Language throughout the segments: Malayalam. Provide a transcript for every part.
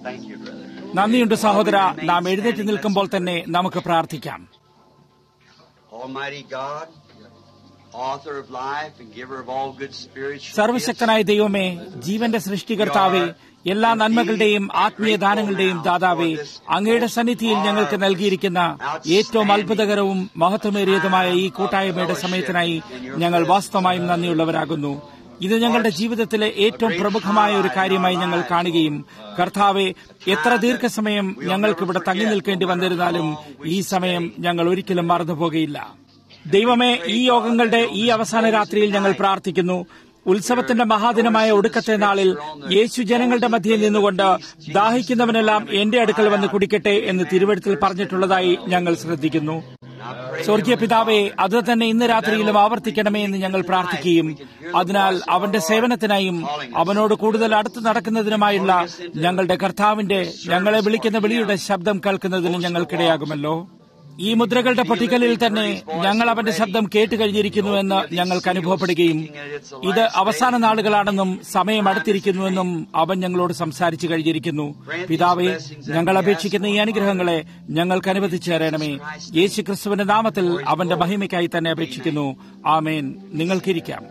Thank you, brother. നന്ദിയുണ്ട് സഹോദര നാം എഴുന്നേറ്റ് നിൽക്കുമ്പോൾ തന്നെ നമുക്ക് പ്രാർത്ഥിക്കാം Almighty God, author of life and giver of all good spirits. സർവശക്തനായ ദൈവമേ ജീവന്റെ സൃഷ്ടികർത്താവേ എല്ലാ നന്മകളുടെയും ആത്മീയ ദാനങ്ങളുടെയും ദാതാവേ അങ്ങയുടെ സന്നിധിയിൽ ഞങ്ങൾക്ക് നൽകിയിരിക്കുന്ന ഏറ്റവും അത്ഭുതകരവും മഹത്വമേറിയതുമായ ഈ കൂട്ടായ്മയുടെ സമയത്തിനായി ഞങ്ങൾ വാസ്തവമായും നന്ദിയുള്ളവരാകുന്നു ഇത് ഞങ്ങളുടെ ജീവിതത്തിലെ ഏറ്റവും പ്രമുഖമായ ഒരു കാര്യമായി ഞങ്ങൾ കാണുകയും കർത്താവെ എത്ര ദീർഘസമയം ഞങ്ങൾക്കിവിടെ തങ്ങി നിൽക്കേണ്ടി വന്നിരുന്നാലും ഈ സമയം ഞങ്ങൾ ഒരിക്കലും മറന്നുപോകുകയില്ല ദൈവമേ ഈ യോഗങ്ങളുടെ ഈ അവസാന രാത്രിയിൽ ഞങ്ങൾ പ്രാർത്ഥിക്കുന്നു ഉത്സവത്തിന്റെ മഹാദിനമായ ഒടുക്കത്തെ നാളിൽ യേശു ജനങ്ങളുടെ മധ്യയിൽ നിന്നുകൊണ്ട് ദാഹിക്കുന്നവനെല്ലാം എന്റെ അടുക്കൽ വന്ന് കുടിക്കട്ടെ എന്ന് തിരുവഴുത്തിൽ പറഞ്ഞിട്ടുള്ളതായി ഞങ്ങൾ ശ്രദ്ധിക്കുന്നു സ്വർഗീയ പിതാവെ അത് തന്നെ ഇന്ന് രാത്രിയിലും ആവർത്തിക്കണമേ എന്ന് ഞങ്ങൾ പ്രാർത്ഥിക്കുകയും അതിനാൽ അവന്റെ സേവനത്തിനായും അവനോട് കൂടുതൽ അടുത്ത് നടക്കുന്നതിനുമായുള്ള ഞങ്ങളുടെ കർത്താവിന്റെ ഞങ്ങളെ വിളിക്കുന്ന വിളിയുടെ ശബ്ദം കേൾക്കുന്നതിന് ഞങ്ങൾക്കിടയാകുമല്ലോ ഈ മുദ്രകളുടെ പൊട്ടിക്കലിൽ തന്നെ ഞങ്ങൾ അവന്റെ ശബ്ദം കേട്ട് കഴിഞ്ഞിരിക്കുന്നു എന്ന് ഞങ്ങൾക്ക് അനുഭവപ്പെടുകയും ഇത് അവസാന നാളുകളാണെന്നും സമയം അടുത്തിരിക്കുന്നുവെന്നും അവൻ ഞങ്ങളോട് സംസാരിച്ചു കഴിഞ്ഞിരിക്കുന്നു പിതാവെ ഞങ്ങൾ അപേക്ഷിക്കുന്ന ഈ അനുഗ്രഹങ്ങളെ ഞങ്ങൾക്ക് അനുവദിച്ചു തരണമേ യേശു ക്രിസ്തുവിന്റെ നാമത്തിൽ അവന്റെ മഹിമയ്ക്കായി തന്നെ അപേക്ഷിക്കുന്നു ആമേൻ നിങ്ങൾക്കിരിക്കാം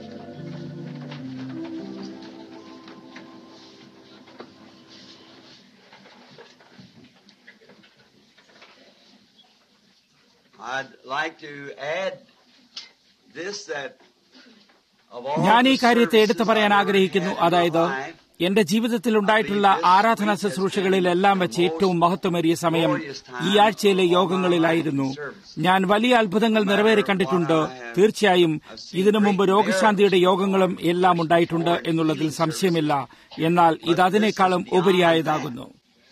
I'd like to add this that of all ഞാൻ ഈ the കാര്യത്തെ എടുത്തു services പറയാൻ I've ever ആഗ്രഹിക്കുന്നു had in my അതായത് life, എന്റെ ജീവിതത്തിൽ ഉണ്ടായിട്ടുള്ള ആരാധനാ ശുശ്രൂഷകളിലെല്ലാം വെച്ച് ഏറ്റവും മഹത്വമേറിയ സമയം ഈ ആഴ്ചയിലെ യോഗങ്ങളിലായിരുന്നു ഞാൻ വലിയ അത്ഭുതങ്ങൾ നിറവേറി കണ്ടിട്ടുണ്ട് തീർച്ചയായും ഇതിനു മുമ്പ് രോഗശാന്തിയുടെ യോഗങ്ങളും എല്ലാം ഉണ്ടായിട്ടുണ്ട് എന്നുള്ളതിൽ സംശയമില്ല എന്നാൽ ഇത് അതിനേക്കാളും ഉപരിയായതാകുന്നു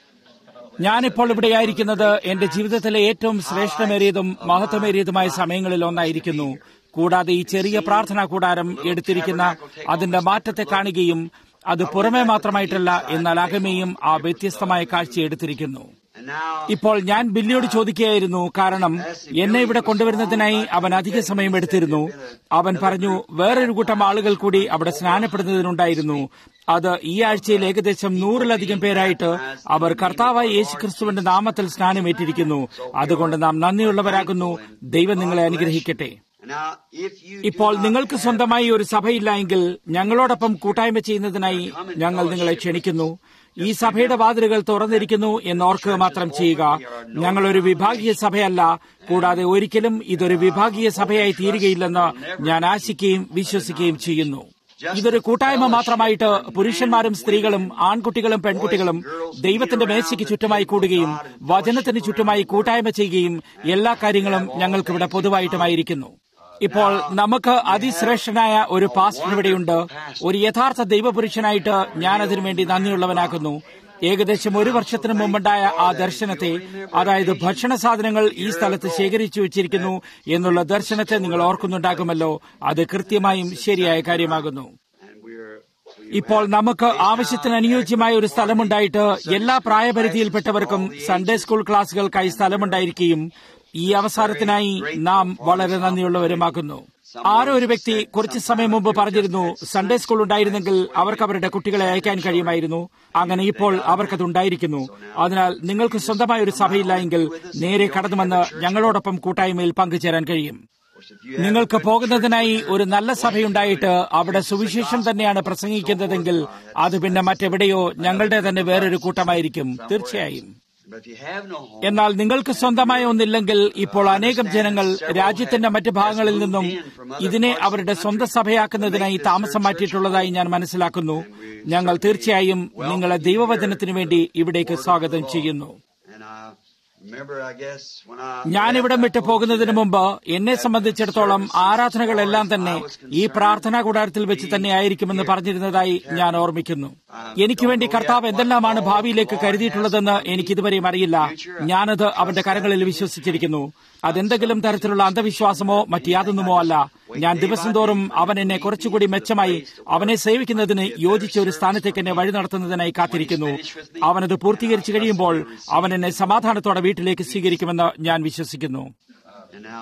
ഞാനിപ്പോൾ ഇവിടെയായിരിക്കുന്നത് എന്റെ ജീവിതത്തിലെ ഏറ്റവും ശ്രേഷ്ഠമേറിയതും മഹത്വമേറിയതുമായ സമയങ്ങളിൽ ഒന്നായിരിക്കുന്നു കൂടാതെ ഈ ചെറിയ പ്രാർത്ഥനാ കൂടാരം എടുത്തിരിക്കുന്ന അതിന്റെ മാറ്റത്തെ കാണുകയും അത് പുറമേ മാത്രമായിട്ടല്ല എന്നാൽ അകമേയും ആ വ്യത്യസ്തമായ കാഴ്ച എടുത്തിരിക്കുന്നു and now ഇപ്പോൾ ഞാൻ ബില്ലിയോട് ചോദിക്കുകയായിരുന്നു കാരണം എന്നെ ഇവിടെ കൊണ്ടുവരുന്നതിനായി അവൻ അധിക സമയം എടുത്തിരുന്നു അവൻ പറഞ്ഞു വേറൊരു കൂട്ടം ആളുകൾ കൂടി അവിടെ സ്നാനപ്പെടുന്നതിനുണ്ടായിരുന്നു അത് ഈ ആഴ്ചയിൽ ഏകദേശം നൂറിലധികം പേരായിട്ട് അവർ കർത്താവായ യേശുക്രിസ്തുവിന്റെ നാമത്തിൽ സ്നാനമേറ്റിരിക്കുന്നു അതുകൊണ്ട് നാം നന്ദിയുള്ളവരാകുന്നു ദൈവം നിങ്ങളെ അനുഗ്രഹിക്കട്ടെ now if you do ഇപ്പോൾ not നിങ്ങൾക്ക് have സ്വന്തമായി ഒരു സഭയില്ല എങ്കിൽ ഞങ്ങളോടൊപ്പം കൂട്ടായ്മ ചെയ്യുന്നതിനായി ഞങ്ങൾ നിങ്ങളെ ക്ഷണിക്കുന്നു ഈ സഭയുടെ വാതിലുകൾ തുറന്നിരിക്കുന്നു എന്നോർക്കുക മാത്രം ചെയ്യുക ഞങ്ങൾ ഒരു വിഭാഗീയ സഭയല്ല കൂടാതെ ഒരിക്കലും ഇതൊരു വിഭാഗീയ സഭയായി തീരുകയില്ലെന്ന് ഞാൻ ആശിക്കുകയും വിശ്വസിക്കുകയും ചെയ്യുന്നു ഇതൊരു കൂട്ടായ്മ മാത്രമായിട്ട് പുരുഷന്മാരും സ്ത്രീകളും ആൺകുട്ടികളും പെൺകുട്ടികളും ദൈവത്തിന്റെ മേശയ്ക്ക് ചുറ്റുമായി കൂടുകയും വചനത്തിന് ചുറ്റുമായി കൂട്ടായ്മ ചെയ്യുകയും എല്ലാ കാര്യങ്ങളും ഞങ്ങൾക്കിവിടെ പൊതുവായിട്ടുമായിരിക്കുന്നു ഇപ്പോൾ നമുക്ക് അതിശ്രേഷ്ഠനായ ഒരു പാസ്റ്റർ ഇവിടെയുണ്ട് ഒരു യഥാർത്ഥ ദൈവപുരുഷനായിട്ട് ഞാൻ അതിനുവേണ്ടി നന്ദിയുള്ളവനാക്കുന്നു ഏകദേശം ഒരു വർഷത്തിന് മുമ്പുണ്ടായ ആ ദർശനത്തെ അതായത് ഭക്ഷണ സാധനങ്ങൾ ഈ സ്ഥലത്ത് ശേഖരിച്ചു വെച്ചിരിക്കുന്നു എന്നുള്ള ദർശനത്തെ നിങ്ങൾ ഓർക്കുന്നുണ്ടാകുമല്ലോ അത് കൃത്യമായും ശരിയായ കാര്യമാകുന്നു and we're ഇപ്പോൾ നമുക്ക് ആവശ്യത്തിന് അനുയോജ്യമായ ഒരു സ്ഥലമുണ്ടായിട്ട് എല്ലാ പ്രായപരിധിയിൽപ്പെട്ടവർക്കും സൺഡേ സ്കൂൾ ക്ലാസുകൾക്കായി സ്ഥലമുണ്ടായിരിക്കുകയും ഈ അവസരത്തിനായി നാം വളരെ നന്ദിയുള്ളവരുമാക്കുന്നു ആരോ ഒരു വ്യക്തി കുറച്ചു സമയം മുമ്പ് പറഞ്ഞിരുന്നു സൺഡേ സ്കൂൾ ഉണ്ടായിരുന്നെങ്കിൽ അവർക്ക് അവരുടെ കുട്ടികളെ അയക്കാൻ കഴിയുമായിരുന്നു അങ്ങനെ ഇപ്പോൾ അവർക്കത് ഉണ്ടായിരിക്കുന്നു അതിനാൽ നിങ്ങൾക്ക് സ്വന്തമായ ഒരു സഭയില്ല എങ്കിൽ നേരെ കടന്നുവന്ന് ഞങ്ങളോടൊപ്പം കൂട്ടായ്മയിൽ പങ്കുചേരാൻ കഴിയും നിങ്ങൾക്ക് പോകുന്നതിനായി ഒരു നല്ല സഭയുണ്ടായിട്ട് അവിടെ സുവിശേഷം തന്നെയാണ് പ്രസംഗിക്കുന്നതെങ്കിൽ അത് പിന്നെ മറ്റെവിടെയോ ഞങ്ങളുടെ തന്നെ വേറൊരു കൂട്ടമായിരിക്കും തീർച്ചയായും but if you have no home എന്നാൽ നിങ്ങൾക്ക് സ്വന്തമായ ഒന്നില്ലെങ്കിൽ ഇപ്പോൾ അനേകം ജനങ്ങൾ രാജ്യത്തിന്റെ മറ്റ് ഭാഗങ്ങളിൽ നിന്നും ഇതിനെ അവരുടെ സ്വന്തം സഭയാക്കുന്നതിനായി താമസം മാറ്റിയിട്ടുള്ളതായി ഞാൻ മനസ്സിലാക്കുന്നു ഞങ്ങൾ തീർച്ചയായും നിങ്ങളെ ദൈവവചനത്തിനു വേണ്ടി ഇവിടേക്ക് സ്വാഗതം ചെയ്യുന്നു and I remember I guess when I ഞാനിവിടം വിട്ടു പോകുന്നതിന് മുമ്പ് എന്നെ സംബന്ധിച്ചിടത്തോളം ആരാധനകളെല്ലാം തന്നെ ഈ പ്രാർത്ഥനാ കൂടാരത്തിൽ വെച്ച് തന്നെ ആയിരിക്കുമെന്ന് പറഞ്ഞിരുന്നതായി ഞാൻ ഓർമ്മിക്കുന്നു എനിക്ക് വേണ്ടി കർത്താവ് എന്തെല്ലാമാണ് ഭാവിയിലേക്ക് കരുതിയിട്ടുള്ളതെന്ന് എനിക്ക് ഇതുവരെയും അറിയില്ല ഞാനത് അവന്റെ കരങ്ങളിൽ വിശ്വസിച്ചിരിക്കുന്നു അതെന്തെങ്കിലും തരത്തിലുള്ള അന്ധവിശ്വാസമോ മറ്റ് യാതൊന്നുമോ അല്ല ഞാൻ ദിവസം തോറും അവൻ എന്നെ കുറച്ചുകൂടി മെച്ചമായി അവനെ സേവിക്കുന്നതിന് യോജിച്ച ഒരു സ്ഥാനത്തേക്ക് എന്നെ വഴി നടത്തുന്നതിനായി കാത്തിരിക്കുന്നു അവനത് പൂർത്തീകരിച്ചു കഴിയുമ്പോൾ അവൻ എന്നെ സമാധാനത്തോടെ വീട്ടിലേക്ക് സ്വീകരിക്കുമെന്ന് ഞാൻ വിശ്വസിക്കുന്നു and now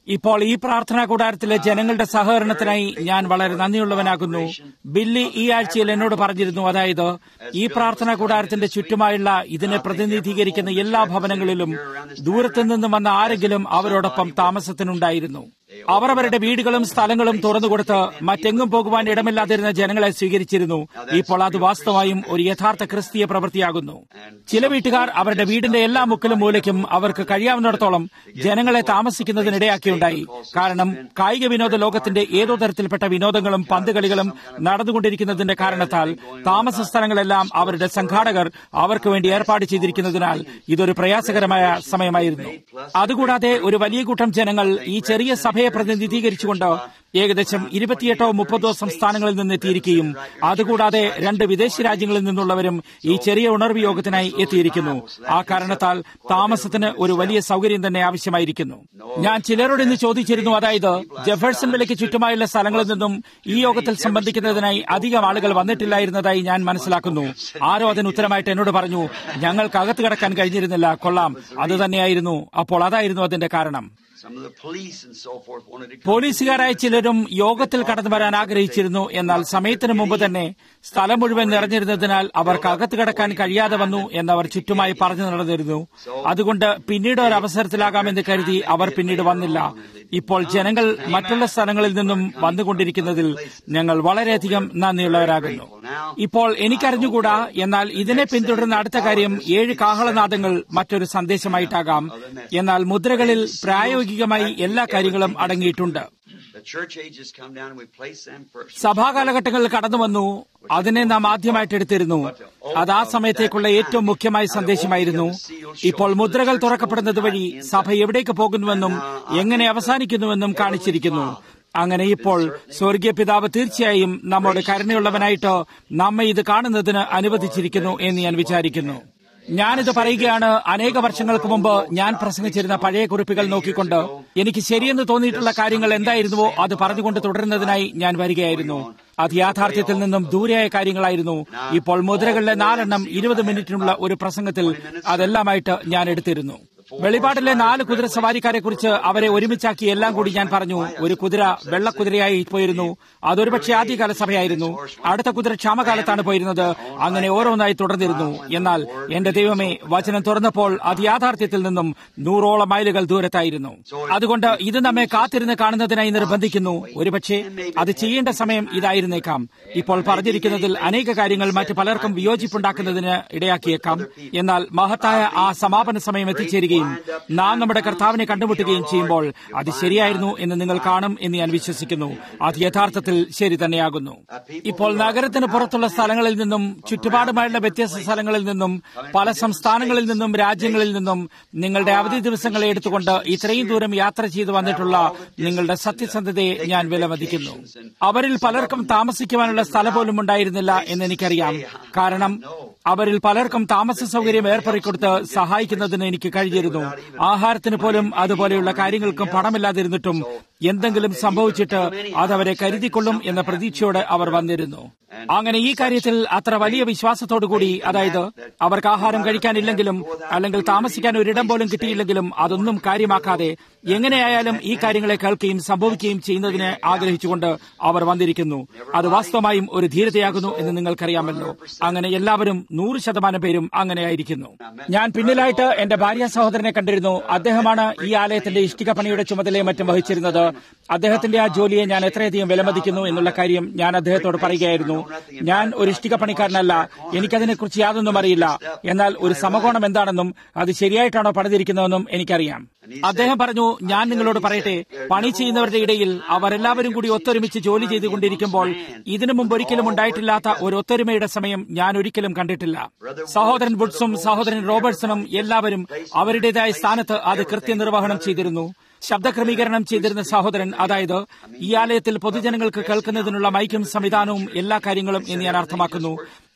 ഇപ്പോൾ ഈ പ്രാർത്ഥനാ കൂടാരത്തിലെ ജനങ്ങളുടെ സഹകരണത്തിനായി ഞാൻ വളരെ നന്ദിയുള്ളവനാകുന്നു ബില്ലി ഈ ആഴ്ചയിൽ എന്നോട് പറഞ്ഞിരുന്നു അതായത് ഈ പ്രാർത്ഥനാ കൂടാരത്തിന്റെ ചുറ്റുമായുള്ള ഇതിനെ പ്രതിനിധീകരിക്കുന്ന എല്ലാ ഭവനങ്ങളിലും ദൂരത്തു നിന്നും വന്ന ആരെങ്കിലും അവരോടൊപ്പം താമസത്തിനുണ്ടായിരുന്നു അവർ അവരുടെ വീടുകളും സ്ഥലങ്ങളും തുറന്നുകൊടുത്ത് മറ്റെങ്ങും പോകുവാൻ ഇടമില്ലാതിരുന്ന ജനങ്ങളെ സ്വീകരിച്ചിരുന്നു ഇപ്പോൾ അത് വാസ്തവമായും ഒരു യഥാർത്ഥ ക്രിസ്തീയ പ്രവൃത്തിയാകുന്നു ചില വീട്ടുകാർ അവരുടെ വീടിന്റെ എല്ലാ മുക്കിലും മൂലയ്ക്കും അവർക്ക് കഴിയാവുന്നിടത്തോളം ജനങ്ങളെ താമസിക്കുന്നതിനിടയാക്കിയുണ്ടായി കാരണം കായിക വിനോദ ലോകത്തിന്റെ ഏതോ തരത്തിൽപ്പെട്ട വിനോദങ്ങളും പന്തുകളികളും നടന്നുകൊണ്ടിരിക്കുന്നതിന്റെ കാരണത്താൽ താമസ സ്ഥലങ്ങളെല്ലാം അവരുടെ സംഘാടകർ അവർക്ക് വേണ്ടി ഏർപ്പാട് ചെയ്തിരിക്കുന്നതിനാൽ ഇതൊരു പ്രയാസകരമായ സമയമായിരുന്നു അതുകൂടാതെ ഒരു വലിയ കൂട്ടം ജനങ്ങൾ ഈ ചെറിയ സഭയെ പ്രതിനിധീകരിച്ചുകൊണ്ട് ഏകദേശം ഇരുപത്തിയെട്ടോ മുപ്പതോ സംസ്ഥാനങ്ങളിൽ നിന്ന് എത്തിയിരിക്കുകയും അതുകൂടാതെ രണ്ട് വിദേശ രാജ്യങ്ങളിൽ നിന്നുള്ളവരും ഈ ചെറിയ ഉണർവ് യോഗത്തിനായി എത്തിയിരിക്കുന്നു ആ കാരണത്താൽ താമസത്തിന് ഒരു വലിയ സൗകര്യം തന്നെ ആവശ്യമായിരിക്കുന്നു ഞാൻ ചിലരോട് ഇന്ന് ചോദിച്ചിരുന്നു അതായത് ജെഫേഴ്സൺ വിലയ്ക്ക് ചുറ്റുമായുള്ള സ്ഥലങ്ങളിൽ നിന്നും ഈ യോഗത്തിൽ സംബന്ധിക്കുന്നതിനായി അധികം ആളുകൾ വന്നിട്ടില്ലായിരുന്നതായി ഞാൻ മനസ്സിലാക്കുന്നു ആരോ അതിന് ഉത്തരമായിട്ട് എന്നോട് പറഞ്ഞു ഞങ്ങൾക്ക് അകത്ത് കിടക്കാൻ കഴിഞ്ഞിരുന്നില്ല കൊള്ളാം അത് തന്നെയായിരുന്നു അപ്പോൾ അതായിരുന്നു അതിന്റെ കാരണം Some of the police and so forth wanted to come. പോലീസുകാരായ ചിലരും യോഗത്തിൽ കടന്നു വരാൻ ആഗ്രഹിച്ചിരുന്നു എന്നാൽ സമയത്തിന് മുമ്പ് തന്നെ സ്ഥലം മുഴുവൻ നിറഞ്ഞിരുന്നതിനാൽ അവർക്ക് അകത്ത് കിടക്കാൻ കഴിയാതെ വന്നു എന്നവർ ചുറ്റുമായി പറഞ്ഞു നടന്നിരുന്നു അതുകൊണ്ട് പിന്നീട് ഒരു അവസരത്തിലാകാമെന്ന് കരുതി അവർ പിന്നീട് വന്നില്ല ഇപ്പോൾ ജനങ്ങൾ മറ്റുള്ള സ്ഥലങ്ങളിൽ നിന്നും വന്നുകൊണ്ടിരിക്കുന്നതിൽ ഞങ്ങൾ വളരെയധികം നന്ദിയുള്ളവരാകുന്നു ഇപ്പോൾ എനിക്കറിഞ്ഞുകൂടാ എന്നാൽ ഇതിനെ പിന്തുടരുന്ന അടുത്ത കാര്യം ഏഴ് കാഹളനാദങ്ങൾ മറ്റൊരു സന്ദേശമായിട്ടാകാം എന്നാൽ മുദ്രകളിൽ പ്രായോഗികമായി എല്ലാ കാര്യങ്ങളും അടങ്ങിയിട്ടുണ്ട് The church ages come down and we place them first. സഭാകാലഘട്ടങ്ങളിൽ കടന്നു വന്നു അതിനെ നാം ആദ്യമായിട്ട് എടുത്തിരുന്നു അത് ആ സമയത്തേക്കുള്ള ഏറ്റവും മുഖ്യമായ സന്ദേശമായിരുന്നു ഇപ്പോൾ മുദ്രകൾ തുറക്കപ്പെടുന്നത് വഴി സഭ എവിടേക്ക് പോകുന്നുവെന്നും എങ്ങനെ അവസാനിക്കുന്നുവെന്നും കാണിച്ചിരിക്കുന്നു അങ്ങനെ ഇപ്പോൾ സ്വർഗീയ പിതാവ് തീർച്ചയായും നമ്മോട് കരുണയുള്ളവനായിട്ട് നമ്മെ ഇത് കാണുന്നതിന് അനുവദിച്ചിരിക്കുന്നു എന്ന് ഞാൻ വിചാരിക്കുന്നു ഞാനിത് പറയുകയാണ് അനേക വർഷങ്ങൾക്ക് മുമ്പ് ഞാൻ പ്രസംഗിച്ചിരുന്ന പഴയ കുറിപ്പുകൾ നോക്കിക്കൊണ്ട് എനിക്ക് ശരിയെന്ന് തോന്നിയിട്ടുള്ള കാര്യങ്ങൾ എന്തായിരുന്നുവോ അത് പറഞ്ഞുകൊണ്ട് തുടരുന്നതിനായി ഞാൻ വരികയായിരുന്നു അത് യാഥാർത്ഥ്യത്തിൽ നിന്നും ദൂരെയായ കാര്യങ്ങളായിരുന്നു ഇപ്പോൾ മുദ്രകളിലെ നാലെണ്ണം ഇരുപത് മിനിറ്റിനുള്ള ഒരു പ്രസംഗത്തിൽ അതെല്ലാമായിട്ട് ഞാൻ എടുത്തിരുന്നു വെളിപാടിലെ നാല് കുതിര സവാരിക്കാരെ കുറിച്ച് അവരെ ഒരുമിച്ചാക്കി എല്ലാം കൂടി ഞാൻ പറഞ്ഞു ഒരു കുതിര വെള്ളക്കുതിരയായി പോയിരുന്നു അതൊരുപക്ഷെ ആദ്യകാല സഭയായിരുന്നു അടുത്ത കുതിര ക്ഷാമകാലത്താണ് പോയിരുന്നത് അങ്ങനെ ഓരോന്നായി തുടർന്നിരുന്നു എന്നാൽ എന്റെ ദൈവമേ വചനം തുറന്നപ്പോൾ അത് യാഥാർത്ഥ്യത്തിൽ നിന്നും നൂറോളം മൈലുകൾ ദൂരത്തായിരുന്നു അതുകൊണ്ട് ഇത് നമ്മെ കാത്തിരുന്ന് കാണുന്നതിനായി നിർബന്ധിക്കുന്നു ഒരുപക്ഷെ അത് ചെയ്യേണ്ട സമയം ഇതായിരുന്നേക്കാം ഇപ്പോൾ പറഞ്ഞിരിക്കുന്നതിൽ അനേക കാര്യങ്ങൾ മറ്റു പലർക്കും വിയോജിപ്പുണ്ടാക്കുന്നതിന് ഇടയാക്കിയേക്കാം എന്നാൽ മഹത്തായ ആ സമാപന സമയം എത്തിച്ചേരുകയും നാം നമ്മുടെ കർത്താവിനെ കണ്ടുമുട്ടുകയും ചെയ്യുമ്പോൾ അത് ശരിയായിരുന്നു എന്ന് നിങ്ങൾ കാണും എന്ന് ഞാൻ വിശ്വസിക്കുന്നു അത് യഥാർത്ഥത്തിൽ ശരി തന്നെയാകുന്നു ഇപ്പോൾ നഗരത്തിന് പുറത്തുള്ള സ്ഥലങ്ങളിൽ നിന്നും ചുറ്റുപാടുമായുള്ള വ്യത്യസ്ത സ്ഥലങ്ങളിൽ നിന്നും പല സംസ്ഥാനങ്ങളിൽ നിന്നും രാജ്യങ്ങളിൽ നിന്നും നിങ്ങളുടെ അവധി ദിവസങ്ങളെ എടുത്തുകൊണ്ട് ഇത്രയും ദൂരം യാത്ര ചെയ്തു വന്നിട്ടുള്ള നിങ്ങളുടെ സത്യസന്ധതയെ ഞാൻ വിലമതിക്കുന്നു അവരിൽ പലർക്കും താമസിക്കുവാനുള്ള സ്ഥലം പോലും ഉണ്ടായിരുന്നില്ല എന്ന് എനിക്കറിയാം കാരണം അവരിൽ പലർക്കും താമസ സൗകര്യം ഏർപ്പെടുത്തിക്കൊടുത്ത് സഹായിക്കുന്നതിന് എനിക്ക് കഴിഞ്ഞിരുന്നു ആഹാരത്തിന് പോലും അതുപോലെയുള്ള കാര്യങ്ങൾക്കും പണമില്ലാതിരുന്നിട്ടും എന്തെങ്കിലും സംഭവിച്ചിട്ട് അതവരെ കരുതിക്കൊള്ളും എന്ന പ്രതീക്ഷയോടെ അവർ വന്നിരുന്നു അങ്ങനെ ഈ കാര്യത്തിൽ അത്ര വലിയ വിശ്വാസത്തോടുകൂടി അതായത് അവർക്ക് ആഹാരം കഴിക്കാനില്ലെങ്കിലും അല്ലെങ്കിൽ താമസിക്കാൻ ഒരിടം പോലും കിട്ടിയില്ലെങ്കിലും അതൊന്നും കാര്യമാക്കാതെ എങ്ങനെയായാലും ഈ കാര്യങ്ങളെ കേൾക്കുകയും സംഭവിക്കുകയും ചെയ്യുന്നതിന് ആഗ്രഹിച്ചുകൊണ്ട് അവർ വന്നിരിക്കുന്നു അത് വാസ്തവമായും ഒരു ധീരതയാകുന്നു എന്ന് നിങ്ങൾക്കറിയാമല്ലോ അങ്ങനെ എല്ലാവരും നൂറ് ശതമാനം പേരും അങ്ങനെയായിരിക്കുന്നു ഞാൻ പിന്നിലായിട്ട് എന്റെ ഭാര്യ സഹോദരനെ കണ്ടിരുന്നു അദ്ദേഹമാണ് ഈ ആലയത്തിന്റെ ഇഷ്ടിക പണിയുടെ ചുമതലയും മറ്റും വഹിച്ചിരുന്നത് അദ്ദേഹത്തിന്റെ ആ ജോലിയെ ഞാൻ എത്രയധികം വിലമതിക്കുന്നു എന്നുള്ള കാര്യം ഞാൻ അദ്ദേഹത്തോട് പറയുകയായിരുന്നു ഞാൻ ഒരു ഇഷ്ടിക പണിക്കാരനല്ല എനിക്കതിനെക്കുറിച്ച് യാതൊന്നും അറിയില്ല എന്നാൽ ഒരു സമകോണം എന്താണെന്നും അത് ശരിയായിട്ടാണോ പണിതിരിക്കുന്നതെന്നും എനിക്കറിയാം അദ്ദേഹം പറഞ്ഞു ഞാൻ നിങ്ങളോട് പറയട്ടെ പണി ചെയ്യുന്നവരുടെ ഇടയിൽ അവർ എല്ലാവരും കൂടി ഒത്തൊരുമിച്ച് ജോലി ചെയ്തുകൊണ്ടിരിക്കുമ്പോൾ ഇതിനു മുമ്പ് ഒരിക്കലും ഉണ്ടായിട്ടില്ലാത്ത ഒരു ഒത്തൊരുമയുടെ സമയം ഞാൻ ഒരിക്കലും കണ്ടിട്ടില്ല സഹോദരൻ വുഡ്സും സഹോദരൻ റോബർട്ട്സണും എല്ലാവരും അവരുടേതായ സ്ഥാനത്ത് അത് കൃത്യനിർവഹണം ചെയ്തിരുന്നു ശബ്ദക്രമീകരണം ചെയ്തിരുന്ന സഹോദരൻ അതായത് ഈ ആലയത്തിൽ പൊതുജനങ്ങൾക്ക് കേൾക്കുന്നതിനുള്ള മൈക്കും സംവിധാനവും എല്ലാ കാര്യങ്ങളും എന്ന് ഞാൻ അർത്ഥമാക്കുന്നു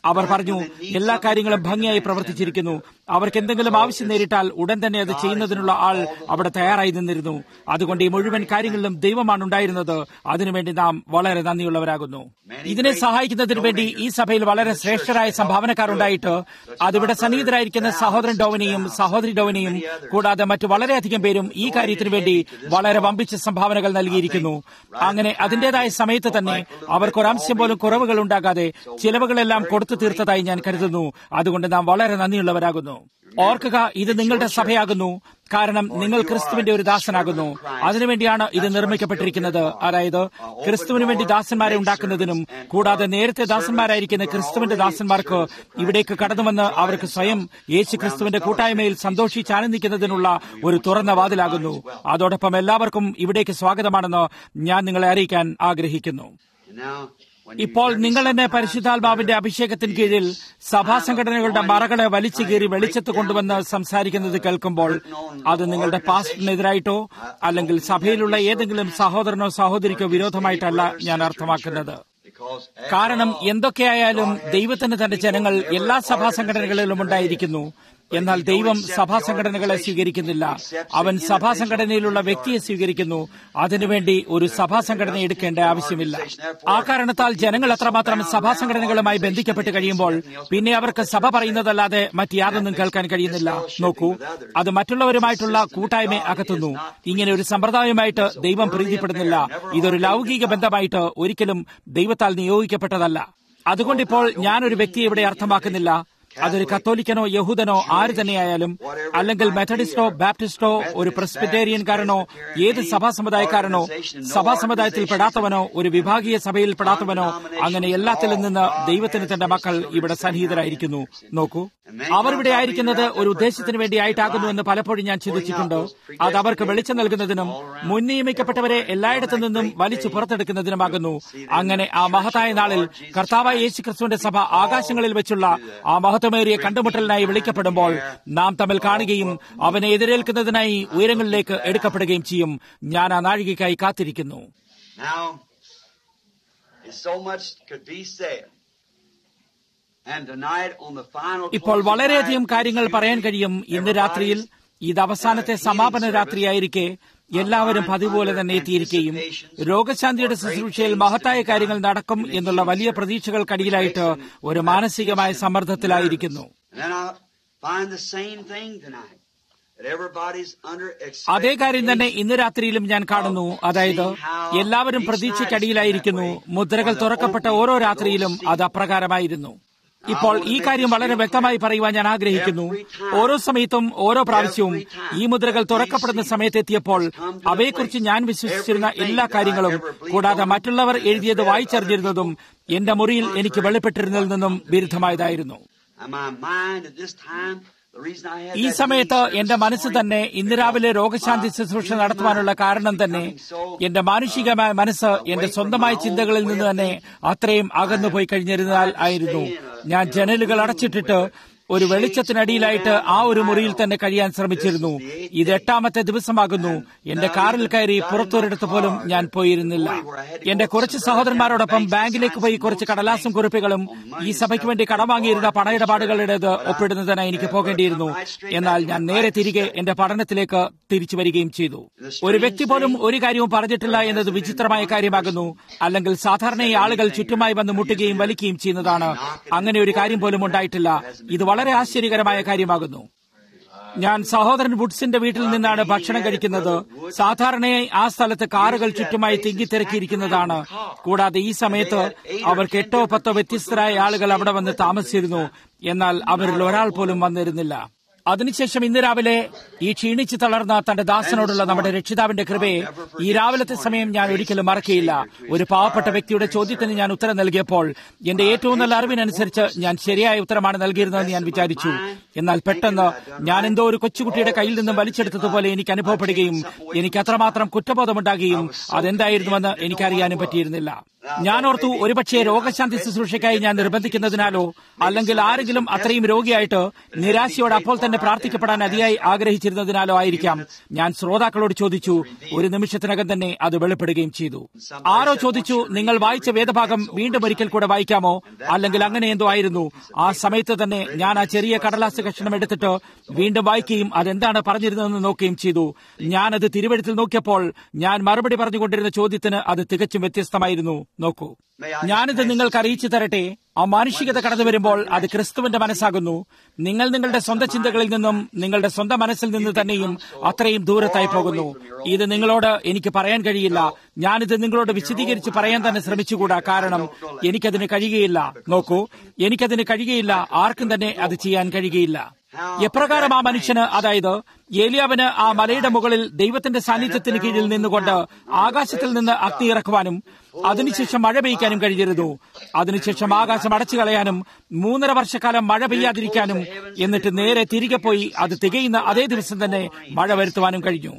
അവർ പറഞ്ഞു എല്ലാ കാര്യങ്ങളും ഭംഗിയായി പ്രവർത്തിച്ചിരിക്കുന്നു അവർക്ക് എന്തെങ്കിലും ആവശ്യം നേരിട്ടാൽ ഉടൻ തന്നെ അത് ചെയ്യുന്നതിനുള്ള ആൾ അവിടെ തയ്യാറായി നിന്നിരുന്നു അതുകൊണ്ട് ഈ മുഴുവൻ കാര്യങ്ങളിലും ദൈവമാണ് ഉണ്ടായിരുന്നത് അതിനുവേണ്ടി നാം വളരെ നന്ദിയുള്ളവരാകുന്നു ഇതിനെ സഹായിക്കുന്നതിന് വേണ്ടി ഈ സഭയിൽ വളരെ ശ്രേഷ്ഠരായ സംഭാവനക്കാരുണ്ടായിട്ട് അതിവിടെ സന്നിഹിതരായിരിക്കുന്ന സഹോദരൻ ഡോവനെയും സഹോദരി ഡോവനെയും കൂടാതെ മറ്റു വളരെയധികം പേരും ഈ കാര്യത്തിനു വേണ്ടി വളരെ വമ്പിച്ച സംഭാവനകൾ നൽകിയിരിക്കുന്നു അങ്ങനെ അതിന്റേതായ സമയത്ത് തന്നെ അവർക്ക് ഒരംശം പോലും കുറവുകൾ ഉണ്ടാകാതെ ചിലവുകളെല്ലാം കൊടുത്തു തീർത്തതായി ഞാൻ കരുതുന്നു അതുകൊണ്ട് നാം വളരെ നന്ദിയുള്ളവരാകുന്നു ഓർക്കുക ഇത് നിങ്ങളുടെ സഭയാകുന്നു കാരണം നിങ്ങൾ ക്രിസ്തുവിന്റെ ഒരു ദാസനാകുന്നു അതിനുവേണ്ടിയാണ് ഇത് നിർമ്മിക്കപ്പെട്ടിരിക്കുന്നത് അതായത് ക്രിസ്തുവിന് വേണ്ടി ദാസന്മാരെ ഉണ്ടാക്കുന്നതിനും കൂടാതെ നേരത്തെ ദാസന്മാരായിരിക്കുന്ന ക്രിസ്തുവിന്റെ ദാസന്മാർക്ക് ഇവിടേക്ക് കടന്നുവന്ന് അവർക്ക് സ്വയം യേശു ക്രിസ്തുവിന്റെ കൂട്ടായ്മയിൽ സന്തോഷിച്ച് ആനന്ദിക്കുന്നതിനുള്ള ഒരു തുറന്ന വാതിലാകുന്നു അതോടൊപ്പം എല്ലാവർക്കും ഇവിടേക്ക് സ്വാഗതമാണെന്ന് ഞാൻ നിങ്ങളെ അറിയിക്കാൻ ആഗ്രഹിക്കുന്നു ഇപ്പോൾ നിങ്ങൾ എന്നെ പരിശുദ്ധാത്മാവിന്റെ അഭിഷേകത്തിന് കീഴിൽ സഭാ സംഘടനകളുടെ മറകളെ വലിച്ചു കീറി വെളിച്ചത്ത് കൊണ്ടുവന്ന് സംസാരിക്കുന്നത് കേൾക്കുമ്പോൾ അത് നിങ്ങളുടെ പാസ്റ്റിനെതിരായിട്ടോ അല്ലെങ്കിൽ സഭയിലുള്ള ഏതെങ്കിലും സഹോദരനോ സഹോദരിക്കോ വിരോധമായിട്ടല്ല ഞാൻ അർത്ഥമാക്കുന്നത് കാരണം എന്തൊക്കെയായാലും ദൈവത്തിന് തന്റെ ജനങ്ങൾ എല്ലാ സഭാ സംഘടനകളിലും ഉണ്ടായിരിക്കുന്നു എന്നാൽ ദൈവം സഭാ സംഘടനകളെ സ്വീകരിക്കുന്നില്ല അവൻ സഭാ സംഘടനയിലുള്ള വ്യക്തിയെ സ്വീകരിക്കുന്നു അതിനുവേണ്ടി ഒരു സഭാ സംഘടന എടുക്കേണ്ട ആവശ്യമില്ല ആ കാരണത്താൽ ജനങ്ങൾ അത്രമാത്രം സഭാ സംഘടനകളുമായി ബന്ധിക്കപ്പെട്ട് കഴിയുമ്പോൾ പിന്നെ അവർക്ക് സഭ പറയുന്നതല്ലാതെ മറ്റ് യാതൊന്നും കേൾക്കാൻ കഴിയുന്നില്ല നോക്കൂ അത് മറ്റുള്ളവരുമായിട്ടുള്ള കൂട്ടായ്മ അകത്തുന്നു ഇങ്ങനെ ഒരു സമ്പ്രദായമായിട്ട് ദൈവം പ്രീതിപ്പെടുന്നില്ല ഇതൊരു ലൗകിക ബന്ധമായിട്ട് ഒരിക്കലും ദൈവത്താൽ നിയോഗിക്കപ്പെട്ടതല്ല അതുകൊണ്ടിപ്പോൾ ഞാനൊരു വ്യക്തിയെ ഇവിടെ അർത്ഥമാക്കുന്നില്ല അതൊരു കത്തോലിക്കനോ യഹൂദനോ ആര് തന്നെയായാലും അല്ലെങ്കിൽ മെത്തഡിസ്റ്റോ ബാപ്റ്റിസ്റ്റോ ഒരു പ്രസ്ബിറ്റേറിയൻകാരനോ ഏത് സഭാ സമുദായക്കാരനോ സഭാ സമുദായത്തിൽ പെടാത്തവനോ ഒരു വിഭാഗീയ സഭയിൽ പെടാത്തവനോ അങ്ങനെ എല്ലാത്തിലും നിന്ന് ദൈവത്തിന് തന്റെ മക്കൾ ഇവിടെ സന്നിഹിതരായിരിക്കുന്നു നോക്കൂ അവർ ഇവിടെ ആയിരിക്കുന്നത് ഒരു ഉദ്ദേശത്തിന് വേണ്ടിയായിട്ടാകുന്നു എന്ന് പലപ്പോഴും ഞാൻ ചിന്തിച്ചിട്ടുണ്ട് അത് അവർക്ക് വെളിച്ചം നൽകുന്നതിനും മുൻ നിയമിക്കപ്പെട്ടവരെ എല്ലായിടത്തു നിന്നും വലിച്ചു പുറത്തെടുക്കുന്നതിനുമാകുന്നു അങ്ങനെ ആ മഹത്തായ നാളിൽ കർത്താവായ യേശു ക്രിസ്തുവിന്റെ സഭ ആകാശങ്ങളിൽ വെച്ചുള്ള ആ മഹത്വമേറിയ കണ്ടുമുട്ടലിനായി വിളിക്കപ്പെടുമ്പോൾ നാം തമ്മിൽ കാണുകയും അവനെ എതിരേൽക്കുന്നതിനായി ഉയരങ്ങളിലേക്ക് എടുക്കപ്പെടുകയും ചെയ്യും ഞാൻ ആ നാഴികയ്ക്കായി കാത്തിരിക്കുന്നു Now, so much could be said. And tonight on the final ഇപ്പോൾ closing വളരെയധികം night, കാര്യങ്ങൾ പറയാൻ കഴിയും ഇന്ന് രാത്രിയിൽ ഇത് അവസാനത്തെ സമാപന രാത്രിയായിരിക്കെ എല്ലാവരും പതിപോലെ തന്നെ എത്തിയിരിക്കുകയും രോഗശാന്തിയുടെ ശുശ്രൂഷയിൽ മഹത്തായ കാര്യങ്ങൾ നടക്കും എന്നുള്ള വലിയ പ്രതീക്ഷകൾക്കടിയിലായിട്ട് ഒരു മാനസികമായ സമ്മർദ്ദത്തിലായിരിക്കുന്നു And then I find the same thing tonight. That everybody's under അതേ കാര്യം തന്നെ expectation. ഇന്ന് രാത്രിയിലും ഞാൻ കാണുന്നു അതായത് എല്ലാവരും പ്രതീക്ഷയ്ക്കടിയിലായിരിക്കുന്നു മുദ്രകൾ തുറക്കപ്പെട്ട ഓരോ രാത്രിയിലും അത് അപ്രകാരമായിരുന്നു ഇപ്പോൾ ഈ കാര്യം വളരെ വ്യക്തമായി പറയുവാൻ ഞാൻ ആഗ്രഹിക്കുന്നു ഓരോ സമയത്തും ഓരോ പ്രാവശ്യവും ഈ മുദ്രകൾ തുറക്കപ്പെടുന്ന സമയത്തെത്തിയപ്പോൾ അവയെക്കുറിച്ച് ഞാൻ വിശ്വസിച്ചിരുന്ന എല്ലാ കാര്യങ്ങളും കൂടാതെ മറ്റുള്ളവർ എഴുതിയത് വായിച്ചറിഞ്ഞിരുന്നതും എന്റെ മുറിയിൽ എനിക്ക് വെളിപ്പെട്ടിരുന്നതിൽ നിന്നും വിരുദ്ധമായതായിരുന്നു And my mind at this time, the reason I had ഈ that സമയത്ത് vision എന്റെ this മനസ്സ് morning, തന്നെ ഇന്ന് രാവിലെ രോഗശാന്തി ശുശ്രൂഷ നടത്തുവാനുള്ള കാരണം തന്നെ എന്റെ മാനുഷികമായ മനസ്സ് എന്റെ സ്വന്തമായ ചിന്തകളിൽ നിന്ന് തന്നെ അത്രയും അകന്നുപോയി കഴിഞ്ഞിരുന്നാൽ ആയിരുന്നു ഞാൻ ജനലുകൾ അടച്ചിട്ടിട്ട് ഒരു വെളിച്ചത്തിനടിയിലായിട്ട് ആ ഒരു മുറിയിൽ തന്നെ കഴിയാൻ ശ്രമിച്ചിരുന്നു ഇത് എട്ടാമത്തെ ദിവസമാകുന്നു എന്റെ കാറിൽ കയറി പുറത്തൊരിടത്ത് പോലും ഞാൻ പോയിരുന്നില്ല എന്റെ കുറച്ച് സഹോദരന്മാരോടൊപ്പം ബാങ്കിലേക്ക് പോയി കുറച്ച് കടലാസും കുറിപ്പുകളും ഈ സഭയ്ക്ക് വേണ്ടി കടം വാങ്ങിയിരുന്ന പണയിടപാടുകളുടേത് ഒപ്പിടുന്നതിനായി എനിക്ക് പോകേണ്ടിയിരുന്നു എന്നാൽ ഞാൻ നേരെ തിരികെ എന്റെ പഠനത്തിലേക്ക് തിരിച്ചു വരികയും ചെയ്തു ഒരു വ്യക്തി പോലും ഒരു കാര്യവും പറഞ്ഞിട്ടില്ല എന്നത് വിചിത്രമായ കാര്യമാകുന്നു അല്ലെങ്കിൽ സാധാരണ ഈ ആളുകൾ ചുറ്റുമായി വന്ന് മുട്ടുകയും വലിക്കുകയും ചെയ്യുന്നതാണ് അങ്ങനെ ഒരു കാര്യം പോലും ഉണ്ടായിട്ടില്ല ഇത് വളരെ ആശ്ചര്യകരമായ കാര്യമാകുന്നു ഞാൻ സഹോദരൻ വുഡ്സിന്റെ വീട്ടിൽ നിന്നാണ് ഭക്ഷണം കഴിക്കുന്നത് സാധാരണയായി ആ സ്ഥലത്ത് കാറുകൾ ചുറ്റുമായി തിങ്ങിത്തിരക്കിയിരിക്കുന്നതാണ് കൂടാതെ ഈ സമയത്ത് അവർക്ക് എട്ടോ പത്തോ വ്യത്യസ്തരായ ആളുകൾ അവിടെ വന്ന് താമസിച്ചിരുന്നു എന്നാൽ അവരിൽ ഒരാൾ പോലും വന്നിരുന്നില്ല അതിനുശേഷം ഇന്ന് രാവിലെ ഈ ക്ഷീണിച്ച് തളർന്ന തന്റെ ദാസനോടുള്ള നമ്മുടെ രക്ഷിതാവിന്റെ കൃപയെ ഈ രാവിലത്തെ സമയം ഞാൻ ഒരിക്കലും മറക്കുകയില്ല ഒരു പാവപ്പെട്ട വ്യക്തിയുടെ ചോദ്യത്തിന് ഞാൻ ഉത്തരം നൽകിയപ്പോൾ എന്റെ ഏറ്റവും നല്ല അറിവിനനുസരിച്ച് ഞാൻ ശരിയായ ഉത്തരമാണ് നൽകിയിരുന്നതെന്ന് ഞാൻ വിചാരിച്ചു എന്നാൽ പെട്ടെന്ന് ഞാൻ എന്തോ ഒരു കൊച്ചുകുട്ടിയുടെ കയ്യിൽ നിന്നും വലിച്ചെടുത്തതുപോലെ എനിക്ക് അനുഭവപ്പെടുകയും എനിക്ക് അത്രമാത്രം കുറ്റബോധമുണ്ടാകുകയും അതെന്തായിരുന്നുവെന്ന് എനിക്കറിയാനും പറ്റിയിരുന്നില്ല ഞാൻ ഓർത്തു ഒരുപക്ഷെ രോഗശാന്തി ശുശ്രൂഷയ്ക്കായി ഞാൻ നിർബന്ധിക്കുന്നതിനാലോ അല്ലെങ്കിൽ ആരെങ്കിലും അത്രയും രോഗിയായിട്ട് നിരാശയോടെ അപ്പോൾ തന്നെ തന്നെ പ്രാർത്ഥിക്കപ്പെടാൻ അതിയായി ആഗ്രഹിച്ചിരുന്നതിനാലോ ആയിരിക്കാം ഞാൻ ശ്രോതാക്കളോട് ചോദിച്ചു ഒരു നിമിഷത്തിനകം തന്നെ അത് വെളിപ്പെടുകയും ചെയ്തു ആരോ ചോദിച്ചു നിങ്ങൾ വായിച്ച വേദഭാഗം വീണ്ടും ഒരിക്കൽ കൂടെ വായിക്കാമോ അല്ലെങ്കിൽ അങ്ങനെ എന്തോ ആയിരുന്നു ആ സമയത്ത് തന്നെ ഞാൻ ആ ചെറിയ കടലാസ് കഷണം എടുത്തിട്ട് വീണ്ടും വായിക്കുകയും അതെന്താണ് പറഞ്ഞിരുന്നതെന്ന് നോക്കുകയും ചെയ്തു ഞാനത് തിരുവഴുത്തിൽ നോക്കിയപ്പോൾ ഞാൻ മറുപടി പറഞ്ഞുകൊണ്ടിരുന്ന ചോദ്യത്തിന് അത് തികച്ചും വ്യത്യസ്തമായിരുന്നു നോക്കൂ ഞാനിത് നിങ്ങൾക്ക് അറിയിച്ചു തരട്ടെ ആ മാനുഷികത കടന്നു വരുമ്പോൾ അത് ക്രിസ്തുവിന്റെ മനസ്സാകുന്നു നിങ്ങൾ നിങ്ങളുടെ സ്വന്തം ചിന്തകളിൽ നിന്നും നിങ്ങളുടെ സ്വന്തം മനസ്സിൽ നിന്ന് തന്നെയും അത്രയും ദൂരത്തായി പോകുന്നു ഇത് നിങ്ങളോട് എനിക്ക് പറയാൻ കഴിയില്ല ഞാനിത് നിങ്ങളോട് വിശദീകരിച്ച് പറയാൻ തന്നെ ശ്രമിച്ചുകൂടാ കാരണം എനിക്കതിന് കഴിയുകയില്ല നോക്കൂ എനിക്കതിന് കഴിയുകയില്ല ആർക്കും തന്നെ അത് ചെയ്യാൻ കഴിയുകയില്ല എപ്രകാരം ആ മനുഷ്യന് അതായത് ഏലിയാവിന് ആ മലയുടെ മുകളിൽ ദൈവത്തിന്റെ സാന്നിധ്യത്തിന് കീഴിൽ നിന്നുകൊണ്ട് ആകാശത്തിൽ നിന്ന് അഗ്നി ഇറക്കുവാനും അതിനുശേഷം മഴ പെയ്യ്ക്കാനും കഴിഞ്ഞിരുന്നു അതിനുശേഷം ആകാശം അടച്ചു കളയാനും മൂന്നര വർഷക്കാലം മഴ പെയ്യാതിരിക്കാനും എന്നിട്ട് നേരെ തിരികെ പോയി അത് തികയുന്ന അതേ ദിവസം തന്നെ മഴ വരുത്തുവാനും കഴിഞ്ഞു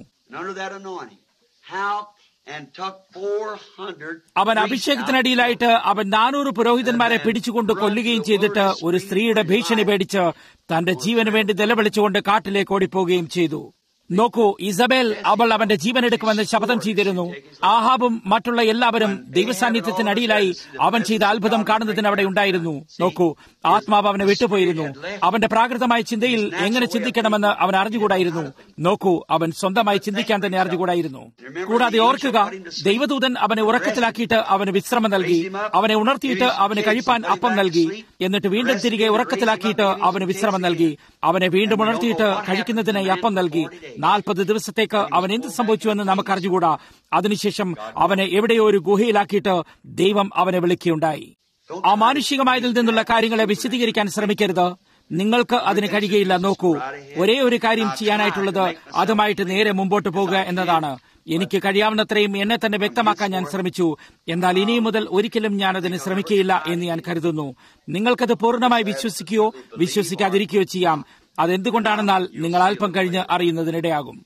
അവൻ അഭിഷേകത്തിനടിയിലായിട്ട് അവൻ നാനൂറ് പുരോഹിതന്മാരെ പിടിച്ചുകൊണ്ട് കൊല്ലുകയും ചെയ്തിട്ട് ഒരു സ്ത്രീയുടെ ഭീഷണി പേടിച്ച് തന്റെ ജീവന് വേണ്ടി നിലവിളിച്ചുകൊണ്ട് കാട്ടിലേക്ക് ഓടിപ്പോവുകയും ചെയ്തു നോക്കൂ ഇസബേൽ അവൾ അവന്റെ ജീവൻ എടുക്കുമെന്ന് ശപഥം ചെയ്തിരുന്നു ആഹാബും മറ്റുള്ള എല്ലാവരും ദൈവസാന്നിധ്യത്തിനടിയിലായി അവൻ ചെയ്ത അത്ഭുതം കാണുന്നതിന് അവിടെ ഉണ്ടായിരുന്നു നോക്കൂ ആത്മാവ് അവനെ വിട്ടുപോയിരുന്നു അവന്റെ പ്രാകൃതമായ ചിന്തയിൽ എങ്ങനെ ചിന്തിക്കണമെന്ന് അവൻ അറിഞ്ഞുകൂടായിരുന്നു നോക്കൂ അവൻ സ്വന്തമായി ചിന്തിക്കാൻ തന്നെ അറിഞ്ഞുകൂടായിരുന്നു കൂടാതെ ഓർക്കുക ദൈവദൂതൻ അവനെ ഉറക്കത്തിലാക്കിയിട്ട് അവന് വിശ്രമം നൽകി അവനെ ഉണർത്തിയിട്ട് അവന് കഴിപ്പാൻ അപ്പം നൽകി എന്നിട്ട് വീണ്ടും തിരികെ ഉറക്കത്തിലാക്കിയിട്ട് അവന് വിശ്രമം നൽകി അവനെ വീണ്ടും ഉണർത്തിയിട്ട് കഴിക്കുന്നതിനായി അപ്പം നൽകി നാൽപ്പത് ദിവസത്തേക്ക് അവൻ എന്ത് സംഭവിച്ചുവെന്ന് നമുക്ക് അറിഞ്ഞുകൂടാ അതിനുശേഷം അവനെ എവിടെയോ ഒരു ഗുഹയിലാക്കിയിട്ട് ദൈവം അവനെ വിളിക്കുകയുണ്ടായി ആ മാനുഷികമായതിൽ നിന്നുള്ള കാര്യങ്ങളെ വിശദീകരിക്കാൻ ശ്രമിക്കരുത് നിങ്ങൾക്ക് അതിന് കഴിയുകയില്ല നോക്കൂ ഒരേ ഒരു കാര്യം ചെയ്യാനായിട്ടുള്ളത് അതുമായിട്ട് നേരെ മുമ്പോട്ട് പോകുക എന്നതാണ് എനിക്ക് കഴിയാവുന്നത്രയും എന്നെ തന്നെ വ്യക്തമാക്കാൻ ഞാൻ ശ്രമിച്ചു എന്നാൽ ഇനി മുതൽ ഒരിക്കലും ഞാൻ അതിന് ശ്രമിക്കുകയില്ല എന്ന് ഞാൻ കരുതുന്നു നിങ്ങൾക്കത് പൂർണ്ണമായി വിശ്വസിക്കുകയോ വിശ്വസിക്കാതിരിക്കുകയോ ചെയ്യാം അതെന്തുകൊണ്ടാണെന്നാൽ നിങ്ങൾ അല്പം കഴിഞ്ഞ് അറിയുന്നതിനിടയാകും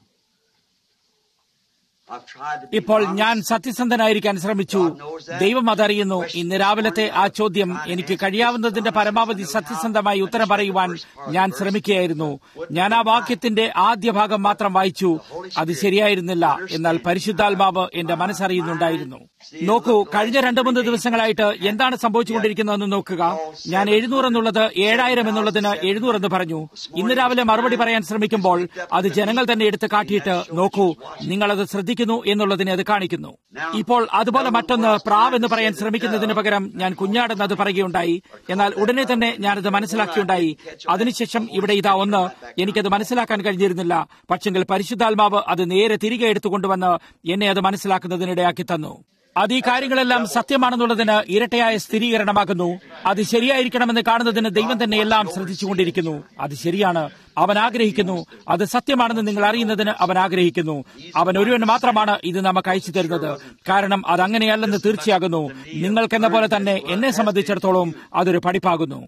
ഇപ്പോൾ ഞാൻ സത്യസന്ധനായിരിക്കാൻ ശ്രമിച്ചു ദൈവം അതറിയുന്നു ഇന്ന് രാവിലത്തെ ആ ചോദ്യം എനിക്ക് കഴിയാവുന്നതിന്റെ പരമാവധി സത്യസന്ധമായി ഉത്തരം പറയുവാൻ ഞാൻ ശ്രമിക്കുകയായിരുന്നു ഞാൻ ആ വാക്യത്തിന്റെ ആദ്യ ഭാഗം മാത്രം വായിച്ചു അത് ശരിയായിരുന്നില്ല എന്നാൽ പരിശുദ്ധാത്മാവ് എന്റെ മനസ്സറിയുന്നുണ്ടായിരുന്നു നോക്കൂ കഴിഞ്ഞ രണ്ടു മൂന്ന് ദിവസങ്ങളായിട്ട് എന്താണ് സംഭവിച്ചുകൊണ്ടിരിക്കുന്നതെന്ന് നോക്കുക ഞാൻ എഴുന്നൂറ് എന്നുള്ളത് ഏഴായിരം എന്നുള്ളതിന് എഴുന്നൂറ് എന്ന് പറഞ്ഞു ഇന്ന് രാവിലെ മറുപടി പറയാൻ ശ്രമിക്കുമ്പോൾ അത് ജനങ്ങൾ തന്നെ എടുത്ത് കാട്ടിയിട്ട് നോക്കൂ നിങ്ങളത് ശ്രദ്ധിക്കുന്നു എന്നുള്ളതിനെ അത് കാണിക്കുന്നു ഇപ്പോൾ അതുപോലെ മറ്റൊന്ന് പ്രാവ് എന്ന് പറയാൻ ശ്രമിക്കുന്നതിന് പകരം ഞാൻ കുഞ്ഞാടെന്ന് അത് പറയുകയുണ്ടായി എന്നാൽ ഉടനെ തന്നെ ഞാനത് മനസ്സിലാക്കിയുണ്ടായി അതിനുശേഷം ഇവിടെ ഇതാ ഒന്ന് എനിക്കത് മനസ്സിലാക്കാൻ കഴിഞ്ഞിരുന്നില്ല പക്ഷെങ്കിൽ പരിശുദ്ധാത്മാവ് അത് നേരെ തിരികെ എടുത്തുകൊണ്ടുവന്ന് എന്നെ അത് മനസ്സിലാക്കുന്നതിനിടയാക്കി തന്നു അത് ഈ കാര്യങ്ങളെല്ലാം സത്യമാണെന്നുള്ളതിന് ഇരട്ടയായ സ്ഥിരീകരണമാകുന്നു അത് ശരിയായിരിക്കണമെന്ന് കാണുന്നതിന് ദൈവം തന്നെ എല്ലാം ശ്രദ്ധിച്ചുകൊണ്ടിരിക്കുന്നു അത് ശരിയാണ് അവൻ ആഗ്രഹിക്കുന്നു അത് സത്യമാണെന്ന് നിങ്ങൾ അറിയുന്നതിന് അവൻ ആഗ്രഹിക്കുന്നു അവൻ ഒരുവൻ മാത്രമാണ് ഇത് നമുക്ക് അയച്ചു തരുന്നത് കാരണം അത് അങ്ങനെയല്ലെന്ന് തീർച്ചയാകുന്നു നിങ്ങൾക്കെന്ന പോലെ തന്നെ എന്നെ സംബന്ധിച്ചിടത്തോളം അതൊരു പഠിപ്പാകുന്നു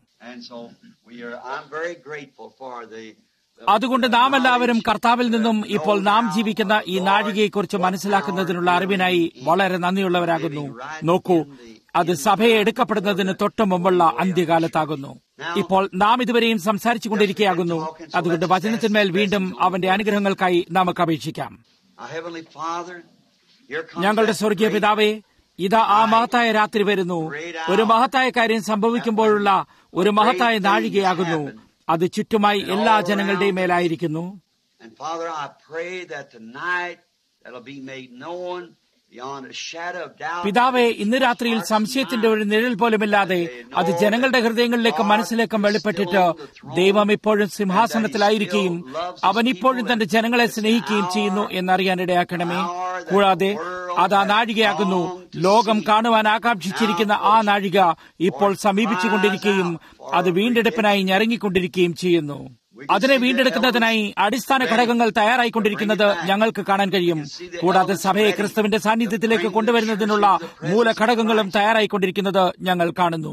അതുകൊണ്ട് നാം എല്ലാവരും കർത്താവിൽ നിന്നും ഇപ്പോൾ നാം ജീവിക്കുന്ന ഈ നാഴികയെക്കുറിച്ച് മനസ്സിലാക്കുന്നതിനുള്ള അറിവിനായി വളരെ നന്ദിയുള്ളവരാകുന്നു നോക്കൂ അത് സഭയെ എടുക്കപ്പെടുന്നതിന് തൊട്ടു മുമ്പുള്ള അന്ത്യകാലത്താകുന്നു ഇപ്പോൾ നാം ഇതുവരെയും സംസാരിച്ചു കൊണ്ടിരിക്കുകയാകുന്നു അതുകൊണ്ട് വചനത്തിന്മേൽ വീണ്ടും അവന്റെ അനുഗ്രഹങ്ങൾക്കായി നമുക്ക് അപേക്ഷിക്കാം ഞങ്ങളുടെ സ്വർഗീയ പിതാവേ ഇതാ ആ മഹത്തായ രാത്രി വരുന്നു ഒരു മഹത്തായ കാര്യം സംഭവിക്കുമ്പോഴുള്ള ഒരു മഹത്തായ നാഴികയാകുന്നു അത് ചുറ്റുമായി എല്ലാ ജനങ്ങളുടെയും മേലായിരിക്കുന്നു പിതാവെ ഇന്ന് രാത്രിയിൽ സംശയത്തിന്റെ ഒരു നിഴൽ പോലുമില്ലാതെ അത് ജനങ്ങളുടെ ഹൃദയങ്ങളിലേക്കും മനസ്സിലേക്കും വെളിപ്പെട്ടിട്ട് ദൈവം ഇപ്പോഴും സിംഹാസനത്തിലായിരിക്കുകയും അവൻ ഇപ്പോഴും തന്റെ ജനങ്ങളെ സ്നേഹിക്കുകയും ചെയ്യുന്നു എന്നറിയാൻ ഇടയാക്കണമേ കൂടാതെ അത് ആ നാഴികയാകുന്നു ലോകം കാണുവാൻ ആകാംക്ഷിച്ചിരിക്കുന്ന ആ നാഴിക ഇപ്പോൾ സമീപിച്ചുകൊണ്ടിരിക്കുകയും അത് വീണ്ടെടുപ്പിനായി ഞരങ്ങിക്കൊണ്ടിരിക്കുകയും ചെയ്യുന്നു അതിനെ വീണ്ടെടുക്കുന്നതിനായി അടിസ്ഥാന ഘടകങ്ങൾ തയ്യാറായിക്കൊണ്ടിരിക്കുന്നത് ഞങ്ങൾക്ക് കാണാൻ കഴിയും കൂടാതെ സഭയെ ക്രിസ്തുവിന്റെ സാന്നിധ്യത്തിലേക്ക് കൊണ്ടുവരുന്നതിനുള്ള മൂലഘടകങ്ങളും തയ്യാറായിക്കൊണ്ടിരിക്കുന്നത് ഞങ്ങൾ കാണുന്നു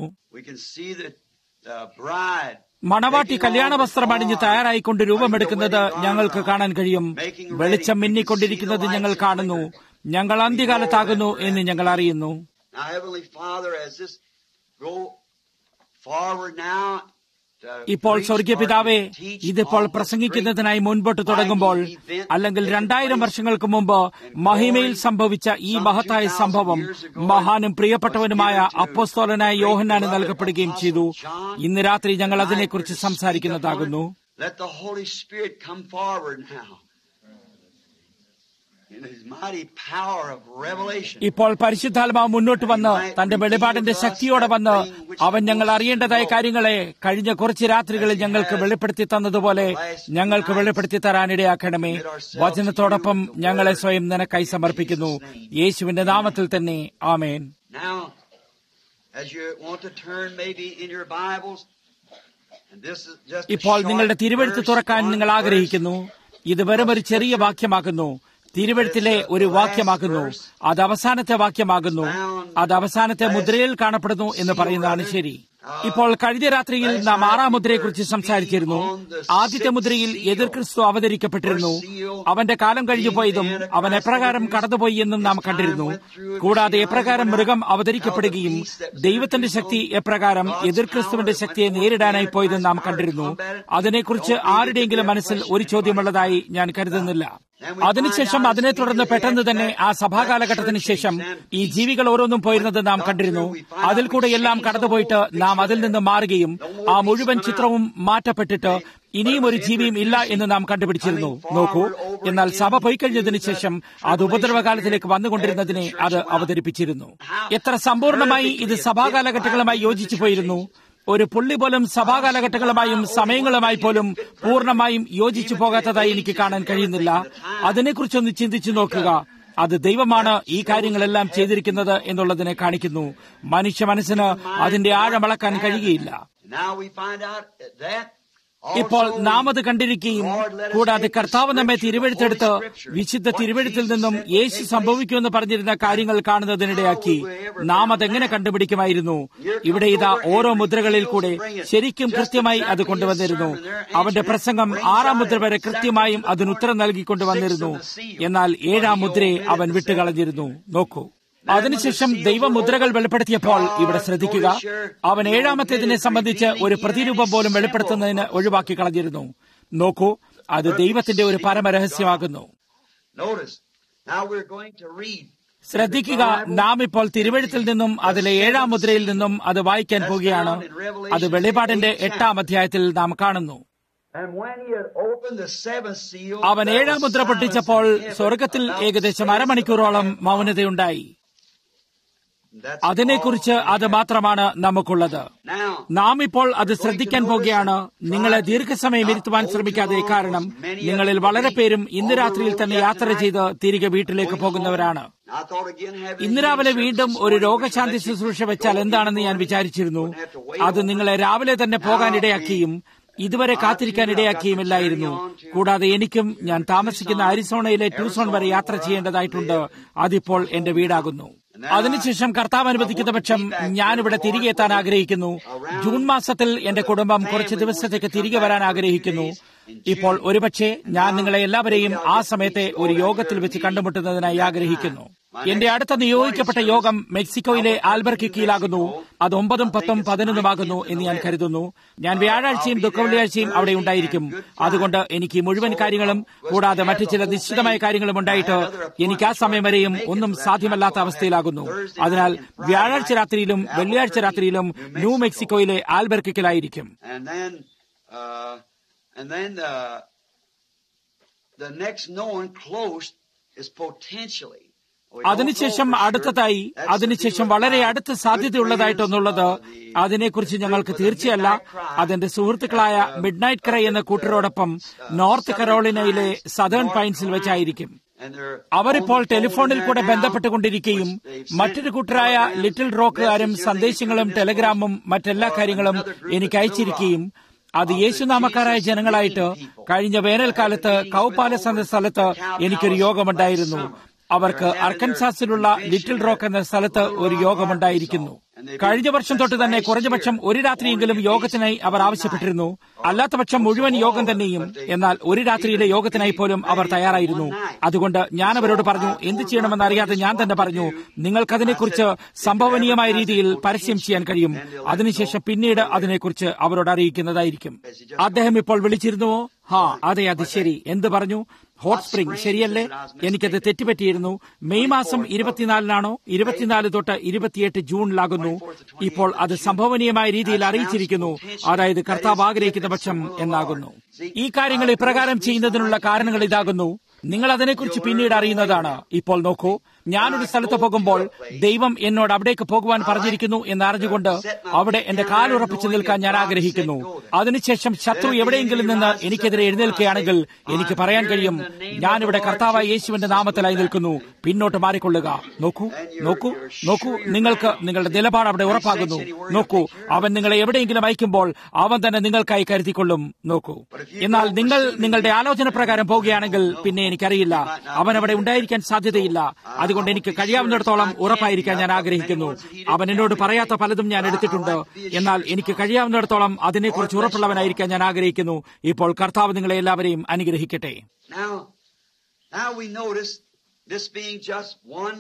മണവാട്ടി കല്യാണ വസ്ത്രം അണിഞ്ഞ് തയ്യാറായിക്കൊണ്ട് രൂപമെടുക്കുന്നത് ഞങ്ങൾക്ക് കാണാൻ കഴിയും വെളിച്ചം മിന്നിക്കൊണ്ടിരിക്കുന്നത് ഞങ്ങൾ കാണുന്നു ഞങ്ങൾ അന്ത്യകാലത്താകുന്നു എന്ന് ഞങ്ങൾ അറിയുന്നു ഇപ്പോൾ സ്വർഗീയ പിതാവേ ഇതിപ്പോൾ പ്രസംഗിക്കുന്നതിനായി മുൻപോട്ട് തുടങ്ങുമ്പോൾ അല്ലെങ്കിൽ രണ്ടായിരം വർഷങ്ങൾക്ക് മുമ്പ് മഹിമയിൽ സംഭവിച്ച ഈ മഹത്തായ സംഭവം മഹാനും പ്രിയപ്പെട്ടവനുമായ അപ്പോസ്തോലനായ യോഹന്നാന് നൽകപ്പെടുകയും ചെയ്തു ഇന്ന് രാത്രി ഞങ്ങൾ അതിനെക്കുറിച്ച് സംസാരിക്കുന്നതാകുന്നു Let the Holy Spirit come forward now. In his mighty power of revelation. ഇപ്പോൾ പരിശുദ്ധാത്മാവ് മുന്നോട്ട് വന്ന് തന്റെ വെളിപാടിന്റെ ശക്തിയോടെ വന്ന് അവൻ ഞങ്ങൾ അറിയേണ്ടതായ കാര്യങ്ങളെ കഴിഞ്ഞ കുറച്ച് രാത്രികളിൽ ഞങ്ങൾക്ക് വെളിപ്പെടുത്തി തന്നതുപോലെ ഞങ്ങൾക്ക് വെളിപ്പെടുത്തി തരാനിടയാക്കണമേ വചനത്തോടൊപ്പം ഞങ്ങളെ സ്വയം നിനക്കായി സമർപ്പിക്കുന്നു യേശുവിന്റെ നാമത്തിൽ തന്നെ ആമേൻ Now, as you want to turn maybe in your Bibles, and this is just a ഇപ്പോൾ short നിങ്ങളുടെ തിരുവെഴുത്ത് verse, തുറക്കാൻ one നിങ്ങൾ verse. ആഗ്രഹിക്കുന്നു ഇത് വെറും ഒരു ചെറിയ വാക്യമാകുന്നു തിരുവെഴുത്തിലെ ഒരു വാക്യമാകുന്നു അത് അവസാനത്തെ വാക്യമാകുന്നു അത് അവസാനത്തെ മുദ്രയിൽ കാണപ്പെടുന്നു എന്ന് പറയുന്നതാണ് ശരി ഇപ്പോൾ കഴിഞ്ഞ രാത്രിയിൽ നാം ആറാം മുദ്രയെക്കുറിച്ച് സംസാരിച്ചിരുന്നു ആദ്യത്തെ മുദ്രയിൽ എതിർ ക്രിസ്തു അവതരിക്കപ്പെട്ടിരുന്നു അവന്റെ കാലം കഴിഞ്ഞു പോയതും അവൻ എപ്രകാരം കടന്നുപോയി എന്നും നാം കണ്ടിരുന്നു കൂടാതെ എപ്രകാരം മൃഗം അവതരിക്കപ്പെടുകയും ദൈവത്തിന്റെ ശക്തി എപ്രകാരം എതിർ ക്രിസ്തുവിന്റെ ശക്തിയെ നേരിടാനായി പോയതും നാം കണ്ടിരുന്നു അതിനെക്കുറിച്ച് ആരുടെയെങ്കിലും മനസ്സിൽ ഒരു ചോദ്യമുള്ളതായി ഞാൻ കരുതുന്നില്ല അതിനുശേഷം അതിനെ തുടർന്ന് പെട്ടെന്ന് തന്നെ ആ സഭാകാലഘട്ടത്തിന് ശേഷം ഈ ജീവികൾ ഓരോന്നും പോയിരുന്നത് നാം കണ്ടിരുന്നു അതിൽ കൂടെ എല്ലാം കടന്നുപോയിട്ട് നാം അതിൽ നിന്ന് മാറുകയും ആ മുഴുവൻ ചിത്രവും മാറ്റപ്പെട്ടിട്ട് ഇനിയും ഒരു ജീവിയും ഇല്ല എന്ന് നാം കണ്ടുപിടിച്ചിരുന്നു നോക്കൂ എന്നാൽ സഭ പോയിക്കഴിഞ്ഞതിന് ശേഷം അത് ഉപദ്രവകാലത്തിലേക്ക് വന്നുകൊണ്ടിരുന്നതിനെ അത് അവതരിപ്പിച്ചിരുന്നു എത്ര സമ്പൂർണമായി ഇത് സഭാകാലഘട്ടങ്ങളുമായി യോജിച്ചു പോയിരുന്നു ഒരു പുള്ളി പോലും സഭാകാലഘട്ടങ്ങളുമായും സമയങ്ങളുമായി പോലും പൂർണ്ണമായും യോജിച്ചു പോകാത്തതായി എനിക്ക് കാണാൻ കഴിയുന്നില്ല അതിനെക്കുറിച്ചൊന്ന് ചിന്തിച്ചു നോക്കുക അത് ദൈവമാണ് ഈ കാര്യങ്ങളെല്ലാം ചെയ്തിരിക്കുന്നത് എന്നുള്ളതിനെ കാണിക്കുന്നു മനുഷ്യ മനസ്സിന് അതിന്റെ ആഴമളക്കാൻ കഴിയുകയില്ല Now we find out that ഇപ്പോൾ നാം അത് കണ്ടിരിക്കുകയും കൂടാതെ കർത്താവ് നമ്മെ തിരുവെഴുത്തെടുത്ത് വിശുദ്ധ തിരുവെഴുത്തിൽ നിന്നും യേശു സംഭവിക്കുമെന്ന് പറഞ്ഞിരുന്ന കാര്യങ്ങൾ കാണുന്നതിനിടയാക്കി നാം അതെങ്ങനെ കണ്ടുപിടിക്കുമായിരുന്നു ഇവിടെ ഇതാ ഓരോ മുദ്രകളിൽ കൂടെ ശരിക്കും കൃത്യമായി അത് കൊണ്ടുവന്നിരുന്നു അവന്റെ പ്രസംഗം ആറാം മുദ്ര വരെ കൃത്യമായും അതിന് ഉത്തരം നൽകിക്കൊണ്ടുവന്നിരുന്നു എന്നാൽ ഏഴാം മുദ്രയെ അവൻ വിട്ടുകളഞ്ഞിരുന്നു നോക്കൂ അതിനുശേഷം ദൈവമുദ്രകൾ വെളിപ്പെടുത്തിയപ്പോൾ ഇവിടെ ശ്രദ്ധിക്കുക അവൻ ഏഴാമത്തേതിനെ സംബന്ധിച്ച് ഒരു പ്രതിരൂപം പോലും വെളിപ്പെടുത്തുന്നതിന് ഒഴിവാക്കി കളഞ്ഞിരുന്നു നോക്കൂ അത് ദൈവത്തിന്റെ ഒരു പരമരഹസ്യമാകുന്നു Notice. Now we're going to read. ശ്രദ്ധിക്കുക നാം ഇപ്പോൾ തിരുവഴുത്തിൽ നിന്നും അതിലെ ഏഴാം മുദ്രയിൽ നിന്നും അത് വായിക്കാൻ പോവുകയാണ് അത് വെളിപാടിന്റെ എട്ടാം അധ്യായത്തിൽ നാം കാണുന്നു And when he had opened the seventh seal, അവൻ there ഏഴാം was മുദ്ര പൊട്ടിച്ചപ്പോൾ silence in heaven സ്വർഗത്തിൽ for about ഏകദേശം six അരമണിക്കൂറോളം hours. മൗനതയുണ്ടായി That's അതിനെക്കുറിച്ച് all we അത് have. മാത്രമാണ് നമുക്കുള്ളത് Now, നാം ഇപ്പോൾ അത് ശ്രദ്ധിക്കാൻ പോകുകയാണ് നിങ്ങളെ ദീർഘസമയം ഇരുത്തുവാൻ ശ്രമിക്കാതെ കാരണം നിങ്ങളിൽ വളരെ പേരും ഇന്ന് രാത്രിയിൽ തന്നെ യാത്ര ചെയ്ത് തിരികെ വീട്ടിലേക്ക് പോകുന്നവരാണ് I thought again having ഇന്ന് രാവിലെ വീണ്ടും ഒരു രോഗശാന്തി ശുശ്രൂഷ വെച്ചാൽ എന്താണെന്ന് ഞാൻ വിചാരിച്ചിരുന്നു അത് നിങ്ങളെ രാവിലെ തന്നെ പോകാനിടയാക്കിയും ഇതുവരെ കാത്തിരിക്കാൻ ഇടയാക്കിയുമില്ലായിരുന്നു കൂടാതെ എനിക്കും ഞാൻ താമസിക്കുന്ന അരിസോണയിലെ ട്യൂസോൺ വരെ യാത്ര ചെയ്യേണ്ടതായിട്ടുണ്ട് അതിപ്പോൾ എന്റെ വീടാകുന്നു അതിനുശേഷം കർത്താവ് അനുവദിക്കുന്ന പക്ഷം ഞാനിവിടെ തിരികെ എത്താൻ ആഗ്രഹിക്കുന്നു ജൂൺ മാസത്തിൽ എന്റെ കുടുംബം കുറച്ച് ദിവസത്തേക്ക് തിരികെ വരാൻ ആഗ്രഹിക്കുന്നു ഇപ്പോൾ ഒരുപക്ഷെ ഞാൻ നിങ്ങളെ എല്ലാവരെയും ആ സമയത്തെ ഒരു യോഗത്തിൽ വെച്ച് കണ്ടുമുട്ടുന്നതിനായി ആഗ്രഹിക്കുന്നു എന്റെ അടുത്ത നിയോഗിക്കപ്പെട്ട യോഗം മെക്സിക്കോയിലെ ആൽബർക്കിക്കയിലാകുന്നു അത് ഒമ്പതും പത്തും പതിനൊന്നുമാകുന്നു എന്ന് ഞാൻ കരുതുന്നു ഞാൻ വ്യാഴാഴ്ചയും ദുഃഖവെള്ളിയാഴ്ചയും അവിടെ ഉണ്ടായിരിക്കും അതുകൊണ്ട് എനിക്ക് ഈ മുഴുവൻ കാര്യങ്ങളും കൂടാതെ മറ്റു ചില നിശ്ചിതമായ കാര്യങ്ങളും ഉണ്ടായിട്ട് എനിക്ക് ആ സമയം വരെയും ഒന്നും സാധ്യമല്ലാത്ത അവസ്ഥയിലാകുന്നു അതിനാൽ വ്യാഴാഴ്ച രാത്രിയിലും വെള്ളിയാഴ്ച രാത്രിയിലും ന്യൂ മെക്സിക്കോയിലെ ആൽബർക്കിക്കലായിരിക്കും And then, uh, and then uh, the next known close is potentially. We don't അതിനുശേഷം know for sure. അടുത്തതായി That's അതിനുശേഷം the deal വളരെ about അടുത്ത good സാധ്യതയുള്ളതായിട്ടൊന്നുള്ളത് friends of the- അതിനെക്കുറിച്ച് ഞങ്ങൾക്ക് തീർച്ചയല്ല അതെന്റെ സുഹൃത്തുക്കളായ മിഡ് നൈറ്റ് ക്രൈ എന്ന കൂട്ടരോടൊപ്പം നോർത്ത് കരോളിനയിലെ സദേൺ പൈൻസിൽ വെച്ചായിരിക്കും And they're അവരിപ്പോൾ on the phone ടെലിഫോണിൽ there കൂടെ now, ബന്ധപ്പെട്ടുകൊണ്ടിരിക്കുകയും which they've മറ്റൊരു sent കൂട്ടരായ telegrams, ലിറ്റിൽ റോക്കുകാരും messages, സന്ദേശങ്ങളും they sent ടെലഗ്രാമും this മറ്റെല്ലാ for കാര്യങ്ങളും another group എനിക്ക് of അയച്ചിരിക്കുകയും അത് of the യേശുനാമക്കാരായ Jesus ജനങ്ങളായിട്ട് meeting people. കഴിഞ്ഞ വേനൽക്കാലത്ത് They had meetings കൗപ്പാലസ് എന്ന with സ്ഥലത്ത് over എനിക്കൊരു Cal Palace യോഗമുണ്ടായിരുന്നു last summer. അവർക്ക് അർക്കൻസാസിലുള്ള ലിറ്റിൽ റോക്ക് എന്ന സ്ഥലത്ത് ഒരു യോഗമുണ്ടായിരിക്കുന്നു കഴിഞ്ഞ വർഷം തൊട്ട് തന്നെ കുറഞ്ഞപക്ഷം ഒരു രാത്രിയെങ്കിലും യോഗത്തിനായി അവർ ആവശ്യപ്പെട്ടിരുന്നു അല്ലാത്തപക്ഷം മുഴുവൻ യോഗം തന്നെയും എന്നാൽ ഒരു രാത്രിയിലെ യോഗത്തിനായി പോലും അവർ തയ്യാറായിരുന്നു അതുകൊണ്ട് ഞാൻ അവരോട് പറഞ്ഞു എന്ത് ചെയ്യണമെന്ന് അറിയാതെ ഞാൻ തന്നെ പറഞ്ഞു നിങ്ങൾക്കതിനെക്കുറിച്ച് സംഭവനീയമായ രീതിയിൽ പരസ്യം ചെയ്യാൻ കഴിയും അതിനുശേഷം പിന്നീട് അതിനെക്കുറിച്ച് അവരോട് അറിയിക്കുന്നതായിരിക്കും അദ്ദേഹം ഇപ്പോൾ വിളിച്ചിരുന്നുവോ ഹാ അതെ അത് ശരി എന്ത് പറഞ്ഞു ഹോട്ട് സ്പ്രിംഗ് ശരിയല്ലേ എനിക്കത് തെറ്റുപറ്റിയിരുന്നു മെയ് മാസം ഇരുപത്തിനാലിനാണോ ഇരുപത്തിനാല് തൊട്ട് ഇരുപത്തിയെട്ട് ജൂണിലാകുന്നു ഇപ്പോൾ അത് സംഭവനീയമായ രീതിയിൽ അറിയിച്ചിരിക്കുന്നു അതായത് കർത്താവ് ആഗ്രഹിക്കുന്ന പക്ഷം എന്നാകുന്നു ഈ കാര്യങ്ങൾ ഇപ്രകാരം ചെയ്യുന്നതിനുള്ള കാരണങ്ങൾ ഇതാകുന്നു നിങ്ങൾ അതിനെക്കുറിച്ച് പിന്നീട് അറിയുന്നതാണ് ഇപ്പോൾ നോക്കൂ ഞാനൊരു സ്ഥലത്ത് പോകുമ്പോൾ ദൈവം എന്നോട് അവിടേക്ക് പോകുവാൻ പറഞ്ഞിരിക്കുന്നു എന്ന് അറിഞ്ഞുകൊണ്ട് അവിടെ എന്റെ കാലുറപ്പിച്ചു നിൽക്കാൻ ഞാൻ ആഗ്രഹിക്കുന്നു അതിനുശേഷം ശത്രു എവിടെയെങ്കിലും നിന്ന് എനിക്കെതിരെ എഴുന്നേൽക്കുകയാണെങ്കിൽ എനിക്ക് പറയാൻ കഴിയും ഞാനിവിടെ കർത്താവായ യേശുവിന്റെ നാമത്തിലായി നിൽക്കുന്നു പിന്നോട്ട് മാറിക്കൊള്ളുക നോക്കൂ നോക്കൂ നോക്കൂ നിങ്ങൾക്ക് നിങ്ങളുടെ നിലപാട് അവിടെ ഉറപ്പാകുന്നു നോക്കൂ അവൻ നിങ്ങളെ എവിടെയെങ്കിലും അയക്കുമ്പോൾ അവൻ തന്നെ നിങ്ങൾക്കായി കരുതിക്കൊള്ളും നോക്കൂ എന്നാൽ നിങ്ങൾ നിങ്ങളുടെ ആലോചന പ്രകാരം പോകുകയാണെങ്കിൽ പിന്നെ എനിക്കറിയില്ല അവൻ അവിടെ ഉണ്ടായിരിക്കാൻ സാധ്യതയില്ല അതുകൊണ്ട് എനിക്ക് കഴിയാവുന്നിടത്തോളം ഉറപ്പായിരിക്കാൻ ഞാൻ ആഗ്രഹിക്കുന്നു അവൻ എന്നോട് പറയാത്ത പലതും ഞാൻ എടുത്തിട്ടുണ്ട് എന്നാൽ എനിക്ക് കഴിയാവുന്നിടത്തോളം അതിനെക്കുറിച്ച് ഉറപ്പുള്ളവനായിരിക്കാൻ ഞാൻ ആഗ്രഹിക്കുന്നു ഇപ്പോൾ കർത്താവ് നിങ്ങളെ എല്ലാവരെയും അനുഗ്രഹിക്കട്ടെ Now, now we notice this being just one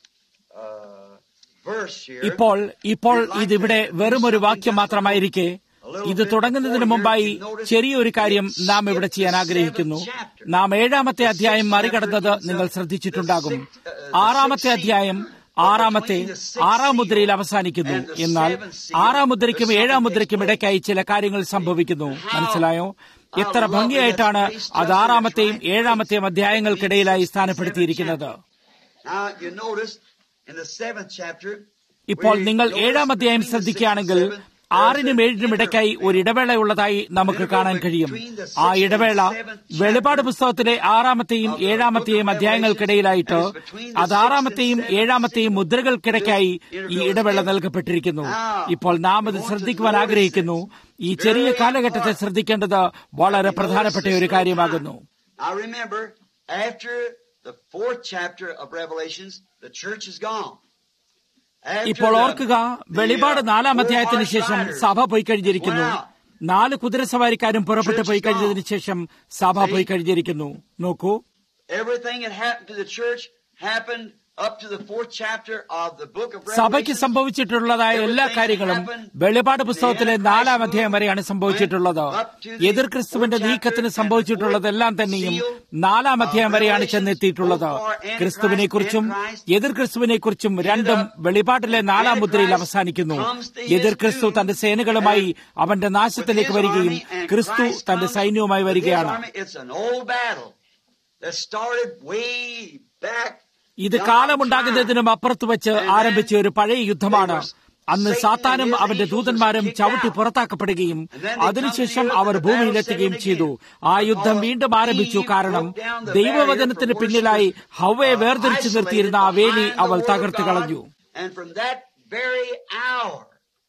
uh, verse here. ഇപ്പോൾ ഇപ്പോൾ ഇതിവിടെ വെറുമൊരു വാക്യം മാത്രമായിരിക്കെ ഇത് തുടങ്ങുന്നതിന് മുമ്പായി ചെറിയൊരു കാര്യം നാം ഇവിടെ ചെയ്യാൻ ആഗ്രഹിക്കുന്നു നാം ഏഴാമത്തെ അധ്യായം മറികടന്നത് നിങ്ങൾ ശ്രദ്ധിച്ചിട്ടുണ്ടാകും ആറാമത്തെ അധ്യായം ആറാമത്തെ ആറാം മുദ്രയിൽ അവസാനിക്കുന്നു എന്നാൽ ആറാം മുദ്രയ്ക്കും ഏഴാം മുദ്രയ്ക്കും ഇടയ്ക്കായി ചില കാര്യങ്ങൾ സംഭവിക്കുന്നു മനസ്സിലായോ എത്ര ഭംഗിയായിട്ടാണ് അത് ആറാമത്തെയും ഏഴാമത്തെയും അധ്യായങ്ങൾക്കിടയിലായി സ്ഥാനപ്പെടുത്തിയിരിക്കുന്നത് Now you notice in the seventh chapter. ഇപ്പോൾ we നിങ്ങൾ notice ഏഴാം അധ്യായം between the ശ്രദ്ധിക്കുകയാണെങ്കിൽ sixth and seventh, ആറിനും ഏഴിനും ഇടയ്ക്കായി ഒരു ഇടവേളയുള്ളതായി നമുക്ക് കാണാൻ കഴിയും ആ ഇടവേള വെളിപാട് പുസ്തകത്തിലെ ആറാമത്തെയും ഏഴാമത്തെയും അധ്യായങ്ങൾക്കിടയിലായിട്ട് അത് ആറാമത്തെയും ഏഴാമത്തെയും മുദ്രകൾക്കിടയ്ക്കായി ഈ ഇടവേള നൽകപ്പെട്ടിരിക്കുന്നു ഇപ്പോൾ നാം അത് ശ്രദ്ധിക്കുവാൻ ആഗ്രഹിക്കുന്നു ഈ ചെറിയ കാലഘട്ടത്തെ ശ്രദ്ധിക്കേണ്ടത് വളരെ പ്രധാനപ്പെട്ട ഒരു കാര്യമാകുന്നു Now remember, after the fourth chapter of Revelations, the church is gone. After ഇപ്പോൾ the- ഓർക്കുക വെളിപാട് the, uh, നാലാം four അധ്യായത്തിന് horse ശേഷം riders സഭ പോയി കഴിഞ്ഞിരിക്കുന്നു went out. നാല് കുതിരസവാരിക്കാരും പുറപ്പെട്ടു പോയി കഴിഞ്ഞതിന് ശേഷം സഭ പോയി കഴിഞ്ഞിരിക്കുന്നു നോക്കൂ Everything that happened to the church happened up to the fourth chapter of the book of സഭയ്ക്ക് Revelation. സംഭവിച്ചിട്ടുള്ളതായ എല്ലാ കാര്യങ്ങളും വെളിപാട് പുസ്തകത്തിലെ നാലാം അധ്യായം വരെയാണ് സംഭവിച്ചിട്ടുള്ളത് എതിർ ക്രിസ്തുവിന്റെ നീക്കത്തിന് സംഭവിച്ചിട്ടുള്ളതെല്ലാം തന്നെയും നാലാം അധ്യായം വരെയാണ് ചെന്നെത്തിയിട്ടുള്ളത് ക്രിസ്തുവിനെ കുറിച്ചും എതിർ ക്രിസ്തുവിനെ കുറിച്ചും രണ്ടും വെളിപാട്ടിലെ നാലാം മുദ്രയിൽ അവസാനിക്കുന്നു എതിർ ക്രിസ്തു തന്റെ സേനകളുമായി അവന്റെ നാശത്തിലേക്ക് വരികയും ക്രിസ്തു തന്റെ സൈന്യവുമായി വരികയാണ് It's an old battle that started way back. ഇത് കാലമുണ്ടാകുന്നതിനും അപ്പുറത്ത് വെച്ച് ആരംഭിച്ച ഒരു പഴയ യുദ്ധമാണ് അന്ന് സാത്താനും അവന്റെ ദൂതന്മാരും ചവിട്ടി പുറത്താക്കപ്പെടുകയും അതിനുശേഷം അവർ ഭൂമിയിലെത്തുകയും ചെയ്തു ആ യുദ്ധം വീണ്ടും ആരംഭിച്ചു കാരണം ദൈവവചനത്തിന് പിന്നിലായി ഹവയെ വേർതിരിച്ചു നിർത്തിയിരുന്ന ആ വേലി അവൾ തകർത്തു കളഞ്ഞു And from that very hour,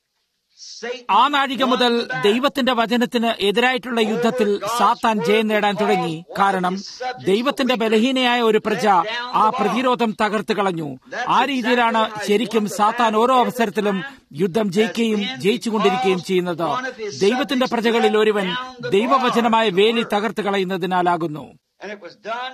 Satan ആ നാഴിക മുതൽ won the battle. ദൈവത്തിന്റെ വചനത്തിന് എതിരായിട്ടുള്ള യുദ്ധത്തിൽ സാത്താൻ ജയം നേടാൻ തുടങ്ങി കാരണം ദൈവത്തിന്റെ ബലഹീനയായ ഒരു പ്രജ ആ പ്രതിരോധം തകർത്തു കളഞ്ഞു ആ രീതിയിലാണ് ശരിക്കും സാത്താൻ ഓരോ അവസരത്തിലും യുദ്ധം ജയിക്കുകയും ജയിച്ചുകൊണ്ടിരിക്കുകയും ചെയ്യുന്നത് ദൈവത്തിന്റെ പ്രജകളിൽ ഒരുവൻ ദൈവവചനമായ വേലി തകർത്തു കളയുന്നതിനാലാകുന്നു And it was done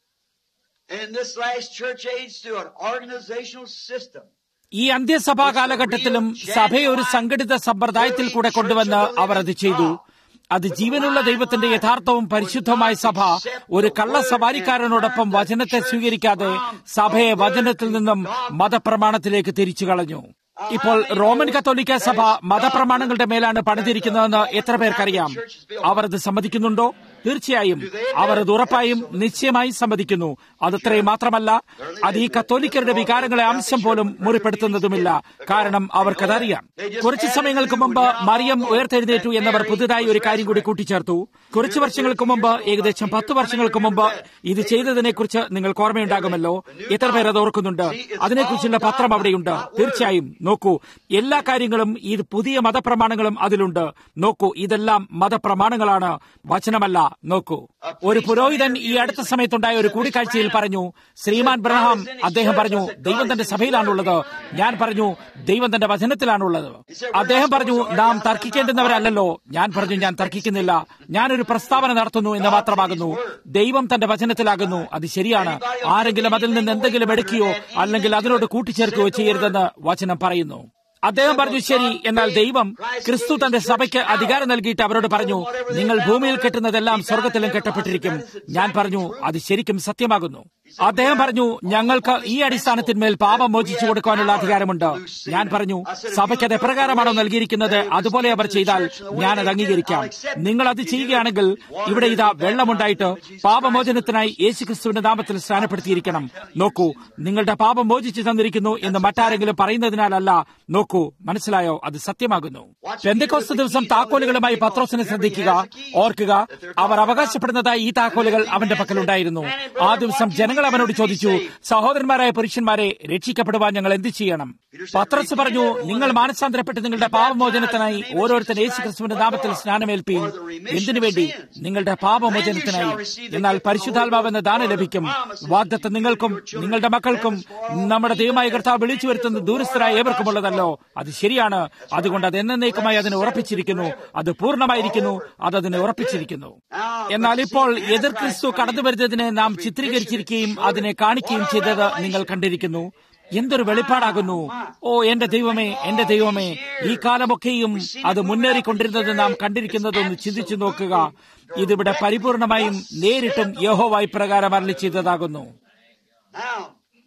in this last church age through an organizational system. ഈ അന്ത്യസഭാ കാലഘട്ടത്തിലും സഭയെ ഒരു സംഘടിത സമ്പ്രദായത്തിൽ കൂടെ കൊണ്ടുവന്ന് അവർ അത് ചെയ്തു അത് ജീവനുള്ള ദൈവത്തിന്റെ യഥാർത്ഥവും പരിശുദ്ധമായ സഭ ഒരു കള്ള സവാരിക്കാരനോടൊപ്പം വചനത്തെ സ്വീകരിക്കാതെ സഭയെ വചനത്തിൽ നിന്നും മതപ്രമാണത്തിലേക്ക് തിരിച്ചു കളഞ്ഞു ഇപ്പോൾ റോമൻ കത്തോലിക്ക സഭ മതപ്രമാണങ്ങളുടെ മേലാണ് പണിതിരിക്കുന്നതെന്ന് എത്ര പേർക്കറിയാം അവർ അത് സമ്മതിക്കുന്നുണ്ടോ തീർച്ചയായും അവർ അത് ഉറപ്പായും നിശ്ചയമായി സമ്മതിക്കുന്നു അതത്രയും മാത്രമല്ല അത് ഈ കത്തോലിക്കരുടെ വികാരങ്ങളെ അംശം പോലും മുറിപ്പെടുത്തുന്നതുമില്ല കാരണം അവർക്കതറിയാം കുറച്ചു സമയങ്ങൾക്ക് മുമ്പ് മറിയം ഉയർത്തെഴുന്നേറ്റു എന്നവർ പുതുതായി ഒരു കാര്യം കൂടി കൂട്ടിച്ചേർത്തു കുറച്ചു വർഷങ്ങൾക്ക് മുമ്പ് ഏകദേശം പത്ത് വർഷങ്ങൾക്ക് മുമ്പ് ഇത് ചെയ്തതിനെക്കുറിച്ച് നിങ്ങൾക്ക് ഓർമ്മയുണ്ടാകുമല്ലോ എത്ര പേർ അത് ഓർക്കുന്നുണ്ട് അതിനെക്കുറിച്ചുള്ള പത്രം അവിടെയുണ്ട് തീർച്ചയായും നോക്കൂ എല്ലാ കാര്യങ്ങളും ഈ പുതിയ മതപ്രമാണങ്ങളും അതിലുണ്ട് നോക്കൂ ഇതെല്ലാം മതപ്രമാണങ്ങളാണ് വചനമല്ല നോക്കൂ ഒരു പുരോഹിതൻ ഈ അടുത്ത സമയത്തുണ്ടായ ഒരു കൂടിക്കാഴ്ചയിൽ പറഞ്ഞു ശ്രീമാൻ ബ്രഹാം അദ്ദേഹം പറഞ്ഞു ദൈവം തന്റെ സഭയിലാണുള്ളത് ഞാൻ പറഞ്ഞു ദൈവം തന്റെ വചനത്തിലാണുള്ളത് അദ്ദേഹം പറഞ്ഞു നാം തർക്കിക്കേണ്ടുന്നവരല്ലല്ലോ ഞാൻ പറഞ്ഞു ഞാൻ തർക്കിക്കുന്നില്ല ഞാനൊരു പ്രസ്താവന നടത്തുന്നു എന്ന് മാത്രമാകുന്നു ദൈവം തന്റെ വചനത്തിലാകുന്നു അത് ശരിയാണ് ആരെങ്കിലും അതിൽ നിന്ന് എന്തെങ്കിലും എടുക്കുകയോ അല്ലെങ്കിൽ അതിനോട് കൂട്ടിച്ചേർക്കുകയോ ചെയ്യരുതെന്ന് വചനം പറയുന്നു അദ്ദേഹം പറഞ്ഞു ശരി എന്നാൽ ദൈവം ക്രിസ്തു തന്റെ സഭയ്ക്ക് അധികാരം നൽകിയിട്ട് അവരോട് പറഞ്ഞു നിങ്ങൾ ഭൂമിയിൽ കെട്ടുന്നതെല്ലാം സ്വർഗത്തിലും കെട്ടപ്പെട്ടിരിക്കും ഞാൻ പറഞ്ഞു അത് ശരിക്കും സത്യമാകുന്നു അദ്ദേഹം പറഞ്ഞു ഞങ്ങൾക്ക് ഈ അടിസ്ഥാനത്തിന്മേൽ പാപം മോചിച്ചു കൊടുക്കാനുള്ള അധികാരമുണ്ട് ഞാൻ പറഞ്ഞു സഭയ്ക്ക് അത് എപ്രകാരമാണോ നൽകിയിരിക്കുന്നത് അതുപോലെ അവർ ചെയ്താൽ ഞാൻ അത് അംഗീകരിക്കാം നിങ്ങൾ അത് ചെയ്യുകയാണെങ്കിൽ ഇവിടെ ഇതാ വെള്ളമുണ്ടായിട്ട് പാപമോചനത്തിനായി യേശുക്രിസ്തുവിന്റെ നാമത്തിൽ സ്നാനപ്പെടുത്തിയിരിക്കണം നോക്കൂ നിങ്ങളുടെ പാപം മോചിച്ചു തന്നിരിക്കുന്നു എന്ന് മറ്റാരെങ്കിലും പറയുന്നതിനാലല്ല നോക്കൂ മനസ്സിലായോ അത് സത്യമാകുന്നു പെന്തക്കോസ്ത് ദിവസം താക്കോലുകളുമായി പത്രോസിനെ ശ്രദ്ധിക്കുക ഓർക്കുക അവർ അവകാശപ്പെടുന്നതായി ഈ താക്കോലുകൾ അവന്റെ പക്കലുണ്ടായിരുന്നു ആ ദിവസം ജനങ്ങൾ അവനോട് ചോദിച്ചു സഹോദരന്മാരായ പുരുഷന്മാരെ രക്ഷിക്കപ്പെടുവാൻ ഞങ്ങൾ എന്ത് ചെയ്യണം പത്രസ് പറഞ്ഞു നിങ്ങൾ മാനസാന്തരപ്പെട്ട് നിങ്ങളുടെ പാപമോചനത്തിനായി ഓരോരുത്തർ യേശു ക്രിസ്തുവിന്റെ നാമത്തിൽ സ്നാനമേൽപ്പീൻ എന്തിനു വേണ്ടി നിങ്ങളുടെ പാപമോചനത്തിനായി എന്നാൽ പരിശുദ്ധാത്മാവെന്ന ദാനം ലഭിക്കും വാഗ്ദത്ത് നിങ്ങൾക്കും നിങ്ങളുടെ മക്കൾക്കും നമ്മുടെ ദൈവമായ കർത്താവ് വിളിച്ചു വരുത്തുന്ന ദൂരസ്ഥരായ ഏവർക്കുമുള്ളതല്ലോ അത് ശരിയാണ് അതുകൊണ്ട് അത് എന്നേക്കുമായി അതിനെ ഉറപ്പിച്ചിരിക്കുന്നു അത് പൂർണ്ണമായിരിക്കുന്നു അത് അതിനെ ഉറപ്പിച്ചിരിക്കുന്നു എന്നാൽ ഇപ്പോൾ എതിർ ക്രിസ്തു കടന്നു വരുന്നതിനെ നാം ചിത്രീകരിച്ചിരിക്കുകയും അതിനെ കാണിക്കുകയും ചെയ്തത് നിങ്ങൾ കണ്ടിരിക്കുന്നു എന്തൊരു വെളിപ്പാടാകുന്നു ഓ എന്റെ ദൈവമേ എന്റെ ദൈവമേ ഈ കാലമൊക്കെയും അത് മുന്നേറിക്കൊണ്ടിരുന്നത് നാം കണ്ടിരിക്കുന്നതൊന്ന് ചിന്തിച്ചു നോക്കുക ഇതിവിടെ പരിപൂർണമായും നേരിട്ടും യഹോവായി പ്രകാരം അരളി ചെയ്തതാകുന്നു Now,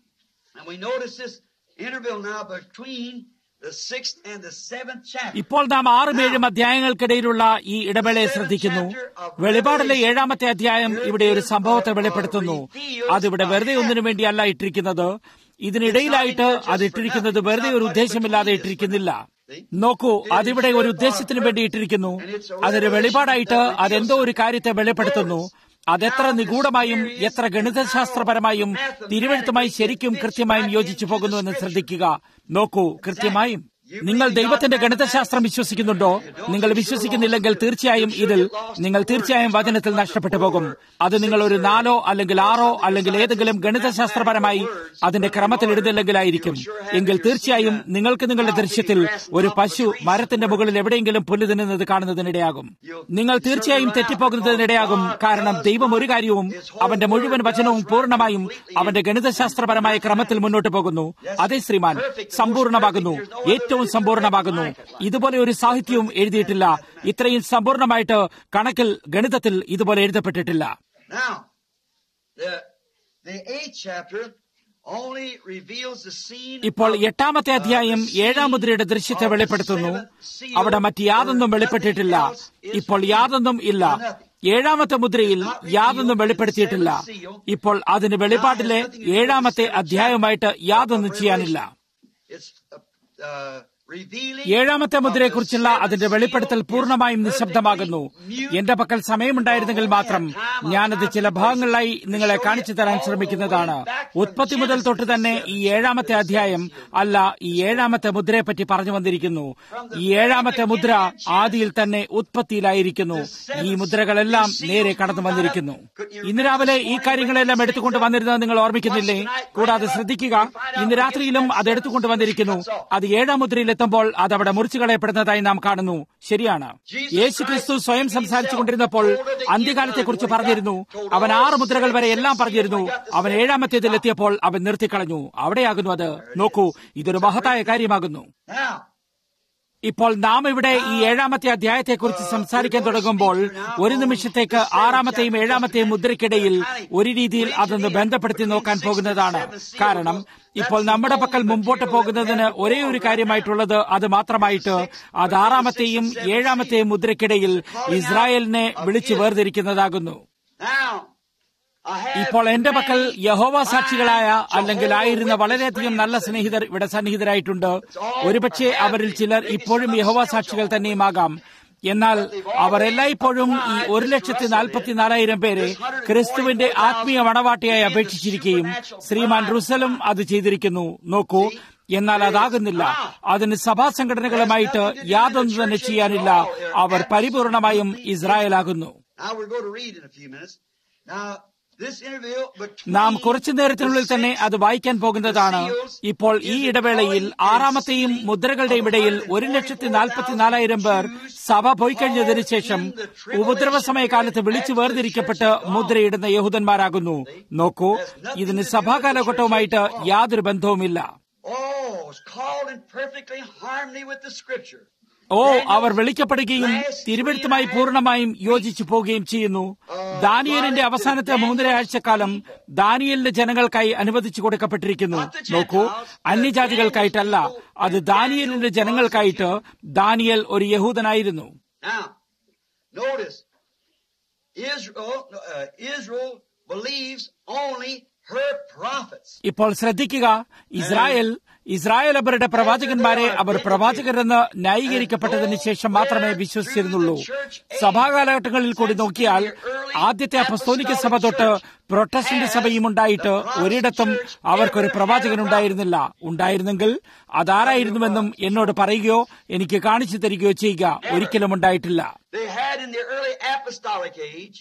and we notice this interval now between the sixth and the seventh chapter. ഇപ്പോൾ നാം ആറും ഏഴും അധ്യായങ്ങൾക്കിടയിലുള്ള ഈ ഇടവേളയെ ശ്രദ്ധിക്കുന്നു വെളിപാടിലെ ഏഴാമത്തെ അധ്യായം ഇവിടെ ഒരു സംഭവത്തെ വെളിപ്പെടുത്തുന്നു അതിവിടെ വെറുതെ ഒന്നിനു വേണ്ടിയല്ല ഇട്ടിരിക്കുന്നത് ഇതിനിടയിലായിട്ട് അത് ഇട്ടിരിക്കുന്നത് വെറുതെ ഒരു ഉദ്ദേശമില്ലാതെ ഇട്ടിരിക്കുന്നില്ല നോക്കൂ അതിവിടെ ഒരു ഉദ്ദേശത്തിന് വേണ്ടി ഇട്ടിരിക്കുന്നു അതൊരു വെളിപാടായിട്ട് അതെന്തോ ഒരു കാര്യത്തെ വെളിപ്പെടുത്തുന്നു അതെത്ര നിഗൂഢമായും എത്ര ഗണിതശാസ്ത്രപരമായും തിരുവഴുത്തുമായി ശരിക്കും കൃത്യമായും യോജിച്ചു പോകുന്നു എന്ന് ശ്രദ്ധിക്കുക നോക്കൂ കൃത്യമായും നിങ്ങൾ ദൈവത്തിന്റെ ഗണിതശാസ്ത്രം വിശ്വസിക്കുന്നുണ്ടോ നിങ്ങൾ വിശ്വസിക്കുന്നില്ലെങ്കിൽ തീർച്ചയായും ഇതിൽ നിങ്ങൾ തീർച്ചയായും വചനത്തിൽ നഷ്ടപ്പെട്ടു പോകും അത് നിങ്ങൾ ഒരു നാലോ അല്ലെങ്കിൽ ആറോ അല്ലെങ്കിൽ ഏതെങ്കിലും ഗണിതശാസ്ത്രപരമായി അതിന്റെ ക്രമത്തിൽ ഇടുന്നില്ലെങ്കിലായിരിക്കും എങ്കിൽ തീർച്ചയായും നിങ്ങൾക്ക് നിങ്ങളുടെ ദൃശ്യത്തിൽ ഒരു പശു മരത്തിന്റെ മുകളിൽ എവിടെയെങ്കിലും പുല്ല് തിന്നുന്നത് കാണുന്നതിനിടയാകും നിങ്ങൾ തീർച്ചയായും തെറ്റിപ്പോകുന്നതിനിടയാകും കാരണം ദൈവം ഒരു കാര്യവും അവന്റെ മുഴുവൻ വചനവും പൂർണ്ണമായും അവന്റെ ഗണിതശാസ്ത്രപരമായ ക്രമത്തിൽ മുന്നോട്ട് പോകുന്നു അതേ ശ്രീമാൻ സമ്പൂർണ്ണമാകുന്നു ഏറ്റവും സമ്പൂർണ്ണമാകുന്നു ഇതുപോലെ ഒരു സാഹിത്യവും എഴുതിയിട്ടില്ല ഇത്രയും സമ്പൂർണ്ണമായിട്ട് കണക്കിൽ ഗണിതത്തിൽ ഇതുപോലെ എഴുതപ്പെട്ടിട്ടില്ല Now, the, the eighth chapter only reveals the scene ഇപ്പോൾ of- എട്ടാമത്തെ അധ്യായം ഏഴാം മുദ്രയുടെ ദൃശ്യത്തെ വെളിപ്പെടുത്തുന്നു അവിടെ മറ്റ് യാതൊന്നും വെളിപ്പെട്ടിട്ടില്ല ഇപ്പോൾ യാതൊന്നും ഇല്ല ഏഴാമത്തെ മുദ്രയിൽ യാതൊന്നും വെളിപ്പെടുത്തിയിട്ടില്ല ഇപ്പോൾ അതിന് വെളിപ്പാട്ടിലെ ഏഴാമത്തെ അധ്യായമായിട്ട് യാതൊന്നും ചെയ്യാനില്ല It's uh, uh, revealing ഏഴാമത്തെ മുദ്രയെക്കുറിച്ചുള്ള അതിന്റെ വെളിപ്പെടുത്തൽ പൂർണ്ണമായും നിശബ്ദമാകുന്നു എന്റെ പക്കൽ സമയമുണ്ടായിരുന്നെങ്കിൽ മാത്രം ഞാനത് ചില ഭാഗങ്ങളിലായി നിങ്ങളെ കാണിച്ചു തരാൻ ശ്രമിക്കുന്നതാണ് ഉത്പത്തി മുതൽ തൊട്ട് തന്നെ ഈ ഏഴാമത്തെ അധ്യായം അല്ല ഈ ഏഴാമത്തെ മുദ്രയെപ്പറ്റി പറഞ്ഞു വന്നിരിക്കുന്നു ഈ ഏഴാമത്തെ മുദ്ര ആദിയിൽ തന്നെ ഉത്പത്തിയിലായിരിക്കുന്നു ഈ മുദ്രകളെല്ലാം നേരെ കടന്നു വന്നിരിക്കുന്നു ഇന്ന് രാവിലെ ഈ കാര്യങ്ങളെല്ലാം എടുത്തുകൊണ്ട് വന്നിരുന്നത് നിങ്ങൾ ഓർമ്മിക്കുന്നില്ലേ കൂടാതെ ശ്രദ്ധിക്കുക ഇന്ന് രാത്രിയിലും അത് എടുത്തുകൊണ്ട് വന്നിരിക്കുന്നു അത് ഏഴാം മുദ്രയിൽ എത്തുമ്പോൾ അത് അവിടെ മുറിച്ചു കളയപ്പെടുന്നതായി നാം കാണുന്നു ശരിയാണ് യേശു ക്രിസ്തു സ്വയം സംസാരിച്ചു കൊണ്ടിരുന്നപ്പോൾ അന്ത്യകാലത്തെക്കുറിച്ച് പറഞ്ഞിരുന്നു അവൻ ആറ് മുദ്രകൾ വരെ എല്ലാം പറഞ്ഞിരുന്നു അവൻ ഏഴാമത്തേതിൽ എത്തിയപ്പോൾ അവൻ നിർത്തിക്കളഞ്ഞു അവിടെയാകുന്നു അത് നോക്കൂ ഇതൊരു മഹത്തായ കാര്യമാകുന്നു now. ഇപ്പോൾ നാം ഇവിടെ ഈ ഏഴാമത്തെ അധ്യായത്തെക്കുറിച്ച് സംസാരിക്കാൻ തുടങ്ങുമ്പോൾ ഒരു നിമിഷത്തേക്ക് ആറാമത്തെയും ഏഴാമത്തെയും മുദ്രയ്ക്കിടയിൽ ഒരു രീതിയിൽ അതൊന്ന് ബന്ധപ്പെടുത്തി നോക്കാൻ പോകുന്നതാണ് കാരണം ഇപ്പോൾ നമ്മുടെ പക്കൽ മുമ്പോട്ട് പോകുന്നതിന് ഒരേ ഒരു കാര്യമായിട്ടുള്ളത് അത് മാത്രമായിട്ട് അത് ആറാമത്തെയും ഏഴാമത്തെയും മുദ്രയ്ക്കിടയിൽ ഇസ്രായേലിനെ വിളിച്ചു വേർതിരിക്കുന്നതാകുന്നു Now, I have ഇപ്പോൾ എന്റെ പക്കൽ യഹോവ സാക്ഷികളായ അല്ലെങ്കിൽ ആയിരുന്ന വളരെയധികം നല്ല സ്നേഹിതർ ഇവിടെ സന്നിഹിതരായിട്ടുണ്ട് ഒരുപക്ഷെ അവരിൽ ചിലർ ഇപ്പോഴും യഹോവ സാക്ഷികൾ തന്നെയുമാകാം എന്നാൽ അവർ എല്ലായ്പ്പോഴും ഈ ഒരു ലക്ഷത്തി നാൽപ്പത്തിനാലായിരം പേരെ ക്രിസ്തുവിന്റെ ആത്മീയ മണവാട്ടിയായി അപേക്ഷിച്ചിരിക്കുകയും ശ്രീമാൻ റുസലും അത് ചെയ്തിരിക്കുന്നു നോക്കൂ എന്നാൽ അതാകുന്നില്ല അതിന് സഭാ സംഘടനകളുമായിട്ട് യാതൊന്നും തന്നെ ചെയ്യാനില്ല അവർ പരിപൂർണമായും ഇസ്രായേലാകുന്നു Now we're going to read in a few minutes. Now, this interview between നാം കുറച്ചു നേരത്തിനുള്ളിൽ തന്നെ അത് വായിക്കാൻ പോകുന്നതാണ് ഇപ്പോൾ ഈ ഇടവേളയിൽ ആറാമത്തെയും മുദ്രകളുടെയും ഇടയിൽ ഒരു ലക്ഷത്തി നാൽപ്പത്തിനാലായിരം പേർ സഭ പോയി കഴിഞ്ഞതിനു ശേഷം ഉപദ്രവ സമയകാലത്ത് വിളിച്ചു വേർതിരിക്കപ്പെട്ട് മുദ്രയിടുന്ന യഹൂദന്മാരാകുന്നു നോക്കൂ ഇതിന് സഭാകാലഘട്ടവുമായിട്ട് യാതൊരു ബന്ധവുമില്ല Oh, it's called in perfectly harmony with the scripture. ഓ അവർ വിളിക്കപ്പെടുകയും തിരുവെഴുത്തുമായി പൂർണ്ണമായും യോജിച്ചു പോവുകയും ചെയ്യുന്നു ദാനിയലിന്റെ അവസാനത്തെ മൂന്നര ആഴ്ചക്കാലം ദാനിയലിന്റെ ജനങ്ങൾക്കായി അനുവദിച്ചു കൊടുക്കപ്പെട്ടിരിക്കുന്നു നോക്കൂ അന്യജാതികൾക്കായിട്ടല്ല അത് ദാനിയലിന്റെ ജനങ്ങൾക്കായിട്ട് ദാനിയൽ ഒരു യഹൂദനായിരുന്നു Now, notice, Israel, uh, Israel believes only her prophets. ഇപ്പോൾ ശ്രദ്ധിക്കുക ഇസ്രായേൽ ഇസ്രായേൽ അവരുടെ പ്രവാചകന്മാരെ അവർ പ്രവാചകരെന്ന് ന്യായീകരിക്കപ്പെട്ടതിന് ശേഷം മാത്രമേ വിശ്വസിച്ചിരുന്നുള്ളൂ സഭാകാലഘട്ടങ്ങളിൽ കൂടി നോക്കിയാൽ ആദ്യത്തെ അപസ്തോലിക സഭ തൊട്ട് പ്രൊട്ടസ്റ്റന്റ് സഭയും ഉണ്ടായിട്ട് ഒരിടത്തും അവർക്കൊരു പ്രവാചകൻ ഉണ്ടായിരുന്നില്ല ഉണ്ടായിരുന്നെങ്കിൽ അതാരായിരുന്നുവെന്നും എന്നോട് പറയുകയോ എനിക്ക് കാണിച്ചു തരികയോ ചെയ്യുക ഒരിക്കലും ഉണ്ടായിട്ടില്ല They had in the early apostolic age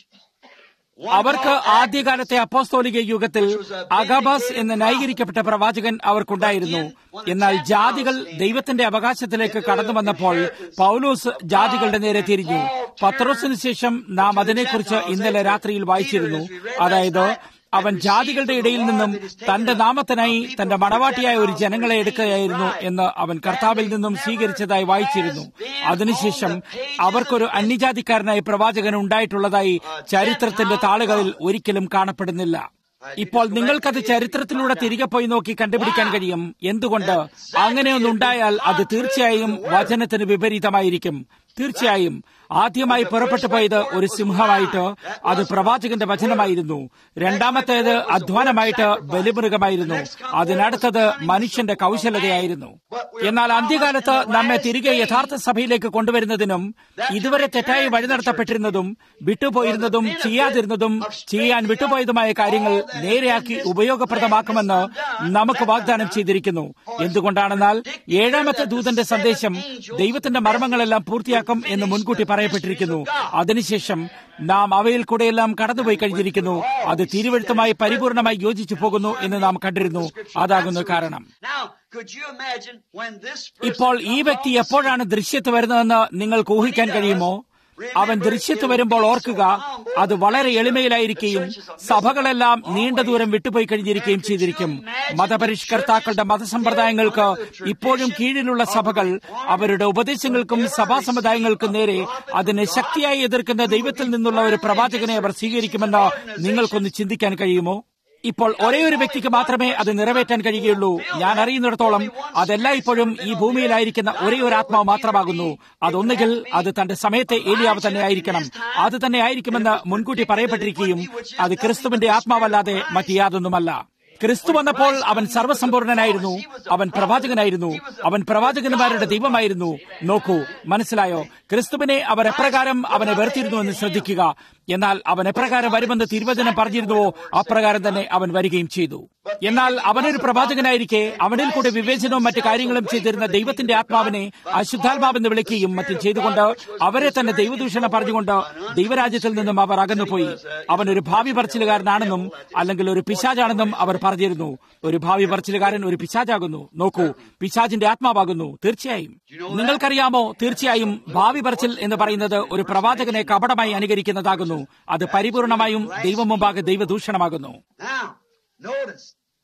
one അവർക്ക് called ആദ്യകാലത്തെ അപ്പോസ്തോലിക യുഗത്തിൽ അഗബാസ് എന്ന ന്യായീകരിക്കപ്പെട്ട പ്രവാചകൻ അവർക്കുണ്ടായിരുന്നു എന്നാൽ ജാതികൾ ദൈവത്തിന്റെ അവകാശത്തിലേക്ക് കടന്നു വന്നപ്പോൾ പൗലോസ് ജാതികളുടെ നേരെ തിരിഞ്ഞു പത്രോസിന് ശേഷം നാം അതിനെക്കുറിച്ച് ഇന്നലെ രാത്രിയിൽ വായിച്ചിരുന്നു അതായത് അവൻ ജാതികളുടെ ഇടയിൽ നിന്നും തന്റെ നാമത്തിനായി തന്റെ മണവാട്ടിയായ ഒരു ജനങ്ങളെ എടുക്കുകയായിരുന്നു എന്ന് അവൻ കർത്താവിൽ നിന്നും സ്വീകരിച്ചതായി വായിച്ചിരുന്നു അതിനുശേഷം അവർക്കൊരു അന്യജാതിക്കാരനായ പ്രവാചകൻ ഉണ്ടായിട്ടുള്ളതായി ചരിത്രത്തിന്റെ താളുകളിൽ ഒരിക്കലും കാണപ്പെടുന്നില്ല ഇപ്പോൾ നിങ്ങൾക്കത് ചരിത്രത്തിലൂടെ തിരികെ പോയി നോക്കി കണ്ടുപിടിക്കാൻ കഴിയും എന്തുകൊണ്ട് അങ്ങനെയൊന്നുണ്ടായാൽ അത് തീർച്ചയായും വചനത്തിന് വിപരീതമായിരിക്കും തീർച്ചയായും ആദ്യമായി പുറപ്പെട്ടു പോയത് ഒരു സിംഹമായിട്ട് അത് പ്രവാചകന്റെ വചനമായിരുന്നു രണ്ടാമത്തേത് അധ്വാനമായിട്ട് ബലിമൃഗമായിരുന്നു അതിനടുത്തത് മനുഷ്യന്റെ കൗശലതയായിരുന്നു എന്നാൽ അന്ത്യകാലത്ത് നമ്മെ തിരികെ യഥാർത്ഥ സഭയിലേക്ക് കൊണ്ടുവരുന്നതിനും ഇതുവരെ തെറ്റായി വഴി നടത്തപ്പെട്ടിരുന്നതും വിട്ടുപോയിരുന്നതും ചെയ്യാതിരുന്നതും ചെയ്യാൻ വിട്ടുപോയതുമായ കാര്യങ്ങൾ നേരെയാക്കി ഉപയോഗപ്രദമാക്കുമെന്ന് നമുക്ക് വാഗ്ദാനം ചെയ്തിരിക്കുന്നു എന്തുകൊണ്ടാണെന്നാൽ ഏഴാമത്തെ ദൂതന്റെ സന്ദേശം ദൈവത്തിന്റെ മർമ്മങ്ങളെല്ലാം പൂർത്തിയാക്കും എന്ന് മുൻകൂട്ടി പറയപ്പെട്ടിരിക്കുന്നു അതിനുശേഷം നാം അവയിൽ കൂടെയെല്ലാം കടന്നുപോയി കഴിഞ്ഞിരിക്കുന്നു അത് തിരുവഴുത്തുമായി പരിപൂർണമായി യോജിച്ചു പോകുന്നു എന്ന് നാം കണ്ടിരുന്നു അതാകുന്നു കാരണം Now, could you imagine when this person ഇപ്പോൾ ഈ വ്യക്തി എപ്പോഴാണ് ദൃശ്യത്ത് വരുന്നതെന്ന് നിങ്ങൾക്ക് ഊഹിക്കാൻ കഴിയുമോ അവൻ ദൃശ്യത്ത് വരുമ്പോൾ ഓർക്കുക അത് വളരെ എളിമയിലായിരിക്കുകയും സഭകളെല്ലാം നീണ്ട ദൂരം വിട്ടുപോയി കഴിഞ്ഞിരിക്കുകയും ചെയ്തിരിക്കും മതപരിഷ്കർത്താക്കളുടെ മതസമ്പ്രദായങ്ങൾക്ക് ഇപ്പോഴും കീഴിലുള്ള സഭകൾ അവരുടെ ഉപദേശങ്ങൾക്കും സഭാ സമുദായങ്ങൾക്കും നേരെ അതിനെ ശക്തിയായി എതിർക്കുന്ന ദൈവത്തിൽ നിന്നുള്ള ഒരു പ്രവാചകനെ അവർ സ്വീകരിക്കുമെന്ന് നിങ്ങൾക്കൊന്ന് ചിന്തിക്കാൻ കഴിയുമോ ഇപ്പോൾ ഒരേ ഒരു വ്യക്തിക്ക് മാത്രമേ അത് നിറവേറ്റാൻ കഴിയുകയുള്ളൂ ഞാൻ അറിയുന്നിടത്തോളം അതെല്ലാം ഇപ്പോഴും ഈ ഭൂമിയിലായിരിക്കുന്ന ഒരേ ഒരു ആത്മാവ് മാത്രമാകുന്നു അതൊന്നുകിൽ അത് തന്റെ സമയത്തെ ഏലിയാവ് തന്നെ ആയിരിക്കണം അത് തന്നെ ആയിരിക്കുമെന്ന് മുൻകൂട്ടി പറയപ്പെട്ടിരിക്കുകയും അത് ക്രിസ്തുവിന്റെ ആത്മാവല്ലാതെ മറ്റ് യാതൊന്നുമല്ല ക്രിസ്തു വന്നപ്പോൾ അവൻ സർവ്വസമ്പൂർണനായിരുന്നു അവൻ പ്രവാചകനായിരുന്നു അവൻ പ്രവാചകന്മാരുടെ ദൈവമായിരുന്നു നോക്കൂ മനസ്സിലായോ ക്രിസ്തുവിനെ അവർ എപ്രകാരം അവനെ വെറുത്തിരുന്നു എന്ന് ശ്രദ്ധിക്കുക എന്നാൽ അവൻ എപ്രകാരം വരുമെന്ന് തിരുവചനം പറഞ്ഞിരുന്നുവോ അപ്രകാരം തന്നെ അവൻ വരികയും ചെയ്തു എന്നാൽ അവനൊരു പ്രവാചകനായിരിക്കെ അവനിൽ കൂടെ വിവേചനവും മറ്റു കാര്യങ്ങളും ചെയ്തിരുന്ന ദൈവത്തിന്റെ ആത്മാവിനെ അശുദ്ധാത്മാവെന്ന് വിളിക്കുകയും മറ്റും ചെയ്തുകൊണ്ട് അവരെ തന്നെ ദൈവദൂഷണം പറഞ്ഞുകൊണ്ട് ദൈവരാജ്യത്തിൽ നിന്നും അവർ അകന്നുപോയി അവൻ ഒരു ഭാവി പറച്ചിലുകാരനാണെന്നും അല്ലെങ്കിൽ ഒരു പിശാചാണെന്നും അവർ പറഞ്ഞിരുന്നു ഒരു ഭാവി പറച്ചിലുകാരൻ ഒരു പിശാചാകുന്നു നോക്കൂ പിശാചിന്റെ ആത്മാവാകുന്നു തീർച്ചയായും നിങ്ങൾക്കറിയാമോ തീർച്ചയായും ഭാവി പറച്ചിൽ എന്ന് പറയുന്നത് ഒരു പ്രവാചകനെ കപടമായി അനുകരിക്കുന്നതാകുന്നു അത് പരിപൂർണമായും ദൈവം മുമ്പാകെ ദൈവദൂഷണമാകുന്നു Now, notice.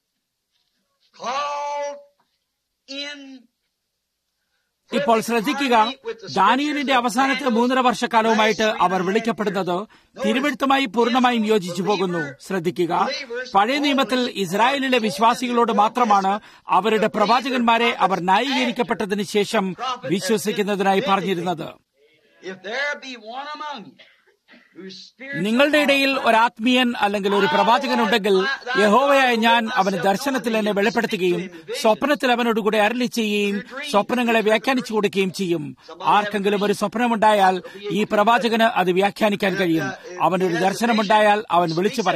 Called in ഇപ്പോൾ ശ്രദ്ധിക്കുക ദാനിയലിന്റെ അവസാനത്തെ മൂന്നര വർഷക്കാലവുമായിട്ട് അവർ വിളിക്കപ്പെടുന്നത് തിരുവഴുത്തുമായി പൂർണ്ണമായും യോജിച്ചു പോകുന്നു ശ്രദ്ധിക്കുക പഴയ നിയമത്തിൽ ഇസ്രായേലിലെ വിശ്വാസികളോട് മാത്രമാണ് അവരുടെ പ്രവാചകന്മാരെ അവർ ന്യായീകരിക്കപ്പെട്ടതിന് ശേഷം വിശ്വസിക്കുന്നതിനായി പറഞ്ഞിരുന്നത് If there be one among you whose spirit നിങ്ങളുടെ ഇടയിൽ ഒരാത്മീയൻ അല്ലെങ്കിൽ ഒരു പ്രവാചകൻ ഉണ്ടെങ്കിൽ യഹോവയായ ഞാൻ അവന് ദർശനത്തിൽ എന്നെ വെളിപ്പെടുത്തുകയും സ്വപ്നത്തിൽ അവനോടുകൂടെ അരളി ചെയ്യുകയും സ്വപ്നങ്ങളെ വ്യാഖ്യാനിച്ചു കൊടുക്കുകയും ചെയ്യും ആർക്കെങ്കിലും ഒരു സ്വപ്നമുണ്ടായാൽ ഈ പ്രവാചകന് അത് വ്യാഖ്യാനിക്കാൻ കഴിയും അവനൊരു ദർശനമുണ്ടായാൽ അവൻ വിളിച്ചു പറയും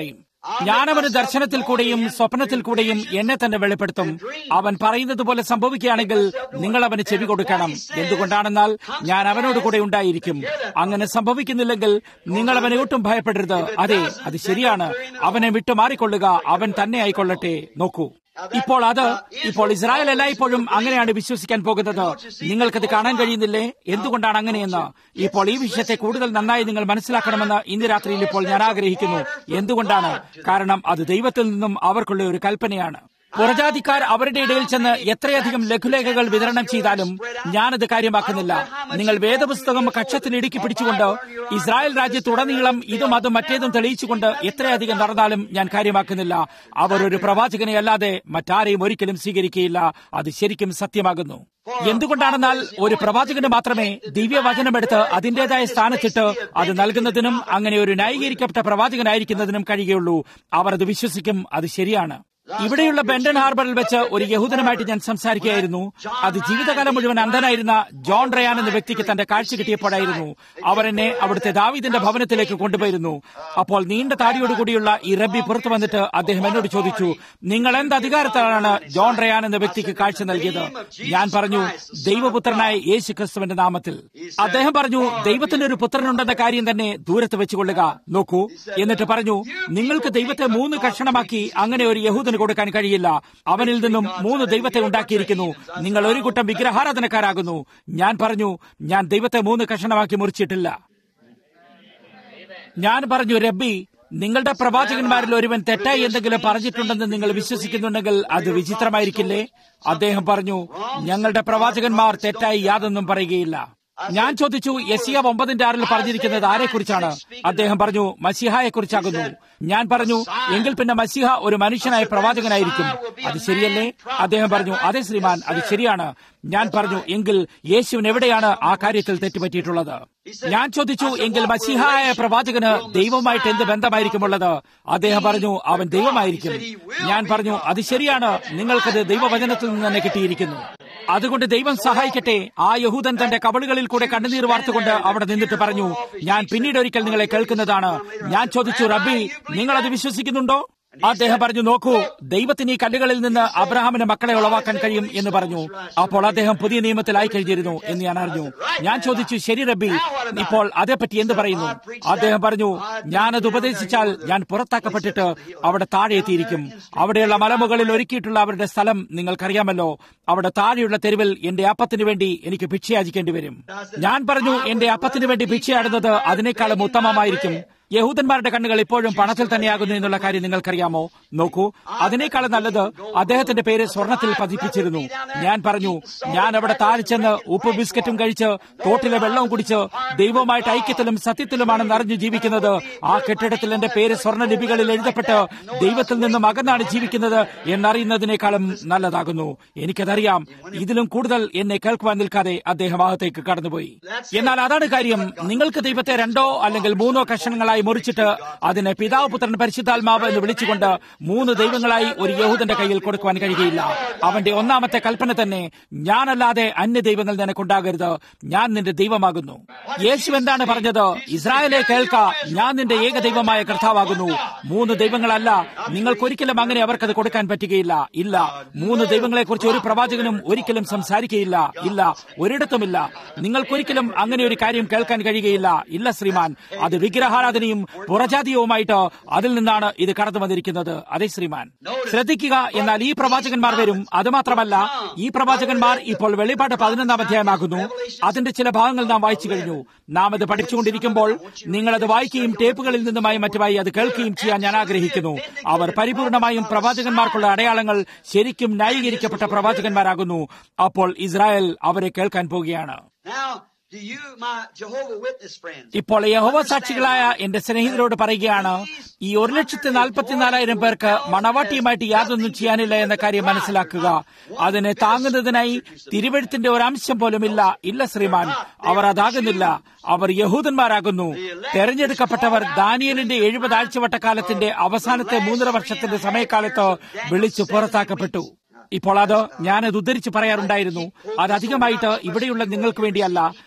ഞാൻ അവന് ദർശനത്തിൽ കൂടെയും സ്വപ്നത്തിൽ കൂടെയും എന്നെ തന്നെ വെളിപ്പെടുത്തും അവൻ പറയുന്നത് പോലെ സംഭവിക്കുകയാണെങ്കിൽ നിങ്ങൾ അവന് ചെവി കൊടുക്കണം എന്തുകൊണ്ടാണെന്നാൽ ഞാൻ അവനോട് കൂടെ ഉണ്ടായിരിക്കും അങ്ങനെ സംഭവിക്കുന്നില്ലെങ്കിൽ നിങ്ങൾ അവനെ ഒട്ടും ഭയപ്പെടരുത് അതെ അത് ശരിയാണ് അവനെ വിട്ടു മാറിക്കൊള്ളുക അവൻ തന്നെ ആയിക്കൊള്ളട്ടെ നോക്കൂ ഇപ്പോൾ അത് ഇപ്പോൾ ഇസ്രായേൽ എല്ലായ്പ്പോഴും അങ്ങനെയാണ് വിശ്വസിക്കാൻ പോകുന്നത് നിങ്ങൾക്കത് കാണാൻ കഴിയുന്നില്ലേ എന്തുകൊണ്ടാണ് അങ്ങനെയെന്ന് ഇപ്പോൾ ഈ വിഷയത്തെ കൂടുതൽ നന്നായി നിങ്ങൾ മനസ്സിലാക്കണമെന്ന് ഇന്ന് രാത്രിയിൽ ഇപ്പോൾ ഞാൻ ആഗ്രഹിക്കുന്നു എന്തുകൊണ്ടാണ് കാരണം അത് ദൈവത്തിൽ നിന്നും അവർക്കുള്ള ഒരു കൽപ്പനയാണ് പുറജാതിക്കാർ അവരുടെ ഇടയിൽ ചെന്ന് എത്രയധികം ലഘുലേഖകൾ വിതരണം ചെയ്താലും ഞാനത് കാര്യമാക്കുന്നില്ല നിങ്ങൾ വേദപുസ്തകം കക്ഷത്തിൽ ഇടുക്കി പിടിച്ചുകൊണ്ട് ഇസ്രായേൽ രാജ്യത്തുടനീളം ഇതും അതും മറ്റേതും തെളിയിച്ചുകൊണ്ട് എത്രയധികം നടന്നാലും ഞാൻ കാര്യമാക്കുന്നില്ല അവർ ഒരു പ്രവാചകനെ അല്ലാതെ മറ്റാരെയും ഒരിക്കലും സ്വീകരിക്കുകയില്ല അത് ശരിക്കും സത്യമാകുന്നു എന്തുകൊണ്ടാണെന്നാൽ ഒരു പ്രവാചകന് മാത്രമേ ദിവ്യവചനമെടുത്ത് അതിന്റേതായ സ്ഥാനത്തിട്ട് അത് നൽകുന്നതിനും അങ്ങനെ ഒരു ന്യായീകരിക്കപ്പെട്ട പ്രവാചകനായിരിക്കുന്നതിനും കഴിയുകയുള്ളൂ അവർ അത് വിശ്വസിക്കും അത് ശരിയാണ് ഇവിടെയുള്ള ബെൻഡൻ ഹാർബറിൽ വെച്ച് ഒരു യഹൂദനുമായിട്ട് ഞാൻ സംസാരിക്കുകയായിരുന്നു അത് ജീവിതകാലം മുഴുവൻ അന്ധനായിരുന്ന ജോൺ റയാൻ എന്ന വ്യക്തിക്ക് തന്റെ കാഴ്ച കിട്ടിയപ്പോഴായിരുന്നു അവർ എന്നെ അവിടുത്തെ ദാവീദിന്റെ ഭവനത്തിലേക്ക് കൊണ്ടുപോയിരുന്നു അപ്പോൾ നീണ്ട താടിയോടുകൂടിയുള്ള ഈ റബ്ബി പുറത്തു വന്നിട്ട് അദ്ദേഹം എന്നോട് ചോദിച്ചു നിങ്ങൾ എന്ത് അധികാരത്തിലാണ് ജോൺ റയാൻ എന്ന വ്യക്തിക്ക് കാഴ്ച നൽകിയത് ഞാൻ പറഞ്ഞു ദൈവപുത്രനായ യേശു ക്രിസ്തുവിന്റെ നാമത്തിൽ അദ്ദേഹം പറഞ്ഞു ദൈവത്തിന് ഒരു പുത്രനുണ്ടെന്ന കാര്യം തന്നെ ദൂരത്ത് വെച്ചുകൊള്ളുക നോക്കൂ എന്നിട്ട് പറഞ്ഞു നിങ്ങൾക്ക് ദൈവത്തെ മൂന്ന് കഷണമാക്കി അങ്ങനെ ഒരു യഹൂദന് കൊടുക്കാൻ കഴിയില്ല അവനിൽ നിന്നും മൂന്ന് ദൈവത്തെ ഉണ്ടാക്കിയിരിക്കുന്നു നിങ്ങൾ ഒരു കൂട്ടം വിഗ്രഹാരാധനക്കാരാകുന്നു ഞാൻ പറഞ്ഞു ഞാൻ ദൈവത്തെ മൂന്ന് കഷണമാക്കി മുറിച്ചിട്ടില്ല ഞാൻ പറഞ്ഞു രബ്ബി നിങ്ങളുടെ പ്രവാചകന്മാരിൽ ഒരുവൻ തെറ്റായി എന്തെങ്കിലും പറഞ്ഞിട്ടുണ്ടെന്ന് നിങ്ങൾ വിശ്വസിക്കുന്നുണ്ടെങ്കിൽ അത് വിചിത്രമായിരിക്കില്ലേ അദ്ദേഹം പറഞ്ഞു ഞങ്ങളുടെ പ്രവാചകന്മാർ തെറ്റായി യാതൊന്നും പറയുകയില്ല ഞാൻ ചോദിച്ചു യസിയ ഒമ്പതിന്റെ ആറിൽ പറഞ്ഞിരിക്കുന്നത് ആരെക്കുറിച്ചാണ് അദ്ദേഹം പറഞ്ഞു മസിഹായെ കുറിച്ചാകുന്നു ഞാൻ പറഞ്ഞു എങ്കിൽ പിന്നെ മസിഹ ഒരു മനുഷ്യനായ പ്രവാചകനായിരിക്കും അത് ശരിയല്ലേ അദ്ദേഹം പറഞ്ഞു അതെ ശ്രീമാൻ അത് ശരിയാണ് ഞാൻ പറഞ്ഞു എങ്കിൽ യേശുവിന് എവിടെയാണ് ആ കാര്യത്തിൽ തെറ്റുപറ്റിയിട്ടുള്ളത് ഞാൻ ചോദിച്ചു എങ്കിൽ മസിഹായ പ്രവാചകന് ദൈവവുമായിട്ട് എന്ത് ബന്ധമായിരിക്കുമുള്ളത് അദ്ദേഹം പറഞ്ഞു അവൻ ദൈവമായിരിക്കും ഞാൻ പറഞ്ഞു അത് ശരിയാണ് നിങ്ങൾക്കത് ദൈവവചനത്തിൽ നിന്ന് തന്നെ കിട്ടിയിരിക്കുന്നു അതുകൊണ്ട് ദൈവം സഹായിക്കട്ടെ ആ യഹൂദൻ തന്റെ കവളുകളിൽ കൂടെ കണ്ണുനീർ വാർത്തുകൊണ്ട് അവിടെ നിന്നിട്ട് പറഞ്ഞു ഞാൻ പിന്നീട് ഒരിക്കൽ നിങ്ങളെ കേൾക്കുന്നതാണ് ഞാൻ ചോദിച്ചു റബ്ബി നിങ്ങൾ അത് വിശ്വസിക്കുന്നുണ്ടോ അദ്ദേഹം പറഞ്ഞു നോക്കൂ ദൈവത്തിന് ഈ കല്ലുകളിൽ നിന്ന് അബ്രഹാമിന് മക്കളെ ഉളവാക്കാൻ കഴിയും എന്ന് പറഞ്ഞു അപ്പോൾ അദ്ദേഹം പുതിയ നിയമത്തിലായി കഴിഞ്ഞിരുന്നു എന്ന് ഞാൻ അറിഞ്ഞു ഞാൻ ചോദിച്ചു ശരി റബ്ബി ഇപ്പോൾ അതേപ്പറ്റി എന്ത് പറയുന്നു അദ്ദേഹം പറഞ്ഞു ഞാനത് ഉപദേശിച്ചാൽ ഞാൻ പുറത്താക്കപ്പെട്ടിട്ട് അവിടെ താഴെ എത്തിയിരിക്കും അവിടെയുള്ള മലമുകളിൽ ഒരുക്കിയിട്ടുള്ള അവരുടെ സ്ഥലം നിങ്ങൾക്കറിയാമല്ലോ അവിടെ താഴെയുള്ള തെരുവിൽ എന്റെ അപ്പത്തിന് വേണ്ടി എനിക്ക് ഭിക്ഷയാചിക്കേണ്ടി വരും ഞാൻ പറഞ്ഞു എന്റെ അപ്പത്തിന് വേണ്ടി ഭിക്ഷയാടുന്നത് അതിനേക്കാളും ഉത്തമമായിരിക്കും യഹൂദന്മാരുടെ കണ്ണുകൾ ഇപ്പോഴും പണത്തിൽ തന്നെയാകുന്നു എന്നുള്ള കാര്യം നിങ്ങൾക്കറിയാമോ നോക്കൂ അതിനേക്കാളും നല്ലത് അദ്ദേഹത്തിന്റെ പേര് സ്വർണത്തിൽ പതിപ്പിച്ചിരുന്നു ഞാൻ പറഞ്ഞു ഞാൻ അവിടെ താഴെ ചെന്ന് ഉപ്പ് ബിസ്ക്കറ്റും കഴിച്ച് തോട്ടിലെ വെള്ളവും കുടിച്ച് ദൈവവുമായിട്ട് ഐക്യത്തിലും സത്യത്തിലുമാണ് നിറഞ്ഞു ജീവിക്കുന്നത് ആ കെട്ടിടത്തിൽ എന്റെ പേര് സ്വർണ്ണ ലിപികളിൽ എഴുതപ്പെട്ട് ദൈവത്തിൽ നിന്നും അകന്നാണ് ജീവിക്കുന്നത് എന്നറിയുന്നതിനേക്കാളും നല്ലതാകുന്നു എനിക്കതറിയാം ഇതിലും കൂടുതൽ എന്നെ കേൾക്കുവാൻ നിൽക്കാതെ അദ്ദേഹം ഭാഗത്തേക്ക് കടന്നുപോയി എന്നാൽ അതാണ് കാര്യം നിങ്ങൾക്ക് ദൈവത്തെ രണ്ടോ അല്ലെങ്കിൽ മൂന്നോ കഷണങ്ങളായി മുറിച്ചിട്ട് അതിനെ പിതാവ് പുത്രൻ പരിശുദ്ധാത്മാവ് എന്ന് വിളിച്ചുകൊണ്ട് മൂന്ന് ദൈവങ്ങളായി ഒരു യഹൂദന്റെ കയ്യിൽ കൊടുക്കുവാൻ കഴിയുകയില്ല അവന്റെ ഒന്നാമത്തെ കൽപ്പന തന്നെ ഞാനല്ലാതെ അന്യ ദൈവങ്ങൾ നിനക്കുണ്ടാകരുത് ഞാൻ നിന്റെ ദൈവമാകുന്നു യേശു എന്താണ് പറഞ്ഞത് ഇസ്രായേലെ കേൾക്ക ഞാൻ നിന്റെ ഏക ദൈവമായ കർത്താവാകുന്നു മൂന്ന് ദൈവങ്ങളല്ല നിങ്ങൾക്കൊരിക്കലും അങ്ങനെ അവർക്കത് കൊടുക്കാൻ പറ്റുകയില്ല ഇല്ല മൂന്ന് ദൈവങ്ങളെക്കുറിച്ച് ഒരു പ്രവാചകനും ഒരിക്കലും സംസാരിക്കുകയില്ല ഇല്ല ഒരിടത്തുമില്ല നിങ്ങൾക്കൊരിക്കലും അങ്ങനെ ഒരു കാര്യം കേൾക്കാൻ കഴിയുകയില്ല ഇല്ല ശ്രീമാൻ അത് വിഗ്രഹാരാധനയും പുറജാതീയവുമായിട്ട് അതിൽ നിന്നാണ് ഇത് കടന്നു വന്നിരിക്കുന്നത് അതെ ശ്രീമാൻ ശ്രദ്ധിക്കുക എന്നാൽ ഈ പ്രവാചകന്മാർ വരും അതുമാത്രമല്ല ഈ പ്രവാചകന്മാർ ഇപ്പോൾ വെളിപ്പാട് പതിനൊന്നാം അധ്യായമാകുന്നു അതിന്റെ ചില ഭാഗങ്ങൾ നാം വായിച്ചു കഴിഞ്ഞു നാം അത് പഠിച്ചുകൊണ്ടിരിക്കുമ്പോൾ നിങ്ങൾ അത് വായിക്കുകയും ടേപ്പുകളിൽ നിന്നുമായി മറ്റുമായി അത് കേൾക്കുകയും ചെയ്യാൻ ഞാൻ ആഗ്രഹിക്കുന്നു അവർ പരിപൂർണമായും പ്രവാചകന്മാർക്കുള്ള അടയാളങ്ങൾ ശരിക്കും ന്യായീകരിക്കപ്പെട്ട പ്രവാചകന്മാരാകുന്നു അപ്പോൾ ഇസ്രായേൽ അവരെ കേൾക്കാൻ പോവുകയാണ് Now, to you, my Jehovah Witness friends, ഇപ്പോൾ യഹോവ സാക്ഷികളായ എന്റെ സ്നേഹിതരോട് പറയുകയാണ് ഈ ഒരു ലക്ഷത്തി നാൽപ്പത്തിനാലായിരം പേർക്ക് മണവാട്ടിയുമായിട്ട് യാതൊന്നും ചെയ്യാനില്ല എന്ന കാര്യം മനസ്സിലാക്കുക അതിനെ താങ്ങുന്നതിനായി തിരുവഴുത്തിന്റെ ഒരംശം പോലും ഇല്ല ഇല്ല ശ്രീമാൻ അവർ അതാകുന്നില്ല അവർ യഹൂദന്മാരാകുന്നു തെരഞ്ഞെടുക്കപ്പെട്ടവർ ദാനിയലിന്റെ എഴുപത് ആഴ്ചവട്ടക്കാലത്തിന്റെ അവസാനത്തെ മൂന്നര വർഷത്തിന്റെ സമയക്കാലത്ത് വിളിച്ചു പുറത്താക്കപ്പെട്ടു ഇപ്പോൾ അത് ഞാനത് ഉദ്ധരിച്ച് പറയാറുണ്ടായിരുന്നു അത് അധികമായിട്ട് ഇവിടെയുള്ള നിങ്ങൾക്ക് വേണ്ടിയല്ല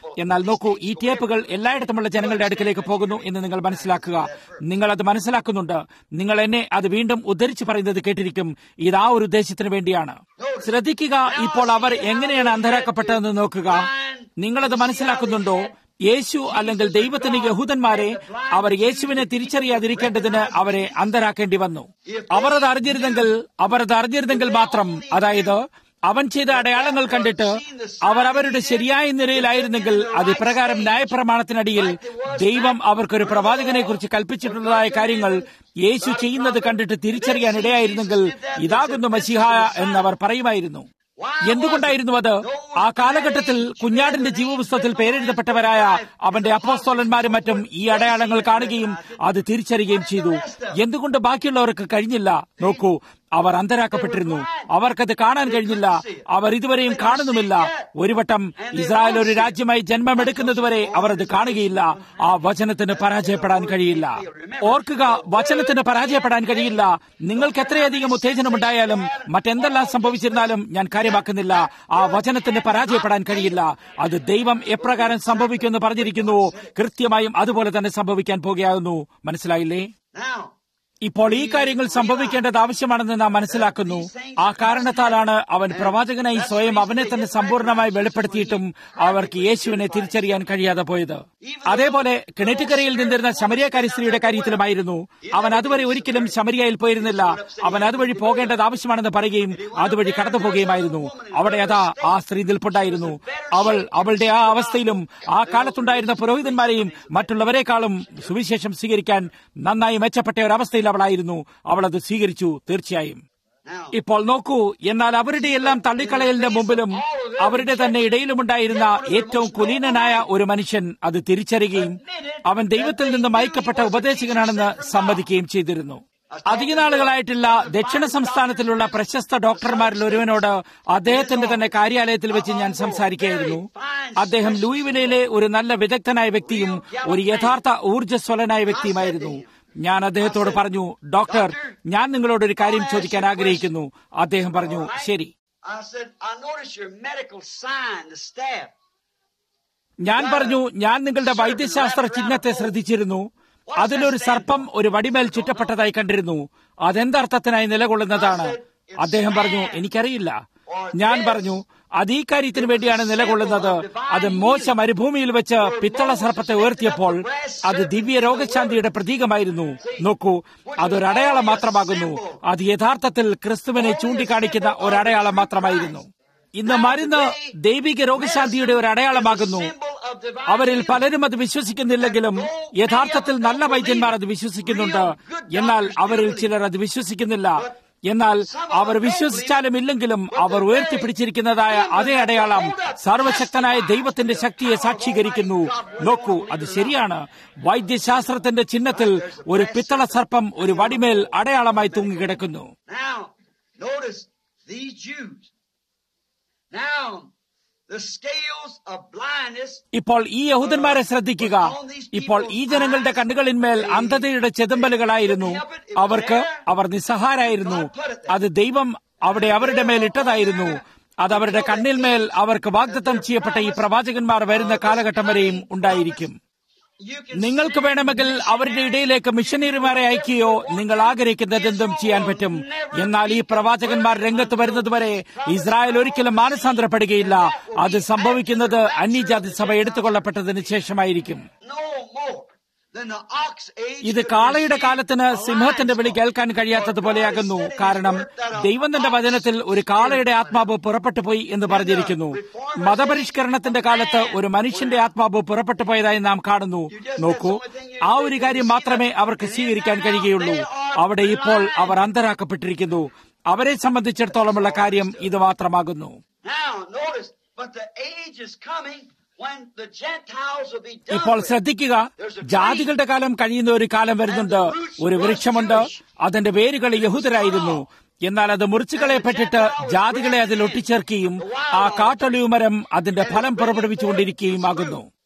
എന്നാൽ നോക്കൂ ഈ ടേപ്പുകൾ എല്ലായിടത്തുമുള്ള ജനങ്ങളുടെ അടുക്കിലേക്ക് പോകുന്നു എന്ന് നിങ്ങൾ മനസ്സിലാക്കുക നിങ്ങൾ അത് മനസ്സിലാക്കുന്നുണ്ട് നിങ്ങൾ എന്നെ അത് വീണ്ടും ഉദ്ധരിച്ചു പറയുന്നത് കേട്ടിരിക്കും ഇത് ആ ഒരു ഉദ്ദേശത്തിന് വേണ്ടിയാണ് ശ്രദ്ധിക്കുക ഇപ്പോൾ അവർ എങ്ങനെയാണ് അന്ധരാക്കപ്പെട്ടതെന്ന് നോക്കുക നിങ്ങളത് മനസ്സിലാക്കുന്നുണ്ടോ യേശു അല്ലെങ്കിൽ ദൈവത്തിന് യഹൂദന്മാരെ അവർ യേശുവിനെ തിരിച്ചറിയാതിരിക്കേണ്ടതിന് അവരെ അന്ധരാക്കേണ്ടി വന്നു അവർ അത് അറിഞ്ഞിരുന്നെങ്കിൽ അവർ അത് അറിഞ്ഞിരുന്നെങ്കിൽ മാത്രം അതായത് അവൻ ചെയ്ത അടയാളങ്ങൾ കണ്ടിട്ട് അവർ അവരുടെ ശരിയായ നിലയിലായിരുന്നെങ്കിൽ അത് ഇപ്രകാരം ന്യായപ്രമാണത്തിനടിയിൽ ദൈവം അവർക്കൊരു പ്രവാചകനെ കുറിച്ച് കൽപ്പിച്ചിട്ടുള്ളതായ കാര്യങ്ങൾ യേശു ചെയ്യുന്നത് കണ്ടിട്ട് തിരിച്ചറിയാൻ ഇടയായിരുന്നെങ്കിൽ ഇതാകുന്നു മസിഹ എന്നവർ പറയുമായിരുന്നു എന്തുകൊണ്ടായിരുന്നു അത് ആ കാലഘട്ടത്തിൽ കുഞ്ഞാടിന്റെ ജീവപുസ്തകത്തിൽ പേരെഴുതപ്പെട്ടവരായ അവന്റെ അപ്പോസ്തോലന്മാരും മറ്റും ഈ അടയാളങ്ങൾ കാണുകയും അത് തിരിച്ചറിയുകയും ചെയ്തു എന്തുകൊണ്ട് ബാക്കിയുള്ളവർക്ക് കഴിഞ്ഞില്ല നോക്കൂ അവർ അന്തരാക്കപ്പെട്ടിരുന്നു അവർക്കത് കാണാൻ കഴിഞ്ഞില്ല അവർ ഇതുവരെയും കാണുന്നുമില്ല ഒരു വട്ടം ഇസ്രായേൽ ഒരു രാജ്യമായി ജന്മമെടുക്കുന്നതുവരെ അവർ അത് കാണുകയില്ല ആ വചനത്തിന് പരാജയപ്പെടാൻ കഴിയില്ല ഓർക്കുക വചനത്തിന് പരാജയപ്പെടാൻ കഴിയില്ല നിങ്ങൾക്ക് എത്രയധികം ഉത്തേജനമുണ്ടായാലും മറ്റെന്തെല്ലാം സംഭവിച്ചിരുന്നാലും ഞാൻ കാര്യമാക്കുന്നില്ല ആ വചനത്തിന് പരാജയപ്പെടാൻ കഴിയില്ല അത് ദൈവം എപ്രകാരം സംഭവിക്കുമെന്ന് പറഞ്ഞിരിക്കുന്നുവോ കൃത്യമായും അതുപോലെ തന്നെ സംഭവിക്കാൻ പോകുകയാകുന്നു മനസ്സിലായില്ലേ Now, ഇപ്പോൾ ഈ കാര്യങ്ങൾ സംഭവിക്കേണ്ടത് ആവശ്യമാണെന്ന് നാം മനസ്സിലാക്കുന്നു ആ കാരണത്താലാണ് അവൻ പ്രവാചകനായി സ്വയം അവനെ തന്നെ സമ്പൂർണ്ണമായി വെളിപ്പെടുത്തിയിട്ടും അവർക്ക് യേശുവിനെ തിരിച്ചറിയാൻ കഴിയാതെ പോയത് അതേപോലെ കിണറ്റുകരയിൽ നിന്നിരുന്ന ശമരിയക്കാരി സ്ത്രീയുടെ കാര്യത്തിലുമായിരുന്നു അവൻ അതുവരെ ഒരിക്കലും ശമരിയയിൽ പോയിരുന്നില്ല അവൻ അതുവഴി പോകേണ്ടത് ആവശ്യമാണെന്ന് പറയുകയും അതുവഴി കടന്നു പോകുകയുമായിരുന്നു അവിടെ അതാ ആ സ്ത്രീ നിൽപ്പുണ്ടായിരുന്നു അവൾ അവളുടെ ആ അവസ്ഥയിലും ആ കാലത്തുണ്ടായിരുന്ന പുരോഹിതന്മാരെയും മറ്റുള്ളവരെക്കാളും സുവിശേഷം സ്വീകരിക്കാൻ നന്നായി മെച്ചപ്പെട്ട ഒരവസ്ഥയിൽ അവളായിരുന്നു അവൾ അത് സ്വീകരിച്ചു തീർച്ചയായും now, ഇപ്പോൾ നോക്കൂ എന്നാൽ അവരുടെ എല്ലാം തള്ളിക്കളയലിന്റെ മുമ്പിലും അവരുടെ തന്നെ ഇടയിലുമുണ്ടായിരുന്ന ഏറ്റവും കുലീനനായ ഒരു മനുഷ്യൻ അത് തിരിച്ചറിയുകയും അവൻ ദൈവത്തിൽ നിന്ന് മയക്കപ്പെട്ട ഉപദേശകനാണെന്ന് സമ്മതിക്കുകയും ചെയ്തിരുന്നു അധിക നാളുകളായിട്ടുള്ള ദക്ഷിണ സംസ്ഥാനത്തിലുള്ള പ്രശസ്ത ഡോക്ടർമാരിൽ ഒരുവനോട് അദ്ദേഹത്തിന്റെ തന്നെ കാര്യാലയത്തിൽ വെച്ച് ഞാൻ സംസാരിക്കുകയായിരുന്നു അദ്ദേഹം ലൂയിവിലയിലെ ഒരു നല്ല വിദഗ്ധനായ വ്യക്തിയും ഒരു യഥാർത്ഥ ഊർജ്ജസ്വലനായ വ്യക്തിയുമായിരുന്നു ഞാൻ അദ്ദേഹത്തോട് പറഞ്ഞു ഡോക്ടർ ഞാൻ നിങ്ങളോട് ഒരു കാര്യം ചോദിക്കാൻ ആഗ്രഹിക്കുന്നു അദ്ദേഹം പറഞ്ഞു ശരി I said, I noticed your medical sign, the staff. ഞാൻ പറഞ്ഞു ഞാൻ നിങ്ങളുടെ വൈദ്യശാസ്ത്ര ചിഹ്നത്തെ ശ്രദ്ധിച്ചിരുന്നു അതിലൊരു സർപ്പം ഒരു വടിമേൽ ചുറ്റപ്പെട്ടതായി കണ്ടിരുന്നു അതെന്തർത്ഥത്തിനായി നിലകൊള്ളുന്നതാണ് അദ്ദേഹം പറഞ്ഞു എനിക്കറിയില്ല ഞാൻ പറഞ്ഞു അത് ഈ കാര്യത്തിന് വേണ്ടിയാണ് നിലകൊള്ളുന്നത് അത് മോശ മരുഭൂമിയിൽ വെച്ച് പിത്തള സർപ്പത്തെ ഉയർത്തിയപ്പോൾ അത് ദിവ്യ രോഗശാന്തിയുടെ പ്രതീകമായിരുന്നു നോക്കൂ അതൊരു അടയാളം മാത്രമാകുന്നു അത് യഥാർത്ഥത്തിൽ ക്രിസ്തുവിനെ ചൂണ്ടിക്കാണിക്കുന്ന ഒരു അടയാളം മാത്രമായിരുന്നു ഇന്ന് മരുന്ന് ദൈവിക രോഗശാന്തിയുടെ ഒരു അടയാളമാകുന്നു അവരിൽ പലരും അത് വിശ്വസിക്കുന്നില്ലെങ്കിലും യഥാർത്ഥത്തിൽ നല്ല വൈദ്യന്മാർ അത് വിശ്വസിക്കുന്നുണ്ട് എന്നാൽ അവരിൽ ചിലർ അത് വിശ്വസിക്കുന്നില്ല എന്നാൽ അവർ വിശ്വസിച്ചാലും ഇല്ലെങ്കിലും അവർ ഉയർത്തിപ്പിടിച്ചിരിക്കുന്നതായ അതേ അടയാളം സർവശക്തനായ ദൈവത്തിന്റെ ശക്തിയെ സാക്ഷീകരിക്കുന്നു നോക്കൂ അത് ശരിയാണ് വൈദ്യശാസ്ത്രത്തിന്റെ ചിഹ്നത്തിൽ ഒരു പിത്തള സർപ്പം ഒരു വടിമേൽ അടയാളമായി തൂങ്ങിക്കിടക്കുന്നു Now, notice these Jews. Now, the scales of blindness ഇപ്പോൾ ഈ യഹൂദന്മാരെ ശ്രദ്ധിക്കുക ഇപ്പോൾ ഈ ജനങ്ങളുടെ കണ്ണുകളിന്മേൽ അന്ധതയുടെ ചെതുമ്പലുകളായിരുന്നു അവർക്ക് അവർ നിസ്സഹാരായിരുന്നു അത് ദൈവം അവിടെ അവരുടെ മേൽ ഇട്ടതായിരുന്നു അത് അവരുടെ കണ്ണിന്മേൽ അവർക്ക് വാഗ്ദത്തം ചെയ്യപ്പെട്ട ഈ പ്രവാചകന്മാർ വരുന്ന കാലഘട്ടം വരെയും ഉണ്ടായിരിക്കും you can നിങ്ങൾക്ക് വേണമെങ്കിൽ അവരുടെ ഇടയിലേക്ക് മിഷനറിമാരെ അയക്കുകയോ നിങ്ങൾ ആഗ്രഹിക്കുന്നതെന്തും ചെയ്യാൻ പറ്റും എന്നാൽ ഈ പ്രവാചകന്മാർ രംഗത്ത് വരുന്നതുവരെ ഇസ്രായേൽ ഒരിക്കലും മാനസാന്തരപ്പെടുകയില്ല അത് സംഭവിക്കുന്നത് അന്യജാതി സഭ എടുത്തുകൊള്ളപ്പെട്ടതിന് ശേഷമായിരിക്കും no more than the ox age. ഇത് to കാളയുടെ receive കാലത്തിന് the സിംഹത്തിന്റെ വിളി lion's കേൾക്കാൻ കഴിയാത്തതുപോലെയാകുന്നു കാരണം ദൈവം തന്റെ വചനത്തിൽ ഒരു കാളയുടെ ആത്മാവ് പുറപ്പെട്ടു പോയി എന്ന് പറഞ്ഞിരിക്കുന്നു മതപരിഷ്കരണത്തിന്റെ കാലത്ത് ഒരു മനുഷ്യന്റെ ആത്മാവ് പുറപ്പെട്ടു പോയതായി നാം കാണുന്നു നോക്കൂ ആ ഒരു കാര്യം മാത്രമേ അവർക്ക് സ്വീകരിക്കാൻ കഴിയുകയുള്ളൂ അവിടെ ഇപ്പോൾ അവർ അന്തരാക്കപ്പെട്ടിരിക്കുന്നു അവരെ സംബന്ധിച്ചിടത്തോളമുള്ള കാര്യം ഇത് മാത്രമാകുന്നു Now, notice, but the age is coming when the Gentiles will be done. ഇപ്പോൾ with. ശ്രദ്ധിക്കുക ജാതികളുടെ കാലം കഴിയുന്ന ഒരു കാലം വരുന്നുണ്ട് ഒരു വൃക്ഷമുണ്ട് അതിന്റെ വേരുകൾ യഹൂദരായിരുന്നു എന്നാൽ അത് മുറിച്ചു കളയപ്പെട്ടിട്ട് ജാതികളെ അതിൽ ഒട്ടിച്ചേർക്കുകയും ആ കാട്ടൊലിവ് മരം അതിന്റെ ഫലം പുറപ്പെടുവിച്ചുകൊണ്ടിരിക്കുകയും ആകുന്നു Now,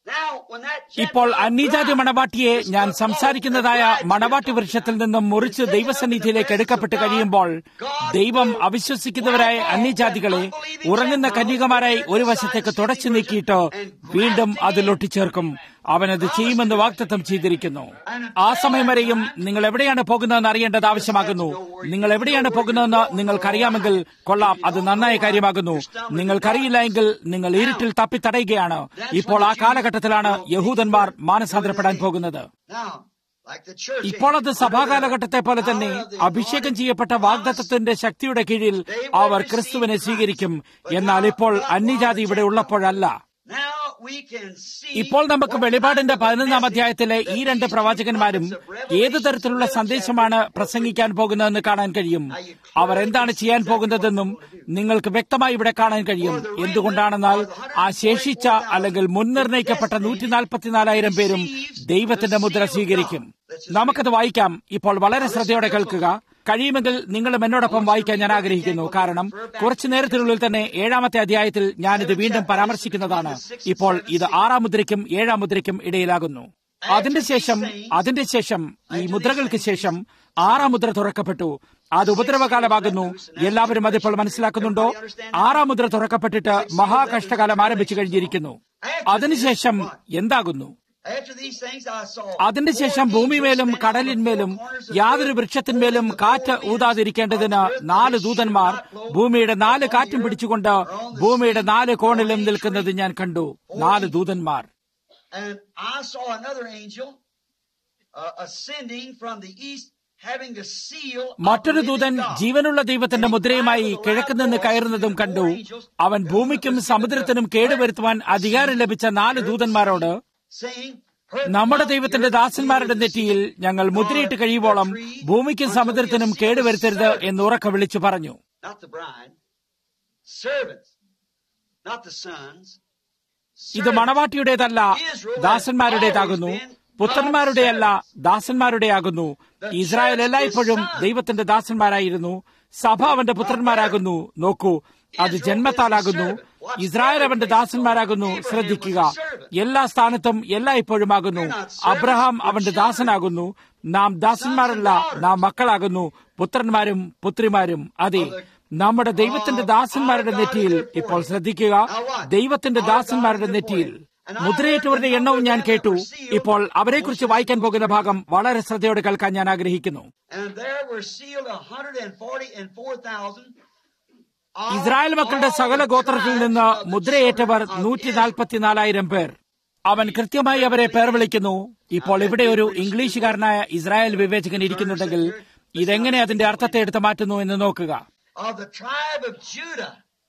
when that ഇപ്പോൾ Gentile അന്യജാതി bride മണവാട്ടിയെ is ഞാൻ put സംസാരിക്കുന്നതായ off the bride മണവാട്ടി വൃക്ഷത്തിൽ നിന്നും മുറിച്ച് ദൈവസന്നിധിയിലേക്ക് എടുക്കപ്പെട്ട് കഴിയുമ്പോൾ ദൈവം അവിശ്വസിക്കുന്നവരായ അന്യജാതികളെ ഉറങ്ങുന്ന കന്യകമാരായി ഒരു വശത്തേക്ക് തുടച്ചു നീക്കിയിട്ട് വീണ്ടും അതിലൊട്ടിച്ചേർക്കും അവനത് ചെയ്യുമെന്ന് വാഗ്ദത്തം ചെയ്തിരിക്കുന്നു ആ സമയം വരെയും നിങ്ങൾ എവിടെയാണ് പോകുന്നതെന്ന് അറിയേണ്ടത് ആവശ്യമാകുന്നു നിങ്ങൾ എവിടെയാണ് പോകുന്നതെന്ന് നിങ്ങൾക്കറിയാമെങ്കിൽ കൊള്ളാം അത് നന്നായ കാര്യമാകുന്നു നിങ്ങൾക്കറിയില്ല എങ്കിൽ നിങ്ങൾ ഇരുട്ടിൽ തപ്പിത്തടയുകയാണ് ഇപ്പോൾ ആ കാലഘട്ടത്തിലാണ് യഹൂദന്മാർ മാനസാന്തരപ്പെടാൻ പോകുന്നത് Now, like the church ഇപ്പോൾ അത് age, സഭാകാലഘട്ടത്തെ പോലെ തന്നെ അഭിഷേകം ചെയ്യപ്പെട്ട വാഗ്ദത്തത്തിന്റെ ശക്തിയുടെ കീഴിൽ അവർ ക്രിസ്തുവിനെ സ്വീകരിക്കും എന്നാൽ ഇപ്പോൾ അന്യജാതി ഇവിടെ ഉള്ളപ്പോഴല്ല Now we can see ഇപ്പോൾ നമുക്ക് what വെളിപാടിന്റെ kind of പതിനൊന്നാം message അധ്യായത്തിലെ ഈ that രണ്ട് these പ്രവാചകന്മാരും prophets of Revelation ഏത് തരത്തിലുള്ള chapter സന്ദേശമാണ് പ്രസംഗിക്കാൻ പോകുന്നതെന്ന് കാണാൻ കഴിയും അവർ എന്താണ് ചെയ്യാൻ പോകുന്നതെന്നും നിങ്ങൾക്ക് വ്യക്തമായി ഇവിടെ കാണാൻ കഴിയും എന്തുകൊണ്ടാണെന്നാൽ ആ ശേഷിച്ച അല്ലെങ്കിൽ മുൻനിർണയിക്കപ്പെട്ട നൂറ്റി നാൽപ്പത്തിനാലായിരം പേരും ദൈവത്തിന്റെ മുദ്ര സ്വീകരിക്കും നമുക്കത് വായിക്കാം ഇപ്പോൾ വളരെ ശ്രദ്ധയോടെ കേൾക്കുക കഴിയുമെങ്കിൽ നിങ്ങളും എന്നോടൊപ്പം വായിക്കാൻ ഞാൻ ആഗ്രഹിക്കുന്നു കാരണം കുറച്ചു നേരത്തിനുള്ളിൽ തന്നെ ഏഴാമത്തെ അധ്യായത്തിൽ ഞാനിത് വീണ്ടും പരാമർശിക്കുന്നതാണ് ഇപ്പോൾ ഇത് ആറാം മുദ്രയ്ക്കും ഏഴാം മുദ്രയ്ക്കും ഇടയിലാകുന്നു അതിന്റെ ശേഷം അതിന്റെ ശേഷം ഈ മുദ്രകൾക്ക് ശേഷം ആറാം മുദ്ര തുറക്കപ്പെട്ടു അത് ഉപദ്രവകാലമാകുന്നു എല്ലാവരും അതിപ്പോൾ മനസ്സിലാക്കുന്നുണ്ടോ ആറാം മുദ്ര തുറക്കപ്പെട്ടിട്ട് മഹാകഷ്ടകാലം ആരംഭിച്ചു കഴിഞ്ഞിരിക്കുന്നു അതിനുശേഷം എന്താകുന്നു After these things I saw അതിന്റെ ശേഷം ഭൂമിമേലും കടലിന്മേലും യാതൊരു വൃക്ഷത്തിന്മേലും കാറ്റ് ഊതാതിരിക്കേണ്ടതിന് നാല് ദൂതന്മാർ ഭൂമിയുടെ നാല് കാറ്റും പിടിച്ചുകൊണ്ട് ഭൂമിയുടെ നാല് കോണിലും നിൽക്കുന്നത് ഞാൻ കണ്ടു നാല് ദൂതന്മാർ And I saw another angel uh, ascending from the east, having the seal of the മറ്റൊരു living ദൂതൻ God. ജീവനുള്ള ദൈവത്തിന്റെ മുദ്രയുമായി കിഴക്ക് നിന്ന് കയറുന്നതും കണ്ടു അവൻ ഭൂമിക്കും സമുദ്രത്തിനും കേടുവരുത്തുവാൻ അധികാരം ലഭിച്ച നാല് ദൂതന്മാരോട് saying, "Hurt നമ്മുടെ not ദൈവത്തിന്റെ your ദാസന്മാരുടെ ears, നെറ്റിയിൽ ഞങ്ങൾ മുദ്രയിട്ട് കഴിയുവോളം ഭൂമിക്കും സമുദ്രത്തിനും കേടുവരുത്തരുത് എന്ന് ഉറക്കെ വിളിച്ചു പറഞ്ഞു Not the bride, servants, not the sons. ഇത് മണവാട്ടിയുടേതല്ല ദാസന്മാരുടേതാകുന്നു പുത്രന്മാരുടെയല്ല ദാസന്മാരുടെയാകുന്നു ഇസ്രായേൽ എല്ലായ്പ്പോഴും ദൈവത്തിന്റെ ദാസന്മാരായിരുന്നു സഭ അവന്റെ പുത്രന്മാരാകുന്നു നോക്കൂ അത് ജന്മത്താലാകുന്നു ഇസ്രായേൽ അവന്റെ ദാസന്മാരാകുന്നു ശ്രദ്ധിക്കുക എല്ലാ സ്ഥാനത്തും എല്ലായ്പ്പോഴുമാകുന്നു അബ്രഹാം അവന്റെ ദാസനാകുന്നു നാം ദാസന്മാരല്ല നാം മക്കളാകുന്നു പുത്രന്മാരും പുത്രിമാരും അതെ നമ്മുടെ ദൈവത്തിന്റെ ദാസന്മാരുടെ നെറ്റിയിൽ ഇപ്പോൾ ശ്രദ്ധിക്കുക ദൈവത്തിന്റെ ദാസന്മാരുടെ നെറ്റിയിൽ മുദ്രയേറ്റവരുടെ എണ്ണവും ഞാൻ കേട്ടു ഇപ്പോൾ അവരെക്കുറിച്ച് വായിക്കാൻ പോകുന്ന ഭാഗം വളരെ ശ്രദ്ധയോടെ കേൾക്കാൻ ഞാൻ ആഗ്രഹിക്കുന്നു And there were sealed a hundred and forty and four thousand. Israel മക്കളുടെ സകല ഗോത്രത്തിൽ നിന്ന് മുദ്രയേറ്റവർ നൂറ്റി നാൽപ്പത്തിനാലായിരം പേർ അവൻ കൃത്യമായി അവരെ പേർ വിളിക്കുന്നു ഇപ്പോൾ ഇവിടെ ഒരു ഇംഗ്ലീഷുകാരനായ ഇസ്രായേൽ വിവേചകൻ ഇരിക്കുന്നുണ്ടെങ്കിൽ ഇതെങ്ങനെ അതിന്റെ അർത്ഥത്തെ എടുത്തു മാറ്റുന്നു എന്ന് നോക്കുക of the tribe of Judah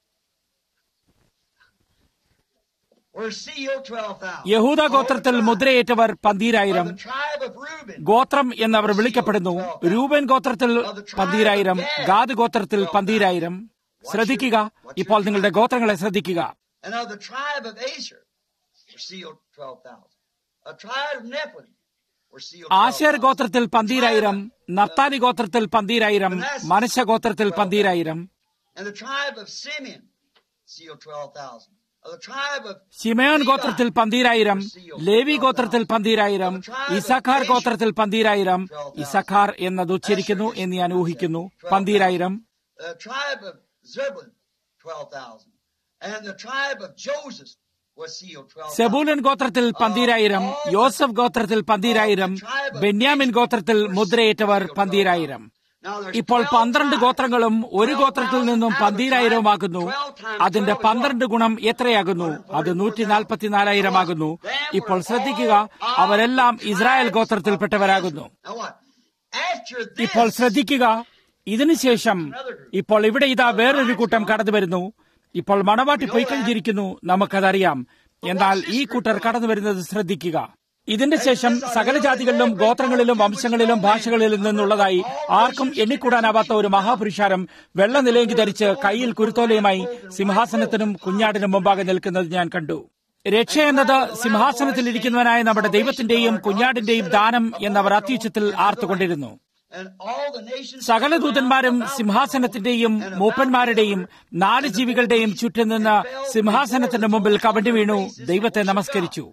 were sealed 12,000. യഹൂദ ഗോത്രത്തിൽ മുദ്രയേറ്റവർ പന്തീരായിരം Of the tribe of Reuben, ഗോത്രം എന്നവർ വിളിക്കപ്പെടുന്നു രൂപൻ ഗോത്രത്തിൽ പന്തീരായിരം ഗാദ് ഗോത്രത്തിൽ പന്തീരായിരം ശ്രദ്ധിക്കുക ഇപ്പോൾ നിങ്ങളുടെ ഗോത്രങ്ങളെ ശ്രദ്ധിക്കുക and of the tribe of Asher were sealed 12,000. A tribe of Nephilim were sealed Asher 12,000. ഗോത്രത്തിൽ പന്തീരായിരം നർത്താലി ഗോത്രത്തിൽ പന്തീരായിരം മനശ ഗോത്രത്തിൽ പന്തീരായിരം And the tribe of Simeon sealed 12,000. Of the tribe of ശിമയോൻ Levi, ഗോത്രത്തിൽ പന്തീരായിരം ലേവി ഗോത്രത്തിൽ പന്തീരായിരം ഇസഖാർ ഗോത്രത്തിൽ പന്തീരായിരം ഇസഖാർ എന്നത് ഉച്ചരിക്കുന്നു എന്ന് ഞാൻ ഊഹിക്കുന്നു പന്തീരായിരം the tribe of Zebulun 12,000. And the tribe of Joseph was sealed 12,000. സെബൂലൻ ഗോത്രത്തിൽ പന്തീരായിരം യോസഫ് ഗോത്രത്തിൽ പന്തീരായിരം ബെന്യാമിൻ ഗോത്രത്തിൽ മുദ്രയേറ്റവർ പന്തീരായിരം Now there's ഇപ്പോൾ 12 പന്ത്രണ്ട് tribes. ഗോത്രങ്ങളും ഒരു ഗോത്രത്തിൽ നിന്നും പന്തീരായിരവുമാകുന്നു അതിന്റെ പന്ത്രണ്ട് ഗുണം എത്രയാകുന്നു അത് നൂറ്റി നാൽപ്പത്തിനാലായിരമാകുന്നു ഇപ്പോൾ ശ്രദ്ധിക്കുക അവരെല്ലാം ഇസ്രായേൽ ഗോത്രത്തിൽപ്പെട്ടവരാകുന്നു Now what? After ഇപ്പോൾ this, ശ്രദ്ധിക്കുക ഇതിനുശേഷം ഇപ്പോൾ ഇവിടെ ഇതാ വേറൊരു കൂട്ടം കടന്നു വരുന്നു ഇപ്പോൾ മണവാട്ടി പോയി കഴിഞ്ഞിരിക്കുന്നു നമുക്കതറിയാം എന്നാൽ ഈ കൂട്ടർ കടന്നു വരുന്നത് ശ്രദ്ധിക്കുക ഇതിന്റെ ശേഷം സകല ജാതികളിലും ഗോത്രങ്ങളിലും വംശങ്ങളിലും ഭാഷകളിലും നിന്നുള്ളതായി ആർക്കും എണ്ണിക്കൂടാനാവാത്ത ഒരു മഹാപുരുഷാരം വെള്ള നിലയെങ്കി ധരിച്ച് കയ്യിൽ കുരുത്തോലയുമായി സിംഹാസനത്തിനും കുഞ്ഞാടിനും മുമ്പാകെ നിൽക്കുന്നത് ഞാൻ കണ്ടു രക്ഷ എന്നത് സിംഹാസനത്തിൽ ഇരിക്കുന്നവനായ നമ്മുടെ ദൈവത്തിന്റെയും കുഞ്ഞാടിന്റെയും ദാനം എന്നവർ അത്യുച്ചത്തിൽ ആർത്തുകൊണ്ടിരുന്നു and all the nations സകല ദൂതന്മാരും സിംഹാസനത്തിന്റെയും മൂപ്പന്മാരുടെയും നാല് ജീവികളുടെയും ചുറ്റും നിന്ന് സിംഹാസനത്തിന്റെ മുമ്പിൽ കവണ്ടി വീണു ദൈവത്തെ നമസ്കരിച്ചു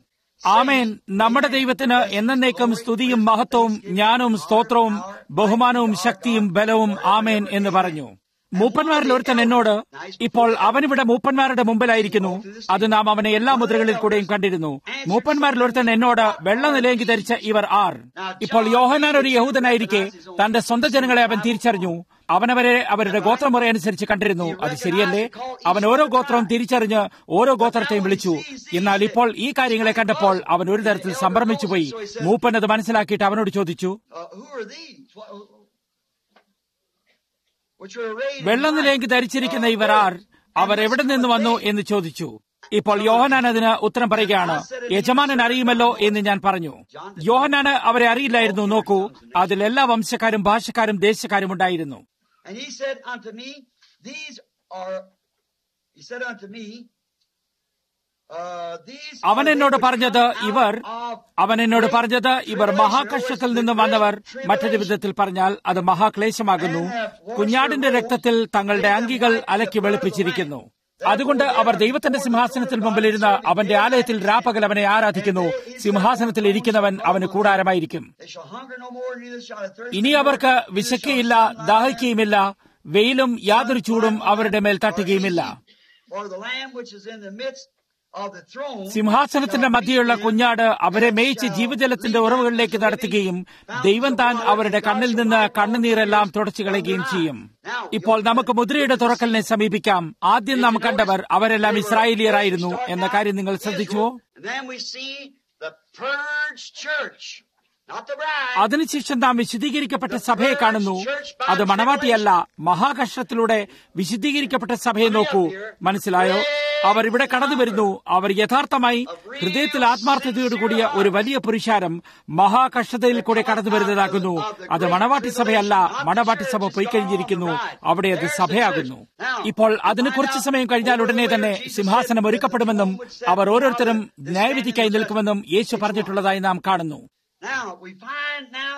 ആമേൻ നമ്മുടെ ദൈവത്തിന് എന്നേക്കും സ്തുതിയും മഹത്വവും ജ്ഞാനവും സ്തോത്രവും ബഹുമാനവും ശക്തിയും ബലവും ആമേൻ എന്ന് പറഞ്ഞു മൂപ്പന്മാരിൽ ഒരുത്തൻ എന്നോട് ഇപ്പോൾ അവനിവിടെ മൂപ്പന്മാരുടെ മുമ്പിലായിരിക്കുന്നു അത് നാം അവനെ എല്ലാ മുദ്രകളിൽ കൂടെയും കണ്ടിരുന്നു മൂപ്പന്മാരിൽ ഒരുത്തൻ എന്നോട് വെള്ള നിലയെങ്കി ധരിച്ച ഇവർ ആർ ഇപ്പോൾ യോഹനാൻ ഒരു യഹൂദനായിരിക്കെ തന്റെ സ്വന്തം ജനങ്ങളെ അവൻ തിരിച്ചറിഞ്ഞു അവനവരെ അവരുടെ ഗോത്രമുറ അനുസരിച്ച് കണ്ടിരുന്നു അത് ശരിയല്ലേ അവൻ ഓരോ ഗോത്രവും തിരിച്ചറിഞ്ഞ് ഓരോ ഗോത്രത്തെയും വിളിച്ചു എന്നാൽ ഇപ്പോൾ ഈ കാര്യങ്ങളെ കണ്ടപ്പോൾ അവൻ ഒരു തരത്തിൽ സംഭ്രമിച്ചു പോയി മൂപ്പൻ അത് മനസ്സിലാക്കിയിട്ട് അവനോട് ചോദിച്ചു Uh, who are these? What, which were arrayed in വെള്ള white? നിലയെങ്കി ധരിച്ചിരിക്കുന്ന ഇവർ ആർ അവർ എവിടെ നിന്ന് വന്നു എന്ന് ചോദിച്ചു ഇപ്പോൾ യോഹനാൻ അതിന് ഉത്തരം പറയുകയാണ് യജമാനൻ അറിയുമല്ലോ എന്ന് ഞാൻ പറഞ്ഞു യോഹനാന് അവരെ അറിയില്ലായിരുന്നു നോക്കൂ അതിൽ എല്ലാ വംശക്കാരും ഭാഷക്കാരും ദേശക്കാരും ഉണ്ടായിരുന്നു And he said unto me, These are, he said unto me, uh, these അവൻ are എന്നോട് they which പറഞ്ഞത് come ഇവർ out of അവൻ എന്നോട് great പറഞ്ഞത് ഇവർ tribulation, മഹാകഷ്ടത്തിൽ or is നിന്ന് the വന്നവർ great മറ്റൊരു tribulation. വിധത്തിൽ പറഞ്ഞാൽ അത് മഹാക്ലേശമാകുന്നു കുഞ്ഞാടിന്റെ രക്തത്തിൽ തങ്ങളുടെ അങ്കികൾ അലക്കി വെളുപ്പിച്ചിരിക്കുന്നു അതുകൊണ്ട് അവർ ദൈവത്തിന്റെ സിംഹാസനത്തിൽ മുമ്പിലിരുന്ന് അവന്റെ ആലയത്തിൽ രാപ്പകൽ അവനെ ആരാധിക്കുന്നു സിംഹാസനത്തിൽ ഇരിക്കുന്നവൻ അവന് കൂടാരമായിരിക്കും They shall hunger no more, neither shall they thirst ഇനി any more, അവർക്ക് neither shall വിശക്കുകയില്ല sun light ദാഹിക്കുകയുമില്ല വെയിലും യാതൊരു ചൂടും അവരുടെ മേൽ തട്ടുകയുമില്ല For the Lamb which is in the midst of the throne സിംഹാസനത്തിന്റെ shall മധ്യയുള്ള feed them, കുഞ്ഞാട് അവരെ and മേയിച്ച് shall ജീവജലത്തിന്റെ lead them ഉറവുകളിലേക്ക് to the നടത്തുകയും living fountains ദൈവം of താൻ water, അവരുടെ and God കണ്ണിൽ shall നിന്ന് wipe all കണ്ണുനീരെല്ലാം tears തുടച്ചു from കളയുകയും their ചെയ്യും eyes. Now, ഇപ്പോൾ you'll- നമുക്ക് മുദ്രയുടെ തുറക്കലിനെ സമീപിക്കാം ആദ്യം നാം കണ്ടവർ അവരെല്ലാം ഇസ്രായേലിയരായിരുന്നു എന്ന കാര്യം നിങ്ങൾ ശ്രദ്ധിച്ചുവോ And then we see the purged church, not the bride. അതിനുശേഷം നാം വിശുദ്ധീകരിക്കപ്പെട്ട സഭയെ കാണുന്നു അത് മണവാട്ടിയല്ല മഹാകഷ്ടത്തിലൂടെ വിശുദ്ധീകരിക്കപ്പെട്ട സഭയെ നോക്കൂ മനസ്സിലായോ അവർ ഇവിടെ കടന്നു വരുന്നു അവർ യഥാർത്ഥമായി ഹൃദയത്തിൽ ആത്മാർത്ഥതയോട് കൂടിയ ഒരു വലിയ പുരുഷാരം മഹാകഷ്ടതയിൽ കൂടെ കടന്നു വരുന്നതാകുന്നു അത് മണവാട്ടി സഭയല്ല മണവാട്ടി സഭ പോയി കഴിഞ്ഞിരിക്കുന്നു അവിടെ അത് സഭയാകുന്നു ഇപ്പോൾ അതിന് കുറച്ചു സമയം കഴിഞ്ഞാൽ ഉടനെ തന്നെ സിംഹാസനം ഒരുക്കപ്പെടുമെന്നും അവർ ഓരോരുത്തരും ന്യായവിധിക്കായി നിൽക്കുമെന്നും യേശു പറഞ്ഞിട്ടുള്ളതായി നാം കാണുന്നു Now, we find now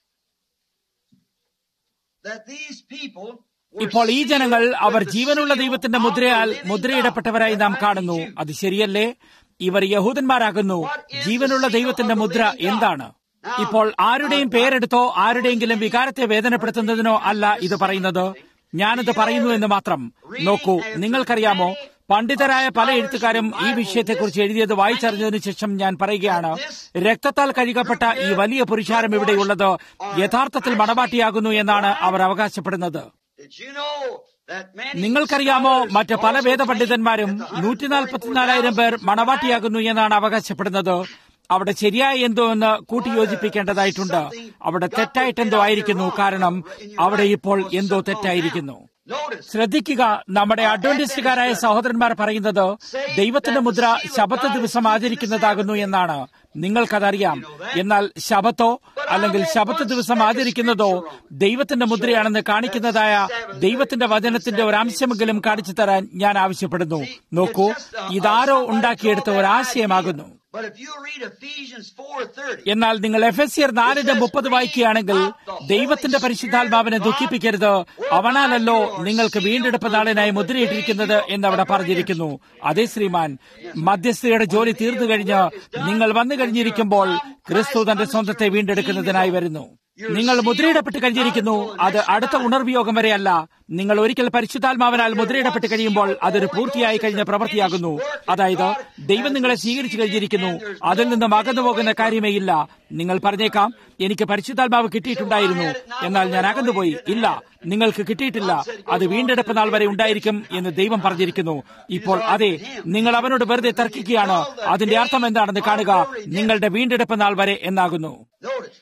that these people were ഇപ്പോൾ ഈ ജനങ്ങൾ sealed അവർ with the ജീവനുള്ള seal ദൈവത്തിന്റെ of the മുദ്രയാൽ living മുദ്രയിടപ്പെട്ടവരായി God. നാം Right, കാണുന്നു these Jews. അത് ശരിയല്ലേ ഇവർ യഹൂദന്മാരാകുന്നു ജീവനുള്ള ദൈവത്തിന്റെ മുദ്ര എന്താണ് ഇപ്പോൾ ആരുടെയും പേരെടുത്തോ ആരുടെയെങ്കിലും വികാരത്തെ വേദനപ്പെടുത്തുന്നതിനോ അല്ല ഇത് പറയുന്നത് ഞാനത് പറയുന്നു എന്ന് മാത്രം നോക്കൂ നിങ്ങൾക്കറിയാമോ പണ്ഡിതരായ പല എഴുത്തുകാരും ഈ വിഷയത്തെക്കുറിച്ച് എഴുതിയത് വായിച്ചറിഞ്ഞതിനു ശേഷം ഞാൻ പറയുകയാണ് രക്തത്താൽ കഴുകപ്പെട്ട ഈ വലിയ പുരുഷാരം ഇവിടെയുള്ളത് യഥാർത്ഥത്തിൽ മണവാട്ടിയാകുന്നു എന്നാണ് അവർ അവകാശപ്പെടുന്നത് Did you know that many നിങ്ങൾക്കറിയാമോ മറ്റ് പല also വേദപണ്ഡിതന്മാരും claim that the നൂറ്റിനാൽപ്പത്തിനാലായിരം പേർ 144,000 മണവാട്ടിയാകുന്നു എന്നാണ് അവകാശപ്പെടുന്നത് അവിടെ ശരിയായ എന്തോ എന്ന് കൂട്ടിയോജിപ്പിക്കേണ്ടതായിട്ടുണ്ട് അവിടെ തെറ്റായിട്ടെന്തോ ആയിരിക്കുന്നു കാരണം അവിടെ ഇപ്പോൾ എന്തോ തെറ്റായിരിക്കുന്നു Notice, ശ്രദ്ധിക്കുക നമ്മുടെ അഡ്വന്റിസ്റ്റുകാരായ സഹോദരന്മാർ പറയുന്നത് ദൈവത്തിന്റെ മുദ്ര ശബത്ത് ദിവസം ആചരിക്കുന്നതാകുന്നു എന്നാണ് നിങ്ങൾക്കതറിയാം എന്നാൽ ശബത്തോ അല്ലെങ്കിൽ ശബത്ത് ദിവസം ആചരിക്കുന്നതോ ദൈവത്തിന്റെ മുദ്രയാണെന്ന് കാണിക്കുന്നതായ ദൈവത്തിന്റെ വചനത്തിന്റെ ഒരു അംശമെങ്കിലും കാണിച്ചു തരാൻ ഞാൻ ആവശ്യപ്പെടുന്നു നോക്കൂ ഇതാരോ ഉണ്ടാക്കിയെടുത്ത ഒരു ആശയമാകുന്നു but if you read Ephesians 4:30, എന്നാൽ നിങ്ങൾ എഫ് എസ് സിയർ നാലിന്റെ മുപ്പത് വായിക്കുകയാണെങ്കിൽ ദൈവത്തിന്റെ പരിശുദ്ധാത്മാവിനെ ദുഃഖിപ്പിക്കരുത് അവനാലല്ലോ നിങ്ങൾക്ക് വീണ്ടെടുപ്പ് നാളിനായി മുദ്രയിട്ടിരിക്കുന്നത് എന്നവിടെ പറഞ്ഞിരിക്കുന്നു അതെ ശ്രീമാൻ മധ്യസ്ഥയുടെ ജോലി തീർന്നു കഴിഞ്ഞ് നിങ്ങൾ വന്നു കഴിഞ്ഞിരിക്കുമ്പോൾ ക്രിസ്തു തന്റെ സ്വന്തത്തെ വീണ്ടെടുക്കുന്നതിനായി വരുന്നു നിങ്ങൾ മുദ്രയിടപ്പെട്ട് കഴിഞ്ഞിരിക്കുന്നു അത് അടുത്ത ഉണർവിയോഗം വരെയല്ല നിങ്ങൾ ഒരിക്കൽ പരിശുദ്ധാത്മാവിനാൽ മുദ്രയിടപ്പെട്ട് കഴിയുമ്പോൾ അതൊരു പൂർത്തിയായി കഴിഞ്ഞ പ്രവൃത്തിയാകുന്നു അതായത് ദൈവം നിങ്ങളെ സ്വീകരിച്ചു കഴിഞ്ഞിരിക്കുന്നു അതിൽ നിന്നും അകന്നു പോകുന്ന കാര്യമേ ഇല്ല നിങ്ങൾ പറഞ്ഞേക്കാം എനിക്ക് പരിശുദ്ധാത്മാവ് കിട്ടിയിട്ടുണ്ടായിരുന്നു എന്നാൽ ഞാൻ അകന്നുപോയി ഇല്ല നിങ്ങൾക്ക് കിട്ടിയിട്ടില്ല അത് വീണ്ടെടുപ്പ് നാൾ വരെ ഉണ്ടായിരിക്കും എന്ന് ദൈവം പറഞ്ഞിരിക്കുന്നു ഇപ്പോൾ അതെ നിങ്ങൾ അവനോട് വെറുതെ തർക്കിക്കുകയാണ് അതിന്റെ അർത്ഥം എന്താണെന്ന് കാണുക നിങ്ങളുടെ വീണ്ടെടുപ്പ് നാൾ വരെ എന്നാകുന്നു notice,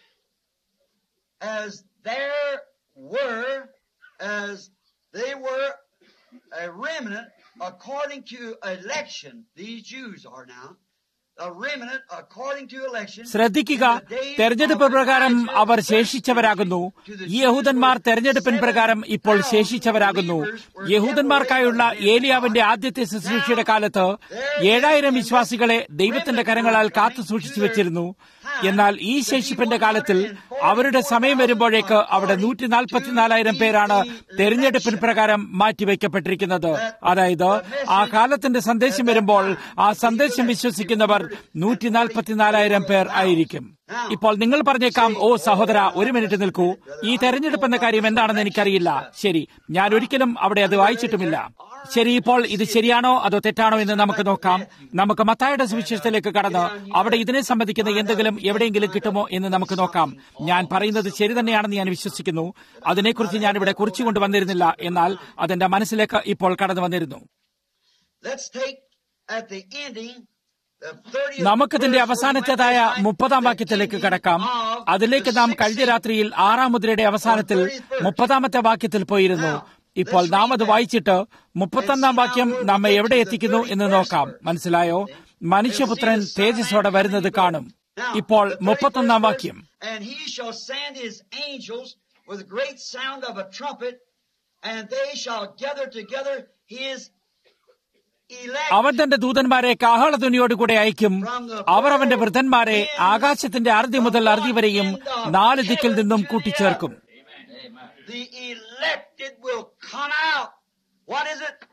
as there were, as they were a remnant according to election, these Jews are now, a remnant according to election. ശ്രദ്ധിക്കുക തെരഞ്ഞെടുപ്പ് പ്രകാരം അവർ ശേഷിച്ചവരാകുന്നു ഈ യഹൂദന്മാർ തെരഞ്ഞെടുപ്പിൻ പ്രകാരം ഇപ്പോൾ ശേഷിച്ചവരാകുന്നു യഹൂദന്മാർക്കായുള്ള ഏലിയാവിന്റെ ആദ്യത്തെ ശുശ്രൂഷയുടെ കാലത്ത് ഏഴായിരം വിശ്വാസികളെ ദൈവത്തിന്റെ കരങ്ങളാൽ കാത്തു സൂക്ഷിച്ചു വെച്ചിരുന്നു എന്നാൽ ഈ ശേഷിപ്പിന്റെ കാലത്തിൽ അവരുടെ സമയം വരുമ്പോഴേക്ക് അവിടെ നൂറ്റി നാൽപ്പത്തിനാലായിരം പേരാണ് തെരഞ്ഞെടുപ്പിൻ പ്രകാരം മാറ്റിവെക്കപ്പെട്ടിരിക്കുന്നത് അതായത് ആ കാലത്തിന്റെ സന്ദേശം വരുമ്പോൾ ആ സന്ദേശം വിശ്വസിക്കുന്നവർ നൂറ്റി നാൽപ്പത്തിനാലായിരം പേർ ആയിരിക്കും ഇപ്പോൾ നിങ്ങൾ പറഞ്ഞേക്കാം ഓ സഹോദര ഒരു മിനിറ്റ് നിൽക്കൂ ഈ തെരഞ്ഞെടുപ്പ് എന്ന കാര്യം എന്താണെന്ന് എനിക്കറിയില്ല ശരി ഞാൻ ഒരിക്കലും അവിടെ അത് വായിച്ചിട്ടുമില്ല ശരി ഇപ്പോൾ ഇത് ശരിയാണോ അതോ തെറ്റാണോ എന്ന് നമുക്ക് നോക്കാം നമുക്ക് മത്തായുടെ സുവിശേഷത്തിലേക്ക് കടന്ന് അവിടെ ഇതിനെ സംബന്ധിക്കുന്ന എന്തെങ്കിലും എവിടെയെങ്കിലും കിട്ടുമോ എന്ന് നമുക്ക് നോക്കാം ഞാൻ പറയുന്നത് ശരി തന്നെയാണെന്ന് ഞാൻ വിശ്വസിക്കുന്നു അതിനെക്കുറിച്ച് ഞാൻ ഇവിടെ കുറിച്ചുകൊണ്ട് വന്നിരുന്നില്ല എന്നാൽ അതെന്റെ മനസ്സിലേക്ക് ഇപ്പോൾ കടന്നു വന്നിരുന്നു Let's take at the ending the 30th നമുക്കിതിന്റെ verse അവസാനത്തേതായ where we went മുപ്പതാം to the വാക്യത്തിലേക്ക് ending കടക്കാം of അതിലേക്ക് നാം the കഴിഞ്ഞ 16th രാത്രിയിൽ ആറാം മുദ്രയുടെ അവസാനത്തിൽ മുപ്പതാമത്തെ വാക്യത്തിൽ പോയിരുന്നു ഇപ്പോൾ നാം അത് വായിച്ചിട്ട് മുപ്പത്തൊന്നാം വാക്യം നമ്മെ എവിടെ എത്തിക്കുന്നു എന്ന് നോക്കാം മനസ്സിലായോ മനുഷ്യപുത്രൻ തേജസ്സോടെ വരുന്നത് കാണും ഇപ്പോൾ മുപ്പത്തൊന്നാം വാക്യം And he shall send his angels with a great sound of a trumpet, and they shall gather together his elect അവൻ തന്റെ ദൂതന്മാരെ കാഹളധ്വനിയോടുകൂടെ അയക്കും അവർ അവന്റെ വൃദ്ധന്മാരെ ആകാശത്തിന്റെ അറുതി മുതൽ അറുതി വരെയും നാല് ദിക്കിൽ നിന്നും കൂട്ടിച്ചേർക്കും the elected will come out. What is it?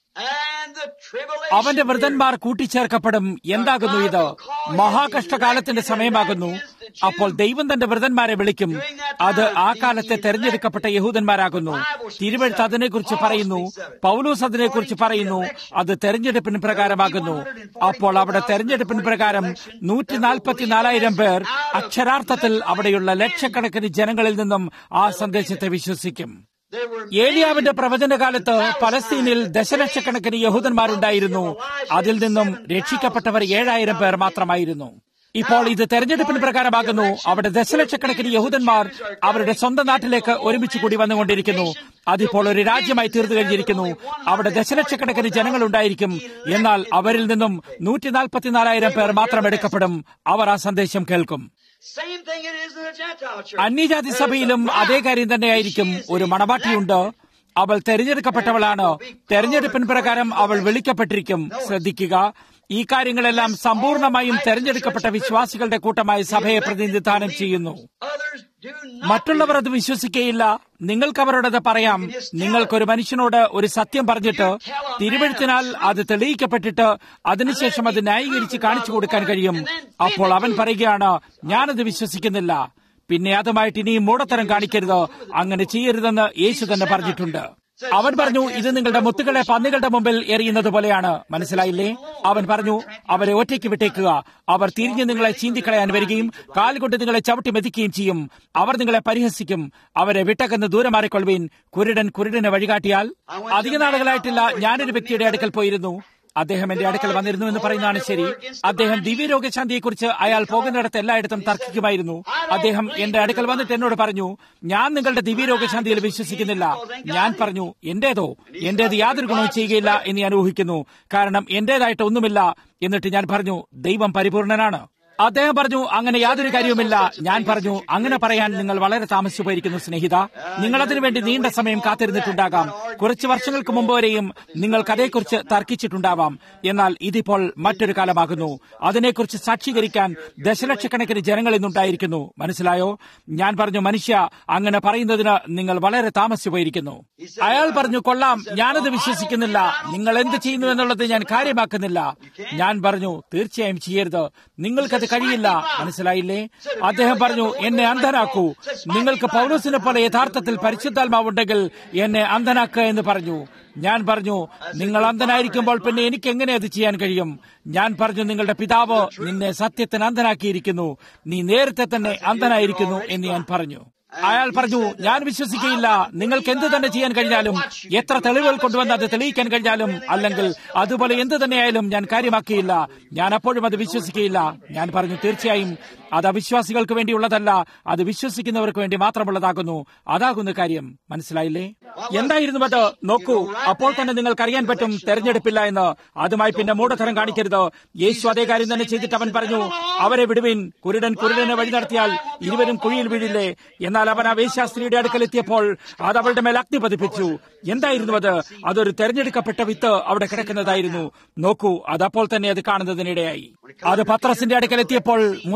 And the tribulation. അവന്റെ വൃദ്ധന്മാർ കൂട്ടിച്ചേർക്കപ്പെടും എന്താകുന്നു ഇത് മഹാകഷ്ടകാലത്തിന്റെ സമയമാകുന്നു അപ്പോൾ ദൈവം തന്റെ വൃദ്ധന്മാരെ വിളിക്കും അത് ആ കാലത്തെ തെരഞ്ഞെടുക്കപ്പെട്ട യഹൂദന്മാരാകുന്നു തിരുവഴുത്ത് അതിനെക്കുറിച്ച് പറയുന്നു പൗലൂസ് അതിനെക്കുറിച്ച് പറയുന്നു അത് തെരഞ്ഞെടുപ്പിന് പ്രകാരമാകുന്നു അപ്പോൾ അവിടെ തെരഞ്ഞെടുപ്പിന് പ്രകാരം നൂറ്റി നാൽപ്പത്തിനാലായിരം പേർ അക്ഷരാർത്ഥത്തിൽ അവിടെയുള്ള ലക്ഷക്കണക്കിന് ജനങ്ങളിൽ നിന്നും ആ സന്ദേശത്തെ വിശ്വസിക്കും There were ഏലിയാവിന്റെ പ്രവചനകാലത്ത് പലസ്തീനിൽ ദശലക്ഷക്കണക്കിന് യഹൂദന്മാരുണ്ടായിരുന്നു അതിൽ നിന്നും രക്ഷിക്കപ്പെട്ടവർ ഏഴായിരം പേർ മാത്രമായിരുന്നു ഇപ്പോൾ ഇത് തെരഞ്ഞെടുപ്പിന് പ്രകാരമാകുന്നു അവിടെ ദശലക്ഷക്കണക്കിന് യഹൂദന്മാർ അവരുടെ സ്വന്തം നാട്ടിലേക്ക് ഒരുമിച്ച് കൂടി വന്നുകൊണ്ടിരിക്കുന്നു അതിപ്പോൾ ഒരു രാജ്യമായി തീർന്നു കഴിഞ്ഞിരിക്കുന്നു അവിടെ ദശലക്ഷക്കണക്കിന് ജനങ്ങൾ ഉണ്ടായിരിക്കും എന്നാൽ അവരിൽ നിന്നും നൂറ്റി നാൽപ്പത്തിനാലായിരം പേർ മാത്രം എടുക്കപ്പെടും അവർ ആ സന്ദേശം കേൾക്കും same thing it is in the Gentile church. അന്യജാതി സഭയിലും അതേ കാര്യം തന്നെയായിരിക്കും ഒരു മണവാട്ടിയുണ്ട് അവൾ തെരഞ്ഞെടുക്കപ്പെട്ടവളാണ് തെരഞ്ഞെടുപ്പിൻ പ്രകാരം അവൾ വിളിക്കപ്പെട്ടിരിക്കും ശ്രദ്ധിക്കുക ഈ കാര്യങ്ങളെല്ലാം സമ്പൂർണമായും തെരഞ്ഞെടുക്കപ്പെട്ട വിശ്വാസികളുടെ കൂട്ടമായി സഭയെ പ്രതിനിധാനം ചെയ്യുന്നു Others do not. മറ്റുള്ളവർ അത് വിശ്വസിക്കുകയില്ല നിങ്ങൾക്ക് അവരോടത് പറയാം നിങ്ങൾക്കൊരു മനുഷ്യനോട് ഒരു സത്യം പറഞ്ഞിട്ട് തിരുവഴുത്തിനാൽ അത് തെളിയിക്കപ്പെട്ടിട്ട് അതിനുശേഷം അത് ന്യായീകരിച്ച് കാണിച്ചു കൊടുക്കാൻ കഴിയും അപ്പോൾ അവൻ പറയുകയാണ് ഞാനത് വിശ്വസിക്കുന്നില്ല പിന്നെ അതുമായിട്ട് ഇനിയും മൂടത്തരം കാണിക്കരുത് അങ്ങനെ ചെയ്യരുതെന്ന് യേശു തന്നെ പറഞ്ഞിട്ടുണ്ട് അവൻ പറഞ്ഞു ഇത് നിങ്ങളുടെ മുത്തുകളെ പന്നികളുടെ മുമ്പിൽ എറിയുന്നത് പോലെയാണ് മനസ്സിലായില്ലേ അവൻ പറഞ്ഞു അവരെ ഒറ്റയ്ക്ക് വിട്ടേക്കുക അവർ തിരിഞ്ഞ് നിങ്ങളെ ചീന്തിക്കളയാൻ വരികയും കാൽകൊണ്ട് നിങ്ങളെ ചവിട്ടി മെതിക്കുകയും ചെയ്യും അവർ നിങ്ങളെ പരിഹസിക്കും അവരെ വിട്ടകന്ന് ദൂരെ മാറിക്കൊള്ളുവീൻ കുരുടൻ കുരുടനെ വഴികാട്ടിയാൽ അധിക നാളുകളായിട്ടില്ല ഞാനൊരു വ്യക്തിയുടെ അടുക്കൽ പോയിരുന്നു അദ്ദേഹം എന്റെ അടുക്കൽ വന്നിരുന്നു എന്ന് പറയുന്നതാണ് ശരി അദ്ദേഹം ദിവ്യരോഗശാന്തിയെക്കുറിച്ച് അയാൾ പോകുന്നിടത്ത് എല്ലായിടത്തും തർക്കിക്കുമായിരുന്നു അദ്ദേഹം എന്റെ അടുക്കൽ വന്നിട്ട് എന്നോട് പറഞ്ഞു ഞാൻ നിങ്ങളുടെ ദിവ്യരോഗശാന്തിയിൽ വിശ്വസിക്കുന്നില്ല ഞാൻ പറഞ്ഞു എന്റേതോ എന്റേത് യാതൊരു ഗുണവും ചെയ്യുകയില്ല എന്ന് ഞാൻ ഊഹിക്കുന്നു കാരണം എന്റേതായിട്ട് ഒന്നുമില്ല എന്നിട്ട് ഞാൻ പറഞ്ഞു ദൈവം പരിപൂർണനാണ് അദ്ദേഹം പറഞ്ഞു അങ്ങനെ യാതൊരു കാര്യവുമില്ല ഞാൻ പറഞ്ഞു അങ്ങനെ പറയാൻ നിങ്ങൾ വളരെ താമസിച്ചു പോയിരിക്കുന്നു സ്നേഹിത നിങ്ങൾ അതിനുവേണ്ടി നീണ്ട സമയം കാത്തിരുന്നിട്ടുണ്ടാകാം കുറച്ച് വർഷങ്ങൾക്ക് മുമ്പ് വരെയും നിങ്ങൾക്ക് അതേക്കുറിച്ച് തർക്കിച്ചിട്ടുണ്ടാവാം എന്നാൽ ഇതിപ്പോൾ മറ്റൊരു കാലമാകുന്നു അതിനെക്കുറിച്ച് സാക്ഷീകരിക്കാൻ ദശലക്ഷക്കണക്കിന് ജനങ്ങൾ ഇന്നുണ്ടായിരിക്കുന്നു മനസ്സിലായോ ഞാൻ പറഞ്ഞു മനുഷ്യ അങ്ങനെ പറയുന്നതിന് നിങ്ങൾ വളരെ താമസിച്ചു പോയിരിക്കുന്നു അയാൾ പറഞ്ഞു കൊള്ളാം ഞാനത് വിശ്വസിക്കുന്നില്ല നിങ്ങൾ എന്ത് ചെയ്യുന്നു എന്നുള്ളത് ഞാൻ കാര്യമാക്കുന്നില്ല ഞാൻ പറഞ്ഞു തീർച്ചയായും ചെയ്യരുത് നിങ്ങൾക്കത് കഴിയില്ല മനസ്സിലായില്ലേ അദ്ദേഹം പറഞ്ഞു എന്നെ അന്ധനാക്കൂ നിങ്ങൾക്ക് പൗലോസിനെ പോലെ യഥാർത്ഥത്തിൽ പരിശുദ്ധാത്മാവുണ്ടെങ്കിൽ എന്നെ അന്ധനാക്കുക എന്ന് പറഞ്ഞു ഞാൻ പറഞ്ഞു നിങ്ങൾ അന്ധനായിരിക്കുമ്പോൾ പിന്നെ എനിക്ക് എങ്ങനെ അത് ചെയ്യാൻ കഴിയും ഞാൻ പറഞ്ഞു നിങ്ങളുടെ പിതാവ് നിന്നെ സത്യത്തിന് അന്ധനാക്കിയിരിക്കുന്നു നീ നേരത്തെ തന്നെ അന്ധനായിരിക്കുന്നു എന്ന് ഞാൻ പറഞ്ഞു അയാൾ പറഞ്ഞു ഞാൻ വിശ്വസിക്കുകയില്ല നിങ്ങൾക്ക് എന്ത് തന്നെ ചെയ്യാൻ കഴിഞ്ഞാലും എത്ര തെളിവുകൾ കൊണ്ടുവന്ന് അത് തെളിയിക്കാൻ കഴിഞ്ഞാലും അല്ലെങ്കിൽ അതുപോലെ എന്ത് തന്നെയായാലും ഞാൻ കാര്യമാക്കിയില്ല ഞാൻ അപ്പോഴും അത് വിശ്വസിക്കുകയില്ല ഞാൻ പറഞ്ഞു തീർച്ചയായും അത് അവിശ്വാസികൾക്ക് വേണ്ടിയുള്ളതല്ല അത് വിശ്വസിക്കുന്നവർക്ക് വേണ്ടി മാത്രമുള്ളതാകുന്നു അതാകുന്ന കാര്യം മനസ്സിലായില്ലേ എന്തായിരുന്നു അത് നോക്കൂ അപ്പോൾ തന്നെ നിങ്ങൾക്ക് അറിയാൻ പറ്റും തെരഞ്ഞെടുപ്പില്ല എന്ന് അതുമായി പിന്നെ മൂഢത്തരം കാണിക്കരുത് യേശു അതേ കാര്യം തന്നെ ചെയ്തിട്ട് അവൻ പറഞ്ഞു അവരെ വിടുവിൻ കുരുടൻ കുരുടനെ വഴി നടത്തിയാൽ ഇരുവരും കുഴിയിൽ വീഴില്ലേ എന്നാൽ അവൻ ആ വേശ്യാസ്ത്രീയുടെ അടുക്കൽ എത്തിയപ്പോൾ അത് അവളുടെ മേൽ അഗ്നി പതിപ്പിച്ചു എന്തായിരുന്നു അത് അതൊരു തെരഞ്ഞെടുക്കപ്പെട്ട വിത്ത് അവിടെ കിടക്കുന്നതായിരുന്നു നോക്കൂ അതപ്പോൾ തന്നെ അത് കാണുന്നതിനിടയായി അത് പത്രസിന്റെ അടുക്കൽ എത്തിയപ്പോൾ മുൻതെരഞ്ഞെടുക്ക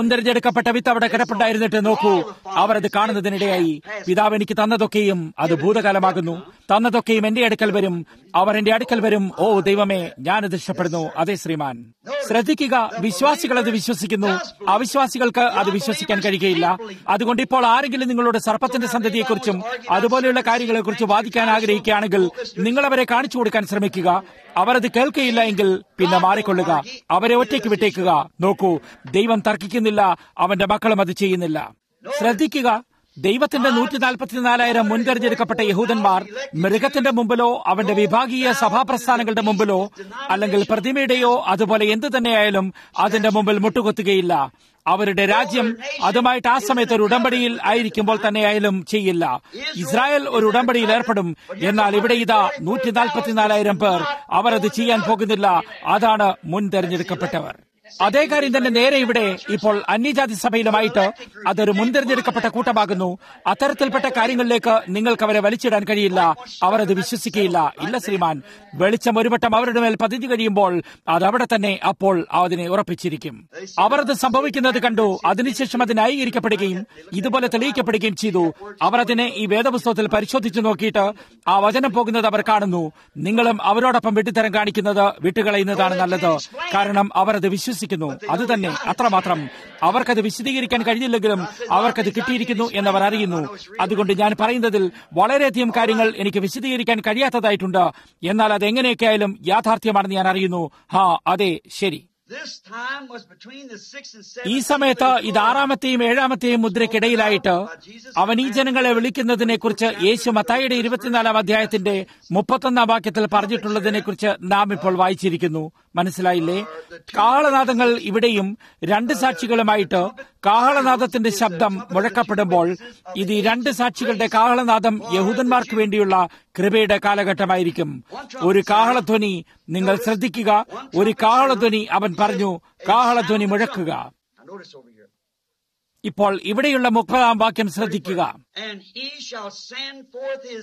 വിതക്കപ്പെട്ട വിത്ത് അവിടെ കിടപ്പുണ്ടായിരുന്നിട്ട് നോക്കൂ അവർ അത് കാണുന്നതിനിടയായി പിതാവ് എനിക്ക് തന്നതൊക്കെയും അത് ഭൂതകാലമാകുന്നു തന്നതൊക്കെയും എന്റെ അടുക്കൽ വരും അവർ എന്റെ അടുക്കൽ വരും ഓ ദൈവമേ ഞാനത് ഇഷ്ടപ്പെടുന്നു അതെ ശ്രീമാൻ ശ്രദ്ധിക്കുക വിശ്വാസികൾ അത് വിശ്വസിക്കുന്നു അവിശ്വാസികൾക്ക് അത് വിശ്വസിക്കാൻ കഴിയുകയില്ല അതുകൊണ്ട് ഇപ്പോൾ ആരെങ്കിലും നിങ്ങളോട് സർപ്പത്തിന്റെ സന്തതിയെക്കുറിച്ചും അതുപോലെയുള്ള കാര്യങ്ങളെക്കുറിച്ച് വാദിക്കാൻ ആഗ്രഹിക്കുകയാണെങ്കിൽ നിങ്ങൾ അവരെ കാണിച്ചു കൊടുക്കാൻ ശ്രമിക്കുക അവരത് കേൾക്കുകയില്ല എങ്കിൽ പിന്നെ മാറിക്കൊള്ളുക അവരെ ഒറ്റയ്ക്ക് വിട്ടേക്കുക നോക്കൂ ദൈവം തർക്കിക്കുന്നില്ല അവന്റെ മക്കളും അത് ചെയ്യുന്നില്ല ശ്രദ്ധിക്കുക ദൈവത്തിന്റെ നൂറ്റി നാൽപ്പത്തിനാലായിരം മുൻകരുതിയെടുക്കപ്പെട്ട യഹൂദന്മാർ മൃഗത്തിന്റെ മുമ്പിലോ അവന്റെ വിഭാഗീയ സഭാപ്രസ്ഥാനങ്ങളുടെ മുമ്പിലോ അല്ലെങ്കിൽ പ്രതിമയുടെയോ അതുപോലെ എന്തു തന്നെയായാലും അതിന്റെ മുമ്പിൽ മുട്ടുകൊത്തുകയില്ല അവരുടെ രാജ്യം അതുമായിട്ട് ആ സമയത്ത് ഒരു ഉടമ്പടിയിൽ ആയിരിക്കുമ്പോൾ തന്നെയായാലും ചെയ്യില്ല ഇസ്രായേൽ ഒരു ഉടമ്പടിയിൽ ഏർപ്പെടും എന്നാൽ ഇവിടെ ഇതാ നൂറ്റി നാൽപ്പത്തിനാലായിരം പേർ അവർ അത് ചെയ്യാൻ പോകുന്നില്ല അതാണ് മുൻ തെരഞ്ഞെടുക്കപ്പെട്ടവർ അതേ കാര്യം തന്നെ നേരെ ഇവിടെ ഇപ്പോൾ അന്യജാതി സഭയിലുമായിട്ട് അതൊരു മുൻതിരഞ്ഞെടുക്കപ്പെട്ട കൂട്ടമാകുന്നു അത്തരത്തിൽപ്പെട്ട കാര്യങ്ങളിലേക്ക് നിങ്ങൾക്ക് അവരെ വലിച്ചിടാൻ കഴിയില്ല അവർ അത് വിശ്വസിക്കുകയില്ല ഇല്ല ശ്രീമാൻ വെളിച്ചം ഒരു വട്ടം അവരുടെ മേൽ പതിഞ്ഞു കഴിയുമ്പോൾ അത് അവിടെ തന്നെ അപ്പോൾ അതിനെ ഉറപ്പിച്ചിരിക്കും അവർ അത് സംഭവിക്കുന്നത് കണ്ടു അതിനുശേഷം അത് ന്യായീകരിക്കപ്പെടുകയും ഇതുപോലെ തെളിയിക്കപ്പെടുകയും ചെയ്തു അവർ അതിനെ ഈ വേദപുസ്തകത്തിൽ പരിശോധിച്ചു നോക്കിയിട്ട് ആ വചനം പോകുന്നത് അവർ കാണുന്നു നിങ്ങളും അവരോടൊപ്പം വിട്ടുതരം കാണിക്കുന്നത് വിട്ടുകളയുന്നതാണ് നല്ലത് കാരണം അവർ അത് വിശ്വസിക്കുന്നു അത് തന്നെ അത്രമാത്രം അവർക്കത് വിശദീകരിക്കാൻ കഴിഞ്ഞില്ലെങ്കിലും അവർക്കത് കിട്ടിയിരിക്കുന്നു എന്നവർ അറിയുന്നു അതുകൊണ്ട് ഞാൻ പറയുന്നതിൽ വളരെയധികം കാര്യങ്ങൾ എനിക്ക് വിശദീകരിക്കാൻ കഴിയാത്തതായിട്ടുണ്ട് എന്നാൽ അത് എങ്ങനെയൊക്കെയായാലും യാഥാർത്ഥ്യമാണെന്ന് ഞാൻ അറിയുന്നു ഹാ അതെ ശരി This time was between the sixth and seventh. ഈ സമയത്ത് ഇത് ആറാമത്തെയും ഏഴാമത്തെയും മുദ്രയ്ക്കിടയിലായിട്ട് അവൻ ഈ ജനങ്ങളെ വിളിക്കുന്നതിനെ കുറിച്ച് യേശു മത്തായിയുടെ ഇരുപത്തിനാലാം അധ്യായത്തിന്റെ മുപ്പത്തൊന്നാം വാക്യത്തിൽ പറഞ്ഞിട്ടുള്ളതിനെ കുറിച്ച് നാം ഇപ്പോൾ വായിച്ചിരിക്കുന്നു മനസ്സിലായില്ലേ കാഹളനാദങ്ങൾ ഇവിടെയും രണ്ട് സാക്ഷികളുമായിട്ട് കാഹളനാദത്തിന്റെ ശബ്ദം മുഴക്കപ്പെടുമ്പോൾ ഇത് ഈ രണ്ട് സാക്ഷികളുടെ കാഹളനാദം യഹൂദന്മാർക്ക് വേണ്ടിയുള്ള കൃപയുടെ കാലഘട്ടമായിരിക്കും ഒരു കാഹളധ്വനി നിങ്ങൾ ശ്രദ്ധിക്കുക ഒരു കാഹളധ്വനി അവൻ പറഞ്ഞു കാഹളധ്വനി മുഴക്കുക Now notice over here. ഇപ്പോൾ ഇവിടെയുള്ള മുപ്പതാം വാക്യം ശ്രദ്ധിക്കുക And he shall send forth his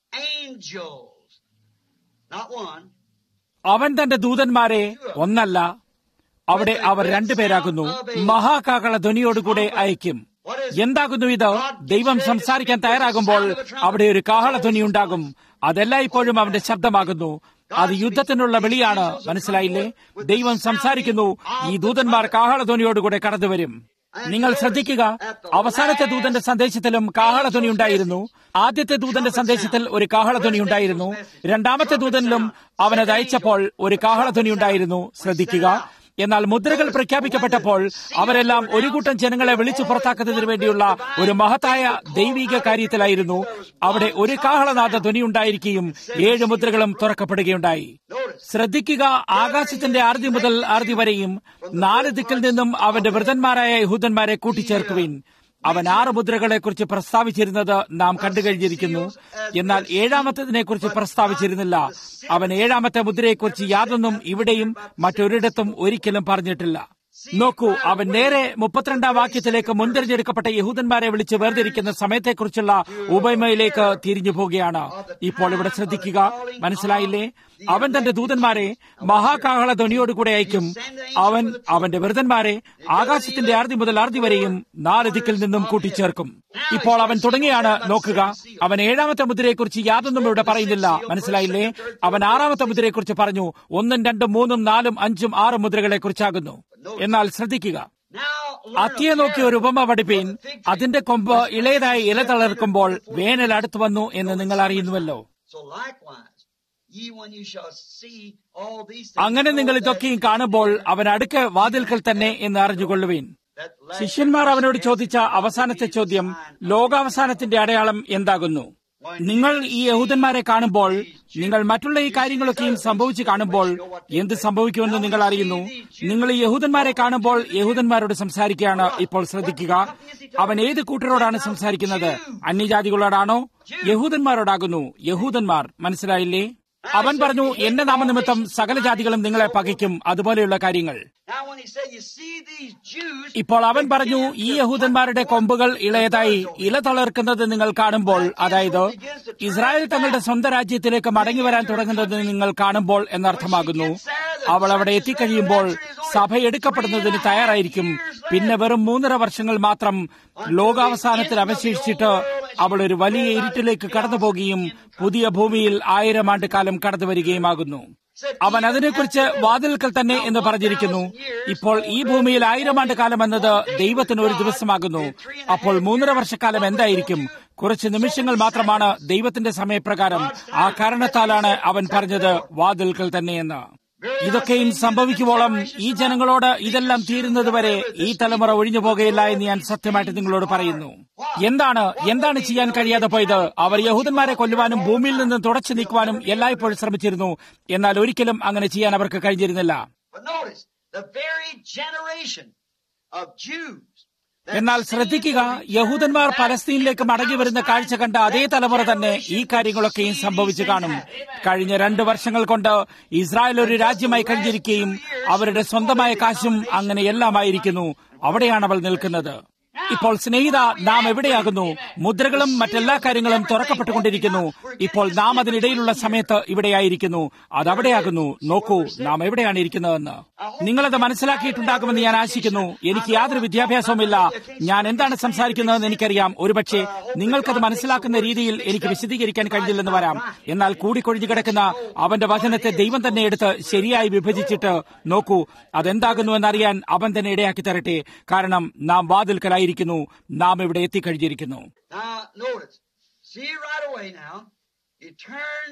angels. Not one. അവൻ തന്റെ ദൂതന്മാരെ ഒന്നല്ല അവിടെ അവർ രണ്ടുപേരാകുന്നു മഹാകാകള ധ്വനിയോടുകൂടെ അയക്കും എന്താകുന്നു ഇത് ദൈവം സംസാരിക്കാൻ തയ്യാറാകുമ്പോൾ അവിടെ ഒരു കാഹളധ്വനി ഉണ്ടാകും അതെല്ലാം ഇപ്പോഴും അവന്റെ ശബ്ദമാകുന്നു അത് യുദ്ധത്തിനുള്ള വിളിയാണ് മനസ്സിലായില്ലേ ദൈവം സംസാരിക്കുന്നു ഈ ദൂതന്മാർ കാഹളധ്വനിയോടുകൂടെ കടന്നുവരും നിങ്ങൾ ശ്രദ്ധിക്കുക അവസാനത്തെ ദൂതന്റെ സന്ദേശത്തിലും കാഹളധ്വനി ഉണ്ടായിരുന്നു ആദ്യത്തെ ദൂതന്റെ സന്ദേശത്തിൽ ഒരു കാഹളധ്വനി ഉണ്ടായിരുന്നു രണ്ടാമത്തെ ദൂതനിലും അവനത് അയച്ചപ്പോൾ ഒരു കാഹളധ്വനി ഉണ്ടായിരുന്നു ശ്രദ്ധിക്കുക എന്നാൽ മുദ്രകൾ പ്രഖ്യാപിക്കപ്പെട്ടപ്പോൾ അവരെല്ലാം ഒരു കൂട്ടം ജനങ്ങളെ വിളിച്ചു പുറത്താക്കുന്നതിന് വേണ്ടിയുള്ള ഒരു മഹത്തായ ദൈവിക കാര്യത്തിലായിരുന്നു അവിടെ ഒരു കാഹളനാഥ ധ്വനി ഉണ്ടായിരിക്കുകയും ഏഴ് മുദ്രകളും തുറക്കപ്പെടുകയുണ്ടായി ശ്രദ്ധിക്കുക ആകാശത്തിന്റെ ആർതി മുതൽ ആർതി വരെയും നാല് ദിക്കിൽ നിന്നും അവന്റെ വൃതന്മാരായ യഹൂദന്മാരെ കൂട്ടിച്ചേർക്കുവിൻ അവൻ ആറ് മുദ്രകളെ കുറിച്ച് പ്രസ്താവിച്ചിരുന്നത് നാം കണ്ടു കഴിഞ്ഞിരിക്കുന്നു എന്നാൽ ഏഴാമത്തതിനെ കുറിച്ച് പ്രസ്താവിച്ചിരുന്നില്ല അവൻ ഏഴാമത്തെ മുദ്രയെക്കുറിച്ച് യാതൊന്നും ഇവിടെയും മറ്റൊരിടത്തും ഒരിക്കലും പറഞ്ഞിട്ടില്ല നോക്കൂ അവൻ നേരെ മുപ്പത്തിരണ്ടാം വാക്യത്തിലേക്ക് മുൻതിരഞ്ഞെടുക്കപ്പെട്ട യഹൂദന്മാരെ വിളിച്ച് വേർതിരിക്കുന്ന സമയത്തെക്കുറിച്ചുള്ള ഉപമയിലേക്ക് തിരിഞ്ഞു പോവുകയാണ് ഇപ്പോൾ ഇവിടെ ശ്രദ്ധിക്കുക മനസ്സിലായില്ലേ അവൻ തന്റെ ദൂതന്മാരെ മഹാകാഹള ധ്വനിയോടുകൂടെ അയക്കും അവൻ അവന്റെ വൃതന്മാരെ ആകാശത്തിന്റെ ആർതി മുതൽ ആർതി വരെയും നാല് ദിക്കിൽ നിന്നും കൂട്ടിച്ചേർക്കും ഇപ്പോൾ അവൻ തുടങ്ങിയാണ് നോക്കുക അവൻ ഏഴാമത്തെ മുദ്രയെക്കുറിച്ച് യാതൊന്നും ഇവിടെ പറയുന്നില്ല മനസ്സിലായില്ലേ അവൻ ആറാമത്തെ മുദ്രയെക്കുറിച്ച് പറഞ്ഞു ഒന്നും രണ്ടും മൂന്നും നാലും അഞ്ചും ആറും മുദ്രകളെ കുറിച്ചാകുന്നു എന്നാൽ ശ്രദ്ധിക്കുക അത്തിയെ നോക്കി ഒരു ഉപമ പഠിപ്പീൻ അതിന്റെ കൊമ്പ് ഇളയതായി ഇല തളർക്കുമ്പോൾ വേനൽ അടുത്തു വന്നു എന്ന് നിങ്ങൾ അറിയുന്നുവല്ലോ So likewise, ye when you shall see all these things, അങ്ങനെ നിങ്ങൾ know that ഇതൊക്കെയും കാണുമ്പോൾ അവൻ അടുക്ക വാതിൽക്കൽ തന്നെ എന്ന് അറിഞ്ഞുകൊള്ളുവീൻ that last ശിഷ്യന്മാർ അവനോട് ചോദിച്ച അവസാനത്തെ ചോദ്യം ലോകാവസാനത്തിന്റെ അടയാളം എന്താകുന്നു നിങ്ങൾ ഈ യഹൂദന്മാരെ കാണുമ്പോൾ നിങ്ങൾ മറ്റുള്ള ഈ കാര്യങ്ങളൊക്കെയും സംഭവിച്ചു കാണുമ്പോൾ എന്ത് സംഭവിക്കുമെന്ന് നിങ്ങൾ അറിയുന്നു നിങ്ങൾ ഈ യഹൂദന്മാരെ കാണുമ്പോൾ യഹൂദന്മാരോട് സംസാരിക്കുകയാണ് ഇപ്പോൾ ശ്രദ്ധിക്കുക അവൻ ഏത് കൂട്ടരോടാണ് സംസാരിക്കുന്നത് അന്യജാതികളോടാണോ യഹൂദന്മാരോടാകുന്നു യഹൂദന്മാർ മനസ്സിലായില്ലേ അവൻ പറഞ്ഞു എന്റെ നാമനിമിത്തം സകല ജാതികളും നിങ്ങളെ പകയ്ക്കും അതുപോലെയുള്ള കാര്യങ്ങൾ Now when he said, you see these Jews, ഇപ്പോൾ അവൻ പറഞ്ഞു ഈ യഹൂദന്മാരുടെ കൊമ്പുകൾ ഇളയതായി ഇല തളർക്കുന്നത് നിങ്ങൾ കാണുമ്പോൾ അതായത് ഇസ്രായേൽ തങ്ങളുടെ സ്വന്തം രാജ്യത്തിലേക്ക് മടങ്ങി വരാൻ തുടങ്ങുന്നത് നിങ്ങൾ കാണുമ്പോൾ എന്നർത്ഥമാകുന്നു അവൾ അവിടെ എത്തിക്കഴിയുമ്പോൾ സഭ എടുക്കപ്പെടുന്നതിന് തയ്യാറായിരിക്കും പിന്നെ വെറും മൂന്നര വർഷങ്ങൾ മാത്രം ലോകാവസാനത്തിൽ അവശേഷിച്ചിട്ട് അവൾ ഒരു വലിയ ഇരുട്ടിലേക്ക് കടന്നുപോകുകയും പുതിയ ഭൂമിയിൽ ആയിരം ആണ്ട് കാലം കടന്നു വരികയുമാകുന്നു അവൻ അതിനെക്കുറിച്ച് വാതിൽക്കൽ തന്നെ എന്ന് പറഞ്ഞിരിക്കുന്നു ഇപ്പോൾ ഈ ഭൂമിയിൽ ആയിരം ആണ്ട് കാലം എന്നത് ദൈവത്തിന് ഒരു ദിവസമാകുന്നു അപ്പോൾ മൂന്നര വർഷക്കാലം എന്തായിരിക്കും കുറച്ച് നിമിഷങ്ങൾ മാത്രമാണ് ദൈവത്തിന്റെ സമയപ്രകാരം ആ കാരണത്താലാണ് അവൻ പറഞ്ഞത് വാതിൽക്കൽ തന്നെയെന്ന് ഇതൊക്കെയും സംഭവിക്കുവോളം ഈ ജനങ്ങളോട് ഇതെല്ലാം തീരുന്നതുവരെ ഈ തലമുറ ഒഴിഞ്ഞു പോകുകയില്ല എന്ന് ഞാൻ സത്യമായിട്ട് നിങ്ങളോട് പറയുന്നു എന്താണ് എന്താണ് ചെയ്യാൻ കഴിയാതെ പോയത് അവർ യഹൂദന്മാരെ കൊല്ലുവാനും ഭൂമിയിൽ നിന്ന് തുടച്ചു നീക്കുവാനും എല്ലായ്പ്പോഴും ശ്രമിച്ചിരുന്നു എന്നാൽ ഒരിക്കലും അങ്ങനെ ചെയ്യാൻ അവർക്ക് കഴിഞ്ഞിരുന്നില്ല but notice, the very generation of Jews എന്നാൽ ശ്രദ്ധിക്കുക യഹൂദന്മാർ പലസ്തീനിലേക്ക് മടങ്ങി വരുന്ന കാഴ്ച കണ്ട അതേ തലമുറ തന്നെ ഈ കാര്യങ്ങളൊക്കെയും സംഭവിച്ചു കാണും കഴിഞ്ഞ രണ്ട് വർഷങ്ങൾ കൊണ്ട് ഇസ്രായേൽ ഒരു രാജ്യമായി കഴിഞ്ഞിരിക്കുകയും അവരുടെ സ്വന്തമായ കാശും അങ്ങനെ എല്ലാമായിരിക്കുന്നു അവിടെയാണ് അവൾ നിൽക്കുന്നത് ഇപ്പോൾ സ്നേഹിത നാം എവിടെയാകുന്നു മുദ്രകളും മറ്റെല്ലാ കാര്യങ്ങളും തുറക്കപ്പെട്ടുകൊണ്ടിരിക്കുന്നു ഇപ്പോൾ നാം അതിനിടയിലുള്ള സമയത്ത് ഇവിടെയായിരിക്കുന്നു അതവിടെയാകുന്നു നോക്കൂ നാം എവിടെയാണ് ഇരിക്കുന്നതെന്ന് നിങ്ങളത് മനസ്സിലാക്കിയിട്ടുണ്ടാകുമെന്ന് ഞാൻ ആശിക്കുന്നു എനിക്ക് യാതൊരു വിദ്യാഭ്യാസവുമില്ല ഞാൻ എന്താണ് സംസാരിക്കുന്നതെന്ന് എനിക്കറിയാം ഒരുപക്ഷെ നിങ്ങൾക്കത് മനസ്സിലാക്കുന്ന രീതിയിൽ എനിക്ക് വിശദീകരിക്കാൻ കഴിഞ്ഞില്ലെന്ന് വരാം എന്നാൽ കൂടിക്കൊഴിഞ്ഞു കിടക്കുന്ന അവന്റെ വചനത്തെ ദൈവം തന്നെ എടുത്ത് ശരിയായി വിഭജിച്ചിട്ട് നോക്കൂ അതെന്താകുന്നു എന്നറിയാൻ അവൻ തന്നെ ഇടയാക്കി തരട്ടെ കാരണം നാം വാതിൽക്കലായിരിക്കുന്നു നാം ഇവിടെ എത്തിക്കഴിഞ്ഞിരിക്കുന്നു Now, notice, see right away now, he turns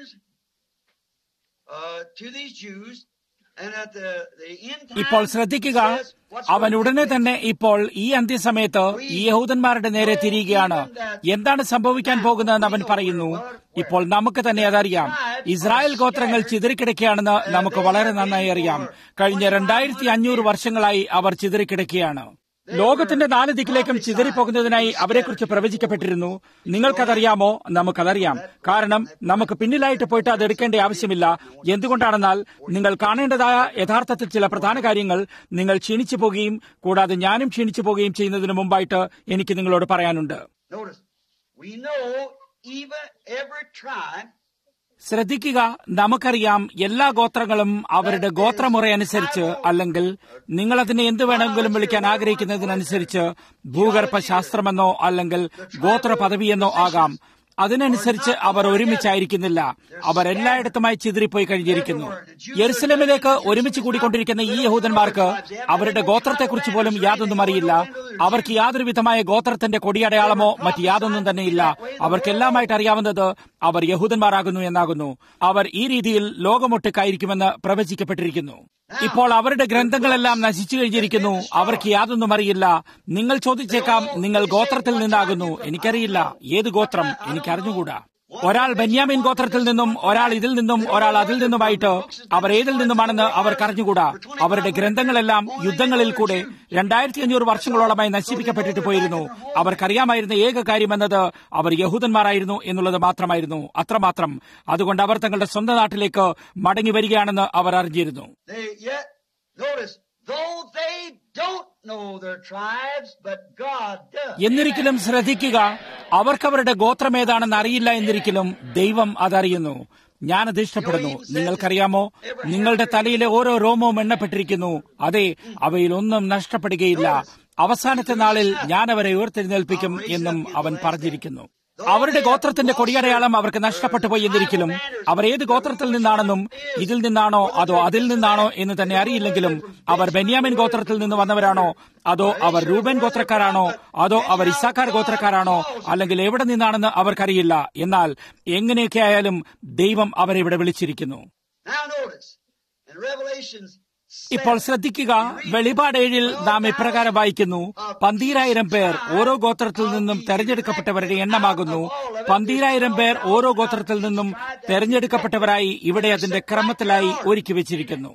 uh, to these Jews, and at the, the end time, ഇപ്പോൾ ശ്രദ്ധിക്കുക he says, what's അവൻ going to ഉടനെ take തന്നെ ഇപ്പോൾ ഈ അന്ത്യസമയത്ത് ഈ യഹൂദന്മാരുടെ നേരെ തിരിയുകയാണ് എന്താണ് സംഭവിക്കാൻ പോകുന്നതെന്ന് അവൻ പറയുന്നു ഇപ്പോൾ നമുക്ക് തന്നെ അതറിയാം ഇസ്രായേൽ ഗോത്രങ്ങൾ ചിതറിക്കിടക്കുകയാണെന്ന് നമുക്ക് വളരെ നന്നായി അറിയാം കഴിഞ്ഞ രണ്ടായിരത്തി അഞ്ഞൂറ് വർഷങ്ങളായി അവർ ചിതറിക്കിടക്കുകയാണ് ലോകത്തിന്റെ നാല് ദിക്കിലേക്കും ചിതറിപ്പോകുന്നതിനായി അവരെക്കുറിച്ച് പ്രവചിക്കപ്പെട്ടിരുന്നു നിങ്ങൾക്കതറിയാമോ നമുക്കതറിയാം കാരണം നമുക്ക് പിന്നിലായിട്ട് പോയിട്ട് അത് എടുക്കേണ്ട ആവശ്യമില്ല എന്തുകൊണ്ടാണെന്നാൽ നിങ്ങൾ കാണേണ്ടതായ യഥാർത്ഥത്തിൽ ചില പ്രധാന കാര്യങ്ങൾ നിങ്ങൾ ക്ഷീണിച്ചു പോകുകയും കൂടാതെ ഞാനും ക്ഷീണിച്ചു പോകുകയും ചെയ്യുന്നതിന് മുമ്പായിട്ട് എനിക്ക് നിങ്ങളോട് പറയാനുണ്ട് Notice, we know even every tribe ശ്രദ്ധിക്കുക നമുക്കറിയാം എല്ലാ ഗോത്രങ്ങളും അവരുടെ ഗോത്രമുറയനുസരിച്ച് അല്ലെങ്കിൽ നിങ്ങൾ അതിനെ എന്ത് വേണമെങ്കിലും വിളിക്കാൻ ആഗ്രഹിക്കുന്നതിനനുസരിച്ച് ഭൂഗർഭ ശാസ്ത്രമെന്നോ അല്ലെങ്കിൽ ഗോത്ര പദവിയെന്നോ ആകാം അതിനനുസരിച്ച് അവർ ഒരുമിച്ചായിരിക്കുന്നില്ല അവർ എല്ലായിടത്തുമായി ചിതറിപ്പോയി കഴിഞ്ഞിരിക്കുന്നു യെറുസലേമിലേക്ക് ഒരുമിച്ച് കൂടിക്കൊണ്ടിരിക്കുന്ന ഈ യഹൂദന്മാർക്ക് അവരുടെ ഗോത്രത്തെക്കുറിച്ച് പോലും യാതൊന്നും അറിയില്ല അവർക്ക് യാതൊരു വിധമായ ഗോത്രത്തിന്റെ കൊടിയടയാളമോ മറ്റ് യാതൊന്നും തന്നെയില്ല അവർക്കെല്ലാമായിട്ട് അറിയാവുന്നത് അവർ യഹൂദന്മാരാകുന്നു എന്നാകുന്നു അവർ ഈ രീതിയിൽ ലോകമൊട്ടുക്കായിരിക്കുമെന്ന് പ്രവചിക്കപ്പെട്ടിരിക്കുന്നു ഇപ്പോൾ അവരുടെ ഗ്രന്ഥങ്ങളെല്ലാം നശിച്ചു കഴിഞ്ഞിരിക്കുന്നു അവർക്ക് യാതൊന്നും അറിയില്ല നിങ്ങൾ ചോദിച്ചേക്കാം നിങ്ങൾ ഗോത്രത്തിൽ നിന്നാകുന്നു എനിക്കറിയില്ല ഏത് ഗോത്രം എനിക്കറിഞ്ഞുകൂടാ ഒരാൾ ബെന്യാമിൻ ഗോത്രത്തിൽ നിന്നും ഒരാൾ ഇതിൽ നിന്നും ഒരാൾ അതിൽ നിന്നുമായിട്ട് അവർ ഏതിൽ നിന്നുമാണെന്ന് അവർക്ക് അറിഞ്ഞുകൂടാ അവരുടെ ഗ്രന്ഥങ്ങളെല്ലാം യുദ്ധങ്ങളിൽ കൂടെ രണ്ടായിരത്തി അഞ്ഞൂറ് വർഷങ്ങളോളമായി നശിപ്പിക്കപ്പെട്ടിട്ട് പോയിരുന്നു അവർക്കറിയാമായിരുന്ന ഏക കാര്യമെന്നത് അവർ യഹൂദന്മാരായിരുന്നു എന്നുള്ളത് മാത്രമായിരുന്നു അത്രമാത്രം അതുകൊണ്ട് അവർ തങ്ങളുടെ സ്വന്തം നാട്ടിലേക്ക് മടങ്ങി വരികയാണെന്ന് അവർ അറിഞ്ഞിരുന്നു They yet notice, though they don't know their tribes, but God does. എന്നിരിക്കലും ശ്രദ്ധിക്കുക അവർക്കവരുടെ ഗോത്രം ഏതാണെന്ന് അറിയില്ല എന്നിരിക്കലും ദൈവം അതറിയുന്നു ഞാനത് ഇഷ്ടപ്പെടുന്നു നിങ്ങൾക്കറിയാമോ നിങ്ങളുടെ തലയിലെ ഓരോ രോമവും എണ്ണപ്പെട്ടിരിക്കുന്നു അതെ അവയിലൊന്നും നഷ്ടപ്പെടുകയില്ല അവസാനത്തെ നാളിൽ ഞാൻ അവരെ ഉയർത്തെഴുന്നേൽപ്പിക്കും എന്നും അവൻ പറഞ്ഞിരിക്കുന്നു അവരുടെ ഗോത്രത്തിന്റെ കൊടിയടയാളം അവർക്ക് നഷ്ടപ്പെട്ടു പോയി എന്നിരിക്കലും അവർ ഏത് ഗോത്രത്തിൽ നിന്നാണെന്നും ഇതിൽ നിന്നാണോ അതോ അതിൽ നിന്നാണോ എന്ന് തന്നെ അറിയില്ലെങ്കിലും അവർ ബെന്യാമിൻ ഗോത്രത്തിൽ നിന്ന് വന്നവരാണോ അതോ അവർ രൂപൻ ഗോത്രക്കാരാണോ അതോ അവർ ഇസാക്കാർ ഗോത്രക്കാരാണോ അല്ലെങ്കിൽ എവിടെ നിന്നാണെന്ന് അവർക്കറിയില്ല എന്നാൽ എങ്ങനെയൊക്കെ ആയാലും ദൈവം അവരെ ഇവിടെ വിളിച്ചിരിക്കുന്നു Now notice, in Revelations ഇപ്പോൾ ശ്രദ്ധിക്കുക വെളിപാട് ഏഴിൽ നാം ഇപ്രകാരം വായിക്കുന്നു പന്തീരായിരം പേർ ഓരോ ഗോത്രത്തിൽ നിന്നും തെരഞ്ഞെടുക്കപ്പെട്ടവരുടെ എണ്ണമാകുന്നു പന്തീരായിരം പേർ ഓരോ ഗോത്രത്തിൽ നിന്നും തെരഞ്ഞെടുക്കപ്പെട്ടവരായി ഇവിടെ അതിന്റെ ക്രമത്തിലായി ഒരുക്കി വെച്ചിരിക്കുന്നു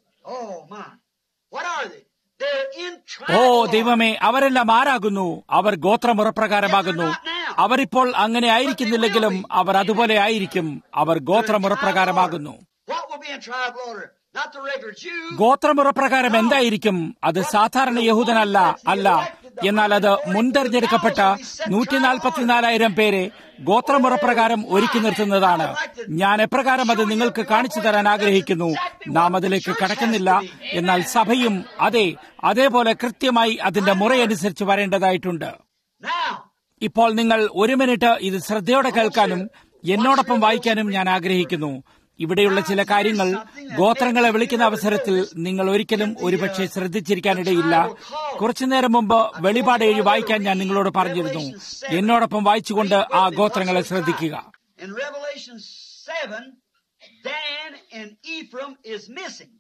Oh my. What are they? They're in oh tribal. ദൈവമേ അവരെല്ലാം ആരാകുന്നു അവർ ഗോത്രമുറപ്രകാരമാകുന്നു അവരിപ്പോൾ അങ്ങനെ ആയിരിക്കുന്നില്ലെങ്കിലും അവർ അതുപോലെ ആയിരിക്കും അവർ ഗോത്രമുറപ്രകാരമാകുന്നു What will be in tribal order? Not the regular Jew. ഗോത്രമുറപ്രകാരം എന്തായിരിക്കും അത് സാധാരണ യഹൂദനല്ല അല്ല എന്നാൽ അത് മുൻതെരഞ്ഞെടുക്കപ്പെട്ട നൂറ്റി നാൽപ്പത്തിനാലായിരം പേരെ ഗോത്രമുറപ്രകാരം ഒരുക്കി നിർത്തുന്നതാണ് ഞാൻ എപ്രകാരം അത് നിങ്ങൾക്ക് കാണിച്ചു തരാൻ ആഗ്രഹിക്കുന്നു നാം അതിലേക്ക് കടക്കുന്നില്ല എന്നാൽ സഭയും അതെ അതേപോലെ കൃത്യമായി അതിന്റെ മുറയനുസരിച്ച് വരേണ്ടതായിട്ടുണ്ട് Now, ഇപ്പോൾ നിങ്ങൾ ഒരു മിനിറ്റ് ഇത് ശ്രദ്ധയോടെ കേൾക്കാനും എന്നോടൊപ്പം വായിക്കാനും ഞാൻ ആഗ്രഹിക്കുന്നു ഇവിടെയുള്ള ചില കാര്യങ്ങൾ ഗോത്രങ്ങളെ വിളിക്കുന്ന അവസരത്തിൽ നിങ്ങൾ ഒരിക്കലും ഒരുപക്ഷെ ശ്രദ്ധിച്ചിരിക്കാനിടയില്ല കുറച്ചുനേരം മുമ്പ് വെളിപാട് എഴുതി വായിക്കാൻ ഞാൻ നിങ്ങളോട് പറഞ്ഞിരുന്നു എന്നോടൊപ്പം വായിച്ചുകൊണ്ട് ആ ഗോത്രങ്ങളെ ശ്രദ്ധിക്കുക in Revelation 7, Dan and Ephraim is missing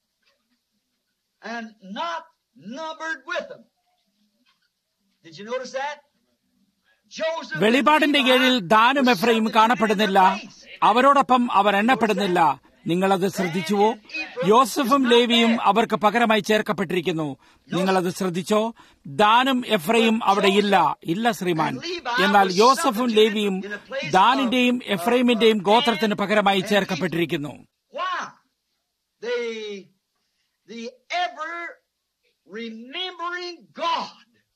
and not numbered with them. Did you notice that? Joseph and വെളിപാടിന്റെ Levi കീഴിൽ ദാനും were എഫ്രയും substituted കാണപ്പെടുന്നില്ല in their place. അവരോടൊപ്പം അവർ എണ്ണപ്പെടുന്നില്ല നിങ്ങളത് ശ്രദ്ധിച്ചുവോ യോസഫും ലേവിയും അവർക്ക് പകരമായി ചേർക്കപ്പെട്ടിരിക്കുന്നു നിങ്ങളത് ശ്രദ്ധിച്ചോ ദാനും എഫ്രയും അവിടെ ഇല്ല ഇല്ല ശ്രീമാൻ എന്നാൽ യോസഫും ലേവിയും ദാനിന്റെയും എഫ്രൈമിന്റെയും ഗോത്രത്തിന് പകരമായി ചേർക്കപ്പെട്ടിരിക്കുന്നു Why? The, the ever remembering God.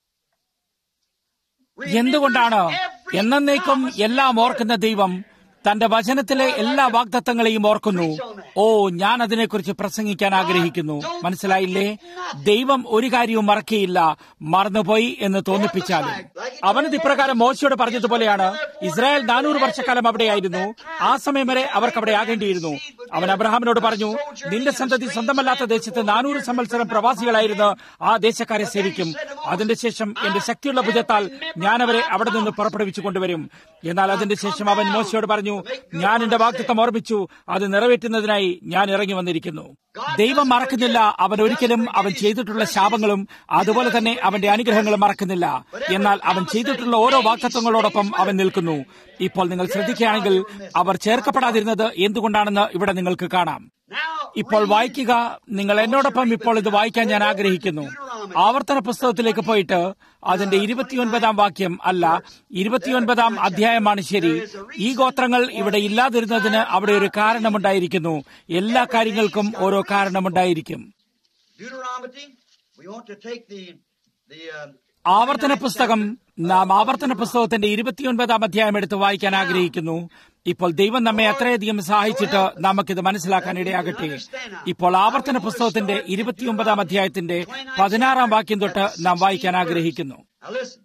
എന്തുകൊണ്ടാണ് remembers every എന്നേക്കും promise എല്ലാം ഓർക്കുന്ന ദൈവം തന്റെ വചനത്തിലെ എല്ലാ വാഗ്ദത്തങ്ങളെയും ഓർക്കുന്നു ഓ ഞാൻ അതിനെക്കുറിച്ച് പ്രസംഗിക്കാൻ ആഗ്രഹിക്കുന്നു മനസ്സിലായില്ലേ ദൈവം ഒരു കാര്യവും മറക്കുകയില്ല മറന്നുപോയി എന്ന് തോന്നിപ്പിച്ചാലും അവനത് ഇപ്രകാരം മോശയോട് പറഞ്ഞതുപോലെയാണ് ഇസ്രായേൽ നാനൂറ് വർഷക്കാലം അവിടെയായിരുന്നു ആ സമയം വരെ അവർക്ക് അവിടെ ആകേണ്ടിയിരുന്നു അവൻ അബ്രഹാമിനോട് പറഞ്ഞു നിന്റെ സന്തതി സ്വന്തമല്ലാത്ത ദേശത്ത് നാനൂറ് സംവത്സരം പ്രവാസികളായിരുന്ന് ആ ദേശക്കാരെ സേവിക്കും അതിന്റെ ശേഷം എന്റെ ശക്തിയുള്ള ഭുജത്താൽ ഞാൻ അവരെ അവിടെ നിന്ന് പുറപ്പെടുവിച്ചു കൊണ്ടുവരും എന്നാൽ അതിന്റെ ശേഷം അവൻ മോശയോട് പറഞ്ഞു ഞാൻ എന്റെ വാക്തത്വം ഓർമ്മിച്ചു അത് നിറവേറ്റുന്നതിനായി ഞാൻ ഇറങ്ങി വന്നിരിക്കുന്നു ദൈവം മറക്കുന്നില്ല അവൻ ഒരിക്കലും അവൻ ചെയ്തിട്ടുള്ള ശാപങ്ങളും അതുപോലെ തന്നെ അവന്റെ അനുഗ്രഹങ്ങളും മറക്കുന്നില്ല എന്നാൽ അവൻ ചെയ്തിട്ടുള്ള ഓരോ വാക്തത്വങ്ങളോടൊപ്പം അവൻ നിൽക്കുന്നു ഇപ്പോൾ നിങ്ങൾ ശ്രദ്ധിക്കുകയാണെങ്കിൽ അവർ ചേർക്കപ്പെടാതിരുന്നത് എന്തുകൊണ്ടാണെന്ന് ഇവിടെ നിങ്ങൾക്ക് കാണാം Now, ഇപ്പോൾ വായിക്കുക നിങ്ങൾ എന്നോടൊപ്പം ഇപ്പോൾ ഇത് വായിക്കാൻ ഞാൻ ആഗ്രഹിക്കുന്നു ആവർത്തന പുസ്തകത്തിലേക്ക് പോയിട്ട് അതിന്റെ ഇരുപത്തിയൊൻപതാം വാക്യം അല്ല ഇരുപത്തിയൊൻപതാം അധ്യായമാണ് ശരി ഈ ഗോത്രങ്ങൾ ഇവിടെ ഇല്ലാതിരുന്നതിന് അവിടെ ഒരു കാരണമുണ്ടായിരിക്കുന്നു എല്ലാ കാര്യങ്ങൾക്കും ഓരോ കാരണമുണ്ടായിരിക്കും Deuteronomy, we want to take the, the, uh, ആവർത്തന പുസ്തകം നാം ആവർത്തന പുസ്തകത്തിന്റെ ഇരുപത്തിയൊൻപതാം അധ്യായം എടുത്ത് വായിക്കാൻ ആഗ്രഹിക്കുന്നു ഇപ്പോൾ ദൈവം നമ്മെ അത്രയധികം സഹായിച്ചിട്ട് നമുക്കിത് മനസ്സിലാക്കാൻ ഇടയാകട്ടെ ഇപ്പോൾ ആവർത്തന പുസ്തകത്തിന്റെ ഇരുപത്തിയൊമ്പതാം അധ്യായത്തിന്റെ പതിനാറാം വാക്യം തൊട്ട് നാം വായിക്കാൻ ആഗ്രഹിക്കുന്നു Now listen.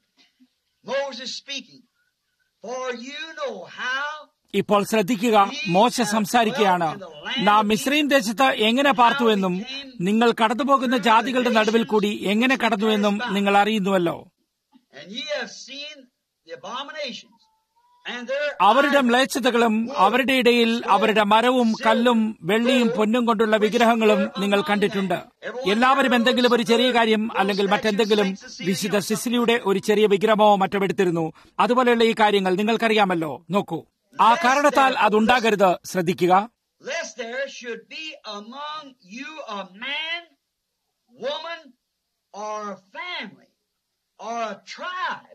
Moses speaking. For you know how ഇപ്പോൾ ശ്രദ്ധിക്കുക മോശ സംസാരിക്കുകയാണ് നാം മിശ്രീം ദേശത്ത് എങ്ങനെ പാർത്തുവെന്നും നിങ്ങൾ കടന്നുപോകുന്ന ജാതികളുടെ നടുവിൽ കൂടി എങ്ങനെ കടന്നുവെന്നും നിങ്ങൾ അറിയുന്നുവല്ലോ and ye have seen the abominations and their അവരുടെ മ്ലേച്ഛതകളും അവരുടെ ഇടയിൽ അവരുടെ മരവും കല്ലും വെള്ളിയും പൊന്നും കൊണ്ടുള്ള വിഗ്രഹങ്ങളും നിങ്ങൾ കണ്ടിട്ടുണ്ട് എല്ലാവരും എന്തെങ്കിലും ഒരു ചെറിയ കാര്യം അല്ലെങ്കിൽ മറ്റെന്തെങ്കിലും വിശുദ്ധ സിസിലിയുടെ ഒരു ചെറിയ വിഗ്രഹമോ മറ്റോ എടുത്തിരുന്നു അതുപോലെയുള്ള ഈ കാര്യങ്ങൾ നിങ്ങൾക്കറിയാമല്ലോ നോക്കൂ ആ കാരണത്താൽ അതുണ്ടാകരുത് ശ്രദ്ധിക്കുക lest there should be among you a man, woman, or a family, or a tribe,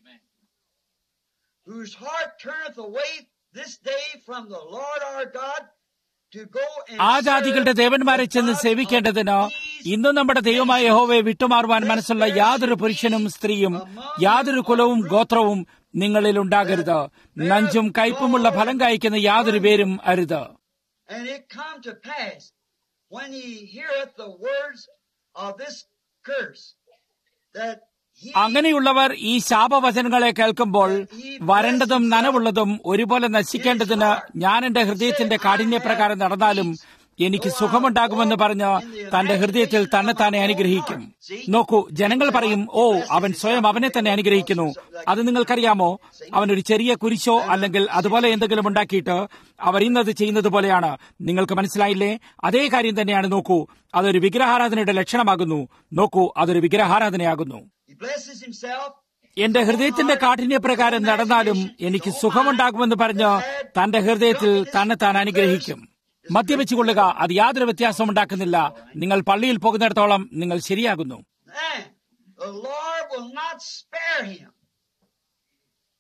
whose heart turneth away this day from the Lord our God to go and ആ ജാതികളുടെ serve ദേവന്മാരെ the ചെന്ന് gods സേവിക്കേണ്ടതിന് of these ഇന്നും നമ്മുടെ ദൈവമായ യഹോവയെ വിട്ടുമാറുവാൻ മനസ്സുള്ള യാതൊരു പുരുഷനും സ്ത്രീയും യാതൊരു കുലവും ഗോത്രവും നിങ്ങളിൽ ഉണ്ടാകരുത് നഞ്ചും കയ്പുമുള്ള ഫലം കായ്ക്കുന്ന യാതൊരു പേരും അരുത് And it come to pass, when he heareth the words of this curse, that he അങ്ങനെയുള്ളവർ ഈ ശാപവചനങ്ങളെ കേൾക്കുമ്പോൾ വരണ്ടതും നനവുള്ളതും ഒരുപോലെ നശിക്കേണ്ടതിന് ഞാൻ എന്റെ ഹൃദയത്തിന്റെ കാഠിന്യപ്രകാരം നടന്നാലും എനിക്ക് സുഖമുണ്ടാകുമെന്ന് പറഞ്ഞ് തന്റെ ഹൃദയത്തിൽ തന്നെ താനെ അനുഗ്രഹിക്കും നോക്കൂ ജനങ്ങൾ പറയും ഓ അവൻ സ്വയം അവനെ തന്നെ അനുഗ്രഹിക്കുന്നു അത് നിങ്ങൾക്കറിയാമോ അവൻ ഒരു ചെറിയ കുരിശോ അല്ലെങ്കിൽ അതുപോലെ എന്തെങ്കിലും ഉണ്ടാക്കിയിട്ട് അവർ ഇന്നത് ചെയ്യുന്നത് പോലെയാണ് നിങ്ങൾക്ക് മനസ്സിലായില്ലേ അതേ കാര്യം തന്നെയാണ് നോക്കൂ അതൊരു വിഗ്രഹാരാധനയുടെ ലക്ഷണമാകുന്നു നോക്കൂ അതൊരു വിഗ്രഹാരാധനയാകുന്നു he blesses himself, എന്റെ ഹൃദയത്തിന്റെ കാഠിന്യപ്രകാരം നടന്നാലും എനിക്ക് സുഖമുണ്ടാകുമെന്ന് പറഞ്ഞ് തന്റെ ഹൃദയത്തിൽ തന്നെ താൻ അനുഗ്രഹിക്കും മദ്യവെച്ചുകൊള്ളുക അത് യാതൊരു വ്യത്യാസവും ഉണ്ടാക്കുന്നില്ല നിങ്ങൾ പള്ളിയിൽ പോകുന്നിടത്തോളം നിങ്ങൾ ശരിയാകുന്നു and the Lord will not spare him.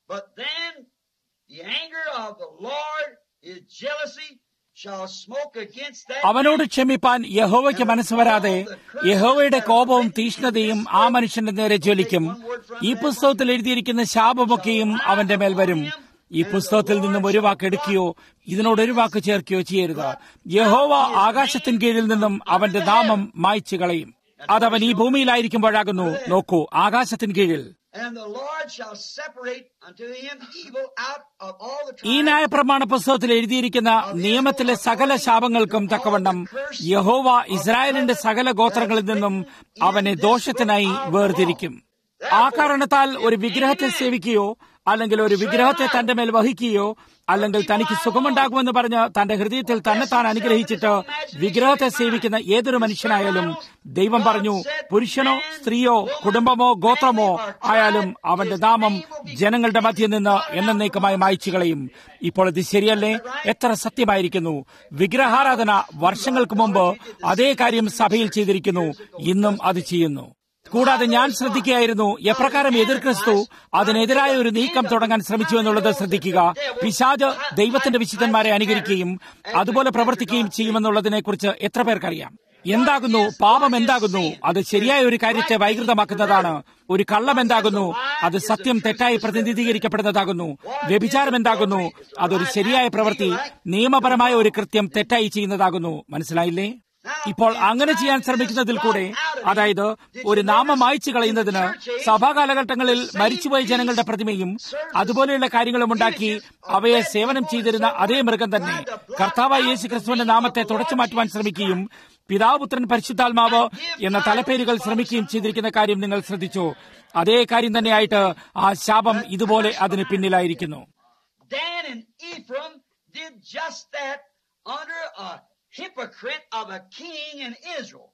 But then the anger of the Lord, his jealousy, shall smoke against that. അവനോട് ക്ഷമിപ്പാൻ യഹോവയ്ക്ക് മനസ്സ് വരാതെ യഹോവയുടെ കോപവും തീഷ്ണതയും ആ മനുഷ്യന്റെ നേരെ ജ്വലിക്കും ഈ പുസ്തകത്തിൽ എഴുതിയിരിക്കുന്ന ശാപമൊക്കെയും അവന്റെ മേൽ വരും ഈ പുസ്തകത്തിൽ നിന്നും ഒരു വാക്ക് എടുക്കുകയോ ഇതിനോട് ഒരു വാക്ക് ചേർക്കുകയോ ചെയ്യരുത് യഹോവ ആകാശത്തിൻ കീഴിൽ നിന്നും അവന്റെ നാമം മായ്ച്ചു കളയും അതവൻ ഈ ഭൂമിയിലായിരിക്കുമ്പോഴാകുന്നു നോക്കൂ ആകാശത്തിൻ കീഴിൽ And the Lord shall separate unto him evil out of all the ഈ tribes. ന്യായപ്രമാണ പുസ്തകത്തിൽ എഴുതിയിരിക്കുന്ന നിയമത്തിലെ സകല ശാപങ്ങൾക്കും തക്കവണ്ണം യഹോവ ഇസ്രായേലിന്റെ സകല ഗോത്രങ്ങളിൽ നിന്നും അവനെ ദോഷത്തിനായി വേർതിരിക്കും ആ കാരണത്താൽ ഒരു വിഗ്രഹത്തെ സേവിക്കുകയോ അല്ലെങ്കിൽ ഒരു വിഗ്രഹത്തെ തന്റെ മേൽ വഹിക്കുകയോ അല്ലെങ്കിൽ തനിക്ക് സുഖമുണ്ടാകുമെന്ന് പറഞ്ഞ് തന്റെ ഹൃദയത്തിൽ തന്നെ താൻ അനുഗ്രഹിച്ചിട്ട് വിഗ്രഹത്തെ സേവിക്കുന്ന ഏതൊരു മനുഷ്യനായാലും ദൈവം പറഞ്ഞു പുരുഷനോ സ്ത്രീയോ കുടുംബമോ ഗോത്രമോ ആയാലും അവന്റെ നാമം ജനങ്ങളുടെ മധ്യത്തിൽ നിന്ന് എന്നേക്കുമായി മായ്ച്ചു കളയും ഇപ്പോൾ ഇത് ശരിയല്ലേ എത്ര സത്യമായിരിക്കുന്നു വിഗ്രഹാരാധന വർഷങ്ങൾക്ക് മുമ്പ് അതേ കാര്യം സഭയിൽ ചെയ്തിരിക്കുന്നു ഇന്നും അത് ചെയ്യുന്നു കൂടാതെ ഞാൻ ശ്രദ്ധിക്കുകയായിരുന്നു എപ്രകാരം എതിർ ക്രിസ്തു അതിനെതിരായ ഒരു നീക്കം തുടങ്ങാൻ ശ്രമിച്ചു എന്നുള്ളത് ശ്രദ്ധിക്കുക പിശാജ് ദൈവത്തിന്റെ വിശുദ്ധന്മാരെ അനുകരിക്കുകയും അതുപോലെ പ്രവർത്തിക്കുകയും ചെയ്യുമെന്നുള്ളതിനെ കുറിച്ച് എത്ര പേർക്കറിയാം എന്താകുന്നു പാപം എന്താകുന്നു അത് ശരിയായ ഒരു കാര്യത്തെ വൈകൃതമാക്കുന്നതാണ് ഒരു കള്ളം എന്താകുന്നു അത് സത്യം തെറ്റായി പ്രതിനിധീകരിക്കപ്പെടുന്നതാകുന്നു വ്യഭിചാരം എന്താകുന്നു അതൊരു ശരിയായ പ്രവൃത്തി നിയമപരമായ ഒരു കൃത്യം തെറ്റായി ചെയ്യുന്നതാകുന്നു മനസ്സിലായില്ലേ ഇപ്പോൾ അങ്ങനെ ചെയ്യാൻ ശ്രമിക്കുന്നതിൽ കൂടെ അതായത് ഒരു നാമം മായ്ച്ചു കളയുന്നതിന് സഭാ കാലഘട്ടങ്ങളിൽ മരിച്ചുപോയ ജനങ്ങളുടെ പ്രതിമയും അതുപോലെയുള്ള കാര്യങ്ങളും ഉണ്ടാക്കി അവയെ സേവനം ചെയ്തിരുന്ന അതേ മൃഗം തന്നെ കർത്താവായ യേശു ക്രിസ്തുവിന്റെ നാമത്തെ തുടച്ചു മാറ്റുവാൻ ശ്രമിക്കുകയും പിതാപുത്രൻ പരിശുദ്ധാത്മാവ് എന്ന തലപ്പേരുകൾ ശ്രമിക്കുകയും ചെയ്തിരിക്കുന്ന കാര്യം നിങ്ങൾ ശ്രദ്ധിച്ചു അതേ കാര്യം തന്നെയായിട്ട് ആ ശാപം ഇതുപോലെ അതിന് പിന്നിലായിരിക്കുന്നു Dan and Ephraim did just that under a hypocrite of a king in Israel.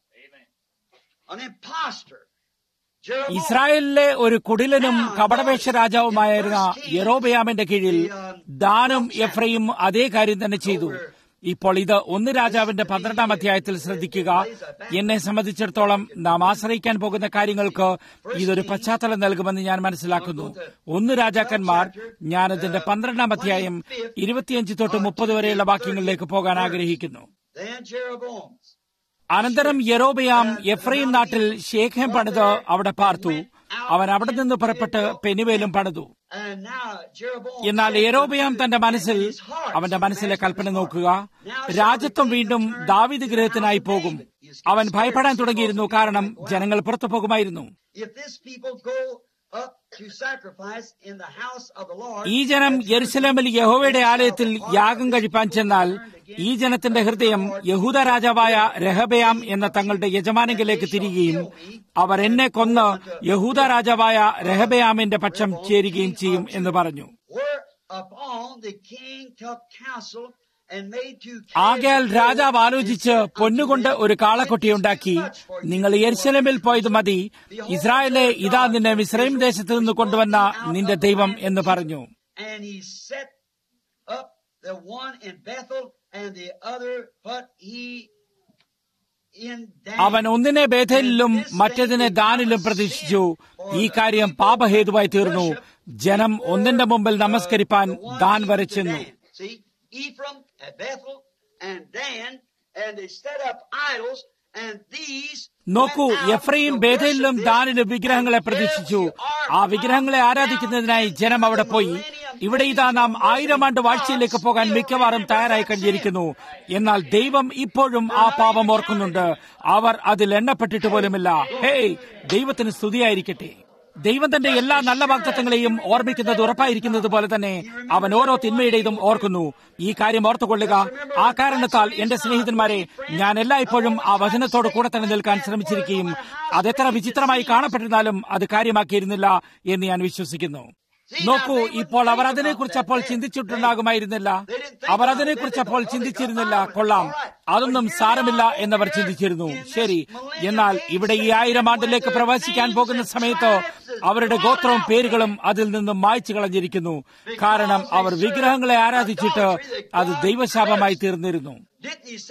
An impostor. Jeroboam. ഇസ്രായേലിലെ ഒരു കുടിലനും കപടവേഷ രാജാവുമായിരുന്ന യെറോബയാമിന്റെ കീഴിൽ ദാനും എഫ്രയും അതേ കാര്യം തന്നെ ചെയ്തു ഇപ്പോൾ ഇത് ഒന്ന് രാജാവിന്റെ പന്ത്രണ്ടാം അധ്യായത്തിൽ ശ്രദ്ധിക്കുക എന്നെ സംബന്ധിച്ചിടത്തോളം നാം ആശ്രയിക്കാൻ പോകുന്ന കാര്യങ്ങൾക്ക് ഇതൊരു പശ്ചാത്തലം നൽകുമെന്ന് ഞാൻ മനസ്സിലാക്കുന്നു ഒന്ന് രാജാക്കന്മാർ ഞാൻ അതിന്റെ പന്ത്രണ്ടാം അധ്യായം ഇരുപത്തിയഞ്ച് തൊട്ട് മുപ്പത് വരെയുള്ള വാക്യങ്ങളിലേക്ക് പോകാൻ ആഗ്രഹിക്കുന്നു Then Jeroboam. അനന്തരം യെരോബയാം എഫ്രൈം നാട്ടിൽ ശേഖം പണിത് അവിടെ പാർത്തു അവൻ അവിടെ നിന്ന് പുറപ്പെട്ട് പെനുവേലും പണിതു And now Jeroboam. എന്നാൽ യെരോബയാം തന്റെ മനസ്സിൽ അവന്റെ മനസ്സിലെ കൽപ്പന നോക്കുക രാജ്യത്വം വീണ്ടും ദാവിദ് ഗൃഹത്തിനായി പോകും അവൻ ഭയപ്പെടാൻ തുടങ്ങിയിരുന്നു കാരണം ജനങ്ങൾ പുറത്തു പോകുമായിരുന്നു If this people go up to sacrifice in the house of the Lord. ഈ ജനം യെരുസലേമിൽ യഹോവയുടെ ആലയത്തിൽ യാഗം കഴിപ്പാൻ ചെന്നാൽ ഈ ജനത്തിന്റെ ഹൃദയം യഹൂദ രാജാവായ രഹബയാം എന്ന തങ്ങളുടെ യജമാനെങ്കിലേക്ക് തിരികുകയും അവർ എന്നെ കൊന്ന് യഹൂദ രാജാവായ രഹബയാമിന്റെ പക്ഷം ചേരുകയും ചെയ്യും എന്ന് പറഞ്ഞു Whereupon the king took counsel and made two ആകയാൽ രാജാവ് ആലോചിച്ച് പൊന്നുകൊണ്ട് ഒരു കാളക്കുട്ടിയുണ്ടാക്കി നിങ്ങൾ യെരുശലേമിൽ പോയത് മതി ഇസ്രായേലെ ഇതാ നിന്നെ മിസ്രൈം ദേശത്ത് നിന്ന് കൊണ്ടുവന്ന നിന്റെ ദൈവം എന്ന് പറഞ്ഞു And he set up the one in Bethel and the other, but he in Dan. അവൻ ഒന്നിനെ ബേഥലിലും മറ്റേതിനെ ദാനിലും പ്രതീക്ഷിച്ചു ഈ കാര്യം പാപഹേതുവായി തീർന്നു ജനം ഒന്നിന്റെ മുമ്പിൽ നമസ്കരിപ്പാൻ ദാൻ വരെ ചെന്നു See, Ephraim at Bethel and Dan, and they set up idols, and these നോക്കൂ went out Ephraim to ബേഥലിലും worship ദാനിലും this, വിഗ്രഹങ്ങളെ and പ്രതീക്ഷിച്ചു here we are ആ വിഗ്രഹങ്ങളെ now ആരാധിക്കുന്നതിനായി in ജനം അവിടെ the പോയി millennium ഇവിടെ ഇതാ നാം ആയിരം ആണ്ട് വാഴ്ചയിലേക്ക് പോകാൻ മിക്കവാറും തയ്യാറായി കഴിഞ്ഞിരിക്കുന്നു എന്നാൽ ദൈവം ഇപ്പോഴും ആ പാപം ഓർക്കുന്നുണ്ട് അവർ അതിൽ എണ്ണപ്പെട്ടിട്ട് പോലുമില്ല ഹേയ് ദൈവത്തിന് സ്തുതിയായിരിക്കട്ടെ ദൈവം തന്റെ എല്ലാ നല്ല വാഗ്ദത്തങ്ങളെയും ഓർമ്മിക്കുന്നത് ഉറപ്പായിരിക്കുന്നത് പോലെ തന്നെ അവൻ ഓരോ തിന്മയുടേതും ഓർക്കുന്നു ഈ കാര്യം ഓർത്തുകൊള്ളുക ആ കാരണത്താൽ എന്റെ സ്നേഹിതന്മാരെ ഞാൻ എല്ലായ്പ്പോഴും ആ വചനത്തോട് കൂടെ തന്നെ നിൽക്കാൻ ശ്രമിച്ചിരിക്കുകയും അതെത്ര വിചിത്രമായി കാണപ്പെട്ടിരുന്നാലും അത് കാര്യമാക്കിയിരുന്നില്ല എന്ന് ഞാൻ വിശ്വസിക്കുന്നു നോക്കൂ ഇപ്പോൾ അവർ അതിനെക്കുറിച്ച് അപ്പോൾ ചിന്തിച്ചിട്ടുണ്ടാകുമായിരുന്നില്ല അവർ അതിനെക്കുറിച്ച് അപ്പോൾ ചിന്തിച്ചിരുന്നില്ല കൊള്ളാം അതൊന്നും സാരമില്ല എന്നവർ ചിന്തിച്ചിരുന്നു ശരി എന്നാൽ ഇവിടെ ഈ ആയിരം ആണ്ടിലേക്ക് പ്രവേശിക്കാൻ പോകുന്ന സമയത്ത് അവരുടെ ഗോത്രവും പേരുകളും അതിൽ നിന്നും മായ്ച്ചു കളഞ്ഞിരിക്കുന്നു കാരണം അവർ വിഗ്രഹങ്ങളെ ആരാധിച്ചിട്ട് അത് ദൈവശാപമായി തീർന്നിരുന്നു Didn't he say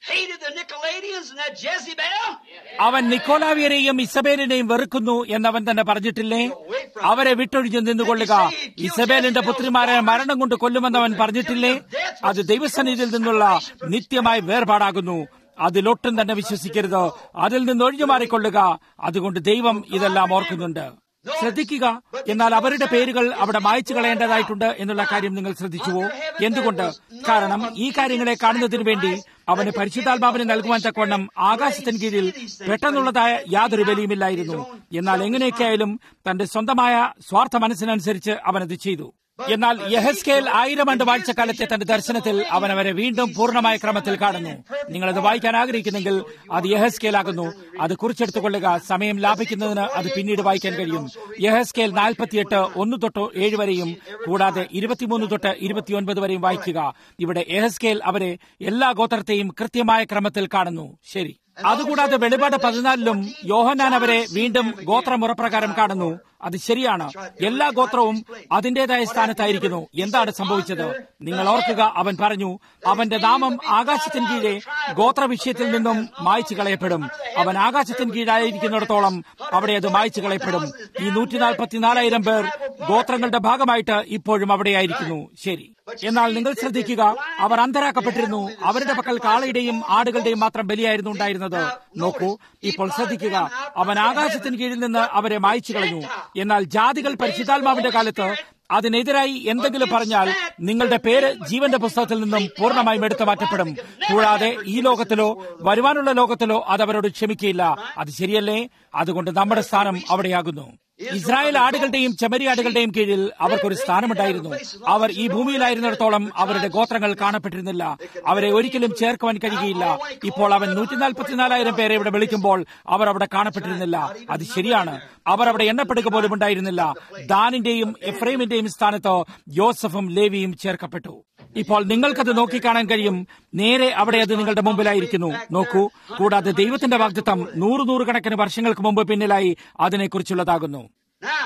hated the Nicolaitans and that Jezebel. അവൻ നിക്കോലാവിയരെയും ഇസബേലിനെയും വെറുക്കുന്നു എന്നവൻ തന്നെ പറഞ്ഞിട്ടില്ലേ അവരെ വിട്ടൊഴിഞ്ഞു നിന്നുകൊള്ളുക ഇസബേലിന്റെ പുത്രിമാരെ മരണം കൊണ്ട് കൊല്ലുമെന്നവൻ പറഞ്ഞിട്ടില്ലേ അത് ദൈവസന്നിധിയിൽ നിന്നുള്ള നിത്യമായ വേർപാടാകുന്നു അതിലൊട്ടും തന്നെ വിശ്വസിക്കരുത് അതിൽ നിന്ന് ഒഴിഞ്ഞു മാറിക്കൊള്ളുക അതുകൊണ്ട് ദൈവം ഇതെല്ലാം ഓർക്കുന്നുണ്ട് ശ്രദ്ധിക്കുക എന്നാൽ അവരുടെ പേരുകൾ അവിടെ മായച്ചു കളയേണ്ടതായിട്ടുണ്ട് എന്നുള്ള കാര്യം നിങ്ങൾ ശ്രദ്ധിച്ചുവോ എന്തുകൊണ്ട് കാരണം ഈ കാര്യങ്ങളെ കാണുന്നതിന് വേണ്ടി അവന് പരിശുദ്ധാത്മാവിന് നൽകുവാൻ തക്കവണ്ണം ആകാശത്തിന് കീഴിൽ പെട്ടെന്നുള്ളതായ യാതൊരു വിലയുമില്ലായിരുന്നു എന്നാൽ എങ്ങനെയൊക്കെയായാലും തന്റെ സ്വന്തമായ സ്വാർത്ഥ മനസ്സിനനുസരിച്ച് അവനത് ചെയ്തു എന്നാൽ യഹസ്കേൽ ആയിരം ആണ്ട് വാഴ്ചക്കാലത്തെ തന്റെ ദർശനത്തിൽ അവൻ അവരെ വീണ്ടും പൂർണ്ണമായ ക്രമത്തിൽ കാണുന്നു നിങ്ങളത് വായിക്കാൻ ആഗ്രഹിക്കുന്നെങ്കിൽ അത് യഹസ്കേലാകുന്നു അത് കുറിച്ചെടുത്തുകൊള്ളുക സമയം ലാഭിക്കുന്നതിന് അത് പിന്നീട് വായിക്കാൻ കഴിയും യഹസ്കേൽ നാൽപ്പത്തിയെട്ട് ഒന്ന് തൊട്ട് ഏഴ് വരെയും കൂടാതെ ഇരുപത്തിമൂന്ന് തൊട്ട് ഇരുപത്തിയൊൻപത് വരെയും വായിക്കുക ഇവിടെ യഹസ്കേൽ അവരെ എല്ലാ ഗോത്രത്തെയും കൃത്യമായ ക്രമത്തിൽ കാണുന്നു ശരി അതുകൂടാതെ വെളിപാട് പതിനാലിലും യോഹന്നാൻ അവരെ വീണ്ടും ഗോത്രമുറപ്രകാരം കാണുന്നു അത് ശരിയാണ് എല്ലാ ഗോത്രവും അതിന്റേതായ സ്ഥാനത്തായിരിക്കുന്നു എന്താണ് സംഭവിച്ചത് നിങ്ങൾ ഓർക്കുക അവൻ പറഞ്ഞു അവന്റെ നാമം ആകാശത്തിന് കീഴെ ഗോത്ര വിഷയത്തിൽ നിന്നും മായ്ച്ചു കളയപ്പെടും അവൻ ആകാശത്തിന് കീഴായിരിക്കുന്നിടത്തോളം അവിടെ അത് മായ്ച്ചു കളയപ്പെടും ഈ നൂറ്റി നാൽപ്പത്തിനാലായിരം പേർ ഗോത്രങ്ങളുടെ ഭാഗമായിട്ട് ഇപ്പോഴും അവിടെയായിരിക്കുന്നു ശരി എന്നാൽ നിങ്ങൾ ശ്രദ്ധിക്കുക അവർ അന്തരാക്കപ്പെട്ടിരുന്നു അവരുടെ പക്കൽ കാളയുടെയും ആടുകളുടെയും മാത്രം ബലിയായിരുന്നു ഉണ്ടായിരുന്നത് നോക്കൂ ഇപ്പോൾ ശ്രദ്ധിക്കുക അവൻ ആകാശത്തിന് കീഴിൽ നിന്ന് അവരെ മായ്ച്ചു കളഞ്ഞു എന്നാൽ ജാതികൾ പരിശുദ്ധാത്മാവിന്റെ കാലത്ത് അതിനെതിരായി എന്തെങ്കിലും പറഞ്ഞാൽ നിങ്ങളുടെ പേര് ജീവന്റെ പുസ്തകത്തിൽ നിന്നും പൂർണ്ണമായും എടുത്തു മാറ്റപ്പെടും കൂടാതെ ഈ ലോകത്തിലോ വരുവാനുള്ള ലോകത്തിലോ അത് അവരോട് ക്ഷമിക്കയില്ല അത് ശരിയല്ലേ അതുകൊണ്ട് നമ്മുടെ സ്ഥാനം അവിടെയാകുന്നു ഇസ്രായേൽ ആടുകളുടെയും ചെമ്മരിയാടുകളുടെയും കീഴിൽ അവർക്കൊരു സ്ഥാനമുണ്ടായിരുന്നു അവർ ഈ ഭൂമിയിലായിരുന്നിടത്തോളം അവരുടെ ഗോത്രങ്ങൾ കാണപ്പെട്ടിരുന്നില്ല അവരെ ഒരിക്കലും ചേർക്കുവാൻ കഴിയുകയില്ല ഇപ്പോൾ അവൻ നൂറ്റിനാൽപ്പത്തിനാലായിരം പേരെ ഇവിടെ വിളിക്കുമ്പോൾ അവർ അവിടെ കാണപ്പെട്ടിരുന്നില്ല അത് ശരിയാണ് അവർ അവിടെ എണ്ണപ്പെടുക പോലും ഉണ്ടായിരുന്നില്ല ദാനിന്റെയും എഫ്രൈമിന്റെയും സ്ഥാനത്ത് യോസഫും ലേവിയും ചേർക്കപ്പെട്ടു ഇപ്പോൾ നിങ്ങൾക്കത് നോക്കിക്കാണാൻ കഴിയും നേരെ അവിടെ അത് നിങ്ങളുടെ മുമ്പിലായിരിക്കുന്നു നോക്കൂ കൂടാതെ ദൈവത്തിന്റെ വാഗ്ദത്തം നൂറ് നൂറുകണക്കിന് വർഷങ്ങൾക്ക് മുമ്പ് പിന്നിലായി അതിനെക്കുറിച്ചുള്ളതാകുന്നു Now,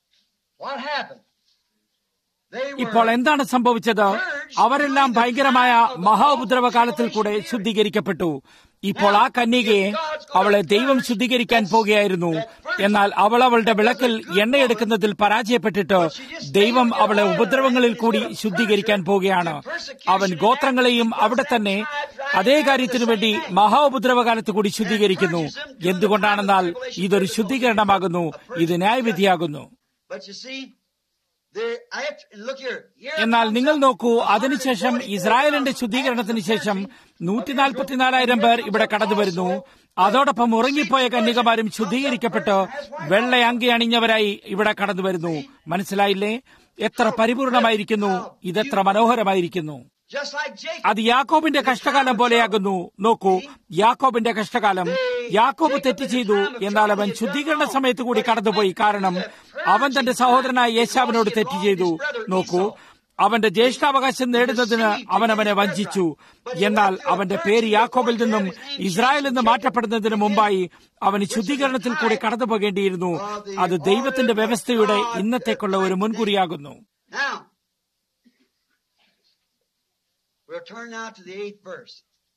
what happened? They ഇപ്പോൾ were എന്താണ് സംഭവിച്ചത് അവരെല്ലാം ഭയങ്കരമായ മഹാഉപദ്രവകാലത്തിൽ കൂടെ ശുദ്ധീകരിക്കപ്പെട്ടു ഇപ്പോൾ ആ കന്യകയെ അവളെ ദൈവം ശുദ്ധീകരിക്കാൻ പോകുകയായിരുന്നു എന്നാൽ അവൾ അവളുടെ വിളക്കിൽ എണ്ണയെടുക്കുന്നതിൽ പരാജയപ്പെട്ടിട്ട് ദൈവം അവളെ ഉപദ്രവങ്ങളിൽ കൂടി ശുദ്ധീകരിക്കാൻ പോകുകയാണ് അവൻ ഗോത്രങ്ങളെയും അവിടെ തന്നെ അതേ കാര്യത്തിനു വേണ്ടി മഹാഉപദ്രവകാലത്ത് കൂടി ശുദ്ധീകരിക്കുന്നു എന്തുകൊണ്ടാണെന്നാൽ ഇതൊരു ശുദ്ധീകരണമാകുന്നു ഇത് ന്യായവിധിയാകുന്നു But you see, they, I have to, look here. here എന്നാൽ comes നിങ്ങൾ up നോക്കൂ അതിനുശേഷം 144 ഇസ്രായേലിന്റെ ശുദ്ധീകരണത്തിന് ശേഷം നൂറ്റി നാൽപ്പത്തിനാലായിരം പേർ ഇവിടെ കടന്നു വരുന്നു അതോടൊപ്പം ഉറങ്ങിപ്പോയ കന്യകമാരും ശുദ്ധീകരിക്കപ്പെട്ട് വെള്ള അങ്കി അണിഞ്ഞവരായി ഇവിടെ കടന്നു വരുന്നു മനസ്സിലായില്ലേ എത്ര പരിപൂർണമായിരിക്കുന്നു ഇതെത്ര മനോഹരമായിരിക്കുന്നു Just like Jacob. അത് യാക്കോബിന്റെ കഷ്ടകാലം പോലെയാകുന്നു നോക്കൂ യാക്കോബിന്റെ കഷ്ടകാലം യാക്കോബ് തെറ്റ് ചെയ്തു എന്നാൽ അവൻ ശുദ്ധീകരണ സമയത്ത് കൂടി കടന്നുപോയി കാരണം അവൻ തന്റെ സഹോദരനായ യേശാവിനോട് തെറ്റ് ചെയ്തു നോക്കൂ അവന്റെ ജ്യേഷ്ഠാവകാശം നേടുന്നതിന് അവൻ അവനെ വഞ്ചിച്ചു എന്നാൽ അവന്റെ പേര് യാക്കോബിൽ നിന്നും ഇസ്രായേലിൽ നിന്ന് മാറ്റപ്പെടുന്നതിന് മുമ്പായി അവന് ശുദ്ധീകരണത്തിൽ കൂടി കടന്നു പോകേണ്ടിയിരുന്നു അത് ദൈവത്തിന്റെ വ്യവസ്ഥയുടെ ഇന്നത്തേക്കുള്ള ഒരു മുൻകുറിയാകുന്നു Now, we'll turn now to the eighth verse.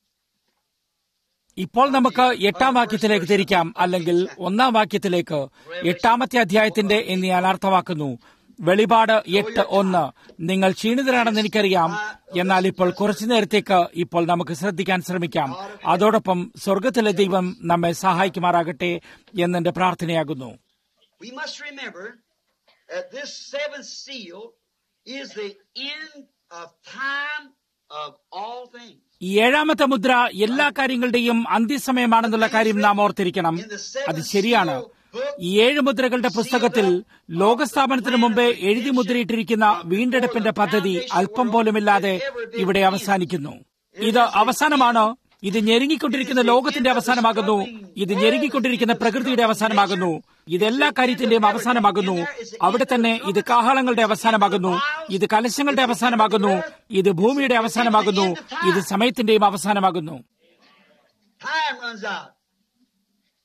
ഇപ്പോൾ നമുക്ക് എട്ടാം വാക്യത്തിലേക്ക് തിരിക്കാം അല്ലെങ്കിൽ ഒന്നാം വാക്യത്തിലേക്ക് എട്ടാമത്തെ അധ്യായത്തിന്റെ എന്ന് ഞാൻ അർത്ഥമാക്കുന്നു വെളിപാട് എട്ട് ഒന്ന് നിങ്ങൾ ക്ഷീണിതരാണെന്ന് എനിക്കറിയാം എന്നാൽ ഇപ്പോൾ കുറച്ചു നേരത്തേക്ക് ഇപ്പോൾ നമുക്ക് ശ്രദ്ധിക്കാൻ ശ്രമിക്കാം അതോടൊപ്പം സ്വർഗത്തിലെ ദൈവം നമ്മെ സഹായിക്കുമാറാകട്ടെ എന്നെന്റെ പ്രാർത്ഥനയാകുന്നു We must remember that this seventh seal is the end of time of all things. ഈ ഏഴാമത്തെ മുദ്ര എല്ലാ കാര്യങ്ങളുടെയും അന്ത്യസമയമാണെന്നുള്ള കാര്യം നാം ഓർത്തിരിക്കണം അത് ശരിയാണ് ഈ ഏഴ് മുദ്രകളുടെ പുസ്തകത്തിൽ ലോകസ്ഥാപനത്തിന് മുമ്പേ എഴുതി മുദ്രയിട്ടിരിക്കുന്ന വീണ്ടെടുപ്പിന്റെ പദ്ധതി അല്പം പോലുമില്ലാതെ ഇവിടെ അവസാനിക്കുന്നു ഇത് അവസാനമാണ് ഇത് ഞെരുങ്ങിക്കൊണ്ടിരിക്കുന്ന ലോകത്തിന്റെ അവസാനമാകുന്നു ഇത് ഞെരുങ്ങിക്കൊണ്ടിരിക്കുന്ന പ്രകൃതിയുടെ അവസാനമാകുന്നു ഇതെല്ലാ കാര്യത്തിന്റെയും അവസാനമാകുന്നു അവിടെ തന്നെ ഇത് കാഹളങ്ങളുടെ അവസാനമാകുന്നു ഇത് കലശങ്ങളുടെ അവസാനമാകുന്നു ഇത് ഭൂമിയുടെ അവസാനമാകുന്നു ഇത് സമയത്തിന്റെയും അവസാനമാകുന്നു Time runs out.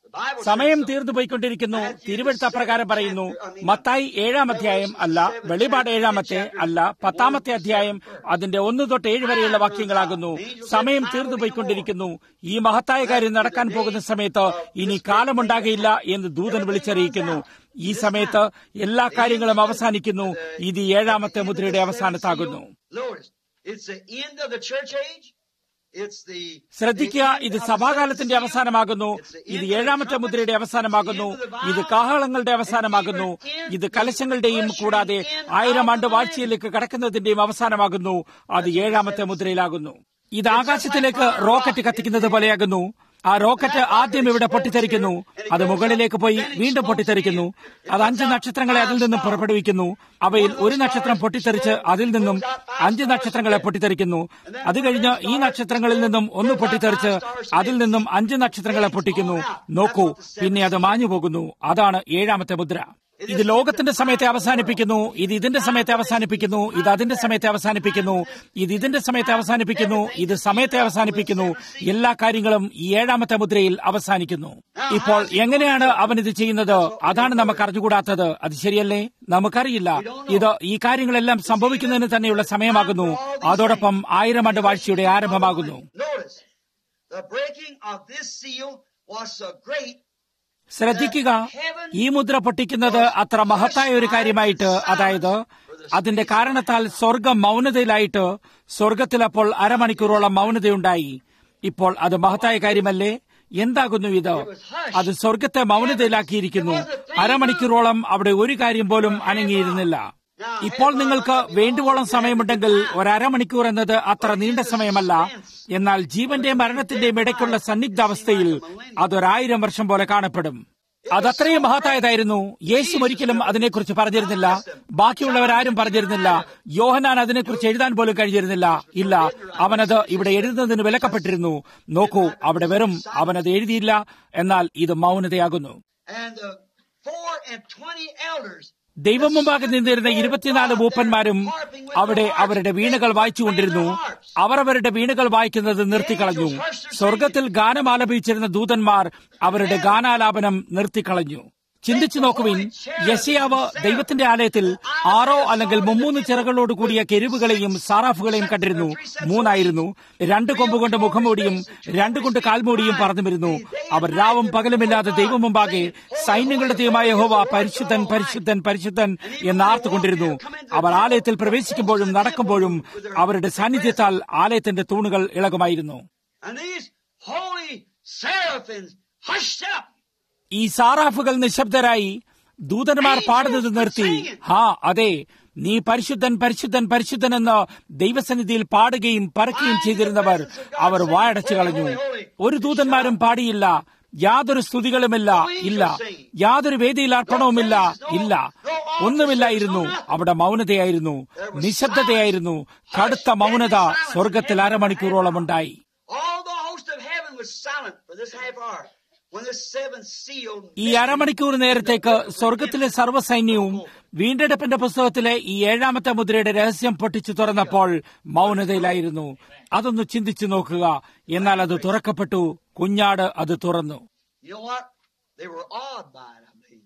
സമയം തീർന്നു പോയിക്കൊണ്ടിരിക്കുന്നു തിരുവഴുത്ത അപ്രകാരം പറയുന്നു മത്തായി ഏഴാം അധ്യായം അല്ല വെളിപാട് ഏഴാമത്തെ അല്ല പത്താമത്തെ അധ്യായം അതിന്റെ ഒന്ന് തൊട്ട് ഏഴ് വരെയുള്ള വാക്യങ്ങളാകുന്നു സമയം തീർന്നു പോയിക്കൊണ്ടിരിക്കുന്നു ഈ മഹത്തായ കാര്യം നടക്കാൻ പോകുന്ന സമയത്ത് ഇനി കാലമുണ്ടാകയില്ല എന്ന് ദൂതൻ വിളിച്ചറിയിക്കുന്നു ഈ സമയത്ത് എല്ലാ കാര്യങ്ങളും അവസാനിക്കുന്നു ഇത് ഈ ഏഴാമത്തെ മുദ്രയുടെ അവസാനത്താകുന്നു Notice, it's the end of the church age. It's the ശ്രദ്ധിക്കുക ഇത് സഭാകാലത്തിന്റെ അവസാനമാകുന്നു ഇത് ഏഴാമത്തെ മുദ്രയുടെ അവസാനമാകുന്നു ഇത് കാഹളങ്ങളുടെ അവസാനമാകുന്നു ഇത് കലശങ്ങളുടെയും കൂടാതെ ആയിരം ആണ്ട് വാഴ്ചയിലേക്ക് കടക്കുന്നതിന്റെയും അവസാനമാകുന്നു അത് ഏഴാമത്തെ മുദ്രയിലാകുന്നു ഇത് ആകാശത്തിലേക്ക് റോക്കറ്റ് കത്തിക്കുന്നത് പോലെയാകുന്നു ആ റോക്കറ്റ് ആദ്യം ഇവിടെ പൊട്ടിത്തെറിക്കുന്നു അത് മുകളിലേക്ക് പോയി വീണ്ടും പൊട്ടിത്തെറിക്കുന്നു അത് അഞ്ച് നക്ഷത്രങ്ങളെ അതിൽ നിന്നും പുറപ്പെടുവിക്കുന്നു അവയിൽ ഒരു നക്ഷത്രം പൊട്ടിത്തെറിച്ച് അതിൽ നിന്നും അഞ്ച് നക്ഷത്രങ്ങളെ പൊട്ടിത്തെറിക്കുന്നു അത് കഴിഞ്ഞ് ഈ നക്ഷത്രങ്ങളിൽ നിന്നും ഒന്ന് പൊട്ടിത്തെറിച്ച് അതിൽ നിന്നും അഞ്ച് നക്ഷത്രങ്ങളെ പൊട്ടിക്കുന്നു നോക്കൂ പിന്നെ അത് മാഞ്ഞു പോകുന്നു അതാണ് ഏഴാമത്തെ മുദ്ര ഇത് ലോകത്തിന്റെ സമയത്തെ അവസാനിപ്പിക്കുന്നു ഇത് ഇതിന്റെ സമയത്തെ അവസാനിപ്പിക്കുന്നു ഇത് അതിന്റെ സമയത്തെ അവസാനിപ്പിക്കുന്നു ഇത് ഇതിന്റെ സമയത്തെ അവസാനിപ്പിക്കുന്നു ഇത് സമയത്തെ അവസാനിപ്പിക്കുന്നു എല്ലാ കാര്യങ്ങളും ഈ ഏഴാമത്തെ മുദ്രയിൽ അവസാനിക്കുന്നു ഇപ്പോൾ എങ്ങനെയാണ് അവൻ ഇത് ചെയ്യുന്നത് അതാണ് നമുക്ക് അറിഞ്ഞുകൂടാത്തത് അത് ശരിയല്ലേ നമുക്കറിയില്ല ഇത് ഈ കാര്യങ്ങളെല്ലാം സംഭവിക്കുന്നതിന് തന്നെയുള്ള സമയമാകുന്നു അതോടൊപ്പം ആയിരം ആണ്ട് വാഴ്ചയുടെ ആരംഭമാകുന്നു Notice, the breaking of this seal was so great ശ്രദ്ധിക്കുക ഈ മുദ്ര പൊട്ടിക്കുന്നത് അത്ര മഹത്തായ ഒരു കാര്യമായിട്ട് അതായത് അതിന്റെ കാരണത്താൽ സ്വർഗം മൗനതയിലായിട്ട് സ്വർഗത്തിൽ അപ്പോൾ അരമണിക്കൂറോളം മൗനതയുണ്ടായി ഇപ്പോൾ അത് മഹത്തായ കാര്യമല്ലേ എന്താകുന്നു ഇത് അത് സ്വർഗത്തെ മൗനതയിലാക്കിയിരിക്കുന്നു അരമണിക്കൂറോളം അവിടെ ഒരു കാര്യം പോലും അനങ്ങിയിരുന്നില്ല ഇപ്പോൾ നിങ്ങൾക്ക് വേണ്ടുവോളം സമയമുണ്ടെങ്കിൽ ഒരമണിക്കൂർ എന്നത് അത്ര നീണ്ട സമയമല്ല എന്നാൽ ജീവന്റെയും മരണത്തിന്റെയും ഇടയ്ക്കുള്ള സന്നിഗ്ധാവസ്ഥയിൽ അതൊരായിരം വർഷം പോലെ കാണപ്പെടും അതത്രയും മഹത്തായതായിരുന്നു യേശു ഒരിക്കലും അതിനെക്കുറിച്ച് പറഞ്ഞിരുന്നില്ല ബാക്കിയുള്ളവരാരും പറഞ്ഞിരുന്നില്ല യോഹനാൻ അതിനെക്കുറിച്ച് എഴുതാൻ പോലും കഴിഞ്ഞിരുന്നില്ല ഇല്ല അവനത് ഇവിടെ എഴുതുന്നതിന് വിലക്കപ്പെട്ടിരുന്നു നോക്കൂ അവിടെ വെറും അവനത് എഴുതിയില്ല എന്നാൽ ഇത് മൗനതയാകുന്നു and the four and twenty elders ദൈവം മുമ്പാകെ നിന്നിരുന്ന ഇരുപത്തിനാല് മൂപ്പന്മാരും അവിടെ അവരുടെ വീണകൾ വായിച്ചുകൊണ്ടിരുന്നു അവർ അവരുടെ വീണകൾ വായിക്കുന്നത് നിർത്തിക്കളഞ്ഞു സ്വർഗത്തിൽ ഗാനം ആലപിച്ചിരുന്ന ദൂതന്മാർ അവരുടെ ഗാനാലാപനം നിർത്തിക്കളഞ്ഞു ചിന്തിച്ചു നോക്കുവിൻ യശയാവ് ദൈവത്തിന്റെ ആലയത്തിൽ ആറോ അല്ലെങ്കിൽ മുമ്മൂന്ന് ചിറകളോട് കൂടിയ കെരുവുകളെയും സാറാഫുകളെയും കണ്ടിരുന്നു മൂന്നായിരുന്നു രണ്ട് കൊമ്പുകൊണ്ട് മുഖംമൂടിയും രണ്ട് കൊണ്ട് കാൽമൂടിയും പറന്നുവരുന്നു അവർ രാവും പകലുമില്ലാതെ ദൈവം മുമ്പാകെ സൈന്യങ്ങളുടെ ദൈവമായ യഹോവ പരിശുദ്ധൻ പരിശുദ്ധൻ പരിശുദ്ധൻ എന്നാർത്തുകൊണ്ടിരുന്നു അവർ ആലയത്തിൽ പ്രവേശിക്കുമ്പോഴും നടക്കുമ്പോഴും അവരുടെ സാന്നിധ്യത്താൽ ആലയത്തിന്റെ തൂണുകൾ ഇളകുമായിരുന്നു and these holy seraphims hushed up ഈ സാറാഫുകൾ നിശബ്ദരായി ദൂതന്മാർ പാടുന്നത് നിർത്തി ഹാ അതെ നീ പരിശുദ്ധൻ പരിശുദ്ധൻ പരിശുദ്ധൻ എന്ന് ദൈവസന്നിധിയിൽ പാടുകയും പറക്കുകയും ചെയ്തിരുന്നവർ അവർ വായടച്ചു കളഞ്ഞു ഒരു ദൂതന്മാരും പാടിയില്ല യാതൊരു സ്തുതികളുമില്ല ഇല്ല യാതൊരു വേദിയിൽ അർപ്പണവുമില്ല ഇല്ല ഒന്നുമില്ലായിരുന്നു അവിടെ മൗനതയായിരുന്നു നിശബ്ദതയായിരുന്നു കടുത്ത മൗനത സ്വർഗത്തിൽ അരമണിക്കൂറോളം ഉണ്ടായി all the host of heaven was silent for this half hour when the seventh seal ഈ അരമണിക്കൂർ നേരത്തേക്ക് സ്വർഗത്തിലെ സർവ്വസൈന്യവും വീണ്ടെടുപ്പിന്റെ പുസ്തകത്തിലെ ഈ ഏഴാമത്തെ മുദ്രയുടെ രഹസ്യം പൊട്ടിച്ചു തുറന്നപ്പോൾ മൗനതയിലായിരുന്നു അതൊന്ന് ചിന്തിച്ചു നോക്കുക എന്നാൽ അത് തുറക്കപ്പെട്ടു കുഞ്ഞാട് അത് തുറന്നു You know what? They were awed by it, I believe.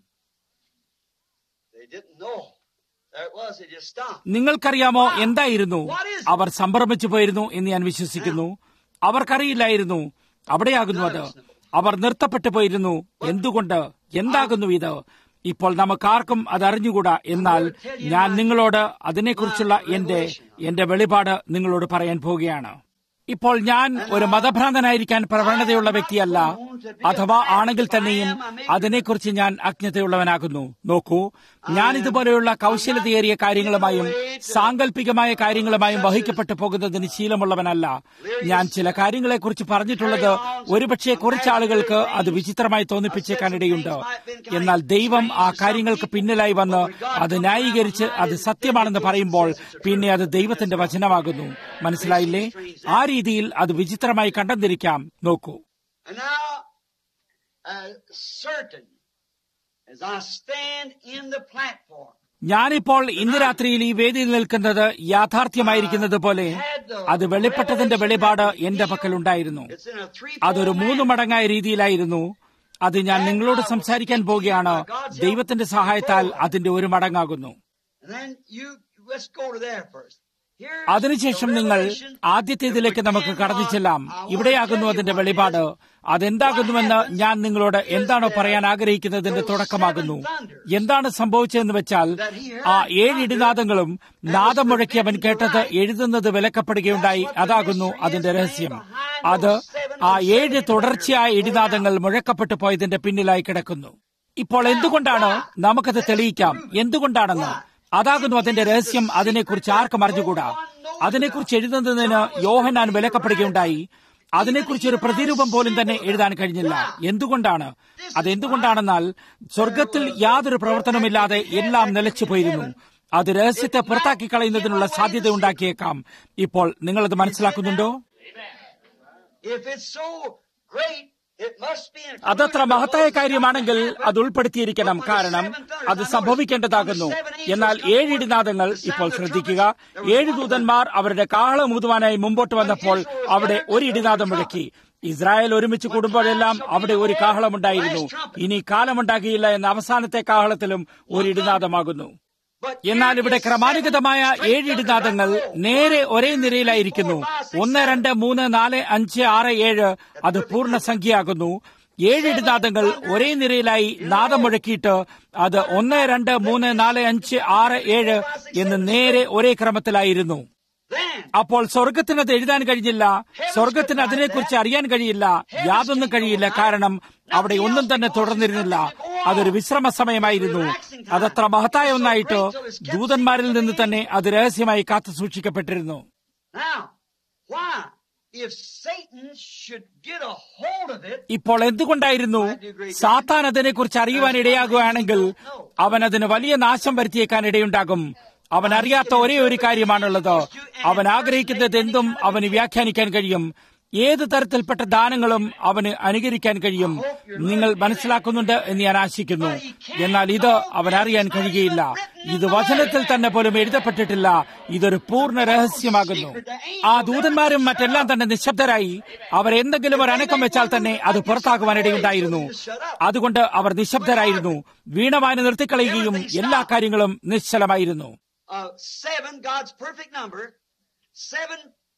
They didn't know. There it was, they just stopped. നിങ്ങൾക്കറിയാമോ എന്തായിരുന്നു അവർ സംഭ്രമിച്ചു പോയിരുന്നു എന്ന് ഞാൻ വിശ്വസിക്കുന്നു അവർക്കറിയില്ലായിരുന്നു അവിടെയാകുന്നു അത് അവർ നിർത്തപ്പെട്ടു പോയിരുന്നു എന്തുകൊണ്ട് എന്താകുന്നു ഇത് ഇപ്പോൾ നമുക്കാർക്കും അത് അറിഞ്ഞുകൂടാ എന്നാൽ ഞാൻ നിങ്ങളോട് അതിനെക്കുറിച്ചുള്ള എന്റെ എന്റെ വെളിപാട് നിങ്ങളോട് പറയാൻ പോവുകയാണ് ഇപ്പോൾ ഞാൻ ഒരു മതഭ്രാന്തനായിരിക്കാൻ പ്രവണതയുള്ള വ്യക്തിയല്ല അഥവാ ആണെങ്കിൽ തന്നെയും അതിനെക്കുറിച്ച് ഞാൻ അജ്ഞതയുള്ളവനാകുന്നു നോക്കൂ ഞാൻ ഇതുപോലെയുള്ള കൗശലതയേറിയ കാര്യങ്ങളുമായും സാങ്കല്പികമായ കാര്യങ്ങളുമായും വഹിക്കപ്പെട്ടു പോകുന്നതിന് ശീലമുള്ളവനല്ല ഞാൻ ചില കാര്യങ്ങളെക്കുറിച്ച് പറഞ്ഞിട്ടുള്ളത് ഒരുപക്ഷെ കുറച്ചാളുകൾക്ക് അത് വിചിത്രമായി തോന്നിപ്പിച്ചേക്കാനിടയുണ്ട് എന്നാൽ ദൈവം ആ കാര്യങ്ങൾക്ക് പിന്നിലായി വന്ന് അത് ന്യായീകരിച്ച് അത് സത്യമാണെന്ന് പറയുമ്പോൾ പിന്നെ അത് ദൈവത്തിന്റെ വചനമാകുന്നു മനസ്സിലായില്ലേ ആ രീതിയിൽ അത് വിചിത്രമായി കണ്ടെന്നിരിക്കാം നോക്കൂ And now, as certain as I stand in the platform, ഞാനിപ്പോൾ ഇന്ന് രാത്രിയിൽ ഈ വേദിയിൽ നിൽക്കുന്നത് യാഥാർത്ഥ്യമായിരിക്കുന്നത് പോലെ അത് വെളിപ്പെട്ടതിന്റെ വെളിപാട് എന്റെ പക്കലുണ്ടായിരുന്നു it's in a three അതൊരു മൂന്ന് മടങ്ങായ രീതിയിലായിരുന്നു അത് ഞാൻ നിങ്ങളോട് സംസാരിക്കാൻ പോവുകയാണ് ദൈവത്തിന്റെ സഹായത്താൽ അതിന്റെ ഒരു മടങ്ങാകുന്നു And then you, let's go to there first. Here's അതിനുശേഷം the നിങ്ങൾ revelation ആദ്യത്തേതിലേക്ക് നമുക്ക് കടന്നു ചെല്ലാം I wanna ഇവിടെയാകുന്നു tell you അതിന്റെ what it വെളിപാട് is. അതെന്താകുന്നുവെന്ന് ഞാൻ നിങ്ങളോട് എന്താണോ പറയാൻ ആഗ്രഹിക്കുന്നതിന്റെ തുടക്കമാകുന്നു എന്താണ് സംഭവിച്ചതെന്ന് വെച്ചാൽ ആ ഏഴ് ഇടിനാദങ്ങളും നാദം മുഴക്കി അവൻ കേട്ടത് എഴുതുന്നത് വിലക്കപ്പെടുകയുണ്ടായി അതാകുന്നു അതിന്റെ രഹസ്യം അത് ആ ഏഴ് തുടർച്ചയായ ഇടിനാദങ്ങൾ മുഴക്കപ്പെട്ടു പോയതിന്റെ പിന്നിലായി കിടക്കുന്നു ഇപ്പോൾ എന്തുകൊണ്ടാണ് നമുക്കത് തെളിയിക്കാം എന്തുകൊണ്ടാണെന്ന് അതാകുന്നു അതിന്റെ രഹസ്യം അതിനെക്കുറിച്ച് ആർക്കും അറിഞ്ഞുകൂടാ അതിനെക്കുറിച്ച് എഴുതുന്നതിന് യോഹനാൻ വിലക്കപ്പെടുകയുണ്ടായി അതിനെക്കുറിച്ച് ഒരു പ്രതിരൂപം പോലും തന്നെ എഴുതാൻ കഴിഞ്ഞില്ല എന്തുകൊണ്ടാണ് അതെന്തുകൊണ്ടാണെന്നാൽ സ്വർഗത്തിൽ യാതൊരു പ്രവർത്തനമില്ലാതെ എല്ലാം നിലച്ചു പോയിരുന്നു അത് രഹസ്യത്തെ പുറത്താക്കി കളയുന്നതിനുള്ള സാധ്യത ഉണ്ടാക്കിയേക്കാം ഇപ്പോൾ നിങ്ങളത് മനസ്സിലാക്കുന്നുണ്ടോ If it's so great, it must be included അതത്ര മഹത്തായ കാര്യമാണെങ്കിൽ അത് ഉൾപ്പെടുത്തിയിരിക്കണം കാരണം അത് സംഭവിക്കേണ്ടതാകുന്നു എന്നാൽ ഏഴ് ഇടിനാദങ്ങൾ ഇപ്പോൾ ശ്രദ്ധിക്കുക ഏഴ് ദൂതന്മാർ അവരുടെ കാഹളം ഊതുവാനായി മുമ്പോട്ട് വന്നപ്പോൾ അവിടെ ഒരു ഇടിനാദം മുഴക്കി ഇസ്രായേൽ ഒരുമിച്ച് കൂടുമ്പോഴെല്ലാം അവിടെ ഒരു കാഹളമുണ്ടായിരുന്നു ഇനി കാലമുണ്ടാകിയില്ല എന്ന അവസാനത്തെ കാഹളത്തിലും ഒരു ഇടിനാദമാകുന്നു എന്നാൽ ഇവിടെ ക്രമാനുഗതമായ ഏഴ് ഇടിനാദങ്ങൾ നേരെ ഒരേ നിരയിലായിരിക്കുന്നു ഒന്ന് രണ്ട് മൂന്ന് നാല് അഞ്ച് ആറ് ഏഴ് അത് പൂർണ്ണസംഖ്യയാകുന്നു ഏഴ് ഇടിനാദങ്ങൾ ഒരേ നിരയിലായി നാദം മുഴക്കിയിട്ട് അത് ഒന്ന് രണ്ട് മൂന്ന് നാല് അഞ്ച് ആറ് ഏഴ് എന്ന് നേരെ ഒരേ ക്രമത്തിലായിരുന്നു then അപ്പോൾ സ്വർഗത്തിന് അത് എഴുതാൻ കഴിഞ്ഞില്ല സ്വർഗത്തിന് അതിനെക്കുറിച്ച് അറിയാൻ കഴിയില്ല യാതൊന്നും കഴിയില്ല കാരണം അവിടെ ഒന്നും തന്നെ തുടർന്നിരുന്നില്ല അതൊരു വിശ്രമ സമയമായിരുന്നു അതത്ര മഹത്തായ ഒന്നായിട്ട് ദൂതന്മാരിൽ നിന്ന് തന്നെ അത് രഹസ്യമായി കാത്തു സൂക്ഷിക്കപ്പെട്ടിരുന്നു now why if Satan should get a hold of it ഇപ്പോൾ എന്തുകൊണ്ടായിരുന്നു സാത്താൻ അതിനെക്കുറിച്ച് അറിയുവാൻ ഇടയാകുകയാണെങ്കിൽ അവൻ അതിന് വലിയ നാശം വരുത്തിയേക്കാൻ ഇടയുണ്ടാകും അവൻ അറിയാത്ത ഒരേ ഒരു കാര്യമാണുള്ളത് അവൻ ആഗ്രഹിക്കുന്നത് എന്തും അവന് വ്യാഖ്യാനിക്കാൻ കഴിയും ഏത് തരത്തിൽപ്പെട്ട ദാനങ്ങളും അവന് അനുകരിക്കാൻ കഴിയും നിങ്ങൾ മനസ്സിലാക്കുന്നുണ്ട് എന്ന് ഞാൻ ആശിക്കുന്നു എന്നാൽ ഇത് അവൻ അറിയാൻ കഴിയുകയില്ല ഇത് വചനത്തിൽ തന്നെ പോലും എഴുതപ്പെട്ടിട്ടില്ല ഇതൊരു പൂർണ്ണ രഹസ്യമാകുന്നു ആ ദൂതന്മാരും മറ്റെല്ലാം തന്നെ നിശബ്ദരായി അവർ എന്തെങ്കിലും ഒരു അനക്കം വെച്ചാൽ തന്നെ അത് പുറത്താകുവാൻ ഇടയുണ്ടായിരുന്നു അതുകൊണ്ട് അവർ നിശബ്ദരായിരുന്നു വീണവാന് നിർത്തിക്കളയുകയും എല്ലാ കാര്യങ്ങളും നിശ്ചലമായിരുന്നു uh, seven God's perfect number seven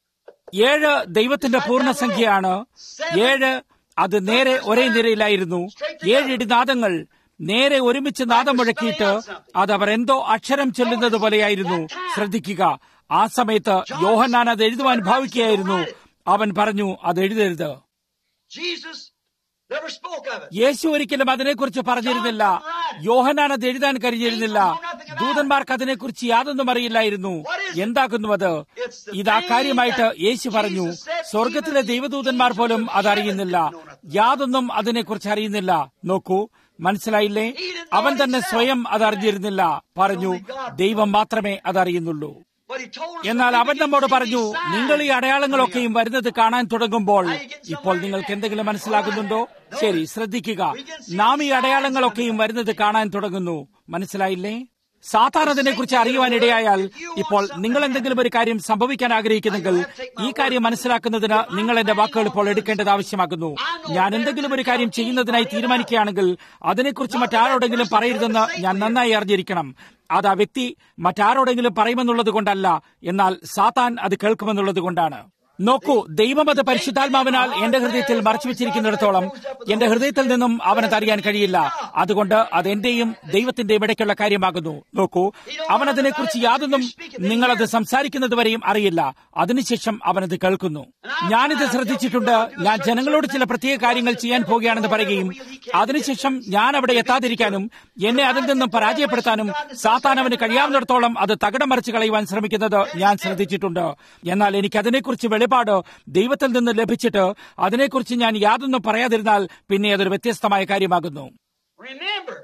ഏഴ് ദൈവത്തിന്റെ പൂർണ്ണസംഖ്യയാണ് ഏഴ് അത് നേരെ ഒരേ നിരയിലായിരുന്നു ഏഴ് ഇടിനാദങ്ങൾ നേരെ ഒരുമിച്ച് നാദം മുഴക്കിയിട്ട് അത് അവർ എന്തോ അക്ഷരം ചൊല്ലുന്നത് പോലെയായിരുന്നു ശ്രദ്ധിക്കുക ആ സമയത്ത് യോഹന്നാൻ അത് എഴുതുവാൻ ഭാവിക്കുകയായിരുന്നു അവൻ പറഞ്ഞു അത് എഴുതരുത് Jesus never spoke of it യേശു ഒരിക്കലും അതിനെക്കുറിച്ച് പറഞ്ഞിരുന്നില്ല യോഹനാൻ അത് എഴുതാൻ കഴിഞ്ഞിരുന്നില്ല ദൂതന്മാർക്ക് അതിനെക്കുറിച്ച് യാതൊന്നും അറിയില്ലായിരുന്നു എന്താകുന്നു അത് ഇത് ആ കാര്യമായിട്ട് യേശു പറഞ്ഞു സ്വർഗത്തിലെ ദൈവദൂതന്മാർ പോലും അതറിയുന്നില്ല യാതൊന്നും അതിനെക്കുറിച്ച് അറിയുന്നില്ല നോക്കൂ മനസ്സിലായില്ലേ അവൻ തന്നെ സ്വയം അതറിഞ്ഞിരുന്നില്ല പറഞ്ഞു ദൈവം മാത്രമേ അതറിയുന്നുള്ളൂ but he told us എന്നാൽ that we അവൻ begin നമ്മോട് to see പറഞ്ഞു these signs നിങ്ങൾ ഈ അടയാളങ്ങളൊക്കെയും വരുന്നത് കാണാൻ തുടങ്ങുമ്പോൾ Are you getting ഇപ്പോൾ somewhere? നിങ്ങൾക്ക് എന്തെങ്കിലും മനസ്സിലാകുന്നുണ്ടോ ശരി ശ്രദ്ധിക്കുക നാം ഈ അടയാളങ്ങളൊക്കെയും വരുന്നത് കാണാൻ തുടങ്ങുന്നു മനസ്സിലായില്ലേ സാധാരണ അതിനെക്കുറിച്ച് അറിയുവാൻ ഇടയായാൽ ഇപ്പോൾ നിങ്ങൾ എന്തെങ്കിലും ഒരു കാര്യം സംഭവിക്കാൻ ആഗ്രഹിക്കുന്നെങ്കിൽ ഈ കാര്യം മനസ്സിലാക്കുന്നതിന് നിങ്ങൾ എന്റെ വാക്കുകൾ ഇപ്പോൾ എടുക്കേണ്ടത് ആവശ്യമാകുന്നു ഞാൻ എന്തെങ്കിലും ഒരു കാര്യം ചെയ്യുന്നതിനായി തീരുമാനിക്കുകയാണെങ്കിൽ അതിനെക്കുറിച്ച് മറ്റാരോടെങ്കിലും പറയരുതെന്ന് ഞാൻ നന്നായി അറിഞ്ഞിരിക്കണം അത് ആ വ്യക്തി മറ്റാരോടെങ്കിലും പറയുമെന്നുള്ളത് കൊണ്ടല്ല എന്നാൽ സാത്താൻ അത് കേൾക്കുമെന്നുള്ളത് കൊണ്ടാണ് നോക്കൂ ദൈവം അത് പരിശുദ്ധാത്മാവിനാൽ എന്റെ ഹൃദയത്തിൽ മറച്ചു വെച്ചിരിക്കുന്നിടത്തോളം എന്റെ ഹൃദയത്തിൽ നിന്നും അവനത് അറിയാൻ കഴിയില്ല അതുകൊണ്ട് അത് എന്റെയും ദൈവത്തിന്റെയും ഇടയ്ക്കുള്ള കാര്യമാകുന്നു നോക്കൂ അവൻ അതിനെക്കുറിച്ച് യാതൊന്നും നിങ്ങളത് സംസാരിക്കുന്നത് വരെയും അറിയില്ല അതിനുശേഷം അവനത് കേൾക്കുന്നു ഞാനിത് ശ്രദ്ധിച്ചിട്ടുണ്ട് ഞാൻ ജനങ്ങളോട് ചില പ്രത്യേക കാര്യങ്ങൾ ചെയ്യാൻ പോകുകയാണെന്ന് പറയുകയും അതിനുശേഷം ഞാൻ അവിടെ എത്താതിരിക്കാനും എന്നെ അതിൽ നിന്നും പരാജയപ്പെടുത്താനും സാത്താൻ അവന് കഴിയാവുന്നിടത്തോളം അത് തകിടം മറിച്ച് കളയുവാൻ ശ്രമിക്കുന്നത് ഞാൻ ശ്രദ്ധിച്ചിട്ടുണ്ട് എന്നാൽ എനിക്ക് അതിനെക്കുറിച്ച് വെളിപാട് ദൈവത്തിൽ നിന്ന് ലഭിച്ചിട്ട് അതിനെക്കുറിച്ച് ഞാൻ യാതൊന്നും പറയാതിരുന്നാൽ പിന്നെ അതൊരു വ്യത്യസ്തമായ കാര്യമാകുന്നു remember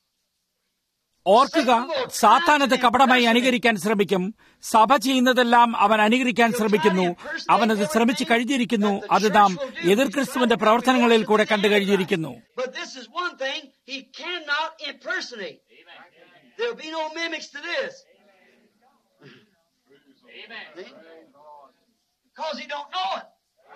ഓർക്കുക സാത്താനത് കപടമായി അനുകരിക്കാൻ ശ്രമിക്കും സഭ ചെയ്യുന്നതെല്ലാം അവൻ അനുകരിക്കാൻ ശ്രമിക്കുന്നു അവനത് ശ്രമിച്ചു കഴിഞ്ഞിരിക്കുന്നു അത് നാം എതിർ ക്രിസ്തുവിന്റെ പ്രവർത്തനങ്ങളിൽ കൂടെ കണ്ടു കഴിഞ്ഞിരിക്കുന്നു but this is one thing he cannot impersonate there'll be no mimics to this because he don't know it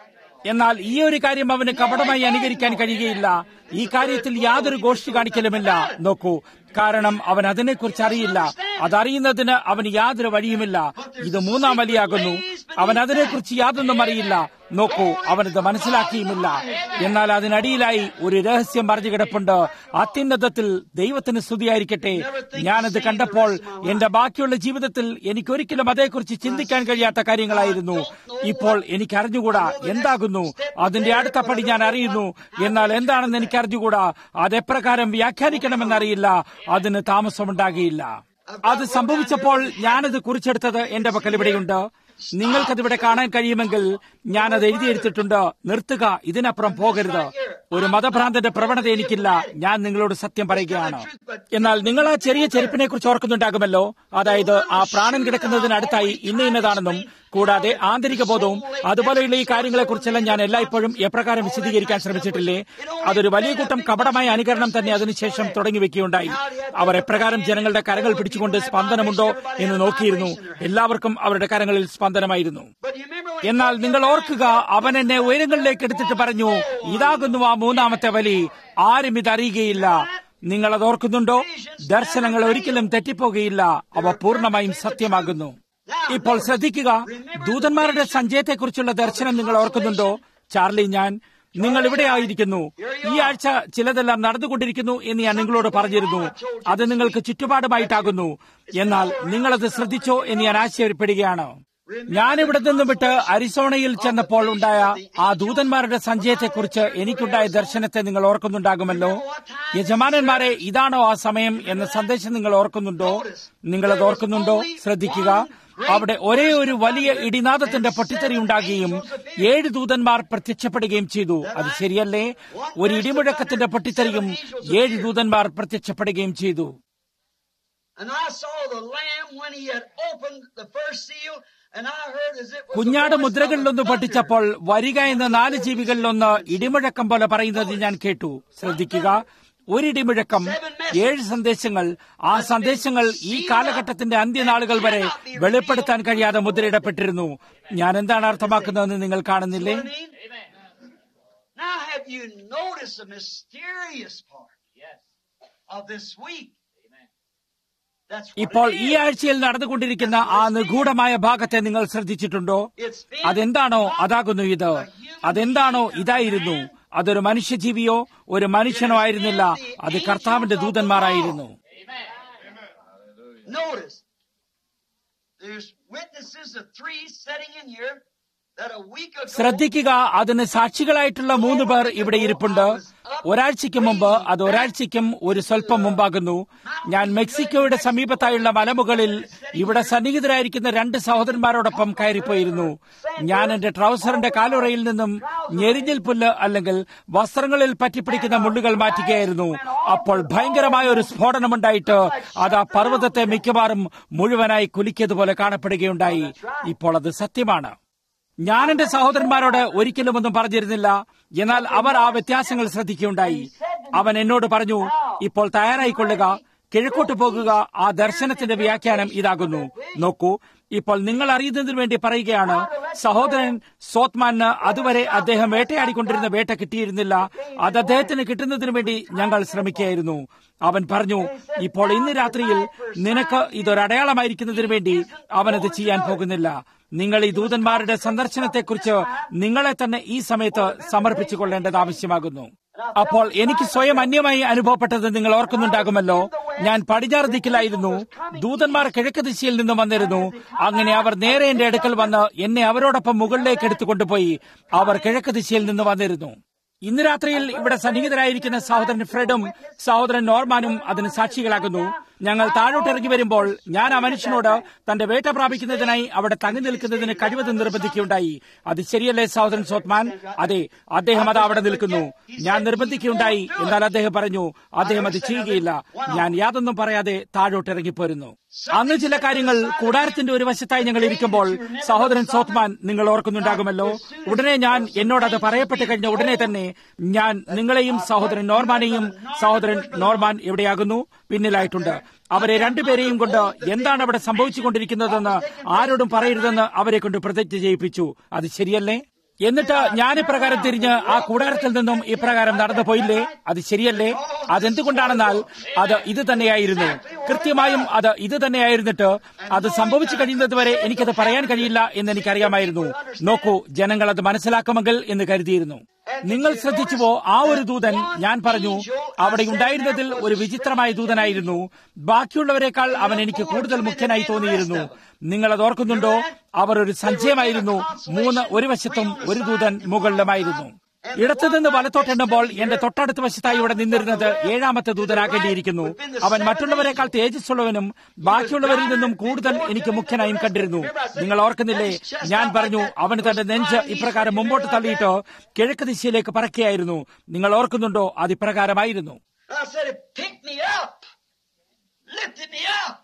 എന്നാൽ ഈ ഒരു കാര്യം അവന് കപടമായി അനുകരിക്കാൻ കഴിയുകയില്ല ഈ കാര്യത്തിൽ യാതൊരു ഗോഷ്ഠി കാണിക്കലുമില്ല നോക്കൂ കാരണം അവൻ അതിനെക്കുറിച്ച് അറിയില്ല അതറിയുന്നതിന് അവന് യാതൊരു വഴിയുമില്ല ഇത് മൂന്നാം വലിയാകുന്നു അവൻ അതിനെക്കുറിച്ച് യാതൊന്നും അറിയില്ല നോക്കൂ അവനത് മനസ്സിലാക്കിയുമില്ല എന്നാൽ അതിനടിയിലായി ഒരു രഹസ്യം മറിഞ്ഞു കിടപ്പുണ്ട് അത്യുന്നതത്തിൽ ദൈവത്തിന് സ്തുതിയായിരിക്കട്ടെ ഞാനത് കണ്ടപ്പോൾ എന്റെ ബാക്കിയുള്ള ജീവിതത്തിൽ എനിക്കൊരിക്കലും അതേക്കുറിച്ച് ചിന്തിക്കാൻ കഴിയാത്ത കാര്യങ്ങളായിരുന്നു ഇപ്പോൾ എനിക്ക് അറിഞ്ഞുകൂടാ എന്താകുന്നു അതിന്റെ അടുത്ത പടി ഞാൻ അറിയുന്നു എന്നാൽ എന്താണെന്ന് എനിക്ക് അറിഞ്ഞുകൂടാ അതെപ്രകാരം വ്യാഖ്യാനിക്കണമെന്നറിയില്ല അതിന് താമസമുണ്ടാകിയില്ല അത് സംഭവിച്ചപ്പോൾ ഞാനത് കുറിച്ചെടുത്തത് എന്റെ പക്കൽ ഇവിടെയുണ്ട് നിങ്ങൾക്കതിവിടെ കാണാൻ കഴിയുമെങ്കിൽ ഞാനത് എഴുതിയെടുത്തിട്ടുണ്ട് നിർത്തുക ഇതിനപ്പുറം പോകരുത് ഒരു മതഭ്രാന്തന്റെ പ്രവണത എനിക്കില്ല ഞാൻ നിങ്ങളോട് സത്യം പറയുകയാണ് എന്നാൽ നിങ്ങൾ ആ ചെറിയ ചെരുപ്പിനെ കുറിച്ച് ഓർക്കുന്നുണ്ടാകുമല്ലോ അതായത് ആ പ്രാണൻ കിടക്കുന്നതിനടുത്തായി ഇന്ന ഇന്നതാണെന്നും കൂടാതെ ആന്തരിക ബോധവും അതുപോലെയുള്ള ഈ കാര്യങ്ങളെക്കുറിച്ചെല്ലാം ഞാൻ എല്ലായ്പ്പോഴും എപ്രകാരം വിശദീകരിക്കാൻ ശ്രമിച്ചിട്ടില്ലേ അതൊരു വലിയ കൂട്ടം കപടമായ അനുകരണം തന്നെ അതിനുശേഷം തുടങ്ങി വെക്കുകയുണ്ടായി അവർ എപ്രകാരം ജനങ്ങളുടെ കരങ്ങൾ പിടിച്ചുകൊണ്ട് സ്പന്ദനമുണ്ടോ എന്ന് നോക്കിയിരുന്നു എല്ലാവർക്കും അവരുടെ കരങ്ങളിൽ സ്പന്ദനമായിരുന്നു എന്നാൽ നിങ്ങൾ ഓർക്കുക അവൻ എന്നെ ഉയരങ്ങളിലേക്ക് എടുത്തിട്ട് പറഞ്ഞു ഇതാകുന്നു ആ മൂന്നാമത്തെ വലി ആരും ഇതറിയുകയില്ല നിങ്ങൾ അത് ഓർക്കുന്നുണ്ടോ ദർശനങ്ങൾ ഒരിക്കലും തെറ്റിപ്പോകുകയില്ല അവ പൂർണ്ണമായും സത്യമാകുന്നു ഇപ്പോൾ ശ്രദ്ധിക്കുക ദൂതന്മാരുടെ സഞ്ചയത്തെക്കുറിച്ചുള്ള ദർശനം നിങ്ങൾ ഓർക്കുന്നുണ്ടോ ചാർലി ഞാൻ നിങ്ങൾ ഇവിടെ ആയിരിക്കുന്നു ഈ ആഴ്ച ചിലതെല്ലാം നടന്നുകൊണ്ടിരിക്കുന്നു എന്ന് ഞാൻ നിങ്ങളോട് പറഞ്ഞിരുന്നു അത് നിങ്ങൾക്ക് ചുറ്റുപാടുമായിട്ടാകുന്നു എന്നാൽ നിങ്ങളത് ശ്രദ്ധിച്ചോ എന്ന് ഞാൻ ആശ്ചര്യപ്പെടുകയാണ് ഞാൻ ഇവിടെ നിന്ന് വിട്ട് അരിസോണയിൽ ചെന്നപ്പോൾ ഉണ്ടായ ആ ദൂതന്മാരുടെ സഞ്ചയത്തെക്കുറിച്ച് എനിക്കുണ്ടായ ദർശനത്തെ നിങ്ങൾ ഓർക്കുന്നുണ്ടാകുമല്ലോ യജമാനന്മാരെ ഇതാണോ ആ സമയം എന്ന സന്ദേശം നിങ്ങൾ ഓർക്കുന്നുണ്ടോ നിങ്ങളത് ഓർക്കുന്നുണ്ടോ ശ്രദ്ധിക്കുക അവിടെ ഒരേ ഒരു വലിയ ഇടിനാദത്തിന്റെ പൊട്ടിത്തെറി ഉണ്ടാകുകയും ഏഴ് ദൂതന്മാർ പ്രത്യക്ഷപ്പെടുകയും ചെയ്തു അത് ശരിയല്ലേ ഒരു ഇടിമുഴക്കത്തിന്റെ പൊട്ടിത്തെറിയും ഏഴ് ദൂതന്മാർ പ്രത്യക്ഷപ്പെടുകയും ചെയ്തു And I saw the Lamb when he had opened the first seal, and I heard as it was the കുഞ്ഞാട് voice of മുദ്രകളിലൊന്ന് thunder. പൊട്ടിച്ചപ്പോൾ വരിക എന്ന നാല് ജീവികളിലൊന്ന് ഇടിമുഴക്കം പോലെ പറയുന്നത് ഞാൻ കേട്ടു ശ്രദ്ധിക്കുക ഒരു ഇടിമുഴക്കം ഏഴ് സന്ദേശങ്ങൾ ആ സന്ദേശങ്ങൾ ഈ കാലഘട്ടത്തിന്റെ അന്ത്യനാളുകൾ വരെ വെളിപ്പെടുത്താൻ കഴിയാതെ മുദ്രയിടപ്പെട്ടിരുന്നു ഞാൻ എന്താണ് അർത്ഥമാക്കുന്നതെന്ന് നിങ്ങൾ കാണുന്നില്ലേ You know what I mean? Now, have you noticed the mysterious part of this week? That's what ഇപ്പോൾ it ഈ is. ആഴ്ചയിൽ നടന്നുകൊണ്ടിരിക്കുന്ന ആ നിഗൂഢമായ ഭാഗത്തെ നിങ്ങൾ ശ്രദ്ധിച്ചിട്ടുണ്ടോ It's been അതെന്താണോ അതാകുന്നു ഇത് അതെന്താണോ ഇതായിരുന്നു അതൊരു മനുഷ്യജീവിയോ ഒരു മനുഷ്യനോ ആയിരുന്നില്ല അത് കർത്താവിന്റെ ദൂതന്മാരായിരുന്നു Notice, there's witnesses of three sitting in here that a week ago. ശ്രദ്ധിക്കുക അതിന് സാക്ഷികളായിട്ടുള്ള മൂന്ന് പേർ ഇവിടെ ഇരിപ്പുണ്ട് ഒരാഴ്ചയ്ക്ക് മുമ്പ് അത് ഒരാഴ്ചയ്ക്കും ഒരു സ്വല്പം മുമ്പാകുന്നു ഞാൻ മെക്സിക്കോയുടെ സമീപത്തായുള്ള മലമുകളിൽ ഇവിടെ സന്നിഹിതരായിരിക്കുന്ന രണ്ട് സഹോദരന്മാരോടൊപ്പം കയറിപ്പോയിരുന്നു ഞാൻ എന്റെ ട്രൗസറിന്റെ കാലുറയിൽ നിന്നും ഞെരിഞ്ഞിൽ പുല്ല് അല്ലെങ്കിൽ വസ്ത്രങ്ങളിൽ പറ്റിപ്പിടിക്കുന്ന മുള്ളുകൾ മാറ്റുകയായിരുന്നു അപ്പോൾ ഭയങ്കരമായ ഒരു സ്ഫോടനമുണ്ടായിട്ട് അത് ആ പർവ്വതത്തെ മിക്കവാറും മുഴുവനായി കുലുക്കിയതുപോലെ കാണപ്പെടുകയുണ്ടായി ഇപ്പോൾ അത് സത്യമാണ് ഞാൻ എന്റെ സഹോദരന്മാരോട് ഒരിക്കലും ഒന്നും പറഞ്ഞിരുന്നില്ല എന്നാൽ അവർ ആ വ്യത്യാസങ്ങൾ ശ്രദ്ധിക്കുകയുണ്ടായി അവൻ എന്നോട് പറഞ്ഞു ഇപ്പോൾ തയ്യാറായിക്കൊള്ളുക കിഴക്കോട്ട് പോകുക ആ ദർശനത്തിന്റെ വ്യാഖ്യാനം ഇതാകുന്നു നോക്കൂ ഇപ്പോൾ നിങ്ങൾ അറിയുന്നതിന് വേണ്ടി പറയുകയാണ് സഹോദരൻ സോത്മാന് അതുവരെ അദ്ദേഹം വേട്ടയാടിക്കൊണ്ടിരുന്ന വേട്ട കിട്ടിയിരുന്നില്ല അത് അദ്ദേഹത്തിന് കിട്ടുന്നതിന് വേണ്ടി ഞങ്ങൾ ശ്രമിക്കുകയായിരുന്നു അവൻ പറഞ്ഞു ഇപ്പോൾ ഇന്ന് രാത്രിയിൽ നിനക്ക് ഇതൊരടയാളമായിരിക്കുന്നതിന് വേണ്ടി അവനത് ചെയ്യാൻ പോകുന്നില്ല നിങ്ങൾ ഈ ദൂതന്മാരുടെ സന്ദർശനത്തെക്കുറിച്ച് നിങ്ങളെ തന്നെ ഈ സമയത്ത് സമർപ്പിച്ചു കൊള്ളേണ്ടത് ആവശ്യമാകുന്നു അപ്പോൾ എനിക്ക് സ്വയം അന്യമായി അനുഭവപ്പെട്ടത് നിങ്ങൾ ഓർക്കുന്നുണ്ടാകുമല്ലോ ഞാൻ പടിഞ്ഞാറ് ദിക്കിലായിരുന്നു ദൂതന്മാർ കിഴക്ക് ദിശയിൽ നിന്ന് വന്നിരുന്നു അങ്ങനെ അവർ നേരെ എന്റെ അടുക്കൽ വന്ന് എന്നെ അവരോടൊപ്പം മുകളിലേക്ക് എടുത്തുകൊണ്ടുപോയി അവർ കിഴക്ക് ദിശയിൽ നിന്ന് വന്നിരുന്നു ഇന്ന് രാത്രിയിൽ ഇവിടെ സന്നിഹിതരായിരിക്കുന്ന സഹോദരൻ ഫ്രെഡും സഹോദരൻ നോർമാനും അതിന് സാക്ഷികളാകുന്നു ഞങ്ങൾ താഴോട്ടിറങ്ങി വരുമ്പോൾ ഞാൻ ആ മനുഷ്യനോട് തന്റെ വേട്ട പ്രാപിക്കുന്നതിനായി അവിടെ തങ്ങി നിൽക്കുന്നതിന് കഴിവതും നിർബന്ധിക്കുകയുണ്ടായി അത് ശരിയല്ലേ സഹോദരൻ സോത്മാൻ അതെ അദ്ദേഹം അത് അവിടെ നിൽക്കുന്നു ഞാൻ നിർബന്ധിക്കുകയുണ്ടായി എന്നാൽ അദ്ദേഹം പറഞ്ഞു അദ്ദേഹം അത് ചെയ്യുകയില്ല ഞാൻ യാതൊന്നും പറയാതെ താഴോട്ടിറങ്ങിപ്പോരുന്നു അന്ന് ചില കാര്യങ്ങൾ കൂടാരത്തിന്റെ ഒരു വശത്തായി ഞങ്ങൾ ഇരിക്കുമ്പോൾ സഹോദരൻ സോത്മാൻ നിങ്ങൾ ഓർക്കുന്നുണ്ടാകുമല്ലോ ഉടനെ ഞാൻ എന്നോട് അത് പറയപ്പെട്ട് കഴിഞ്ഞ ഉടനെ തന്നെ ഞാൻ നിങ്ങളെയും സഹോദരൻ നോർമാനെയും സഹോദരൻ നോർമാൻ എവിടെയാകുന്നു പിന്നിലായിട്ടുണ്ട് അവരെ രണ്ടുപേരെയും കൊണ്ട് എന്താണ് അവിടെ സംഭവിച്ചുകൊണ്ടിരിക്കുന്നതെന്ന് ആരോടും പറയരുതെന്ന് അവരെ കൊണ്ട് പ്രതിജ്ഞ ചെയ്യിപ്പിച്ചു അത് ശരിയല്ലേ എന്നിട്ട് ഞാൻ ഇപ്രകാരം തിരിഞ്ഞ് ആ കൂടാരത്തിൽ നിന്നും ഇപ്രകാരം നടന്നു പോയില്ലേ അത് ശരിയല്ലേ അതെന്തുകൊണ്ടാണെന്നാൽ അത് ഇത് തന്നെയായിരുന്നു കൃത്യമായും അത് ഇത് തന്നെയായിരുന്നിട്ട് അത് സംഭവിച്ചു കഴിയുന്നത് വരെ എനിക്കത് പറയാൻ കഴിയില്ല എന്ന് എനിക്കറിയാമായിരുന്നു നോക്കൂ ജനങ്ങൾ അത് മനസ്സിലാക്കുമെങ്കിൽ എന്ന് കരുതിയിരുന്നു നിങ്ങൾ ശ്രദ്ധിച്ചുവോ ആ ഒരു ദൂതൻ ഞാൻ പറഞ്ഞു അവിടെ ഉണ്ടായിരുന്നതിൽ ഒരു വിചിത്രമായ ദൂതനായിരുന്നു ബാക്കിയുള്ളവരെക്കാൾ അവൻ എനിക്ക് കൂടുതൽ മുഖ്യനായി തോന്നിയിരുന്നു നിങ്ങൾ അത് ഓർക്കുന്നുണ്ടോ അവർ ഒരു സഞ്ചയമായിരുന്നു മൂന്ന് ഒരു വശത്തും ഒരു ദൂതൻ മുകളിലുമായിരുന്നു ഇടത്തുനിന്ന് വലത്തോട്ടെണ്ണുമ്പോൾ എന്റെ തൊട്ടടുത്ത വശത്തായി ഇവിടെ നിന്നിരുന്നത് ഏഴാമത്തെ ദൂതനാകേണ്ടിയിരിക്കുന്നു അവൻ മറ്റുള്ളവരെക്കാൾ തേജസ്സുള്ളവനും ബാക്കിയുള്ളവരിൽ നിന്നും കൂടുതൽ എനിക്ക് മുഖ്യനായും കണ്ടിരുന്നു നിങ്ങൾ ഓർക്കുന്നില്ലേ ഞാൻ പറഞ്ഞു അവന് തന്റെ നെഞ്ച് ഇപ്രകാരം മുമ്പോട്ട് തള്ളിയിട്ട് കിഴക്ക് ദിശയിലേക്ക് പറക്കുകയായിരുന്നു നിങ്ങൾ ഓർക്കുന്നുണ്ടോ അത് ഇപ്രകാരമായിരുന്നു I said, it picked me up, lifted me up.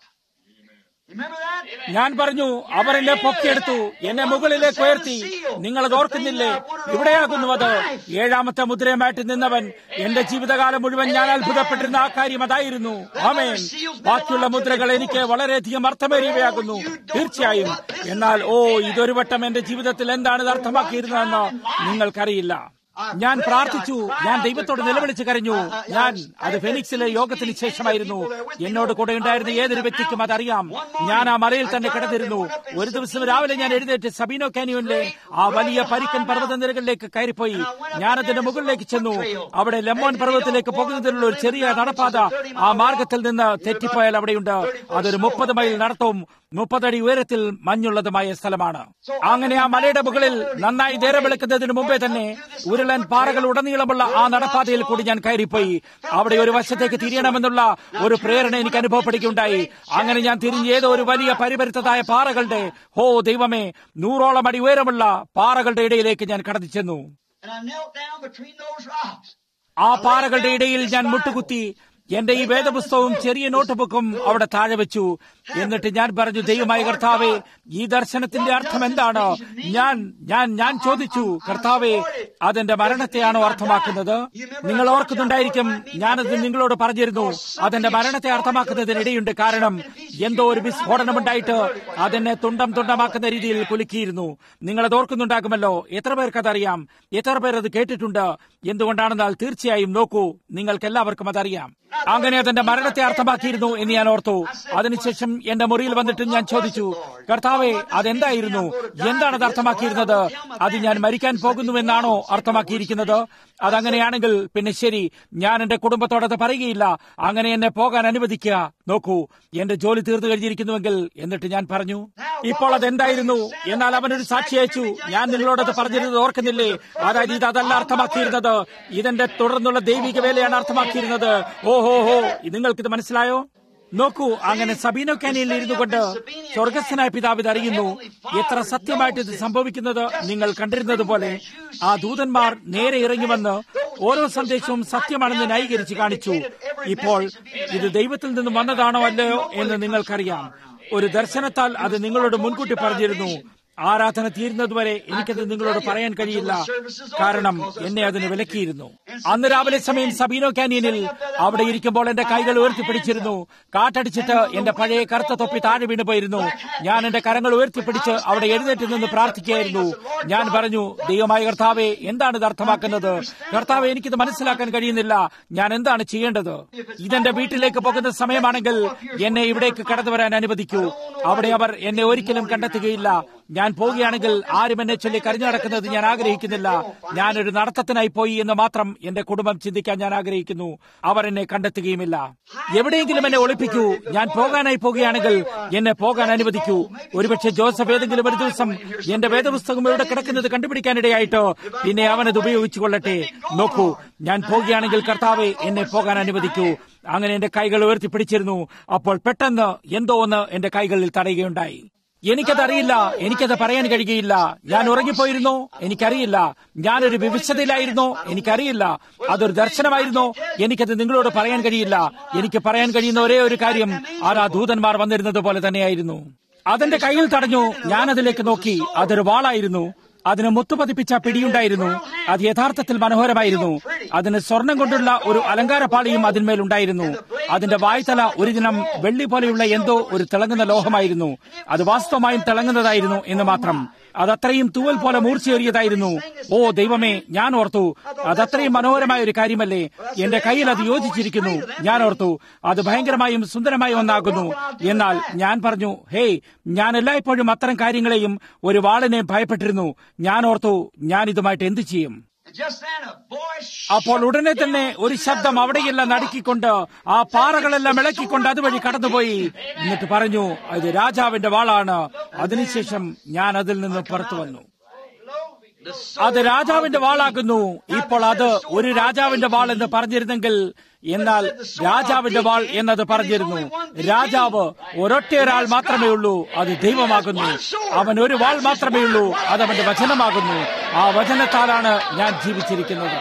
You remember that? ഞാൻ പറഞ്ഞു അവർ എന്നെ പൊക്കിയെടുത്തു എന്നെ മുകളിലേക്ക് ഉയർത്തി നിങ്ങൾ അത് ഓർക്കുന്നില്ലേ ഇവിടെയാകുന്നു അത് ഏഴാമത്തെ മുദ്രയുമായിട്ട് നിന്നവൻ എന്റെ ജീവിതകാലം മുഴുവൻ ഞാൻ അത്ഭുതപ്പെട്ടിരുന്ന ആ കാര്യം അതായിരുന്നു ആമേൻ ബാക്കിയുള്ള മുദ്രകൾ എനിക്ക് വളരെയധികം അർത്ഥമേറിയവയാകുന്നു തീർച്ചയായും എന്നാൽ ഓ ഇതൊരു വട്ടം എന്റെ ജീവിതത്തിൽ എന്താണ് ഇത് അർത്ഥമാക്കിയിരുന്നതെന്ന് നിങ്ങൾക്കറിയില്ല ഞാൻ പ്രാർത്ഥിച്ചു ഞാൻ ദൈവത്തോട് നിലവിളിച്ച് കരഞ്ഞു ഞാൻ അത് ഫെനിക്സിലെ യോഗത്തിന് ശേഷമായിരുന്നു എന്നോട് കൂടെ ഉണ്ടായിരുന്ന ഏതൊരു വ്യക്തിക്കും അതറിയാം ഞാൻ ആ മലയിൽ തന്നെ കിടന്നിരുന്നു ഒരു ദിവസം രാവിലെ ഞാൻ എഴുന്നേറ്റ് സബീനോ കാനിയോനിലെ ആ വലിയ പരിക്കൻ പർവ്വത നിരകളിലേക്ക് കയറിപ്പോയി ഞാൻ അതിന്റെ മുകളിലേക്ക് ചെന്നു അവിടെ ലെമോൻ പർവ്വതത്തിലേക്ക് പോകുന്നതിനുള്ള ഒരു ചെറിയ നടപ്പാത ആ മാർഗത്തിൽ നിന്ന് തെറ്റിപ്പോയാൽ അവിടെയുണ്ട് അതൊരു മുപ്പത് മൈൽ നടത്തവും മുപ്പതടി ഉയരത്തിൽ മഞ്ഞുള്ളതുമായ സ്ഥലമാണ് അങ്ങനെ ആ മലയുടെ മുകളിൽ നന്നായി നേരം വെളുക്കുന്നതിന് മുമ്പേ തന്നെ ഉരുളൻ പാറകൾ ഉടനീളമുള്ള ആ നടപ്പാതയിൽ കൂടി ഞാൻ കയറിപ്പോയി അവിടെ ഒരു വശത്തേക്ക് തിരിയണമെന്നുള്ള ഒരു പ്രേരണ എനിക്ക് അനുഭവപ്പെടുകയുണ്ടായി അങ്ങനെ ഞാൻ തിരിഞ്ഞ് ഏതോ ഒരു വലിയ പരിപരുത്തതായ പാറകളുടെ ഹോ ദൈവമേ നൂറോളം അടി ഉയരമുള്ള പാറകളുടെ ഇടയിലേക്ക് ഞാൻ കടന്നു ചെന്നു And I knelt down between those rocks. ആ പാറകളുടെ ഇടയിൽ ഞാൻ മുട്ടുകുത്തി എന്റെ ഈ വേദപുസ്തകവും ചെറിയ നോട്ട് ബുക്കും അവിടെ താഴെ വെച്ചു എന്നിട്ട് ഞാൻ പറഞ്ഞു ദൈവമായ കർത്താവെ ഈ ദർശനത്തിന്റെ അർത്ഥം എന്താണ് ഞാൻ ഞാൻ ഞാൻ ചോദിച്ചു കർത്താവെ അതെന്റെ മരണത്തെയാണോ അർത്ഥമാക്കുന്നത് നിങ്ങൾ ഓർക്കുന്നുണ്ടായിരിക്കും ഞാനത് നിങ്ങളോട് പറഞ്ഞിരുന്നു അതെന്റെ മരണത്തെ അർത്ഥമാക്കുന്നതിനിടയുണ്ട് കാരണം എന്തോ ഒരു വിസ്ഫോടനമുണ്ടായിട്ട് അതെന്നെ തുണ്ടം തുണ്ടമാക്കുന്ന രീതിയിൽ കുലുക്കിയിരുന്നു നിങ്ങൾ അത് ഓർക്കുന്നുണ്ടാകുമല്ലോ എത്ര പേർക്ക് അതറിയാം എത്ര പേർ അത് കേട്ടിട്ടുണ്ട് എന്തുകൊണ്ടാണെന്നാൽ തീർച്ചയായും നോക്കൂ നിങ്ങൾക്ക് എല്ലാവർക്കും അതറിയാം അങ്ങനെ അതെന്റെ മരണത്തെ അർത്ഥമാക്കിയിരുന്നു എന്ന് ഞാൻ ഓർത്തു അതിനുശേഷം എന്റെ മുറിയിൽ വന്നിട്ട് ഞാൻ ചോദിച്ചു കർത്താവെ അതെന്തായിരുന്നു എന്താണ് അത് അർത്ഥമാക്കിയിരുന്നത് അത് ഞാൻ മരിക്കാൻ പോകുന്നുവെന്നാണോ അർത്ഥമാക്കിയിരിക്കുന്നത് അതങ്ങനെയാണെങ്കിൽ പിന്നെ ശരി ഞാൻ എന്റെ കുടുംബത്തോടത് പറയുകയില്ല അങ്ങനെ എന്നെ പോകാൻ അനുവദിക്കുക നോക്കൂ എന്റെ ജോലി തീർന്നു കഴിഞ്ഞിരിക്കുന്നുവെങ്കിൽ എന്നിട്ട് ഞാൻ പറഞ്ഞു ഇപ്പോൾ അതെന്തായിരുന്നു എന്നാൽ അവനൊരു സാക്ഷി അയച്ചു ഞാൻ നിങ്ങളോടത് പറഞ്ഞിരുന്നത് ഓർക്കുന്നില്ലേ അതായത് ഇത് അതല്ല അർത്ഥമാക്കിയിരുന്നത് ഇതെന്റെ തുടർന്നുള്ള ദൈവിക വേലയാണ് അർത്ഥമാക്കിയിരുന്നത് ഓഹോ ഹോ നിങ്ങൾക്കിത് മനസ്സിലായോ നോക്കൂ അങ്ങനെ സബീനോ കാനിയിൽ ഇരുന്നു കൊണ്ട് സ്വർഗസ്ഥനായ പിതാവ് ഇത് അറിയുന്നു എത്ര സത്യമായിട്ട് ഇത് സംഭവിക്കുന്നത് നിങ്ങൾ കണ്ടിരുന്നത് പോലെ ആ ദൂതന്മാർ നേരെ ഇറങ്ങി വന്ന് ഓരോ സന്ദേശവും സത്യമാണെന്ന് ന്യായീകരിച്ച് കാണിച്ചു ഇപ്പോൾ ഇത് ദൈവത്തിൽ നിന്ന് വന്നതാണോ അല്ലയോ എന്ന് നിങ്ങൾക്കറിയാം ഒരു ദർശനത്താൽ അത് നിങ്ങളോട് മുൻകൂട്ടി പറഞ്ഞിരുന്നു ആരാധന തീരുന്നതുവരെ എനിക്കത് നിങ്ങളോട് പറയാൻ കഴിയില്ല കാരണം എന്നെ അതിന് വിലക്കിയിരുന്നു അന്ന് രാവിലെ സമയം സബീനോ കാനിയനിൽ അവിടെ ഇരിക്കുമ്പോൾ എന്റെ കൈകൾ ഉയർത്തിപ്പിടിച്ചിരുന്നു കാറ്റടിച്ചിട്ട് എന്റെ പഴയ കറുത്ത തൊപ്പി താഴെ വീണുപോയിരുന്നു ഞാൻ എന്റെ കരങ്ങൾ ഉയർത്തിപ്പിടിച്ച് അവിടെ എഴുന്നേറ്റ് നിന്ന് പ്രാർത്ഥിക്കുകയായിരുന്നു ഞാൻ പറഞ്ഞു ദൈവമായ കർത്താവെ എന്താണ് ഇത് അർത്ഥമാക്കുന്നത് കർത്താവെ എനിക്കിത് മനസ്സിലാക്കാൻ കഴിയുന്നില്ല ഞാൻ എന്താണ് ചെയ്യേണ്ടത് ഇതെന്റെ വീട്ടിലേക്ക് പോകുന്ന സമയമാണെങ്കിൽ എന്നെ ഇവിടേക്ക് കടന്നു വരാൻ അനുവദിക്കൂ അവിടെ അവർ എന്നെ ഒരിക്കലും കണ്ടെത്തുകയില്ല ഞാൻ പോവുകയാണെങ്കിൽ ആരും എന്നെ ചൊല്ലി കരഞ്ഞു നടക്കുന്നത് ഞാൻ ആഗ്രഹിക്കുന്നില്ല ഞാനൊരു നടത്തത്തിനായി പോയി എന്ന് മാത്രം എന്റെ കുടുംബം ചിന്തിക്കാൻ ഞാൻ ആഗ്രഹിക്കുന്നു അവർ എന്നെ കണ്ടെത്തുകയുമില്ല എവിടെയെങ്കിലും എന്നെ ഒളിപ്പിക്കൂ ഞാൻ പോകാനായി പോകുകയാണെങ്കിൽ എന്നെ പോകാൻ അനുവദിക്കൂ ഒരുപക്ഷെ ജോസഫ് ഏതെങ്കിലും ഒരു ദിവസം എന്റെ വേദപുസ്തകം ഇവിടെ കിടക്കുന്നത് കണ്ടുപിടിക്കാനിടയായിട്ടോ പിന്നെ അവനത് ഉപയോഗിച്ചു കൊള്ളട്ടെ നോക്കൂ ഞാൻ പോകുകയാണെങ്കിൽ കർത്താവെ എന്നെ പോകാൻ അനുവദിക്കൂ അങ്ങനെ എന്റെ കൈകൾ ഉയർത്തിപ്പിടിച്ചിരുന്നു അപ്പോൾ പെട്ടെന്ന് എന്തോ ഒന്ന് എന്റെ കൈകളിൽ തടയുകയുണ്ടായി എനിക്കതറിയില്ല എനിക്കത് പറയാൻ കഴിയുകയില്ല ഞാൻ ഉറങ്ങിപ്പോയിരുന്നോ എനിക്കറിയില്ല ഞാനൊരു വിവിശതയിലായിരുന്നോ എനിക്കറിയില്ല അതൊരു ദർശനമായിരുന്നോ എനിക്കത് നിങ്ങളോട് പറയാൻ കഴിയില്ല എനിക്ക് പറയാൻ കഴിയുന്ന ഒരേ ഒരു കാര്യം ആരാ ദൂതന്മാർ വന്നിരുന്നത് പോലെ തന്നെയായിരുന്നു അതെന്റെ കയ്യിൽ തടഞ്ഞു ഞാൻ അതിലേക്ക് നോക്കി അതൊരു വാളായിരുന്നു അതിന് മുത്തുപതിപ്പിച്ച പിടിയുണ്ടായിരുന്നു അത് യഥാർത്ഥത്തിൽ മനോഹരമായിരുന്നു അതിന് സ്വർണം കൊണ്ടുള്ള ഒരു അലങ്കാരപാളിയും അതിന്മേലുണ്ടായിരുന്നു അതിന്റെ വായ്ത്തല ഒരു ദിനം വെള്ളി പോലെയുള്ള എന്തോ ഒരു തിളങ്ങുന്ന ലോഹമായിരുന്നു അത് വാസ്തവമായും തിളങ്ങുന്നതായിരുന്നു എന്ന് മാത്രം അതത്രയും തൂവൽ പോലെ മൂർച്ചയേറിയതായിരുന്നു ഓ ദൈവമേ ഞാൻ ഓർത്തു അതത്രയും മനോഹരമായ ഒരു കാര്യമല്ലേ എന്റെ കയ്യിൽ അത് യോജിച്ചിരിക്കുന്നു ഞാൻ ഓർത്തു അത് ഭയങ്കരമായും സുന്ദരമായും ഒന്നാകുന്നു എന്നാൽ ഞാൻ പറഞ്ഞു ഹേയ് ഞാൻ എല്ലായ്പ്പോഴും അത്തരം കാര്യങ്ങളെയും ഒരു വാളിനെ ഭയപ്പെട്ടിരുന്നു ഞാൻ ഓർത്തു ഞാൻ ഇതുമായിട്ട് എന്തു ചെയ്യും And just then a voice അപ്പോൾ ഉടനെ തന്നെ ഒരു ശബ്ദം അവിടെയെല്ലാം നടുക്കിക്കൊണ്ട് ആ പാറകളെല്ലാം ഇളക്കിക്കൊണ്ട് അതുവഴി കടന്നുപോയി എന്നിട്ട് പറഞ്ഞു അത് രാജാവിന്റെ വാളാണ് അതിനുശേഷം ഞാൻ അതിൽ നിന്ന് പുറത്തു വന്നു അത് രാജാവിന്റെ വാളാകുന്നു ഇപ്പോൾ അത് ഒരു രാജാവിന്റെ വാൾ എന്ന് പറഞ്ഞിരുന്നെങ്കിൽ എന്നാൽ രാജാവിന്റെ വാൾ എന്നത് പറഞ്ഞിരുന്നു രാജാവ് ഒരൊറ്റയൊരാൾ മാത്രമേ ഉള്ളൂ അത് ദൈവമാകുന്നു അവൻ ഒരു വാൾ മാത്രമേ ഉള്ളൂ അത് അവന്റെ വചനമാകുന്നു ആ വചനത്താലാണ് ഞാൻ ജീവിച്ചിരിക്കുന്നത്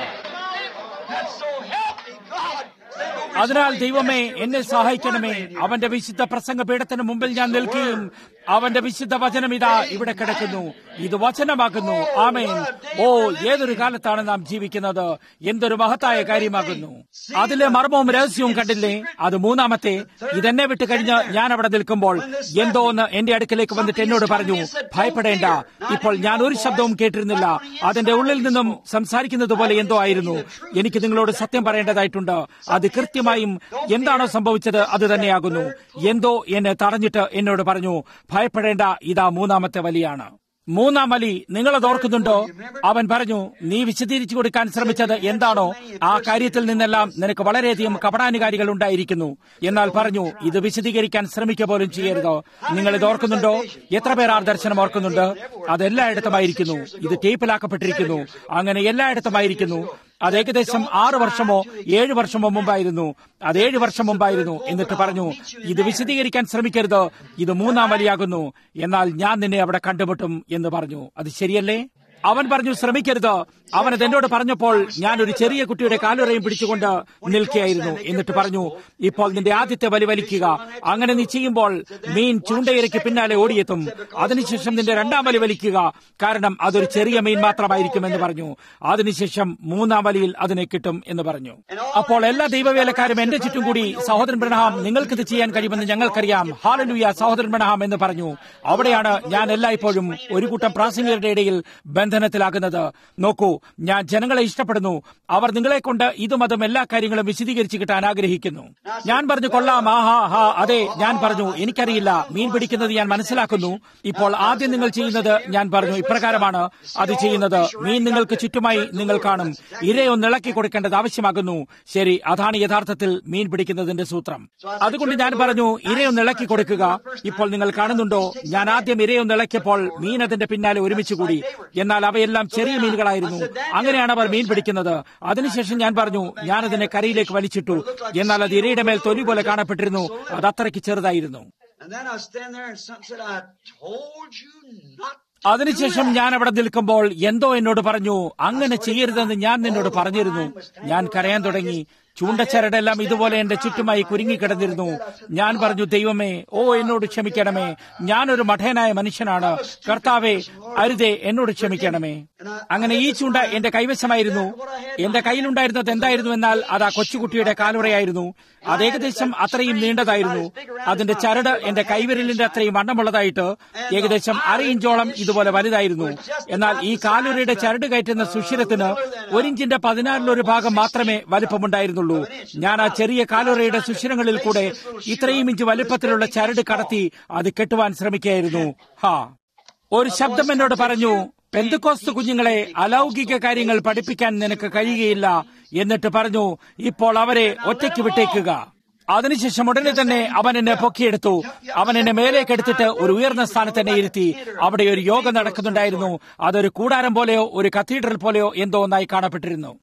That's so help me, God. അതിനാൽ ദൈവമേ എന്നെ സഹായിക്കണമേ അവന്റെ വിശുദ്ധ പ്രസംഗ പീഠത്തിന് മുമ്പിൽ ഞാൻ നിൽക്കുകയും അവന്റെ വിശുദ്ധ വചനം ഇതാ ഇവിടെ കിടക്കുന്നു ഇത് വചനമാകുന്നു ആമേൻ ഓ ഏതൊരു കാലത്താണ് നാം ജീവിക്കുന്നത് എന്തൊരു മഹത്തായ കാര്യമാകുന്നു അതിലെ മർമ്മവും രഹസ്യവും കണ്ടില്ലേ അത് മൂന്നാമത്തെ ഇതെന്നെ വിട്ട് കഴിഞ്ഞ് ഞാൻ അവിടെ നിൽക്കുമ്പോൾ എന്തോ ഒന്ന് എന്റെ അടുക്കലേക്ക് വന്നിട്ട് എന്നോട് പറഞ്ഞു ഭയപ്പെടേണ്ട ഇപ്പോൾ ഞാൻ ഒരു ശബ്ദവും കേട്ടിരുന്നില്ല അതിന്റെ ഉള്ളിൽ നിന്നും സംസാരിക്കുന്നത് പോലെ എന്തോ ആയിരുന്നു എനിക്ക് നിങ്ങളോട് സത്യം പറയേണ്ടതായിട്ടുണ്ട് അത് കൃത്യമായും എന്താണോ സംഭവിച്ചത് അത് തന്നെയാകുന്നു എന്തോ എന്നെ തടഞ്ഞിട്ട് എന്നോട് പറഞ്ഞു ഭയപ്പെടേണ്ട ഇതാ മൂന്നാമത്തെ വലിയാണ് മൂന്നാം വലി നിങ്ങളത് ഓർക്കുന്നുണ്ടോ അവൻ പറഞ്ഞു നീ വിശദീകരിച്ചു കൊടുക്കാൻ ശ്രമിച്ചത് എന്താണോ ആ കാര്യത്തിൽ നിന്നെല്ലാം നിനക്ക് വളരെയധികം കപടാനുകാരികൾ ഉണ്ടായിരിക്കുന്നു എന്നാൽ പറഞ്ഞു ഇത് വിശദീകരിക്കാൻ ശ്രമിക്കുക പോലും ചെയ്യരുത് നിങ്ങൾ ഇത് ഓർക്കുന്നുണ്ടോ എത്ര പേർ ആ ദർശനം ഓർക്കുന്നുണ്ട് അത് എല്ലായിടത്തുമായിരിക്കുന്നു ഇത് ടേപ്പിലാക്കപ്പെട്ടിരിക്കുന്നു അങ്ങനെ എല്ലായിടത്തുമായിരിക്കുന്നു അത് ഏകദേശം ആറ് വർഷമോ ഏഴ് വർഷമോ മുമ്പായിരുന്നു അത് ഏഴ് വർഷം മുമ്പായിരുന്നു എന്നിട്ട് പറഞ്ഞു ഇത് വിശദീകരിക്കാൻ ശ്രമിക്കരുത് ഇത് മൂന്നാം വലിയാകുന്നു എന്നാൽ ഞാൻ നിന്നെ അവിടെ കണ്ടുമുട്ടും എന്ന് പറഞ്ഞു അത് ശരിയല്ലേ അവൻ പറഞ്ഞു ശ്രമിക്കരുത് അവൻ അത് എന്നോട് പറഞ്ഞപ്പോൾ ഞാൻ ഒരു ചെറിയ കുട്ടിയുടെ കാലുറയും പിടിച്ചുകൊണ്ട് നിൽക്കുകയായിരുന്നു എന്നിട്ട് പറഞ്ഞു ഇപ്പോൾ നിന്റെ ആദ്യത്തെ വലി വലിക്കുക അങ്ങനെ നീ ചെയ്യുമ്പോൾ മീൻ ചൂണ്ടയിരയ്ക്ക് പിന്നാലെ ഓടിയെത്തും അതിനുശേഷം നിന്റെ രണ്ടാം വലി വലിക്കുക കാരണം അതൊരു ചെറിയ മീൻ മാത്രമായിരിക്കും എന്ന് പറഞ്ഞു അതിനുശേഷം മൂന്നാം വലിയിൽ അതിനെ കിട്ടും എന്ന് പറഞ്ഞു അപ്പോൾ എല്ലാ ദൈവവേലക്കാരും എന്റെ ചുറ്റും കൂടി സഹോദരൻ ബ്രണഹാം നിങ്ങൾക്കിത് ചെയ്യാൻ കഴിയുമെന്ന് ഞങ്ങൾക്കറിയാം ഹാലലൂയ സഹോദരൻ ബ്രണഹാം എന്ന് പറഞ്ഞു അവിടെയാണ് ഞാൻ എല്ലായ്പ്പോഴും ഒരു കൂട്ടം പ്രാസംഗികരുടെ ഇടയിൽ ബന്ധനത്തിലാകുന്നത് നോക്കൂ ഞാൻ ജനങ്ങളെ ഇഷ്ടപ്പെടുന്നു അവർ നിങ്ങളെ കൊണ്ട് ഇതും അതും എല്ലാ കാര്യങ്ങളും വിശദീകരിച്ചു കിട്ടാൻ ആഗ്രഹിക്കുന്നു ഞാൻ പറഞ്ഞു കൊള്ളാം ആഹാ ഹാ അതെ ഞാൻ പറഞ്ഞു എനിക്കറിയില്ല മീൻ പിടിക്കുന്നത് ഞാൻ മനസ്സിലാക്കുന്നു ഇപ്പോൾ ആദ്യം നിങ്ങൾ ചെയ്യുന്നത് ഞാൻ പറഞ്ഞു ഇപ്രകാരമാണ് അത് ചെയ്യുന്നത് മീൻ നിങ്ങൾക്ക് ചുറ്റുമായി നിങ്ങൾ കാണും ഇരയൊന്ന് ഇളക്കി കൊടുക്കേണ്ടത് ആവശ്യമാകുന്നു ശരി അതാണ് യഥാർത്ഥത്തിൽ മീൻ പിടിക്കുന്നതിന്റെ സൂത്രം അതുകൊണ്ട് ഞാൻ പറഞ്ഞു ഇരയൊന്ന് ഇളക്കി കൊടുക്കുക ഇപ്പോൾ നിങ്ങൾ കാണുന്നുണ്ടോ ഞാൻ ആദ്യം ഇരയൊന്ന് ഇളക്കിയപ്പോൾ മീൻ അതിന്റെ പിന്നാലെ ഒരുമിച്ച് കൂടി എന്നാൽ അവയെല്ലാം ചെറിയ മീനുകളായിരുന്നു അങ്ങനെയാണ് അവർ മീൻ പിടിക്കുന്നത് അതിനുശേഷം ഞാൻ പറഞ്ഞു ഞാൻ അതിനെ കരയിലേക്ക് വലിച്ചിട്ടു എന്നാൽ അത് ഇരയുടെ മേൽ തൊലി പോലെ കാണപ്പെട്ടിരുന്നു അത് അത്രയ്ക്ക് ചെറുതായിരുന്നു And then I was standing there and something said, I told you not അതിനുശേഷം ഞാൻ അവിടെ നിൽക്കുമ്പോൾ എന്തോ എന്നോട് പറഞ്ഞു അങ്ങനെ ചെയ്യരുതെന്ന് ഞാൻ നിന്നോട് പറഞ്ഞിരുന്നു ഞാൻ കരയാൻ തുടങ്ങി ചൂണ്ടച്ചരടെല്ലാം ഇതുപോലെ എന്റെ ചുറ്റുമായി കുരുങ്ങിക്കിടന്നിരുന്നു ഞാൻ പറഞ്ഞു ദൈവമേ ഓ എന്നോട് ക്ഷമിക്കണമേ ഞാനൊരു മഠയനായ മനുഷ്യനാണ് കർത്താവേ അരുതേ എന്നോട് ക്ഷമിക്കണമേ അങ്ങനെ ഈ ചൂണ്ട എന്റെ കൈവശമായിരുന്നു എന്റെ കയ്യിലുണ്ടായിരുന്നത് എന്തായിരുന്നു എന്നാൽ അത് ആ കൊച്ചുകുട്ടിയുടെ കാലുറയായിരുന്നു അത് ഏകദേശം അത്രയും നീണ്ടതായിരുന്നു അതിന്റെ ചരട് എന്റെ കൈവിരലിന്റെ അത്രയും വണ്ണമുള്ളതായിട്ട് ഏകദേശം അര ഇഞ്ചോളം ഇതുപോലെ വലുതായിരുന്നു എന്നാൽ ഈ കാലുറയുടെ ചരട് കയറ്റുന്ന സുഷിരത്തിന് ഒരിഞ്ചിന്റെ പതിനാറിലൊരു ഭാഗം മാത്രമേ വലിപ്പമുണ്ടായിരുന്നുള്ളൂ ഞാൻ ആ ചെറിയ കാലുറയുടെ സുഷിരങ്ങളിൽ കൂടെ ഇത്രയും ഇഞ്ച് വലിപ്പത്തിലുള്ള ചരട് കടത്തി അത് കെട്ടുവാൻ ശ്രമിക്കുകയായിരുന്നു ഹാ ഒരു ശബ്ദം എന്നോട് പറഞ്ഞു പെന്തുക്കോസ്ത് കുഞ്ഞുങ്ങളെ അലൗകിക കാര്യങ്ങൾ പഠിപ്പിക്കാൻ നിനക്ക് കഴിയുകയില്ല എന്നിട്ട് പറഞ്ഞു ഇപ്പോൾ അവരെ ഒറ്റയ്ക്ക് വിട്ടേക്കുക അതിനുശേഷം ഉടനെ തന്നെ അവൻ എന്നെ പൊക്കിയെടുത്തു അവൻ എന്നെ മേലേക്ക് എടുത്തിട്ട് ഒരു ഉയർന്ന സ്ഥാനത്ത് എന്നെ ഇരുത്തി അവിടെ ഒരു യോഗം നടക്കുന്നുണ്ടായിരുന്നു അതൊരു കൂടാരം പോലെയോ ഒരു കത്തീഡ്രൽ പോലെയോ എന്തോ ഒന്നായി കാണപ്പെട്ടിരുന്നു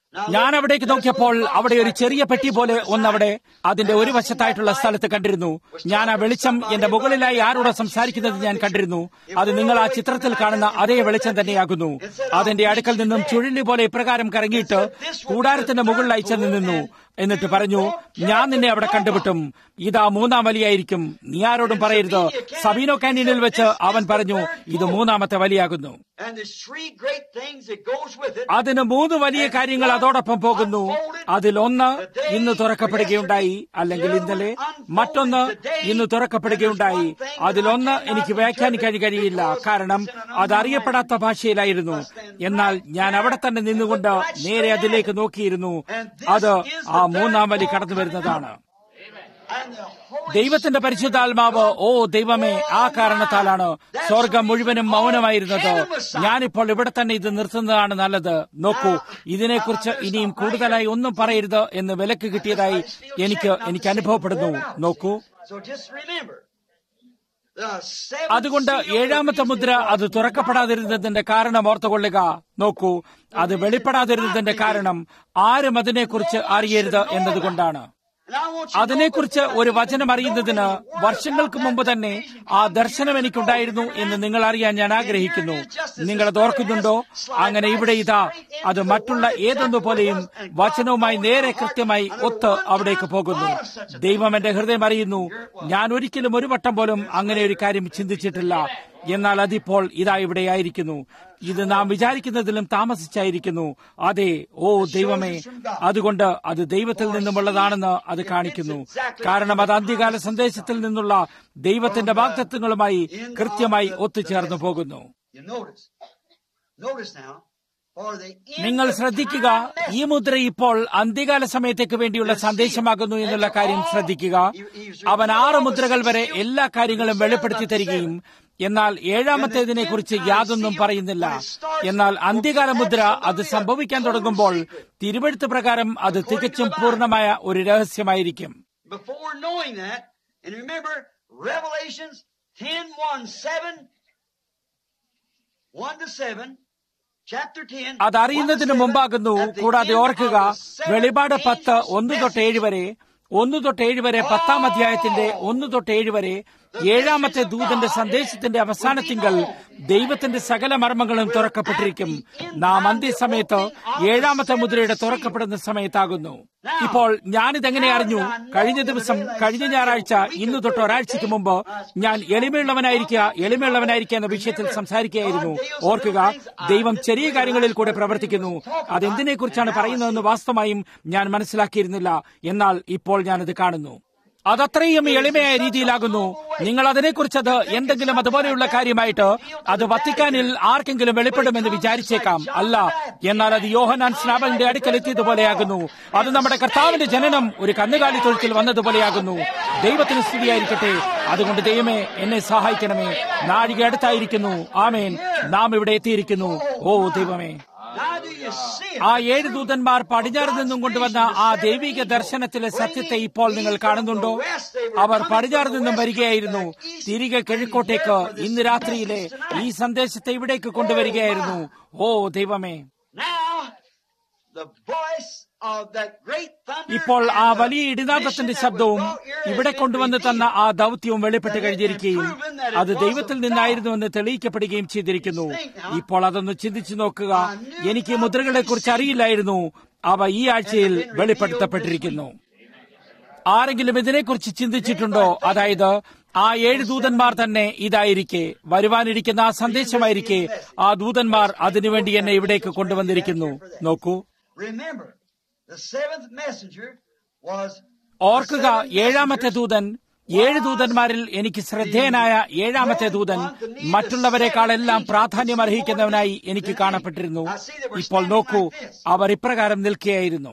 ഞാൻ അവിടേക്ക് നോക്കിയപ്പോൾ അവിടെ ഒരു ചെറിയ പെട്ടി പോലെ ഒന്നവിടെ അതിന്റെ ഒരു വശത്തായിട്ടുള്ള സ്ഥലത്ത് കണ്ടിരുന്നു ഞാൻ ആ വെളിച്ചം എന്റെ മുകളിലായി ആരോട് സംസാരിക്കുന്നത് ഞാൻ കണ്ടിരുന്നു അത് നിങ്ങൾ ആ ചിത്രത്തിൽ കാണുന്ന അതേ വെളിച്ചം തന്നെയാകുന്നു അതിന്റെ അടുക്കൽ നിന്നും ചുഴലി പോലെ ഇപ്രകാരം കറങ്ങിയിട്ട് കൂടാരത്തിന്റെ മുകളിലായി ചെന്ന് നിന്നു എന്നിട്ട് പറഞ്ഞു ഞാൻ നിന്നെ അവിടെ കണ്ടുപിട്ടും ഇതാ മൂന്നാം വലിയായിരിക്കും നീ ആരോടും പറയരുത് സബീനോ കാന്റീനിൽ വെച്ച് അവൻ പറഞ്ഞു ഇത് മൂന്നാമത്തെ വലിയാകുന്നു And there's three great things that goes with it. അതിന് മൂന്ന് വലിയ കാര്യങ്ങൾ അതോടൊപ്പം പോകുന്നു അതിലൊന്ന് ഇന്ന് തുറക്കപ്പെടുകയുണ്ടായി അല്ലെങ്കിൽ ഇന്നലെ മറ്റൊന്ന് ഇന്ന് തുറക്കപ്പെടുകയുണ്ടായി അതിലൊന്ന് എനിക്ക് വ്യാഖ്യാനിക്കാൻ കഴിയില്ല കാരണം അത് അറിയപ്പെടാത്ത ഭാഷയിലായിരുന്നു എന്നാൽ ഞാൻ അവിടെ തന്നെ നിന്നുകൊണ്ട് നേരെ അതിലേക്ക് നോക്കിയിരുന്നു അത് ആ മൂന്നാം വലി കടന്നു വരുന്നതാണ് And the Holy ദൈവത്തിന്റെ പരിശുദ്ധാത്മാവ് ഓ ദൈവമേ ആ കാരണത്താലാണ് സ്വർഗം മുഴുവനും മൗനമായിരുന്നത് ഞാനിപ്പോൾ ഇവിടെ തന്നെ ഇത് നിർത്തുന്നതാണ് നല്ലത് നോക്കൂ ഇതിനെക്കുറിച്ച് ഇനിയും കൂടുതലായി ഒന്നും പറയരുത് എന്ന് വിലക്ക് കിട്ടിയതായി എനിക്ക് എനിക്ക് അനുഭവപ്പെടുന്നു നോക്കൂ So just remember, the seventh അതുകൊണ്ട് seal ഏഴാമത്തെ of മുദ്ര അത് തുറക്കപ്പെടാതിരുന്നതിന്റെ കാരണം ഓർത്തുകൊള്ളുക നോക്കൂ അത് വെളിപ്പെടാതിരുന്നതിന്റെ കാരണം ആരും അതിനെക്കുറിച്ച് അറിയരുത് എന്നതുകൊണ്ടാണ് And I want you to അതിനെക്കുറിച്ച് ഒരു വചനം അറിയുന്നതിന് വർഷങ്ങൾക്ക് മുമ്പ് തന്നെ ആ ദർശനം എനിക്കുണ്ടായിരുന്നു എന്ന് നിങ്ങൾ അറിയാൻ ഞാൻ ആഗ്രഹിക്കുന്നു നിങ്ങൾ അത് ഓർക്കുന്നുണ്ടോ അങ്ങനെ ഇവിടെ ഇതാ അത് മറ്റുള്ള ഏതൊന്നു പോലെയും വചനവുമായി നേരെ കൃത്യമായി ഒത്ത് അവിടേക്ക് പോകുന്നു ദൈവം എന്റെ ഹൃദയം അറിയുന്നു ഞാൻ ഒരിക്കലും ഒരു വട്ടം പോലും അങ്ങനെ ഒരു കാര്യം ചിന്തിച്ചിട്ടില്ല എന്നാൽ അതിപ്പോൾ ഇതാ ഇവിടെയായിരിക്കുന്നു ഇത് നാം വിചാരിക്കുന്നതിലും താമസിച്ചായിരിക്കുന്നു അതെ ഓ ദൈവമേ അതുകൊണ്ട് അത് ദൈവത്തിൽ നിന്നുമുള്ളതാണെന്ന് അത് കാണിക്കുന്നു കാരണം അത് അന്ത്യകാല സന്ദേശത്തിൽ നിന്നുള്ള ദൈവത്തിന്റെ വാഗ്ദത്വങ്ങളുമായി കൃത്യമായി ഒത്തുചേർന്നു പോകുന്നു You notice. Notice now. For the end നിങ്ങൾ of ശ്രദ്ധിക്കുക time ഈ മുദ്ര ഇപ്പോൾ അന്ത്യകാല സമയത്തേക്ക് വേണ്ടിയുള്ള സന്ദേശമാകുന്നു എന്നുള്ള കാര്യം ശ്രദ്ധിക്കുക അവൻ ആറ് മുദ്രകൾ വരെ എല്ലാ കാര്യങ്ങളും വെളിപ്പെടുത്തി തരികയും എന്നാൽ ഏഴാമത്തേതിനെ കുറിച്ച് യാതൊന്നും പറയുന്നില്ല എന്നാൽ അന്ത്യകാല മുദ്ര അത് സംഭവിക്കാൻ തുടങ്ങുമ്പോൾ തിരുവഴുത്ത് പ്രകാരം അത് തികച്ചും പൂർണ്ണമായ ഒരു രഹസ്യമായിരിക്കും Before knowing that, and remember Revelations 10 1 7, 1 to 7, chapter 10. അതറിയുന്നതിന് മുമ്പാകുന്നു കൂടാതെ ഓർക്കുക വെളിപാട് പത്ത് ഒന്ന് തൊട്ട് ഏഴ് വരെ ഒന്ന് തൊട്ട് ഏഴ് വരെ പത്താം അധ്യായത്തിന്റെ ഒന്ന് തൊട്ട് ഏഴ് വരെ ഏഴാമത്തെ ദൂതന്റെ സന്ദേശത്തിന്റെ അവസാനത്തിങ്കൽ ദൈവത്തിന്റെ സകല മർമ്മങ്ങളും തുറക്കപ്പെട്ടിരിക്കും നാം അന്ത്യസമയത്ത് ഏഴാമത്തെ മുദ്രയുടെ തുറക്കപ്പെടുന്ന സമയത്താകുന്നു ഇപ്പോൾ ഞാനിതെങ്ങനെ അറിഞ്ഞു കഴിഞ്ഞ ദിവസം കഴിഞ്ഞ ഞായറാഴ്ച ഇന്ന് തൊട്ട് ഒരാഴ്ചയ്ക്ക് മുമ്പ് ഞാൻ എളിമയുള്ളവനായിരിക്കുക എളിമയുള്ളവനായിരിക്കുക എന്ന വിഷയത്തിൽ സംസാരിക്കുകയായിരുന്നു ഓർക്കുക ദൈവം ചെറിയ കാര്യങ്ങളിൽ കൂടെ പ്രവർത്തിക്കുന്നു അതെന്തിനെക്കുറിച്ചാണ് പറയുന്നതെന്ന് വാസ്തവമായും ഞാൻ മനസ്സിലാക്കിയിരുന്നില്ല എന്നാൽ ഇപ്പോൾ ഞാനത് കാണുന്നു അതത്രയും എളിമയായ രീതിയിലാകുന്നു നിങ്ങൾ അതിനെക്കുറിച്ച് അത് എന്തെങ്കിലും അതുപോലെയുള്ള കാര്യമായിട്ട് അത് വത്തിക്കാനിൽ ആർക്കെങ്കിലും വെളിപ്പെടുമെന്ന് വിചാരിച്ചേക്കാം അല്ല എന്നാൽ അത് യോഹനാൻ സ്നാപലിന്റെ അടുക്കൽ എത്തിയതുപോലെയാകുന്നു അത് നമ്മുടെ കർത്താവിന്റെ ജനനം ഒരു കന്നുകാലി തൊഴുത്തിൽ വന്നതുപോലെയാകുന്നു ദൈവത്തിന് സ്തുതിയായിരിക്കട്ടെ അതുകൊണ്ട് ദൈവമേ എന്നെ സഹായിക്കണമേ നാഴിക അടുത്തായിരിക്കുന്നു ആമേൻ നാം ഇവിടെ എത്തിയിരിക്കുന്നു ഓ ദൈവമേ Now do you see it? ആ ഏഴ് ദൂതന്മാർ പടിഞ്ഞാറ് നിന്നും കൊണ്ടുവന്ന ആ ദൈവിക ദർശനത്തിലെ സത്യത്തെ ഇപ്പോൾ നിങ്ങൾ കാണുന്നുണ്ടോ അവർ പടിഞ്ഞാറ് നിന്നും വരികയായിരുന്നു തിരികെ കിഴക്കോട്ടേക്ക് ഇന്ന് രാത്രിയിലെ ഈ സന്ദേശത്തെ ഇവിടേക്ക് കൊണ്ടുവരികയായിരുന്നു ഓ ദൈവമേ Now, the voice of that great thunder ഇപ്പോൾ ആ and the വലിയ ഇടിനാദത്തിന്റെ mission that ശബ്ദവും was brought here has ഇവിടെ been കൊണ്ടുവന്ന് തന്ന revealed. ആ ദൗത്യവും വെളിപ്പെട്ട് കഴിഞ്ഞിരിക്കുകയും അത് ദൈവത്തിൽ നിന്നായിരുന്നുവെന്ന് തെളിയിക്കപ്പെടുകയും ചെയ്തിരിക്കുന്നു ഇപ്പോൾ അതൊന്ന് ചിന്തിച്ചു നോക്കുക എനിക്ക് ഈ മുദ്രകളെ കുറിച്ച് അറിയില്ലായിരുന്നു അവ ഈ ആഴ്ചയിൽ വെളിപ്പെടുത്തപ്പെട്ടിരിക്കുന്നു ആരെങ്കിലും ഇതിനെക്കുറിച്ച് ചിന്തിച്ചിട്ടുണ്ടോ അതായത് ആ ഏഴ് ദൂതന്മാർ തന്നെ ഇതായിരിക്കെ വരുവാനിരിക്കുന്ന ആ സന്ദേശമായിരിക്കെ ആ ദൂതന്മാർ അതിനുവേണ്ടി എന്നെ ഇവിടേക്ക് കൊണ്ടുവന്നിരിക്കുന്നു നോക്കൂ Remember, the seventh messenger was ഓർക്കുക ഏഴാമത്തെ ദൂതൻ ഏഴ് ദൂതന്മാരിൽ എനിക്ക് ശ്രദ്ധേയനായ ഏഴാമത്തെ ദൂതൻ മറ്റുള്ളവരെക്കാളെല്ലാം പ്രാധാന്യം അർഹിക്കുന്നവനായി എനിക്ക് കാണപ്പെട്ടിരുന്നു ഇപ്പോൾ നോക്കൂ അവർ ഇപ്രകാരം നിൽക്കുകയായിരുന്നു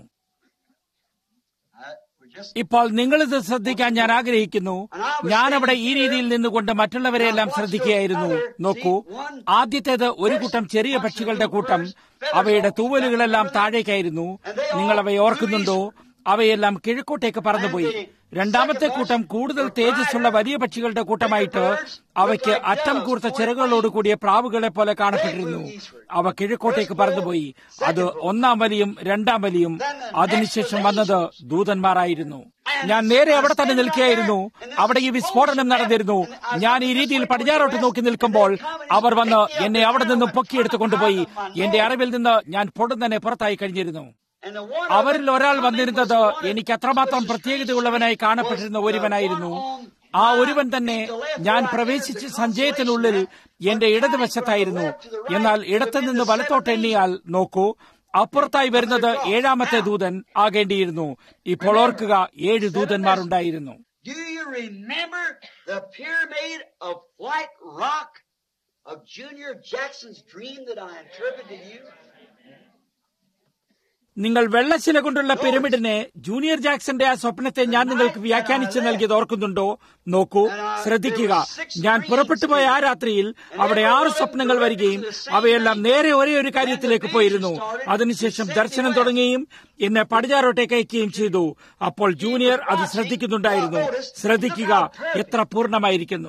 Uh, we just ഇപ്പോൾ നിങ്ങളിത് ശ്രദ്ധിക്കാൻ ഞാൻ ആഗ്രഹിക്കുന്നു ഞാൻ അവിടെ ഈ രീതിയിൽ നിന്നുകൊണ്ട് മറ്റുള്ളവരെയെല്ലാം ശ്രദ്ധിക്കുകയായിരുന്നു നോക്കൂ ആദ്യത്തേത് ഒരു കൂട്ടം ചെറിയ പക്ഷികളുടെ കൂട്ടം അവയുടെ തൂവലുകളെല്ലാം താഴേക്കായിരുന്നു നിങ്ങൾ അവയെ ഓർക്കുന്നുണ്ടോ അവയെല്ലാം കിഴക്കോട്ടേക്ക് പറന്നുപോയി രണ്ടാമത്തെ കൂട്ടം കൂടുതൽ തേജസ്സുള്ള വലിയ പക്ഷികളുടെ കൂട്ടമായിട്ട് അവയ്ക്ക് അറ്റം കൂർത്ത ചിറകുകളോട് കൂടിയ പ്രാവുകളെ പോലെ കാണപ്പെട്ടിരുന്നു അവ കിഴക്കോട്ടേക്ക് പറന്നുപോയി അത് ഒന്നാം വലിയും രണ്ടാം വലിയും അതിനുശേഷം വന്നത് ദൂതന്മാരായിരുന്നു ഞാൻ നേരെ അവിടെ തന്നെ നിൽക്കുകയായിരുന്നു അവിടെ ഈ വിസ്ഫോടനം നടന്നിരുന്നു ഞാൻ ഈ രീതിയിൽ പടിഞ്ഞാറോട്ട് നോക്കി നിൽക്കുമ്പോൾ അവർ വന്ന് എന്നെ അവിടെ നിന്നും പൊക്കിയെടുത്തു കൊണ്ടുപോയി എന്റെ അറിവിൽ നിന്ന് ഞാൻ പൊടുന്നനെ പുറത്തായി കഴിഞ്ഞിരുന്നു അവരിൽ ഒരാൾ വന്നിരുന്നത് എനിക്ക് അത്രമാത്രം പ്രത്യേകതയുള്ളവനായി കാണപ്പെട്ടിരുന്ന ഒരുവനായിരുന്നു ആ ഒരുവൻ തന്നെ ഞാൻ പ്രവേശിച്ച സഞ്ചയത്തിനുള്ളിൽ എന്റെ ഇടതുവശത്തായിരുന്നു എന്നാൽ ഇടത്തു നിന്ന് വലത്തോട്ട് എണ്ണിയാൽ നോക്കൂ അപ്പുറത്തായി വരുന്നത് ഏഴാമത്തെ ദൂതൻ ആകേണ്ടിയിരുന്നു ഇപ്പോൾ ഓർക്കുക ഏഴ് ദൂതന്മാർ ഉണ്ടായിരുന്നു Do you remember the pyramid of white rock of Junior Jackson's dream that I interpreted to you? നിങ്ങൾ വെള്ളശില കൊണ്ടുള്ള പിരമിഡിനെ ജൂനിയർ ജാക്സന്റെ ആ സ്വപ്നത്തെ ഞാൻ നിങ്ങൾക്ക് വ്യാഖ്യാനിച്ച് നൽകിയത് ഓർക്കുന്നുണ്ടോ നോക്കൂ ശ്രദ്ധിക്കുക ഞാൻ പുറപ്പെട്ടു പോയ ആ രാത്രിയിൽ അവിടെ ആറ് സ്വപ്നങ്ങൾ വരികയും അവയെല്ലാം നേരെ ഒരേ ഒരു കാര്യത്തിലേക്ക് പോയിരുന്നു അതിനുശേഷം ദർശനം തുടങ്ങുകയും എന്നെ പടിഞ്ഞാറോട്ടേക്ക് അയക്കുകയും ചെയ്തു അപ്പോൾ ജൂനിയർ അത് ശ്രദ്ധിക്കുന്നുണ്ടായിരുന്നു ശ്രദ്ധിക്കുക എത്ര പൂർണ്ണമായിരിക്കുന്നു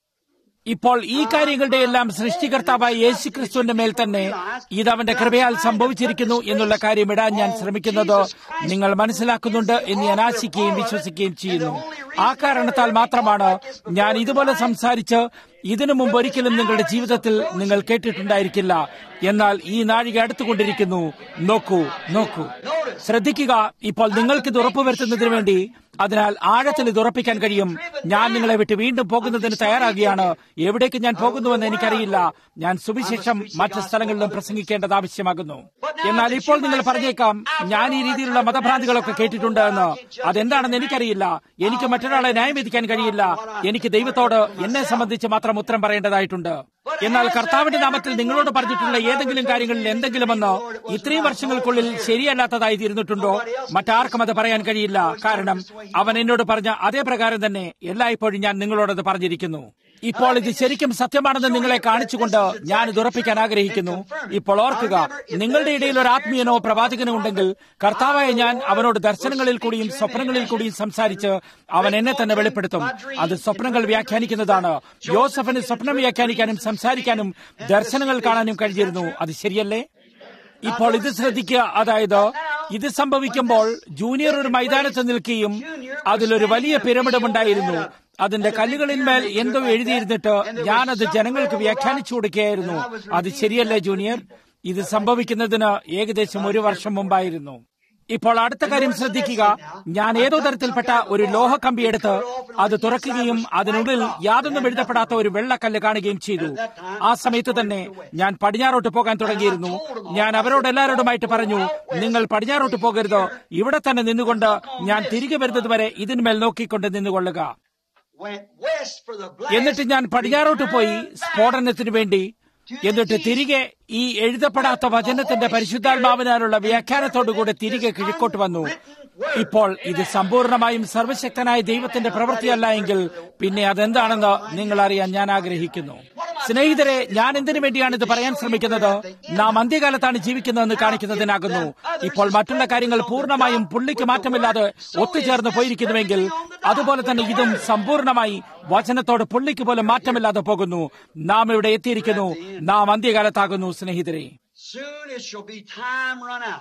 ഇപ്പോൾ ഈ കാര്യങ്ങളുടെ എല്ലാം സൃഷ്ടികർത്താവായ യേശു ക്രിസ്തുവിന്റെ മേൽ തന്നെ ഇത് അവന്റെ കൃപയാൽ സംഭവിച്ചിരിക്കുന്നു എന്നുള്ള കാര്യം ഇടാൻ ഞാൻ ശ്രമിക്കുന്നത് നിങ്ങൾ മനസ്സിലാക്കുന്നുണ്ട് എന്ന് ഞാൻ ആശിക്കുകയും വിശ്വസിക്കുകയും ചെയ്യുന്നു ആ കാരണത്താൽ മാത്രമാണ് ഞാൻ ഇതുപോലെ സംസാരിച്ച് ഇതിനു മുമ്പ് ഒരിക്കലും നിങ്ങളുടെ ജീവിതത്തിൽ നിങ്ങൾ കേട്ടിട്ടുണ്ടായിരിക്കില്ല എന്നാൽ ഈ നാഴിക അടുത്തുകൊണ്ടിരിക്കുന്നു നോക്കൂ നോക്കൂ ശ്രദ്ധിക്കുക ഇപ്പോൾ നിങ്ങൾക്ക് ഇത് ഉറപ്പുവരുത്തുന്നതിന് വേണ്ടി അതിനാൽ ആഴത്തിൽ ഇത് ഉറപ്പിക്കാൻ കഴിയും ഞാൻ നിങ്ങളെ വിട്ട് വീണ്ടും പോകുന്നതിന് തയ്യാറാകുകയാണ് എവിടേക്ക് ഞാൻ പോകുന്നുവെന്ന് എനിക്കറിയില്ല ഞാൻ സുവിശേഷം മറ്റു സ്ഥലങ്ങളിലും പ്രസംഗിക്കേണ്ടത് ആവശ്യമാകുന്നു എന്നാൽ ഇപ്പോൾ നിങ്ങൾ പറഞ്ഞേക്കാം ഞാൻ ഈ രീതിയിലുള്ള മതഭ്രാന്തികളൊക്കെ കേട്ടിട്ടുണ്ട് എന്ന് അതെന്താണെന്ന് എനിക്കറിയില്ല എനിക്ക് മറ്റൊരാളെ ന്യായം വിധിക്കാൻ കഴിയില്ല എനിക്ക് ദൈവത്തോട് എന്നെ സംബന്ധിച്ച് മാത്രം ഉത്തരം പറയേണ്ടതായിട്ടുണ്ട് എന്നാൽ കർത്താവിന്റെ നാമത്തിൽ നിങ്ങളോട് പറഞ്ഞിട്ടുള്ള ഏതെങ്കിലും കാര്യങ്ങളിൽ എന്തെങ്കിലുമെന്ന് ഇത്രയും വർഷങ്ങൾക്കുള്ളിൽ ശരിയല്ലാത്തതായി തീർന്നിട്ടുണ്ടോ മറ്റാർക്കും അത് പറയാൻ കഴിയില്ല കാരണം അവൻ എന്നോട് പറഞ്ഞ അതേ പ്രകാരം തന്നെ എല്ലായ്പ്പോഴും ഞാൻ നിങ്ങളോടത് പറഞ്ഞിരിക്കുന്നു ഇപ്പോൾ ഇത് ശരിക്കും സത്യമാണെന്ന് നിങ്ങളെ കാണിച്ചുകൊണ്ട് ഞാൻ ഇത് ഉറപ്പിക്കാൻ ആഗ്രഹിക്കുന്നു ഇപ്പോൾ ഓർക്കുക നിങ്ങളുടെ ഇടയിൽ ഒരു ആത്മീയനോ പ്രവാചകനോ ഉണ്ടെങ്കിൽ കർത്താവായ ഞാൻ അവനോട് ദർശനങ്ങളിൽ കൂടിയും സ്വപ്നങ്ങളിൽ കൂടിയും സംസാരിച്ച് അവൻ എന്നെ തന്നെ വെളിപ്പെടുത്തും അത് സ്വപ്നങ്ങൾ വ്യാഖ്യാനിക്കുന്നതാണ് യോസഫിന് സ്വപ്നം വ്യാഖ്യാനിക്കാനും സംസാരിക്കാനും ദർശനങ്ങൾ കാണാനും കഴിഞ്ഞിരുന്നു അത് ശരിയല്ലേ ഇപ്പോൾ ഇത് ശ്രദ്ധിക്കുക അതായത് ഇത് സംഭവിക്കുമ്പോൾ ജൂനിയർ ഒരു മൈതാനത്ത് നിൽക്കുകയും അതിലൊരു വലിയ പിരമിഡും ഉണ്ടായിരുന്നു അതിന്റെ കല്ലുകളിന്മേൽ എന്തോ എഴുതിയിരുന്നിട്ട് ഞാനത് ജനങ്ങൾക്ക് വ്യാഖ്യാനിച്ചു കൊടുക്കുകയായിരുന്നു അത് ശരിയല്ലേ ജൂനിയർ ഇത് സംഭവിക്കുന്നതിന് ഏകദേശം ഒരു വർഷം മുമ്പായിരുന്നു ഇപ്പോൾ അടുത്ത കാര്യം ശ്രദ്ധിക്കുക ഞാൻ ഏതോ തരത്തിൽപ്പെട്ട ഒരു ലോഹക്കമ്പി എടുത്ത് അത് തുറക്കുകയും അതിനുള്ളിൽ യാതൊന്നും എഴുതപ്പെടാത്ത ഒരു വെള്ളക്കല്ല് കാണുകയും ചെയ്തു ആ സമയത്ത് തന്നെ ഞാൻ പടിഞ്ഞാറോട്ട് പോകാൻ തുടങ്ങിയിരുന്നു ഞാൻ അവരോട് എല്ലാവരോടുമായിട്ട് പറഞ്ഞു നിങ്ങൾ പടിഞ്ഞാറോട്ട് പോകരുത് ഇവിടെ തന്നെ നിന്നുകൊണ്ട് ഞാൻ തിരികെ വരുന്നത് വരെ ഇതിന്മേൽ നോക്കിക്കൊണ്ട് നിന്നുകൊള്ളുക എന്നിട്ട് ഞാൻ പടിഞ്ഞാറോട്ട് പോയി സ്ഫോടനത്തിനു വേണ്ടി എന്നിട്ട് തിരികെ ഈ എഴുതപ്പെടാത്ത വചനത്തിന്റെ പരിശുദ്ധാത്മാവിനാലുള്ള വ്യാഖ്യാനത്തോടുകൂടെ തിരികെ കിഴക്കോട്ട് വന്നു ഇപ്പോൾ ഇത് സമ്പൂർണമായും സർവശക്തനായ ദൈവത്തിന്റെ പ്രവൃത്തിയല്ല എങ്കിൽ പിന്നെ അതെന്താണെന്ന് നിങ്ങൾ അറിയാൻ ഞാൻ ആഗ്രഹിക്കുന്നു സ്നേഹിതരെ ഞാൻ എന്തിനു വേണ്ടിയാണ് ഇത് പറയാൻ ശ്രമിക്കുന്നത് നാം അന്ത്യകാലത്താണ് ജീവിക്കുന്നതെന്ന് കാണിക്കുന്നതിനാകുന്നു ഇപ്പോൾ മറ്റുള്ള കാര്യങ്ങൾ പൂർണ്ണമായും പുള്ളിക്ക് മാറ്റമില്ലാതെ ഒത്തുചേർന്ന് പോയിരിക്കുന്നുവെങ്കിൽ അതുപോലെ തന്നെ ഇതും സമ്പൂർണമായി വചനത്തോട് പുള്ളിക്ക് പോലും മാറ്റമില്ലാതെ പോകുന്നു നാം ഇവിടെ എത്തിയിരിക്കുന്നു നാം അന്ത്യകാലത്താകുന്നു സ്നേഹിതരെ Soon it shall be time run out.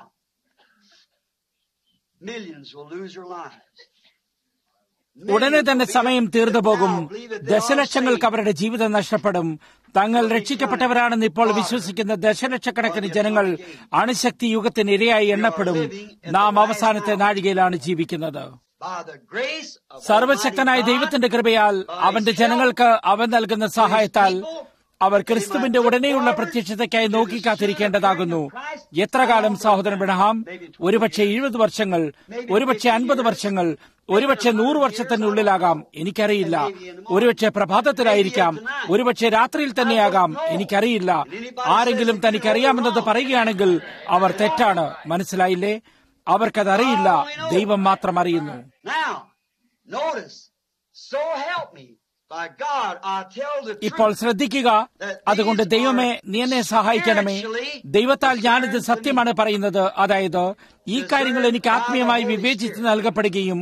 Millions will lose their lives. ഉടനെ തന്നെ സമയം തീർന്നു പോകും ദശലക്ഷങ്ങൾക്ക് അവരുടെ ജീവിതം നഷ്ടപ്പെടും തങ്ങൾ രക്ഷിക്കപ്പെട്ടവരാണെന്ന് ഇപ്പോൾ വിശ്വസിക്കുന്ന ദശലക്ഷക്കണക്കിന് ജനങ്ങൾ അണുശക്തി യുഗത്തിന് ഇരയായി എണ്ണപ്പെടും നാം അവസാനത്തെ നാഴികയിലാണ് ജീവിക്കുന്നത് By the grace of സർവശക്തനായ ദൈവത്തിന്റെ കൃപയാൽ അവന്റെ ജനങ്ങൾക്ക് അവൻ നൽകുന്ന സഹായത്താൽ അവർ ക്രിസ്തുവിന്റെ ഉടനെയുള്ള പ്രത്യക്ഷതയ്ക്കായി നോക്കി കാത്തിരിക്കേണ്ടതാകുന്നു എത്ര കാലം സഹോദരൻ ബ്രഹാം ഒരുപക്ഷെ എഴുപത് വർഷങ്ങൾ ഒരുപക്ഷെ അൻപത് വർഷങ്ങൾ ഒരുപക്ഷെ നൂറ് വർഷത്തിനുള്ളിലാകാം എനിക്കറിയില്ല ഒരുപക്ഷെ പ്രഭാതത്തിലായിരിക്കാം ഒരുപക്ഷെ രാത്രിയിൽ തന്നെയാകാം എനിക്കറിയില്ല ആരെങ്കിലും തനിക്കറിയാമെന്നത് പറയുകയാണെങ്കിൽ അവർ തെറ്റാണ് മനസ്സിലായില്ലേ അവർക്കതറിയില്ല ദൈവം മാത്രം അറിയുന്നു Now, notice, so help me. By God, I tell the ഇപ്പോൾ truth. ശ്രദ്ധിക്കുക അതുകൊണ്ട് ദൈവമേ നീ എന്നെ സഹായിക്കണമേ ദൈവത്താൽ ഞാനിത് സത്യമാണ് പറയുന്നത് അതായത് ഈ കാര്യങ്ങൾ എനിക്ക് ആത്മീയമായി വിവേചിച്ച് നൽകപ്പെടുകയും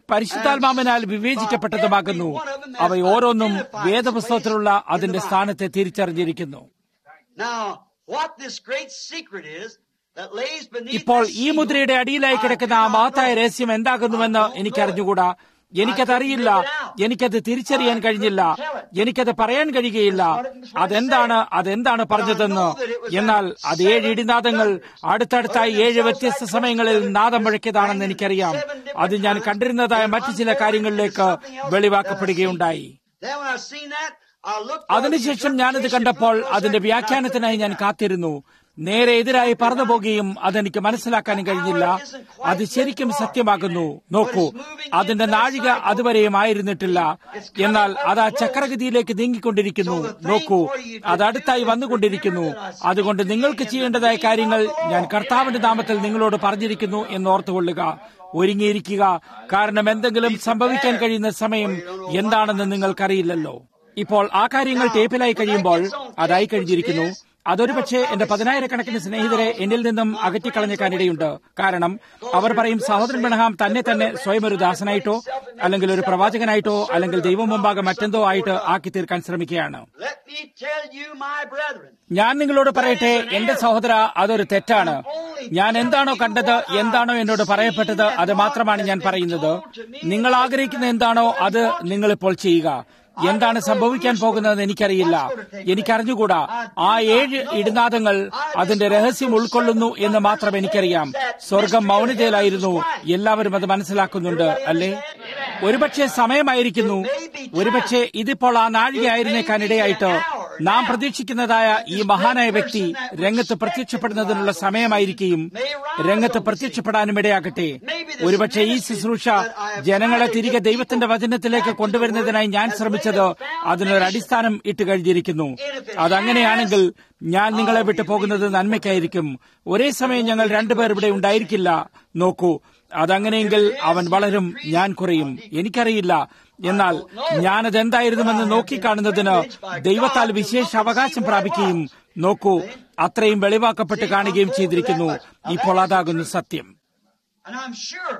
പരിശുദ്ധാത്മാവിനാൽ വിവേചിക്കപ്പെട്ടതുമാകുന്നു അവ ഓരോന്നും വേദപുസ്തകത്തിലുള്ള അതിന്റെ സ്ഥാനത്തെ തിരിച്ചറിഞ്ഞിരിക്കുന്നു Now, what this great secret is that lays beneath ഇപ്പോൾ this ഈ seal, മുദ്രയുടെ അടിയിലായി കിടക്കുന്ന ആ മഹത്തായ രഹസ്യം എന്താകുന്നുവെന്ന് എനിക്കറിഞ്ഞുകൂടാ എനിക്കതറിയില്ല എനിക്കത് തിരിച്ചറിയാൻ കഴിഞ്ഞില്ല എനിക്കത് പറയാൻ കഴിയുകയില്ല അതെന്താണ് അതെന്താണ് പറഞ്ഞതെന്ന് എന്നാൽ അത് ഏഴ് ഇടിനാദങ്ങൾ അടുത്തടുത്തായി ഏഴ് വ്യത്യസ്ത സമയങ്ങളിൽ നാദം മുഴക്കിയതാണെന്ന് എനിക്കറിയാം അത് ഞാൻ കണ്ടിരുന്നതായ മറ്റു ചില കാര്യങ്ങളിലേക്ക് വെളിവാക്കപ്പെടുകയുണ്ടായി Then when I seen that, I looked for the അതിനുശേഷം ഞാനത് കണ്ടപ്പോൾ അതിന്റെ വ്യാഖ്യാനത്തിനായി ഞാൻ കാത്തിരുന്നു നേരെ എതിരായി പറന്നു പോകുകയും അതെനിക്ക് മനസ്സിലാക്കാനും കഴിഞ്ഞില്ല അത് ശരിക്കും സത്യമാകുന്നു നോക്കൂ അതിന്റെ നാഴിക അതുവരെയും ആയിരുന്നിട്ടില്ല എന്നാൽ അത് ആ ചക്രഗതിയിലേക്ക് നീങ്ങിക്കൊണ്ടിരിക്കുന്നു നോക്കൂ അത് അടുത്തായി വന്നുകൊണ്ടിരിക്കുന്നു അതുകൊണ്ട് നിങ്ങൾക്ക് ചെയ്യേണ്ടതായ കാര്യങ്ങൾ ഞാൻ കർത്താവിന്റെ നാമത്തിൽ നിങ്ങളോട് പറഞ്ഞിരിക്കുന്നു എന്ന് ഓർത്തുകൊള്ളുക ഒരുങ്ങിയിരിക്കുക കാരണം എന്തെങ്കിലും സംഭവിക്കാൻ കഴിയുന്ന സമയം എന്താണെന്ന് നിങ്ങൾക്കറിയില്ലല്ലോ ഇപ്പോൾ ആ കാര്യങ്ങൾ ടേപ്പിലായി കഴിയുമ്പോൾ അതായി കഴിഞ്ഞിരിക്കുന്നു അതൊരു പക്ഷേ എന്റെ പതിനായിരക്കണക്കിന് സ്നേഹിതരെ എന്നിൽ നിന്നും അകറ്റിക്കളഞ്ഞേക്കാനിടയുണ്ട് കാരണം അവർ പറയും സഹോദരൻ ബെണഹാം തന്നെ തന്നെ സ്വയം ഒരു ദാസനായിട്ടോ അല്ലെങ്കിൽ ഒരു പ്രവാചകനായിട്ടോ അല്ലെങ്കിൽ ദൈവം മുമ്പാകെ മറ്റെന്തോ ആയിട്ട് ആക്കി തീർക്കാൻ ശ്രമിക്കുകയാണ് Let me tell you, my brethren, ഞാൻ നിങ്ങളോട് പറയട്ടെ എന്റെ സഹോദര അതൊരു തെറ്റാണ് ഞാൻ എന്താണോ കണ്ടത് എന്താണോ എന്നോട് പറയപ്പെട്ടത് അത് മാത്രമാണ് ഞാൻ പറയുന്നത് നിങ്ങൾ ആഗ്രഹിക്കുന്ന എന്താണോ അത് നിങ്ങളിപ്പോൾ ചെയ്യുക എന്താണ് സംഭവിക്കാൻ പോകുന്നതെന്ന് എനിക്കറിയില്ല എനിക്കറിഞ്ഞുകൂടാ ആ ഏഴ് ഇടുനാദങ്ങൾ അതിന്റെ രഹസ്യം ഉൾക്കൊള്ളുന്നു എന്ന് മാത്രം എനിക്കറിയാം സ്വർഗം മൗനതയിലായിരുന്നു എല്ലാവരും അത് മനസ്സിലാക്കുന്നുണ്ട് അല്ലേ ഒരുപക്ഷെ സമയമായിരിക്കുന്നു ഒരുപക്ഷെ ഇതിപ്പോൾ ആ നാഴികയായിരുന്നേക്കാൻ ഇടയായിട്ട് നാം പ്രതീക്ഷിക്കുന്നതായ ഈ മഹാനായ വ്യക്തി രംഗത്ത് പ്രത്യക്ഷപ്പെടുന്നതിനുള്ള സമയമായിരിക്കും രംഗത്ത് പ്രത്യക്ഷപ്പെടാനും ഇടയാകട്ടെ ഒരുപക്ഷെ ഈ ശുശ്രൂഷ ജനങ്ങളെ തിരികെ ദൈവത്തിന്റെ വചനത്തിലേക്ക് കൊണ്ടുവരുന്നതിനായി ഞാൻ ശ്രമിച്ചത് അതിനൊരു അടിസ്ഥാനം ഇട്ട് കഴിഞ്ഞിരിക്കുന്നു അതങ്ങനെയാണെങ്കിൽ ഞാൻ നിങ്ങളെ വിട്ടു പോകുന്നത് നന്മയ്ക്കായിരിക്കും ഒരേ സമയം ഞങ്ങൾ രണ്ടുപേർ ഇവിടെ ഉണ്ടായിരിക്കില്ല നോക്കൂ അതങ്ങനെയെങ്കിൽ അവൻ വളരും ഞാൻ കുറയും എനിക്കറിയില്ല എന്നാൽ ഞാനത് എന്തായിരുന്നുവെന്ന് നോക്കിക്കാണുന്നതിന് ദൈവത്താൽ വിശേഷ അവകാശം പ്രാപിക്കുകയും നോക്കൂ അത്രയും വെളിവാക്കപ്പെട്ട് കാണുകയും ചെയ്തിരിക്കുന്നു ഇപ്പോൾ അതാകുന്നു സത്യം and I'm sure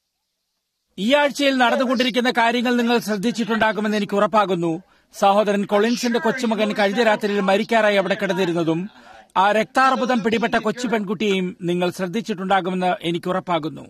ഈ ആഴ്ചയിൽ നടന്നുകൊണ്ടിരിക്കുന്ന കാര്യങ്ങൾ നിങ്ങൾ ശ്രദ്ധിച്ചിട്ടുണ്ടാകുമെന്ന് എനിക്ക് ഉറപ്പാകുന്നു സഹോദരൻ കൊളിൻസിന്റെ കൊച്ചുമകൻ കഴിഞ്ഞ രാത്രിയിൽ മരിക്കാറായി അവിടെ കിടന്നിരുന്നതും ആ രക്താർബുദം പിടിപെട്ട കൊച്ചു പെൺകുട്ടിയെയും നിങ്ങൾ ശ്രദ്ധിച്ചിട്ടുണ്ടാകുമെന്ന് എനിക്ക് ഉറപ്പാകുന്നു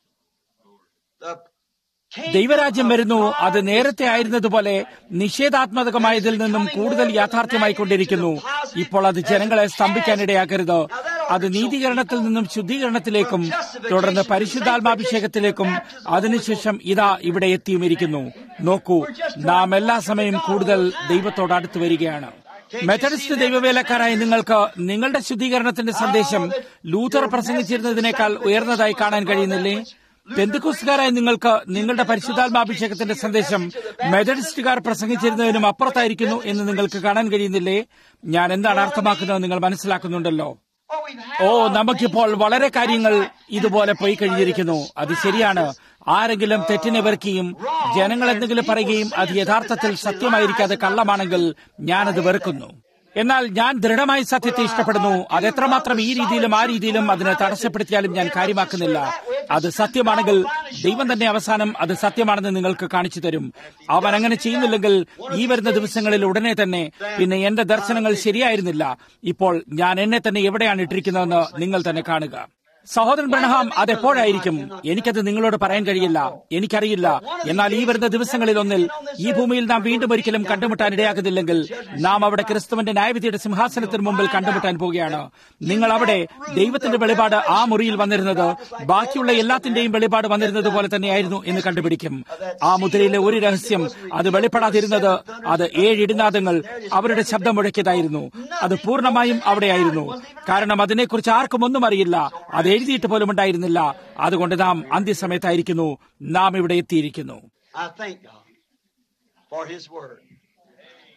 the ദൈവരാജ്യം വരുന്നു അത് നേരത്തെ ആയിരുന്നതുപോലെ നിഷേധാത്മകമായതിൽ നിന്നും കൂടുതൽ യാഥാർത്ഥ്യമായിക്കൊണ്ടിരിക്കുന്നു ഇപ്പോൾ അത് ജനങ്ങളെ സ്തംഭിക്കാനിടയാക്കരുത് അത് നീതീകരണത്തിൽ നിന്നും ശുദ്ധീകരണത്തിലേക്കും തുടർന്ന് പരിശുദ്ധാത്മാഭിഷേകത്തിലേക്കും അതിനുശേഷം ഇതാ ഇവിടെ എത്തിയുമിരിക്കുന്നു നോക്കൂ നാം എല്ലാ സമയം കൂടുതൽ ദൈവത്തോട് അടുത്ത് വരികയാണ് മെത്തഡിസ്റ്റ് ദൈവവേലക്കാരായ നിങ്ങൾക്ക് നിങ്ങളുടെ ശുദ്ധീകരണത്തിന്റെ സന്ദേശം ലൂഥർ പ്രസംഗിച്ചിരുന്നതിനേക്കാൾ ഉയർന്നതായി കാണാൻ കഴിയുന്നില്ലേ പെന്തുക്കുസ്കാരായ നിങ്ങൾക്ക് നിങ്ങളുടെ പരിശുദ്ധാത്മാഭിഷേകത്തിന്റെ സന്ദേശം മെത്തഡിസ്റ്റുകാർ പ്രസംഗിച്ചിരുന്നതിനും അപ്പുറത്തായിരിക്കുന്നു എന്ന് നിങ്ങൾക്ക് കാണാൻ കഴിയുന്നില്ലേ ഞാൻ എന്താണ് അർത്ഥമാക്കുന്നത് നിങ്ങൾ മനസ്സിലാക്കുന്നുണ്ടല്ലോ oh, we've had ഓ നമുക്കിപ്പോൾ വളരെ കാര്യങ്ങൾ ഇതുപോലെ പോയി കഴിഞ്ഞിരിക്കുന്നു അത് ശരിയാണ് ആരെങ്കിലും തെറ്റിനെ വെറുക്കുകയും ജനങ്ങൾ എന്തെങ്കിലും പറയുകയും അത് യഥാർത്ഥത്തിൽ സത്യമായിരിക്കാതെ കള്ളമാണെങ്കിൽ ഞാനത് വെറുക്കുന്നു എന്നാൽ ഞാൻ ദൃഢമായി സത്യത്തെ ഇഷ്ടപ്പെടുന്നു അത് എത്രമാത്രം ഈ രീതിയിലും ആ രീതിയിലും അതിനെ തടസ്സപ്പെടുത്തിയാലും ഞാൻ കാര്യമാക്കുന്നില്ല അത് സത്യമാണെങ്കിൽ ദൈവം തന്നെ അവസാനം അത് സത്യമാണെന്ന് നിങ്ങൾക്ക് കാണിച്ചു തരും അവൻ അങ്ങനെ ചെയ്യുന്നില്ലെങ്കിൽ ഈ വരുന്ന ദിവസങ്ങളിൽ ഉടനെ തന്നെ പിന്നെ എന്റെ ദർശനങ്ങൾ ശരിയായിരുന്നില്ല ഇപ്പോൾ ഞാൻ എന്നെ തന്നെ എവിടെയാണ് ഇട്ടിരിക്കുന്നതെന്ന് നിങ്ങൾ തന്നെ കാണുക സഹോദരൻ ബ്രഹ്ഹാം അതെപ്പോഴായിരിക്കും എനിക്കത് നിങ്ങളോട് പറയാൻ കഴിയില്ല എനിക്കറിയില്ല എന്നാൽ ഈ വരുന്ന ദിവസങ്ങളിൽ ഒന്നിൽ ഈ ഭൂമിയിൽ നാം വീണ്ടും ഒരിക്കലും കണ്ടുമുട്ടാൻ ഇടയാകുന്നില്ലെങ്കിൽ നാം അവിടെ ക്രിസ്തുവിന്റെ ന്യായവിധിയുടെ സിംഹാസനത്തിന് മുമ്പിൽ കണ്ടുമുട്ടാൻ പോവുകയാണ് നിങ്ങൾ അവിടെ ദൈവത്തിന്റെ വെളിപാട് ആ മുറിയിൽ വന്നിരുന്നത് ബാക്കിയുള്ള എല്ലാത്തിന്റെയും വെളിപാട് വന്നിരുന്നത് പോലെ തന്നെയായിരുന്നു എന്ന് കണ്ടുപിടിക്കും ആ മുദ്രയിലെ ഒരു രഹസ്യം അത് വെളിപ്പെടാതിരുന്നത് അത് ഏഴ് ഇടിനാദങ്ങൾ അവരുടെ ശബ്ദം മുഴക്കിയതായിരുന്നു അത് പൂർണ്ണമായും അവിടെയായിരുന്നു കാരണം അതിനെക്കുറിച്ച് ആർക്കും ഒന്നും അറിയില്ല അത് എഴുതിയിട്ട് പോലും ഉണ്ടായിരുന്നില്ല അതുകൊണ്ട് നാം അന്ത്യസമയത്തായിരിക്കുന്നു നാം ഇവിടെ എത്തിയിരിക്കുന്നു I thank God for His Word.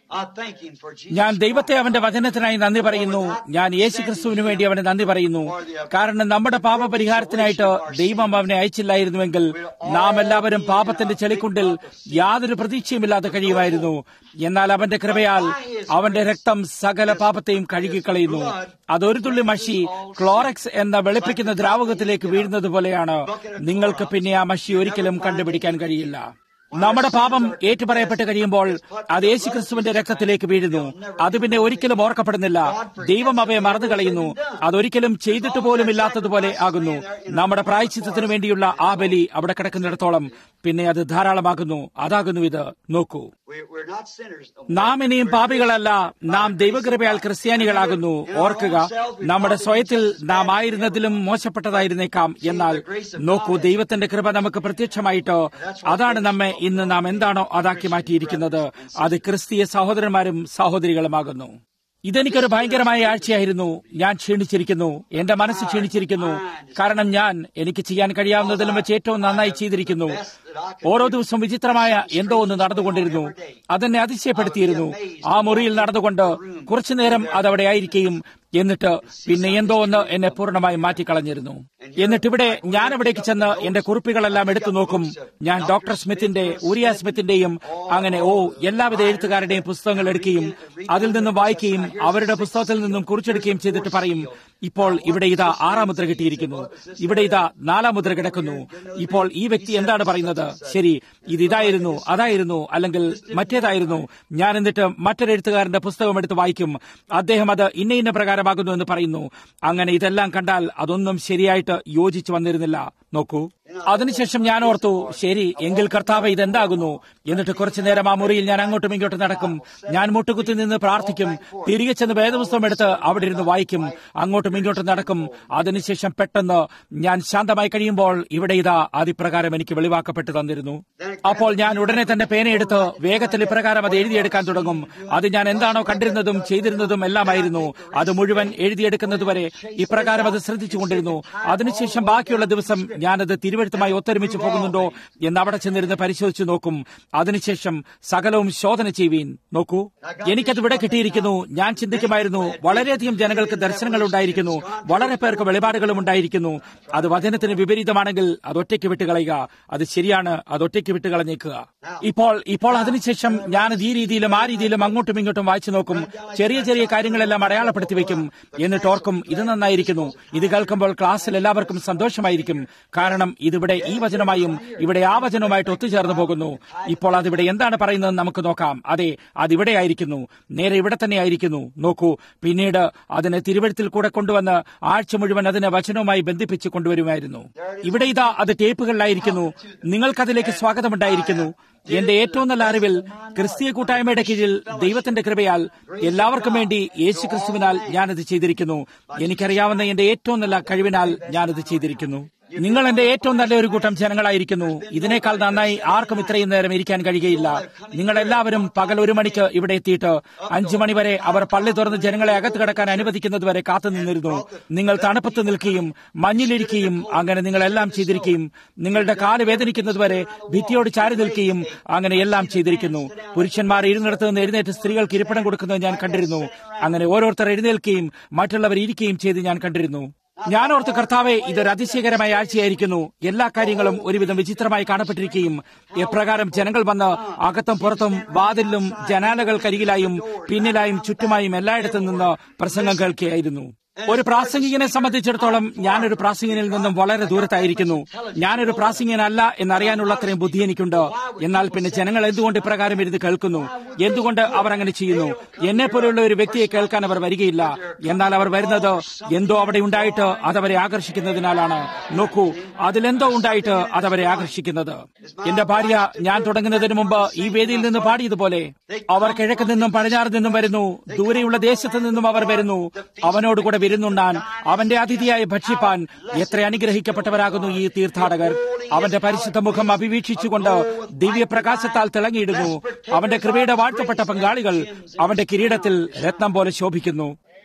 I thank Him for Jesus. ഞാൻ ദൈവത്തെ അവന്റെ വചനത്തിനായി നന്ദി പറയുന്നു ഞാൻ യേശു ക്രിസ്തുവിന് വേണ്ടി അവനെ നന്ദി പറയുന്നു കാരണം നമ്മുടെ പാപപരിഹാരത്തിനായിട്ട് ദൈവം അവനെ അയച്ചില്ലായിരുന്നുവെങ്കിൽ നാം എല്ലാവരും പാപത്തിന്റെ ചെളിക്കുണ്ടിൽ യാതൊരു പ്രതീക്ഷയുമില്ലാതെ കഴിയുമായിരുന്നു എന്നാൽ അവന്റെ കൃപയാൽ അവന്റെ രക്തം സകല പാപത്തെയും കഴുകിക്കളയുന്നു അതൊരു തുള്ളി മഷി ക്ലോറക്സ് എന്ന വെളുപ്പിക്കുന്ന ദ്രാവകത്തിലേക്ക് വീഴുന്നത് പോലെയാണ് നിങ്ങൾക്ക് പിന്നെ ആ മഷി ഒരിക്കലും കണ്ടുപിടിക്കാൻ കഴിയില്ല നമ്മുടെ പാപം ഏറ്റുപറയപ്പെട്ട് കഴിയുമ്പോൾ അത് യേശുക്രിസ്തുവിന്റെ രക്തത്തിലേക്ക് വീഴുന്നു അത് പിന്നെ ഒരിക്കലും ഓർക്കപ്പെടുന്നില്ല ദൈവം അവയെ മറന്നു കളയുന്നു അതൊരിക്കലും ചെയ്തിട്ട് പോലും ഇല്ലാത്തതുപോലെ ആകുന്നു നമ്മുടെ പ്രായച്ചിത്തത്തിനു വേണ്ടിയുള്ള ആ ബലി അവിടെ കിടക്കുന്നിടത്തോളം പിന്നെ അത് ധാരാളമാകുന്നു അതാകുന്നു ഇത് നോക്കൂ We, we're not sinners. നാം ഇനിയും പാപികളല്ല നാം ദൈവകൃപയാൽ ക്രിസ്ത്യാനികളാകുന്നു ഓർക്കുക നമ്മുടെ സ്വയത്തിൽ നാം ആയിരുന്നതിലും മോശപ്പെട്ടതായിരുന്നേക്കാം എന്നാൽ നോക്കൂ ദൈവത്തിന്റെ കൃപ നമുക്ക് പ്രത്യക്ഷമായിട്ട് അതാണ് നമ്മെ ഇന്ന് നാം എന്താണോ അതാക്കി മാറ്റിയിരിക്കുന്നത് അത് ക്രിസ്തീയ സഹോദരന്മാരും സഹോദരികളുമാകുന്നു ഇതെനിക്കൊരു ഭയങ്കരമായ ആഴ്ചയായിരുന്നു ഞാൻ ക്ഷീണിച്ചിരിക്കുന്നു എന്റെ മനസ്സ് ക്ഷീണിച്ചിരിക്കുന്നു കാരണം ഞാൻ എനിക്ക് ചെയ്യാൻ കഴിയാവുന്നതിലും വെച്ച് ഏറ്റവും നന്നായി ചെയ്തിരിക്കുന്നു ഓരോ ദിവസവും വിചിത്രമായ എന്തോ ഒന്ന് നടന്നുകൊണ്ടിരുന്നു അതെന്നെ അതിശയപ്പെടുത്തിയിരുന്നു ആ മുറിയിൽ നടന്നുകൊണ്ട് കുറച്ചു നേരം അതവിടെ ആയിരിക്കുകയും എന്നിട്ട് പിന്നെ എന്തോ ഒന്ന് എന്നെ പൂർണ്ണമായി മാറ്റിക്കളഞ്ഞിരുന്നു എന്നിട്ട് ഇവിടെ ഞാൻ അവിടേക്ക് ചെന്ന് എന്റെ കുറിപ്പുകളെല്ലാം എടുത്തു നോക്കും ഞാൻ ഡോക്ടർ സ്മിത്തിന്റെ ഊരിയ സ്മിത്തിന്റെയും അങ്ങനെ ഓ എല്ലാവിധ എഴുത്തുകാരുടെയും പുസ്തകങ്ങൾ എടുക്കുകയും അതിൽ നിന്നും വായിക്കുകയും അവരുടെ പുസ്തകത്തിൽ നിന്നും കുറിച്ചെടുക്കുകയും ചെയ്തിട്ട് പറയും ഇപ്പോൾ ഇവിടെ ഇതാ ആറാം മുദ്ര കിട്ടിയിരിക്കുന്നു ഇവിടെ ഇതാ നാലാം മുദ്ര കിടക്കുന്നു ഇപ്പോൾ ഈ വ്യക്തി എന്താണ് പറയുന്നത് ശരി ഇത് ഇതായിരുന്നു അതായിരുന്നു അല്ലെങ്കിൽ മറ്റേതായിരുന്നു ഞാൻ എന്നിട്ട് മറ്റൊരു എഴുത്തുകാരന്റെ പുസ്തകം എടുത്ത് വായിക്കും അദ്ദേഹം അത് ഇന്ന ഇന്ന പ്രകാരമാകുന്നു എന്ന് പറയുന്നു അങ്ങനെ ഇതെല്ലാം കണ്ടാൽ അതൊന്നും ശരിയായിട്ട് യോജിച്ചു വന്നിരുന്നില്ല നോക്കൂ അതിനുശേഷം ഞാൻ ഓർത്തു ശരി എങ്കിൽ കർത്താവ് ഇതെന്താകുന്നു എന്നിട്ട് കുറച്ചു നേരം ആ മുറിയിൽ ഞാൻ അങ്ങോട്ടും ഇങ്ങോട്ടും നടക്കും ഞാൻ മുട്ടുകുത്തി നിന്ന് പ്രാർത്ഥിക്കും തിരികെ ചെന്ന് വേദപുസ്തകം എടുത്ത് അവിടെ ഇരുന്ന് വായിക്കും അങ്ങോട്ടും ഇങ്ങോട്ടും നടക്കും അതിനുശേഷം പെട്ടെന്ന് ഞാൻ ശാന്തമായി കഴിയുമ്പോൾ ഇവിടെ ഇതാ അതിപ്രകാരം എനിക്ക് വെളിവാക്കപ്പെട്ടു തന്നിരുന്നു അപ്പോൾ ഞാൻ ഉടനെ തന്നെ പേനയെടുത്ത് വേഗത്തിൽ ഇപ്രകാരം അത് എഴുതിയെടുക്കാൻ തുടങ്ങും അത് ഞാൻ എന്താണോ കണ്ടിരുന്നതും ചെയ്തിരുന്നതും എല്ലാമായിരുന്നു അത് മുഴുവൻ എഴുതിയെടുക്കുന്നതുവരെ ഇപ്രകാരം അത് ശ്രദ്ധിച്ചുകൊണ്ടിരുന്നു അതിനുശേഷം ബാക്കിയുള്ള ദിവസം ഞാനത് തിരുവഴുത്തുമായി ഒത്തൊരുമിച്ച് പോകുന്നുണ്ടോ എന്ന് അവിടെ ചെന്നിരുന്ന് പരിശോധിച്ചു നോക്കും അതിനുശേഷം സകലവും ശോധന ചെയ്യുവീൻ നോക്കൂ എനിക്കത് ഇവിടെ കിട്ടിയിരിക്കുന്നു ഞാൻ ചിന്തിക്കുമായിരുന്നു വളരെയധികം ജനങ്ങൾക്ക് ദർശനങ്ങൾ ഉണ്ടായിരിക്കുന്നു വളരെ പേർക്ക് വെളിപാടുകളും ഉണ്ടായിരിക്കുന്നു അത് വചനത്തിന് വിപരീതമാണെങ്കിൽ അത് ഒറ്റയ്ക്ക് വിട്ടുകളയുക അത് ശരിയാണ് അത് ഒറ്റയ്ക്ക് വിട്ടുകളഞ്ഞേക്കുക ഇപ്പോൾ ഇപ്പോൾ അതിനുശേഷം ഞാനത് ഈ രീതിയിലും ആ രീതിയിലും അങ്ങോട്ടും ഇങ്ങോട്ടും വായിച്ചു നോക്കും ചെറിയ ചെറിയ കാര്യങ്ങളെല്ലാം അടയാളപ്പെടുത്തി വെക്കും എന്നിട്ട് ഓർക്കും ഇത് നന്നായിരിക്കുന്നു ഇത് കേൾക്കുമ്പോൾ ക്ലാസ്സിൽ എല്ലാവർക്കും സന്തോഷമായിരിക്കും കാരണം ഇതിവിടെ ഈ വചനമായും ഇവിടെ ആ വചനവുമായിട്ട് ഒത്തുചേർന്ന് പോകുന്നു ഇപ്പോൾ അതിവിടെ എന്താണ് പറയുന്നത് നമുക്ക് നോക്കാം അതെ അതിവിടെ ആയിരിക്കുന്നു നേരെ ഇവിടെ തന്നെ ആയിരിക്കുന്നു നോക്കൂ പിന്നീട് അതിനെ തിരുവഴുത്തിൽ കൂടെ കൊണ്ടുവന്ന് ആഴ്ച മുഴുവൻ അതിനെ വചനവുമായി ബന്ധിപ്പിച്ച് കൊണ്ടുവരുമായിരുന്നു ഇവിടെ ഇതാ അത് ടേപ്പുകളിലായിരിക്കുന്നു നിങ്ങൾക്കതിലേക്ക് സ്വാഗതമുണ്ടായിരിക്കുന്നു എന്റെ ഏറ്റവും നല്ല അറിവിൽ ക്രിസ്തീയ കൂട്ടായ്മയുടെ കീഴിൽ ദൈവത്തിന്റെ കൃപയാൽ എല്ലാവർക്കും വേണ്ടി യേശു ക്രിസ്തുവിനാൽ ഞാനത് ചെയ്തിരിക്കുന്നു എനിക്കറിയാവുന്ന എന്റെ ഏറ്റവും നല്ല കഴിവിനാൽ ഞാനത് ചെയ്തിരിക്കുന്നു നിങ്ങൾ എന്റെ ഏറ്റവും നല്ല ഒരു കൂട്ടം ജനങ്ങളായിരിക്കുന്നു ഇതിനേക്കാൾ നന്നായി ആർക്കും ഇത്രയും നേരം ഇരിക്കാൻ കഴിയുകയില്ല നിങ്ങൾ എല്ലാവരും പകൽ ഒരു മണിക്ക് ഇവിടെ എത്തിയിട്ട് അഞ്ചു മണിവരെ അവർ പള്ളി തുറന്ന് ജനങ്ങളെ അകത്ത് കിടക്കാൻ അനുവദിക്കുന്നതുവരെ കാത്തു നിന്നിരുന്നു നിങ്ങൾ തണുപ്പത്ത് നിൽക്കുകയും മഞ്ഞിലിരിക്കുകയും അങ്ങനെ നിങ്ങൾ എല്ലാം ചെയ്തിരിക്കുകയും നിങ്ങളുടെ കാല് വേദനിക്കുന്നതുവരെ ഭിത്തിയോട് ചാരി നിൽക്കുകയും അങ്ങനെ എല്ലാം ചെയ്തിരിക്കുന്നു പുരുഷന്മാർ ഇരുന്നിടത്ത് നിന്ന് എഴുന്നേറ്റ് സ്ത്രീകൾക്ക് ഇരിപ്പിടം കൊടുക്കുന്നത് ഞാൻ കണ്ടിരുന്നു അങ്ങനെ ഓരോരുത്തർ എഴുന്നേൽക്കുകയും മറ്റുള്ളവർ ഇരിക്കുകയും ചെയ്ത് ഞാൻ കണ്ടിരുന്നു ഞാൻ ഓർത്ത് കർത്താവെ ഇതൊരു അതിശയകരമായ ആഴ്ചയായിരിക്കുന്നു എല്ലാ കാര്യങ്ങളും ഒരുവിധം വിചിത്രമായി കാണപ്പെട്ടിരിക്കുകയും എപ്രകാരം ജനങ്ങൾ വന്ന് അകത്തും പുറത്തും വാതിലിലും ജനാലകൾക്കരികിലായും പിന്നിലായും ചുറ്റുമായും എല്ലായിടത്തും നിന്ന് പ്രസംഗം കേൾക്കുകയായിരുന്നു ഒരു പ്രാസംഗികനെ സംബന്ധിച്ചിടത്തോളം ഞാനൊരു പ്രാസംഗികനിൽ നിന്നും വളരെ ദൂരത്തായിരിക്കുന്നു ഞാനൊരു പ്രാസംഗികനല്ല എന്നറിയാനുള്ള അത്രയും ബുദ്ധി എനിക്കുണ്ട് എന്നാൽ പിന്നെ ജനങ്ങൾ എന്തുകൊണ്ട് ഇപ്രകാരം ഇരുന്ന് കേൾക്കുന്നു എന്തുകൊണ്ട് അവർ അങ്ങനെ ചെയ്യുന്നു എന്നെ പോലെയുള്ള ഒരു വ്യക്തിയെ കേൾക്കാൻ അവർ വരികയില്ല എന്നാൽ അവർ വരുന്നത് എന്തോ അവിടെ ഉണ്ടായിട്ട് അതവരെ ആകർഷിക്കുന്നതിനാലാണ് നോക്കൂ അതിലെന്തോ ഉണ്ടായിട്ട് അതവരെ ആകർഷിക്കുന്നത് എന്റെ ഭാര്യ ഞാൻ തുടങ്ങുന്നതിന് മുമ്പ് ഈ വേദിയിൽ നിന്ന് പാടിയതുപോലെ അവർ കിഴക്ക് നിന്നും പടിഞ്ഞാറ് നിന്നും വരുന്നു ദൂരെയുള്ള ദേശത്ത് നിന്നും അവർ വരുന്നു അവനോട് കൂടെ വിരുന്നുണ്ണാൻ അവന്റെ അതിഥിയായി ഭക്ഷിപ്പാൻ എത്ര അനുഗ്രഹിക്കപ്പെട്ടവരാകുന്നു ഈ തീർത്ഥാടകർ അവന്റെ പരിശുദ്ധ മുഖം അഭിവീക്ഷിച്ചുകൊണ്ട് ദിവ്യപ്രകാശത്താൽ തിളങ്ങിയിടുന്നു അവന്റെ കൃപയുടെ വാഴ്ത്തപ്പെട്ട പങ്കാളികൾ അവന്റെ കിരീടത്തിൽ രത്നം പോലെ ശോഭിക്കുന്നു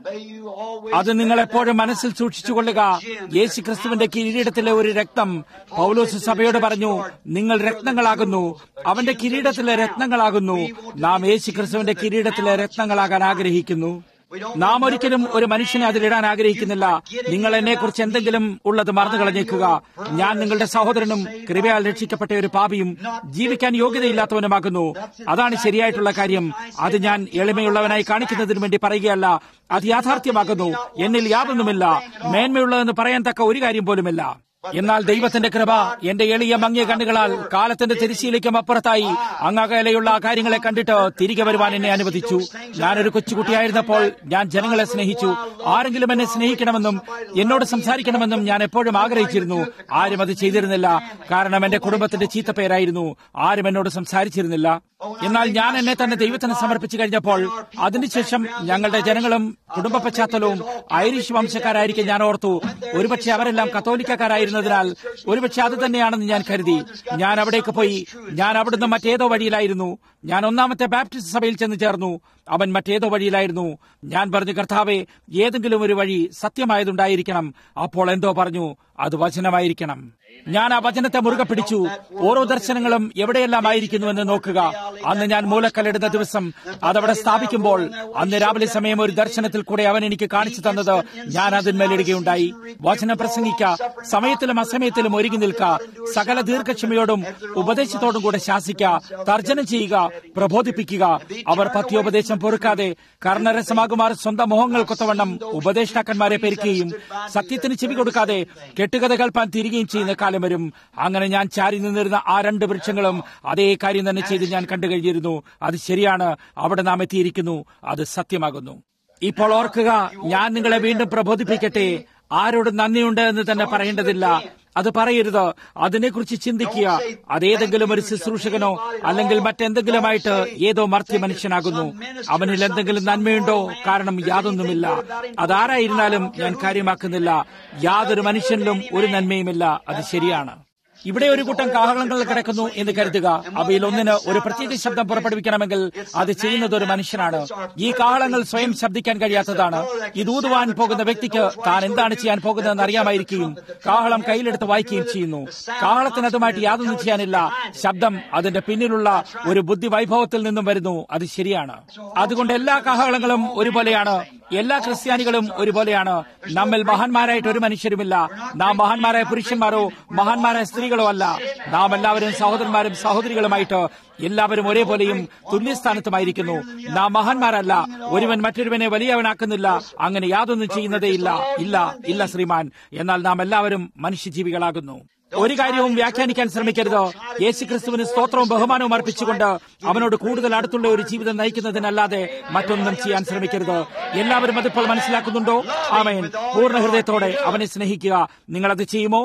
May you always അത് നിങ്ങൾ എപ്പോഴും മനസ്സിൽ സൂക്ഷിച്ചുകൊള്ളുക യേശു ക്രിസ്തുവിന്റെ കിരീടത്തിലെ ഒരു രക്തം പൗലോസ് സഭയോട് പറഞ്ഞു നിങ്ങൾ രത്നങ്ങളാകുന്നു അവന്റെ കിരീടത്തിലെ രത്നങ്ങളാകുന്നു നാം യേശു ക്രിസ്തുവിന്റെ കിരീടത്തിലെ രത്നങ്ങളാകാൻ ആഗ്രഹിക്കുന്നു നാം ഒരിക്കലും ഒരു മനുഷ്യനെ അതിലിടാൻ ആഗ്രഹിക്കുന്നില്ല നിങ്ങൾ എന്നെക്കുറിച്ച് എന്തെങ്കിലും ഉള്ളത് മറന്നു കളഞ്ഞേക്കുക ഞാൻ നിങ്ങളുടെ സഹോദരനും കൃപയാൽ രക്ഷിക്കപ്പെട്ട ഒരു പാപിയും ജീവിക്കാൻ യോഗ്യതയില്ലാത്തവനുമാകുന്നു അതാണ് ശരിയായിട്ടുള്ള കാര്യം അത് ഞാൻ എളിമയുള്ളവനായി കാണിക്കുന്നതിന് വേണ്ടി പറയുകയല്ല അത് യാഥാർത്ഥ്യമാകുന്നു എന്നിൽ യാതൊന്നുമില്ല മേന്മയുള്ളതെന്ന് പറയാൻ തക്ക ഒരു കാര്യം പോലുമില്ല എന്നാൽ ദൈവത്തിന്റെ കൃപ എന്റെ എളിയ മങ്ങിയ കണ്ണുകളാൽ കാലത്തിന്റെ തിരിശീലിക്കും അപ്പുറത്തായി അങ്ങകലെയുള്ള ആ കാര്യങ്ങളെ കണ്ടിട്ട് തിരികെ വരുവാൻ എന്നെ അനുവദിച്ചു ഞാനൊരു കൊച്ചുകുട്ടിയായിരുന്നപ്പോൾ ഞാൻ ജനങ്ങളെ സ്നേഹിച്ചു ആരെങ്കിലും എന്നെ സ്നേഹിക്കണമെന്നും എന്നോട് സംസാരിക്കണമെന്നും ഞാൻ എപ്പോഴും ആഗ്രഹിച്ചിരുന്നു ആരും അത് ചെയ്തിരുന്നില്ല കാരണം എന്റെ കുടുംബത്തിന്റെ ചീത്തപ്പേരായിരുന്നു ആരും എന്നോട് സംസാരിച്ചിരുന്നില്ല എന്നാൽ ഞാൻ എന്നെ തന്നെ ദൈവത്തിന് സമർപ്പിച്ചു കഴിഞ്ഞപ്പോൾ അതിനുശേഷം ഞങ്ങളുടെ ജനങ്ങളും കുടുംബ പശ്ചാത്തലവും ഐറിഷ് വംശക്കാരായിരിക്കും ഞാൻ ഓർത്തു ഒരുപക്ഷെ അവരെല്ലാം കത്തോലിക്കക്കാരായിരുന്നതിനാൽ ഒരുപക്ഷെ അത് തന്നെയാണെന്ന് ഞാൻ കരുതി ഞാൻ അവിടേക്ക് പോയി ഞാൻ അവിടുന്ന് മറ്റേതോ വഴിയിലായിരുന്നു ഞാൻ ഒന്നാമത്തെ ബാപ്റ്റിസ്റ്റ് സഭയിൽ ചെന്ന് ചേർന്നു അവൻ മറ്റേതോ വഴിയിലായിരുന്നു ഞാൻ പറഞ്ഞു കർത്താവെ ഏതെങ്കിലും ഒരു വഴി സത്യമായതുണ്ടായിരിക്കണം അപ്പോൾ എന്തോ പറഞ്ഞു അത് വചനമായിരിക്കണം ഞാൻ ആ വചനത്തെ മുറുകെ പിടിച്ചു ഓരോ ദർശനങ്ങളും എവിടെയെല്ലാം ആയിരിക്കുന്നുവെന്ന് നോക്കുക അന്ന് ഞാൻ മൂലക്കല്ലിടുന്ന ദിവസം അതവിടെ സ്ഥാപിക്കുമ്പോൾ അന്ന് രാവിലെ സമയം ഒരു ദർശനത്തിൽ കൂടെ അവൻ എനിക്ക് കാണിച്ചു തന്നത് ഞാൻ അതിന്മേലിടുകയുണ്ടായി വചനം പ്രസംഗിക്ക സമയത്തിലും അസമയത്തിലും ഒരുങ്ങി നിൽക്ക സകല ദീർഘക്ഷമയോടും ഉപദേശത്തോടും കൂടെ ശാസിക്ക തർജ്ജനം ചെയ്യുക പ്രബോധിപ്പിക്കുക അവർ പത്യോപദേശം പൊറുക്കാതെ കർണരസമാകുമാർ സ്വന്തം മോഹങ്ങൾക്കൊത്തവണ്ണം ഉപദേഷ്ടാക്കന്മാരെ പെരുക്കുകയും സത്യത്തിന് ചെവി കൊടുക്കാതെ കെട്ടുകഥ കേൾപ്പാൻ തിരികെയും ചെയ്യുന്ന കാലം വരും അങ്ങനെ ഞാൻ ചാരി നിന്നിരുന്ന ആ രണ്ട് വൃക്ഷങ്ങളും അതേ കാര്യം തന്നെ ചെയ്ത് ഞാൻ കണ്ടു കഴിഞ്ഞിരുന്നു അത് ശരിയാണ് അവിടെ നാം എത്തിയിരിക്കുന്നു അത് സത്യമാകുന്നു ഇപ്പോൾ ഓർക്കുക ഞാൻ നിങ്ങളെ വീണ്ടും പ്രബോധിപ്പിക്കട്ടെ ആരോട് നന്ദിയുണ്ട് എന്ന് തന്നെ പറയേണ്ടതില്ല അത് പറയരുത് അതിനെക്കുറിച്ച് ചിന്തിക്കുക അതേതെങ്കിലും ഒരു ശുശ്രൂഷകനോ അല്ലെങ്കിൽ മറ്റെന്തെങ്കിലുമായിട്ട് ഏതോ മർത്യ മനുഷ്യനാകുന്നു അവനിൽ എന്തെങ്കിലും നന്മയുണ്ടോ കാരണം യാതൊന്നുമില്ല അതാരായിരുന്നാലും ഞാൻ കാര്യമാക്കുന്നില്ല യാതൊരു മനുഷ്യനിലും ഒരു നന്മയുമില്ല അത് ശരിയാണ് ഇവിടെ ഒരു കൂട്ടം കാഹളങ്ങൾ കിടക്കുന്നു എന്ന് കരുതുക അവയിൽ ഒന്നിന് ഒരു പ്രത്യേക ശബ്ദം പുറപ്പെടുവിക്കണമെങ്കിൽ അത് ചെയ്യുന്നത് ഒരു മനുഷ്യനാണ് ഈ കാഹളങ്ങൾ സ്വയം ശബ്ദിക്കാൻ കഴിയാത്തതാണ് ഇത് ഊതുവാൻ പോകുന്ന വ്യക്തിക്ക് താൻ എന്താണ് ചെയ്യാൻ പോകുന്നതെന്ന് അറിയാമായിരിക്കുകയും കാഹളം കയ്യിലെടുത്ത് വായിക്കുകയും ചെയ്യുന്നു കാഹളത്തിന് അതുമായിട്ട് യാതൊന്നും ചെയ്യാനില്ല ശബ്ദം അതിന്റെ പിന്നിലുള്ള ഒരു ബുദ്ധി വൈഭവത്തിൽ നിന്നും വരുന്നു അത് ശരിയാണ് അതുകൊണ്ട് എല്ലാ കാഹളങ്ങളും ഒരുപോലെയാണ് എല്ലാ ക്രിസ്ത്യാനികളും ഒരുപോലെയാണ് നമ്മിൽ മഹാന്മാരായിട്ട് ഒരു മനുഷ്യരുമില്ല നാം മഹാന്മാരായ പുരുഷന്മാരോ മഹാന്മാരായ സ്ത്രീകളോ അല്ല നാം എല്ലാവരും സഹോദരന്മാരും സഹോദരികളുമായിട്ട് എല്ലാവരും ഒരേപോലെയും തുല്യസ്ഥാനത്തുമായിരിക്കുന്നു നാം മഹാന്മാരല്ല ഒരുവൻ മറ്റൊരുവനെ വലിയവനാക്കുന്നില്ല അങ്ങനെ യാതൊന്നും ചെയ്യുന്നതേയില്ല ഇല്ല ഇല്ല ശ്രീമാൻ എന്നാൽ നാം എല്ലാവരും മനുഷ്യജീവികളാകുന്നു ഒരു കാര്യവും വ്യാഖ്യാനിക്കാൻ ശ്രമിക്കരുത് യേശു ക്രിസ്തുവിന് സ്തോത്രവും ബഹുമാനവും അർപ്പിച്ചുകൊണ്ട് അവനോട് കൂടുതൽ അടുത്തുള്ള ഒരു ജീവിതം നയിക്കുന്നതിനല്ലാതെ മറ്റൊന്നും ചെയ്യാൻ ശ്രമിക്കരുത് എല്ലാവരും അതിപ്പോൾ മനസ്സിലാക്കുന്നുണ്ടോ ആമേൻ പൂർണ്ണ ഹൃദയത്തോടെ അവനെ സ്നേഹിക്കുക നിങ്ങളത് ചെയ്യുമോ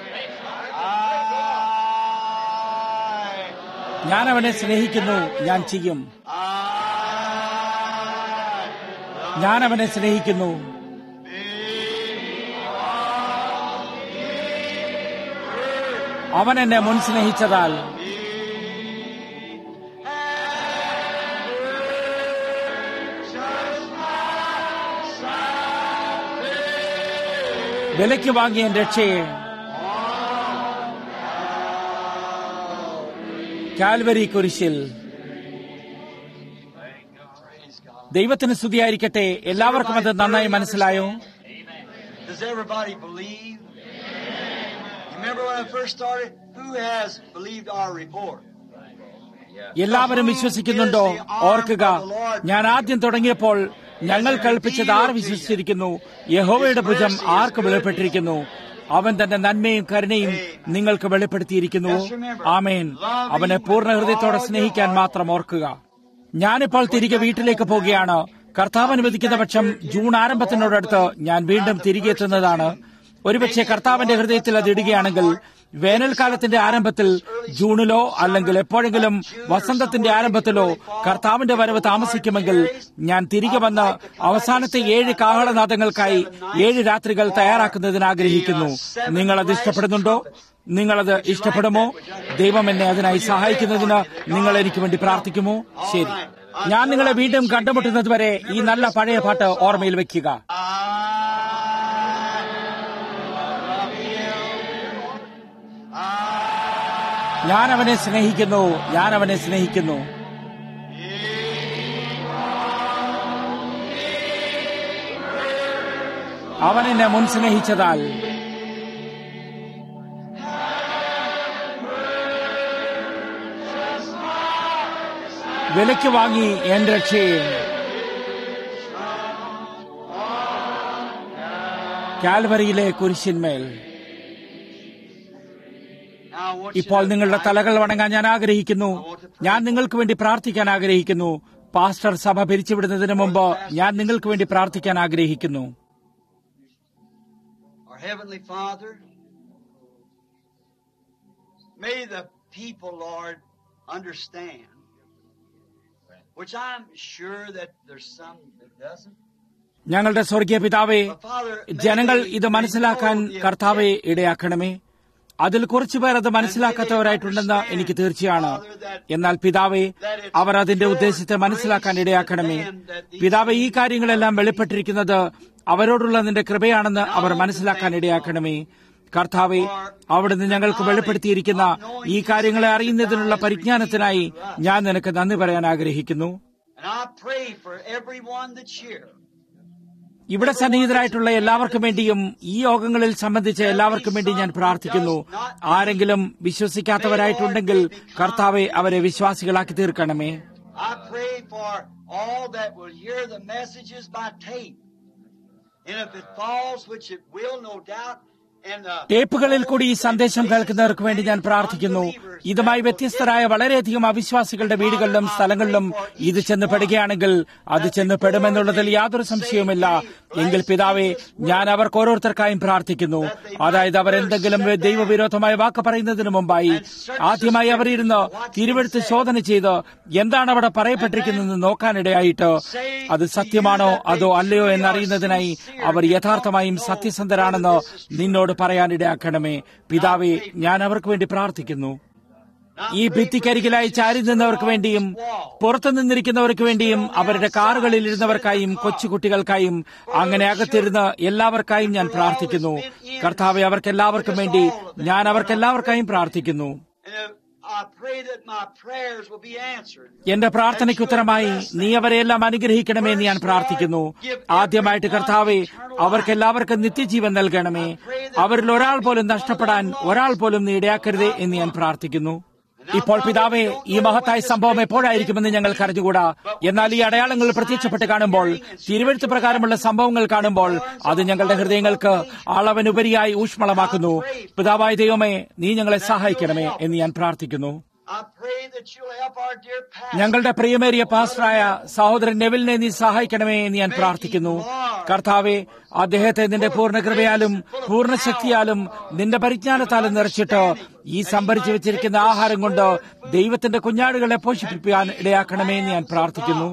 ഞാൻ അവനെ സ്നേഹിക്കുന്നു ഞാൻ ചെയ്യും ഞാൻ അവനെ സ്നേഹിക്കുന്നു അവൻ എന്നെ മുൻ സ്നേഹിച്ചതാൽ വിലയ്ക്ക് വാങ്ങിയ രക്ഷയെ കാൽവരി കുരിശിൽ ദൈവത്തിന് സ്തുതിയായിരിക്കട്ടെ എല്ലാവർക്കും അത് നന്നായി മനസ്സിലായോ Does everybody believe? You remember when I first started? Who has believed our report? എല്ലാവരും വിശ്വസിക്കുന്നുണ്ടോ ഓർക്കുക ഞാൻ ആദ്യം തുടങ്ങിയപ്പോൾ ഞങ്ങൾ കൽപ്പിച്ചത് ആർ വിശ്വസിച്ചിരിക്കുന്നു യഹോവയുടെ ഭുജം ആർക്ക് വെളിപ്പെട്ടിരിക്കുന്നു അവൻ തന്റെ നന്മയും കരുണയും നിങ്ങൾക്ക് വെളിപ്പെടുത്തിയിരിക്കുന്നു ആമേൻ അവനെ പൂർണ്ണ ഹൃദയത്തോടെ സ്നേഹിക്കാൻ മാത്രം ഓർക്കുക ഞാനിപ്പോൾ തിരികെ വീട്ടിലേക്ക് പോവുകയാണ് കർത്താവ് അനുവദിക്കുന്ന പക്ഷം ജൂൺ ആരംഭത്തിനോടടുത്ത് ഞാൻ വീണ്ടും തിരികെ എത്തുന്നതാണ് ഒരുപക്ഷെ കർത്താവിന്റെ ഹൃദയത്തിൽ അത് ഇടുകയാണെങ്കിൽ വേനൽക്കാലത്തിന്റെ ആരംഭത്തിൽ ജൂണിലോ അല്ലെങ്കിൽ എപ്പോഴെങ്കിലും വസന്തത്തിന്റെ ആരംഭത്തിലോ കർത്താവിന്റെ വരവ് താമസിക്കുമെങ്കിൽ ഞാൻ തിരികെ വന്ന് അവസാനത്തെ ഏഴ് കാഹളനാദങ്ങൾക്കായി ഏഴ് രാത്രികൾ തയ്യാറാക്കുന്നതിന് ആഗ്രഹിക്കുന്നു നിങ്ങൾ അത് ഇഷ്ടപ്പെടുന്നുണ്ടോ നിങ്ങളത് ഇഷ്ടപ്പെടുമോ ദൈവം എന്നെ അതിനായി സഹായിക്കുന്നതിന് നിങ്ങൾ എനിക്ക് വേണ്ടി പ്രാർത്ഥിക്കുമോ ശരി ഞാൻ നിങ്ങളെ വീണ്ടും കണ്ടുമുട്ടുന്നത് വരെ ഈ നല്ല പഴയ പാട്ട് ഓർമ്മയിൽ വെക്കുക ഞാൻ അവനെ സ്നേഹിക്കുന്നു ഞാൻ അവനെ സ്നേഹിക്കുന്നു അവൻ എന്നെ മുൻ സ്നേഹിച്ചതാൽ വിലയ്ക്ക് വാങ്ങി എന്റെ രക്ഷയെ കാൽവരിയിലെ കുരിശിന്മേൽ ഇപ്പോൾ നിങ്ങളുടെ തലകൾ വണങ്ങാൻ ഞാൻ ആഗ്രഹിക്കുന്നു ഞാൻ നിങ്ങൾക്ക് വേണ്ടി പ്രാർത്ഥിക്കാൻ ആഗ്രഹിക്കുന്നു പാസ്റ്റർ സഭ പിരിച്ചുവിടുന്നതിന് മുമ്പ് ഞാൻ നിങ്ങൾക്ക് വേണ്ടി പ്രാർത്ഥിക്കാൻ ആഗ്രഹിക്കുന്നു Our Heavenly Father, may the people, Lord, understand, which I'm sure that there's some that doesn't. ഞങ്ങളുടെ സ്വർഗീയ പിതാവേ But Father, may ജനങ്ങൾ they- ഇത് they മനസ്സിലാക്കാൻ know the കർത്താവെ effect ഇടയാക്കണമേ അതിൽ കുറച്ചുപേർ അത് മനസ്സിലാക്കാത്തവരായിട്ടുണ്ടെന്ന് എനിക്ക് തീർച്ചയാണ് എന്നാൽ പിതാവെ അവർ അതിന്റെ ഉദ്ദേശത്തെ മനസ്സിലാക്കാൻ ഇടയാക്കണമേ പിതാവെ ഈ കാര്യങ്ങളെല്ലാം വെളിപ്പെട്ടിരിക്കുന്നത് അവരോടുള്ള നിന്റെ കൃപയാണെന്ന് അവർ മനസ്സിലാക്കാൻ ഇടയാക്കണമേ കർത്താവെ അവിടുന്ന് ഞങ്ങൾക്ക് വെളിപ്പെടുത്തിയിരിക്കുന്ന ഈ കാര്യങ്ങളെ അറിയുന്നതിനുള്ള പരിജ്ഞാനത്തിനായി ഞാൻ നിനക്ക് നന്ദി പറയാൻ ആഗ്രഹിക്കുന്നു And I pray for everyone that's here. ഇവിടെ സന്നിഹിതരായിട്ടുള്ള എല്ലാവർക്കും വേണ്ടിയും ഈ യോഗങ്ങളിൽ സംബന്ധിച്ച എല്ലാവർക്കും വേണ്ടി ഞാൻ പ്രാർത്ഥിക്കുന്നു ആരെങ്കിലും വിശ്വസിക്കാത്തവരായിട്ടുണ്ടെങ്കിൽ കർത്താവെ അവരെ വിശ്വാസികളാക്കി തീർക്കണമേ I pray for all that will hear the messages by tape. And if it falls, which it will, no doubt, and the ടേപ്പുകളിൽ കൂടി ഈ സന്ദേശം കേൾക്കുന്നവർക്ക് വേണ്ടി ഞാൻ പ്രാർത്ഥിക്കുന്നു ഇതുമായി വ്യത്യസ്തരായ വളരെയധികം അവിശ്വാസികളുടെ വീടുകളിലും സ്ഥലങ്ങളിലും ഇത് ചെന്ന് പെടുകയാണെങ്കിൽ അത് ചെന്ന് പെടുമെന്നുള്ളതിൽ യാതൊരു സംശയവുമില്ല എങ്കിൽ പിതാവെ ഞാൻ അവർക്ക് ഓരോരുത്തർക്കായും പ്രാർത്ഥിക്കുന്നു അതായത് അവർ എന്തെങ്കിലും ദൈവവിരോധമായ വാക്ക് പറയുന്നതിന് മുമ്പായി ആദ്യമായി അവർ ഇരുന്ന് തിരുവെടുത്ത് ശോധന ചെയ്ത് എന്താണ് അവിടെ പറയപ്പെട്ടിരിക്കുന്നതെന്ന് നോക്കാനിടയായിട്ട് അത് സത്യമാണോ അതോ അല്ലയോ എന്നറിയുന്നതിനായി അവർ യഥാർത്ഥമായും സത്യസന്ധരാണെന്ന് നിന്നോട് പറയാനിടയാക്കണമേ പിതാവെ ഞാൻ അവർക്ക് വേണ്ടി പ്രാർത്ഥിക്കുന്നു ഈ ഭിത്തിക്കരികിലായി ചാരി നിന്നവർക്ക് വേണ്ടിയും പുറത്തു നിന്നിരിക്കുന്നവർക്ക് വേണ്ടിയും അവരുടെ കാറുകളിൽ ഇരുന്നവർക്കായും കൊച്ചുകുട്ടികൾക്കായും അങ്ങനെ അകത്തിരുന്ന് എല്ലാവർക്കായും ഞാൻ പ്രാർത്ഥിക്കുന്നു കർത്താവെ അവർക്കെല്ലാവർക്കും വേണ്ടി ഞാൻ അവർക്കെല്ലാവർക്കായും പ്രാർത്ഥിക്കുന്നു And uh, I pray that my prayers will be answered. എന്റെ പ്രാർത്ഥനയ്ക്ക് ഉത്തരമായി നീ അവരെല്ലാം അനുഗ്രഹിക്കണമേ എന്ന് ഞാൻ പ്രാർത്ഥിക്കുന്നു ആദ്യമായിട്ട് കർത്താവെ അവർക്കെല്ലാവർക്കും നിത്യജീവൻ നൽകണമേ അവരിൽ ഒരാൾ പോലും നഷ്ടപ്പെടാൻ ഒരാൾ പോലും നീ ഇടയാക്കരുതേ എന്ന് ഞാൻ പ്രാർത്ഥിക്കുന്നു ഇപ്പോൾ പിതാവേ ഈ മഹത്തായ സംഭവം എപ്പോഴായിരിക്കുമെന്ന് ഞങ്ങൾ കരുതുകൂടാ എന്നാൽ ഈ അടയാളങ്ങൾ പ്രത്യക്ഷപ്പെട്ട് കാണുമ്പോൾ തിരുവഴുത്ത് പ്രകാരമുള്ള സംഭവങ്ങൾ കാണുമ്പോൾ അത് ഞങ്ങളുടെ ഹൃദയങ്ങൾക്ക് അളവിനുപരിയായി ഊഷ്മളമാക്കുന്നു പിതാവായ ദൈവമേ നീ ഞങ്ങളെ സഹായിക്കണമേ എന്ന് ഞാൻ പ്രാർത്ഥിക്കുന്നു I pray that you'll help our dear pastor. ഞങ്ങളുടെ പ്രിയമേറിയ പാസ്റ്ററായ സഹോദരൻ നെവിലിനെ നീ സഹായിക്കണമേ എന്ന് ഞാൻ പ്രാർത്ഥിക്കുന്നു കർത്താവെ അദ്ദേഹത്തെ നിന്റെ പൂർണ്ണ കൃപയാലും പൂർണ്ണ ശക്തിയാലും നിന്റെ പരിജ്ഞാനത്താലും നിറച്ചിട്ട് ഈ സംഭരിച്ചു വെച്ചിരിക്കുന്ന ആഹാരം കൊണ്ട് ദൈവത്തിന്റെ കുഞ്ഞാടുകളെ പോഷിപ്പിക്കാൻ ഇടയാക്കണമേ എന്ന് ഞാൻ പ്രാർത്ഥിക്കുന്നു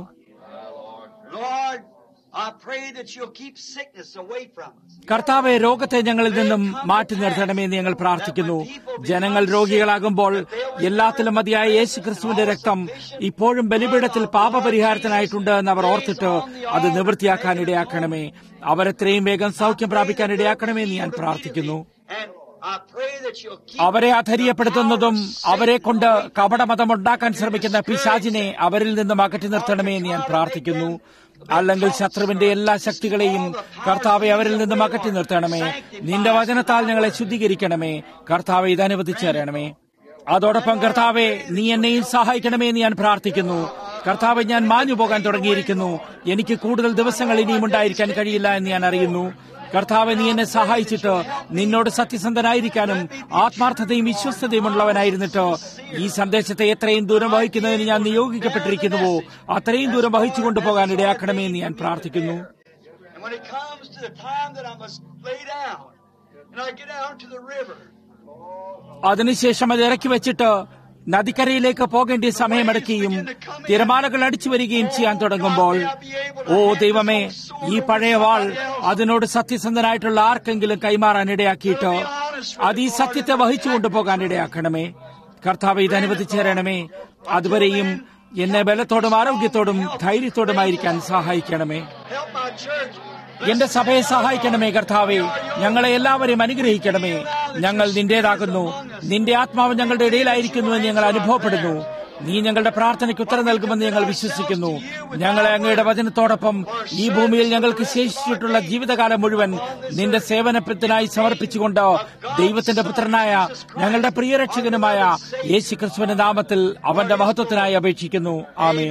Lord, I pray that you'll keep sickness away from us. കർത്താവെ രോഗത്തെ ഞങ്ങളിൽ നിന്നും മാറ്റി നിർത്തണമേ എന്ന് ഞങ്ങൾ പ്രാർത്ഥിക്കുന്നു ജനങ്ങൾ രോഗികളാകുമ്പോൾ എല്ലാത്തിലും മതിയായ യേശു ക്രിസ്തുവിന്റെ രക്തം ഇപ്പോഴും ബലിപീഠത്തിൽ പാപപരിഹാരത്തിനായിട്ടുണ്ട് എന്ന് അവർ ഓർത്തിട്ട് അത് നിവൃത്തിയാക്കാൻ ഇടയാക്കണമേ അവരെത്രയും വേഗം സൗഖ്യം പ്രാപിക്കാൻ ഇടയാക്കണമേ എന്ന് ഞാൻ പ്രാർത്ഥിക്കുന്നു And I pray that you'll keep അവരെ അധൈര്യപ്പെടുത്തുന്നതും അവരെ കൊണ്ട് കപടമതം ഉണ്ടാക്കാൻ ശ്രമിക്കുന്ന പിശാചിനെ അവരിൽ നിന്നും അകറ്റി നിർത്തണമേ എന്ന് ഞാൻ പ്രാർത്ഥിക്കുന്നു അല്ലെങ്കിൽ ശത്രുവിന്റെ എല്ലാ ശക്തികളെയും കർത്താവെ അവരിൽ നിന്നും അകറ്റി നിർത്തണമേ നിന്റെ വചനത്താൽ ഞങ്ങളെ ശുദ്ധീകരിക്കണമേ കർത്താവെ ഇത് അനുവദിച്ചു തരണമേ അതോടൊപ്പം കർത്താവെ നീ എന്നെയും സഹായിക്കണമേ എന്ന് ഞാൻ പ്രാർത്ഥിക്കുന്നു കർത്താവെ ഞാൻ മാഞ്ഞു പോകാൻ തുടങ്ങിയിരിക്കുന്നു എനിക്ക് കൂടുതൽ ദിവസങ്ങൾ ഇനിയും ഉണ്ടായിരിക്കാൻ കഴിയില്ല എന്ന് ഞാൻ അറിയുന്നു കർത്താവെ നീ എന്നെ സഹായിച്ചിട്ട് നിന്നോട് സത്യസന്ധനായിരിക്കാനും ആത്മാർത്ഥതയും വിശ്വസ്തതയും ഉള്ളവനായിരുന്നിട്ട് ഈ സന്ദേശത്തെ എത്രയും ദൂരം വഹിക്കുന്നതിന് ഞാൻ നിയോഗിക്കപ്പെട്ടിരിക്കുന്നുവോ അത്രയും ദൂരം വഹിച്ചു കൊണ്ടുപോകാൻ ഇടയാക്കണമേ എന്ന് ഞാൻ പ്രാർത്ഥിക്കുന്നു And when it comes to the time that I must lay down and I get out to the river, അതിനുശേഷം അത് ഇറക്കി വെച്ചിട്ട് നദിക്കരയിലേക്ക് പോകേണ്ട സമയമെടുക്കുകയും തിരമാലകൾ അടിച്ചു വരികയും ചെയ്യാൻ തുടങ്ങുമ്പോൾ ഓ ദൈവമേ ഈ പഴയ വാൾ അതിനോട് സത്യസന്ധനായിട്ടുള്ള ആർക്കെങ്കിലും കൈമാറാൻ ഇടയാക്കിയിട്ട് അത് ഈ സത്യത്തെ വഹിച്ചു കൊണ്ടുപോകാൻ ഇടയാക്കണമേ കർത്താവ് ഇത് അനുവദിച്ചു തരണമേ അതുവരെയും എന്നെ ബലത്തോടും ആരോഗ്യത്തോടും ധൈര്യത്തോടുമായിരിക്കാൻ സഹായിക്കണമേ Help my church. എന്റെ സഭയെ സഹായിക്കണമേ കർത്താവേ ഞങ്ങളെ എല്ലാവരെയും അനുഗ്രഹിക്കണമേ ഞങ്ങൾ നിന്റേതാകുന്നു നിന്റെ ആത്മാവ് ഞങ്ങളുടെ ഇടയിലായിരിക്കുന്നുവെന്ന് ഞങ്ങൾ അനുഭവപ്പെടുന്നു നീ ഞങ്ങളുടെ പ്രാർത്ഥനയ്ക്ക് ഉത്തരം നൽകുമെന്ന് ഞങ്ങൾ വിശ്വസിക്കുന്നു ഞങ്ങളെ അങ്ങയുടെ വചനത്തോടൊപ്പം ഈ ഭൂമിയിൽ ഞങ്ങൾക്ക് ശേഷിച്ചിട്ടുള്ള ജീവിതകാലം മുഴുവൻ നിന്റെ സേവനത്തിനായി സമർപ്പിച്ചുകൊണ്ട് ദൈവത്തിന്റെ പുത്രനായ ഞങ്ങളുടെ പ്രിയരക്ഷകനുമായ യേശു ക്രിസ്തുവിന്റെ നാമത്തിൽ അവന്റെ മഹത്വത്തിനായി അപേക്ഷിക്കുന്നു ആമേൻ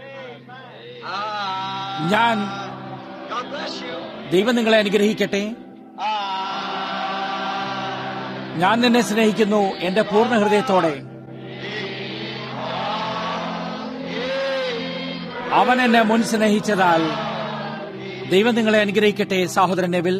ഞാൻ God bless you. ദൈവം നിങ്ങളെ അനുഗ്രഹിക്കട്ടെ ഞാൻ നിന്നെ സ്നേഹിക്കുന്നു എന്റെ പൂർണ്ണ ഹൃദയത്തോടെ അവൻ എന്നെ മുൻ സ്നേഹിച്ചതാൽ ദൈവം നിങ്ങളെ അനുഗ്രഹിക്കട്ടെ സഹോദരൻ Neville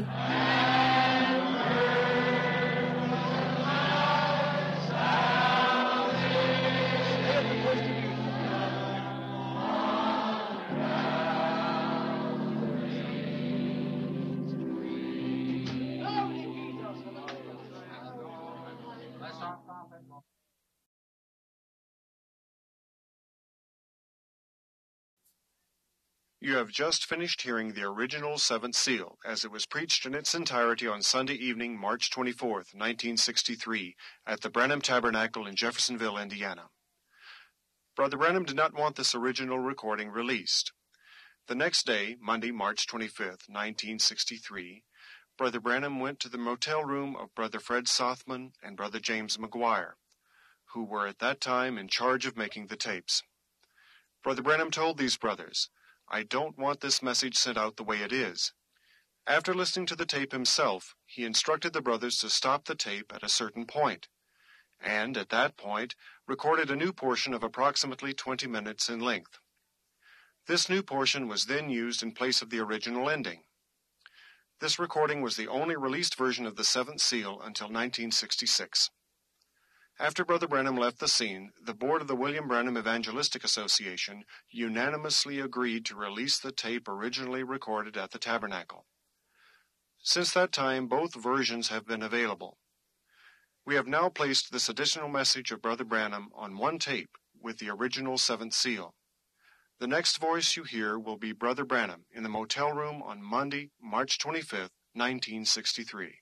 You have just finished hearing the original Seventh Seal as it was preached in its entirety on Sunday evening, March 24th, 1963, at the Branham Tabernacle in Jeffersonville, Indiana. Brother Branham did not want this original recording released. The next day, Monday, March 25th, 1963, Brother Branham went to the motel room of Brother Fred Sothman and Brother James McGuire, who were at that time in charge of making the tapes. Brother Branham told these brothers, I don't want this message sent out the way it is. After listening to the tape himself, he instructed the brothers to stop the tape at a certain point, and at that point recorded a new portion of approximately 20 minutes in length. This new portion was then used in place of the original ending. This recording was the only released version of the Seventh Seal until 1966. After Brother Branham left the scene, the board of the William Branham Evangelistic Association unanimously agreed to release the tape originally recorded at the tabernacle. Since that time, both versions have been available. We have now placed this additional message of Brother Branham on one tape with the original seventh seal. The next voice you hear will be Brother Branham in the motel room on Monday, March 25th, 1963.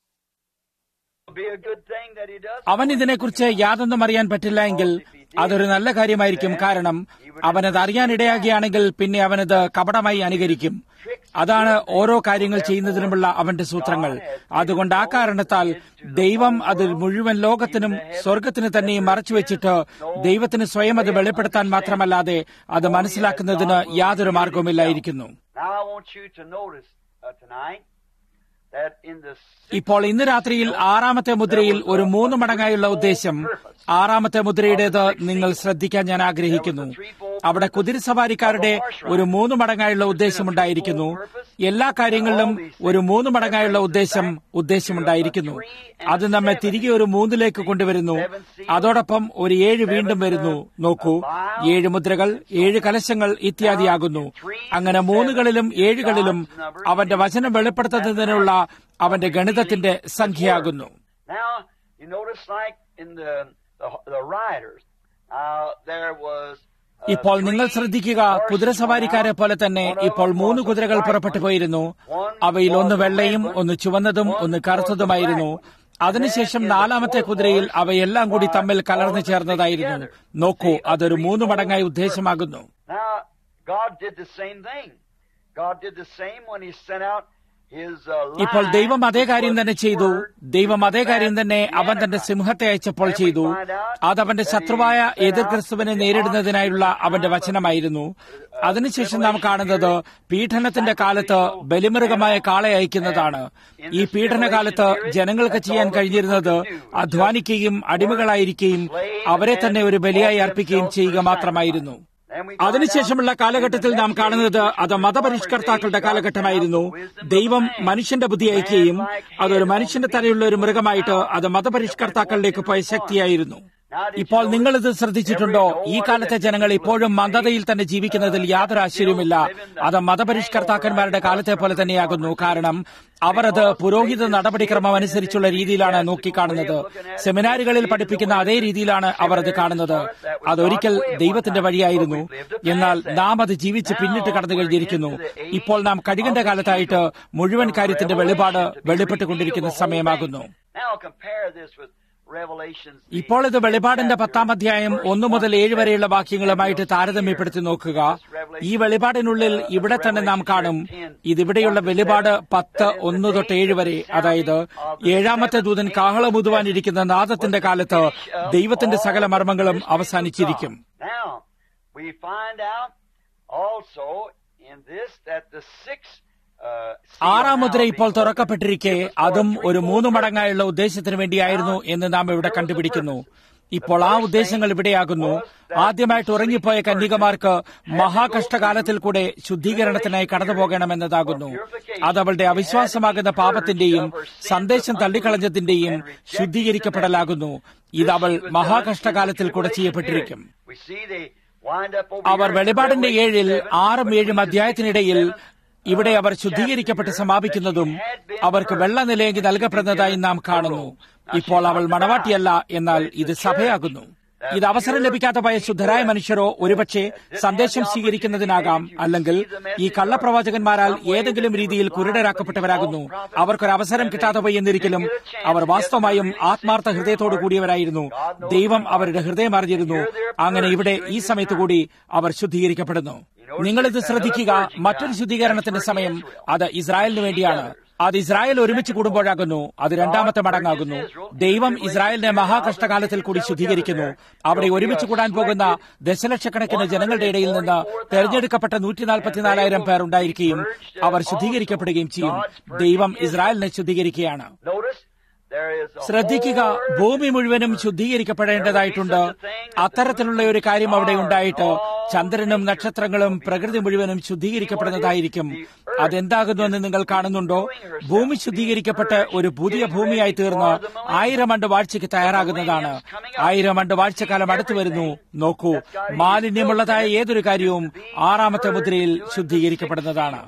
Be a good thing that he does. അവൻ ഇതിനെക്കുറിച്ച് യാതൊന്നും അറിയാൻ പറ്റില്ല എങ്കിൽ അതൊരു നല്ല കാര്യമായിരിക്കും കാരണം അവനത് അറിയാനിടയാകുകയാണെങ്കിൽ പിന്നെ അവനത് കപടമായി അനുകരിക്കും അതാണ് ഓരോ കാര്യങ്ങൾ ചെയ്യുന്നതിനുമുള്ള അവന്റെ സൂത്രങ്ങൾ അതുകൊണ്ട് ആ കാരണത്താൽ ദൈവം അത് മുഴുവൻ ലോകത്തിനും സ്വർഗത്തിന് തന്നെയും മറച്ചുവെച്ചിട്ട് ദൈവത്തിന് സ്വയം അത് വെളിപ്പെടുത്താൻ മാത്രമല്ലാതെ അത് മനസ്സിലാക്കുന്നതിന് യാതൊരു മാർഗവുമില്ലായിരിക്കുന്നു Now I want you to notice uh, tonight that in the ഇപ്പോൾ ഇന്ന് രാത്രിയിൽ ആറാമത്തെ മുദ്രയിൽ ഒരു മൂന്ന് മടങ്ങായുള്ള ഉദ്ദേശം ആറാമത്തെ മുദ്രയുടേത് നിങ്ങൾ ശ്രദ്ധിക്കാൻ ഞാൻ ആഗ്രഹിക്കുന്നു അവിടെ കുതിരസവാരിക്കാരുടെ ഒരു മൂന്ന് മടങ്ങായുള്ള ഉദ്ദേശമുണ്ടായിരിക്കുന്നു എല്ലാ കാര്യങ്ങളിലും ഒരു മൂന്ന് മടങ്ങായുള്ള ഉദ്ദേശം ഉദ്ദേശമുണ്ടായിരിക്കുന്നു അത് നമ്മെ തിരികെ ഒരു മൂന്നിലേക്ക് കൊണ്ടുവരുന്നു അതോടൊപ്പം ഒരു ഏഴ് വീണ്ടും വരുന്നു നോക്കൂ ഏഴ് മുദ്രകൾ ഏഴ് കലശങ്ങൾ ഇത്യാദിയാകുന്നു അങ്ങനെ മൂന്നുകളിലും ഏഴുകളിലും അവന്റെ വചനം വെളിപ്പെടുത്തുന്നതിനുള്ള അവന്റെ ഗണിതത്തിന്റെ സംഖ്യയാകുന്നു now you notice like in the the, the riders, uh, there was. uh, ഇപ്പോൾ നിങ്ങൾ three ശ്രദ്ധിക്കുക horses കുതിരസവാരിക്കാരെ പോലെ തന്നെ one of them ഇപ്പോൾ മൂന്ന് was a കുതിരകൾ white പുറപ്പെട്ടു one. പോയിരുന്നു One അവയിൽ ഒന്ന് was a വെള്ളയും red one, ഒന്ന് ചുവന്നതും one ഒന്ന് was a കറുത്തതുമായിരുന്നു black one. അതിനുശേഷം And then in the നാലാമത്തെ fourth കുതിരയിൽ horse, അവയെല്ലാം കൂടി uh, തമ്മിൽ all of കലർന്നു them ചേർന്നതായിരുന്നു together. നോക്കൂ See, a അതൊരു മൂന്ന് threefold മടങ്ങായി purpose. ഉദ്ദേശമാകുന്നു Now, God did the same thing. God did the same when He sent out His uh, ഇപ്പോൾ lion, ദൈവം അതേ which കാര്യം was തന്നെ His ചെയ്തു word, ദൈവം to അതേ കാര്യം combat തന്നെ the അവൻ തന്റെ Antichrist. സിംഹത്തെ അയച്ചപ്പോൾ And we ചെയ്തു find out അതവന്റെ that he ശത്രുവായ sent എതിർ out ക്രിസ്തുവിനെ the നേരിടുന്നതിനായുള്ള oxen അവന്റെ in the വചനമായിരുന്നു time of, uh, അതിനുശേഷം നാം Revelation കാണുന്നത് period, പീഡനത്തിന്റെ കാലത്ത് ബലിമൃഗമായ കാളെ അയക്കുന്നതാണ് ഈ പീഡനകാലത്ത് ജനങ്ങൾക്ക് ചെയ്യാൻ കഴിഞ്ഞിരുന്നത് അധ്വാനിക്കുകയും അടിമകളായിരിക്കുകയും അവരെ തന്നെ ഒരു ബലിയായി അർപ്പിക്കുകയും ചെയ്യുക മാത്രമായിരുന്നു അതിനുശേഷമുള്ള കാലഘട്ടത്തിൽ നാം കാണുന്നത് അത് മതപരിഷ്കർത്താക്കളുടെ കാലഘട്ടമായിരുന്നു ദൈവം മനുഷ്യന്റെ ബുദ്ധി അയക്കുകയും അതൊരു മനുഷ്യന്റെ തലയുള്ള ഒരു മൃഗമായിട്ട് അത് മതപരിഷ്കർത്താക്കളിലേക്ക് പോയ ശക്തിയായിരുന്നു ഇപ്പോൾ നിങ്ങൾ ഇത് ശ്രദ്ധിച്ചിട്ടുണ്ടോ ഈ കാലത്തെ ജനങ്ങൾ ഇപ്പോഴും മന്ദതയിൽ തന്നെ ജീവിക്കുന്നതിൽ യാതൊരു ആശ്ചര്യവുമില്ല അത് മതപരിഷ്കർത്താക്കന്മാരുടെ കാലത്തെ പോലെ തന്നെയാകുന്നു കാരണം അവർ അത് പുരോഹിത നടപടിക്രമം അനുസരിച്ചുള്ള രീതിയിലാണ് നോക്കിക്കാണുന്നത് സെമിനാറുകളിൽ പഠിപ്പിക്കുന്ന അതേ രീതിയിലാണ് അവർ അത് കാണുന്നത് അതൊരിക്കൽ ദൈവത്തിന്റെ വഴിയായിരുന്നു എന്നാൽ നാം അത് ജീവിച്ച് പിന്നിട്ട് കടന്നു കഴിഞ്ഞിരിക്കുന്നു ഇപ്പോൾ നാം കഴുകന്റെ കാലത്തായിട്ട് മുഴുവൻ കാര്യത്തിന്റെ വെളിപാട് വെളിപ്പെട്ടുകൊണ്ടിരിക്കുന്ന സമയമാകുന്നു ഇപ്പോൾ ഇത് വെളിപാടിന്റെ പത്താം അധ്യായം ഒന്നു മുതൽ ഏഴ് വരെയുള്ള വാക്യങ്ങളുമായിട്ട് താരതമ്യപ്പെടുത്തി നോക്കുക ഈ വെളിപാടിനുള്ളിൽ ഇവിടെ തന്നെ നാം കാണും ഇതിവിടെയുള്ള വെളിപാട് പത്ത് ഒന്ന് തൊട്ട് ഏഴ് വരെ അതായത് ഏഴാമത്തെ ദൂതൻ കാഹളമുതുവാനിരിക്കുന്ന നാദത്തിന്റെ കാലത്ത് ദൈവത്തിന്റെ സകല മർമ്മങ്ങളും അവസാനിച്ചിരിക്കും ആറാം മുദ്ര ഇപ്പോൾ തുറക്കപ്പെട്ടിരിക്കെ അതും ഒരു മൂന്ന് മടങ്ങായുള്ള ഉദ്ദേശത്തിന് വേണ്ടിയായിരുന്നു എന്ന് നാം ഇവിടെ കണ്ടുപിടിക്കുന്നു ഇപ്പോൾ ആ ഉദ്ദേശങ്ങൾ ഇവിടെയാകുന്നു ആദ്യമായിട്ട് ഉറങ്ങിപ്പോയ കന്യകമാർക്ക് മഹാകഷ്ടകാലത്തിൽ കൂടെ ശുദ്ധീകരണത്തിനായി കടന്നു പോകണമെന്നതാകുന്നു അത് അവളുടെ അവിശ്വാസമാകുന്ന പാപത്തിന്റെയും സന്ദേശം തള്ളിക്കളഞ്ഞതിന്റെയും ശുദ്ധീകരിക്കപ്പെടലാകുന്നു ഇത് അവൾ മഹാകഷ്ടകാലത്തിൽ കൂടെ ചെയ്യപ്പെട്ടിരിക്കും അവർ വെളിപാടിന്റെ ഏഴിൽ ആറും ഏഴും അധ്യായത്തിനിടയിൽ ഇവിടെ അവർ ശുദ്ധീകരിക്കപ്പെട്ട് സമാപിക്കുന്നതും അവർക്ക് വെള്ളനിലയെങ്കിൽ നൽകപ്പെടുന്നതായി നാം കാണുന്നു ഇപ്പോൾ അവൾ മണവാട്ടിയല്ല എന്നാൽ ഇത് സഭയാകുന്നു ഇത് അവസരം ലഭിക്കാത്ത പോയ ശുദ്ധരായ മനുഷ്യരോ ഒരുപക്ഷെ സന്ദേശം സ്വീകരിക്കുന്നതിനാകാം അല്ലെങ്കിൽ ഈ കള്ളപ്രവാചകന്മാരാൽ ഏതെങ്കിലും രീതിയിൽ കുരുടരാക്കപ്പെട്ടവരാകുന്നു അവർക്കൊരു അവസരം കിട്ടാതെ പോയി എന്നിരിക്കലും അവർ വാസ്തവമായും ആത്മാർത്ഥ ഹൃദയത്തോടു കൂടിയവരായിരുന്നു ദൈവം അവരുടെ ഹൃദയം അറിഞ്ഞിരുന്നു അങ്ങനെ ഇവിടെ ഈ സമയത്ത് കൂടി അവർ ശുദ്ധീകരിക്കപ്പെടുന്നു നിങ്ങളിത് ശ്രദ്ധിക്കുക മറ്റൊരു ശുദ്ധീകരണത്തിന്റെ സമയം അത് ഇസ്രായേലിന് വേണ്ടിയാണ് അത് ഇസ്രായേൽ ഒരുമിച്ച് കൂടുമ്പോഴാകുന്നു അത് രണ്ടാമത്തെ മടങ്ങാകുന്നു ദൈവം ഇസ്രായേലിനെ മഹാകഷ്ടകാലത്തിൽ കൂടി ശുദ്ധീകരിക്കുന്നു അവിടെ ഒരുമിച്ച് കൂടാൻ പോകുന്ന ദശലക്ഷക്കണക്കിന് ജനങ്ങളുടെ ഇടയിൽ നിന്ന് തെരഞ്ഞെടുക്കപ്പെട്ട നൂറ്റി നാൽപ്പത്തിനാലായിരം പേർ ഉണ്ടായിരിക്കുകയും അവർ ശുദ്ധീകരിക്കപ്പെടുകയും ചെയ്യും ദൈവം ഇസ്രായേലിനെ ശുദ്ധീകരിക്കുകയാണ് ശ്രദ്ധിക്കുക ഭൂമി മുഴുവനും ശുദ്ധീകരിക്കപ്പെടേണ്ടതായിട്ടുണ്ട് അത്തരത്തിലുള്ള ഒരു കാര്യം അവിടെ ഉണ്ടായിട്ട് ചന്ദ്രനും നക്ഷത്രങ്ങളും പ്രകൃതി മുഴുവനും ശുദ്ധീകരിക്കപ്പെടുന്നതായിരിക്കും അതെന്താകുന്നുവെന്ന് നിങ്ങൾ കാണുന്നുണ്ടോ ഭൂമി ശുദ്ധീകരിക്കപ്പെട്ട് ഒരു പുതിയ ഭൂമിയായി തീർന്ന് ആയിരം ആണ്ട് വാഴ്ചയ്ക്ക് തയ്യാറാകുന്നതാണ് ആയിരം ആണ്ട് വാഴ്ചക്കാലം അടുത്തു വരുന്നു നോക്കൂ മാലിന്യമുള്ളതായ ഏതൊരു കാര്യവും ആറാമത്തെ മുദ്രയിൽ ശുദ്ധീകരിക്കപ്പെടുന്നതാണ്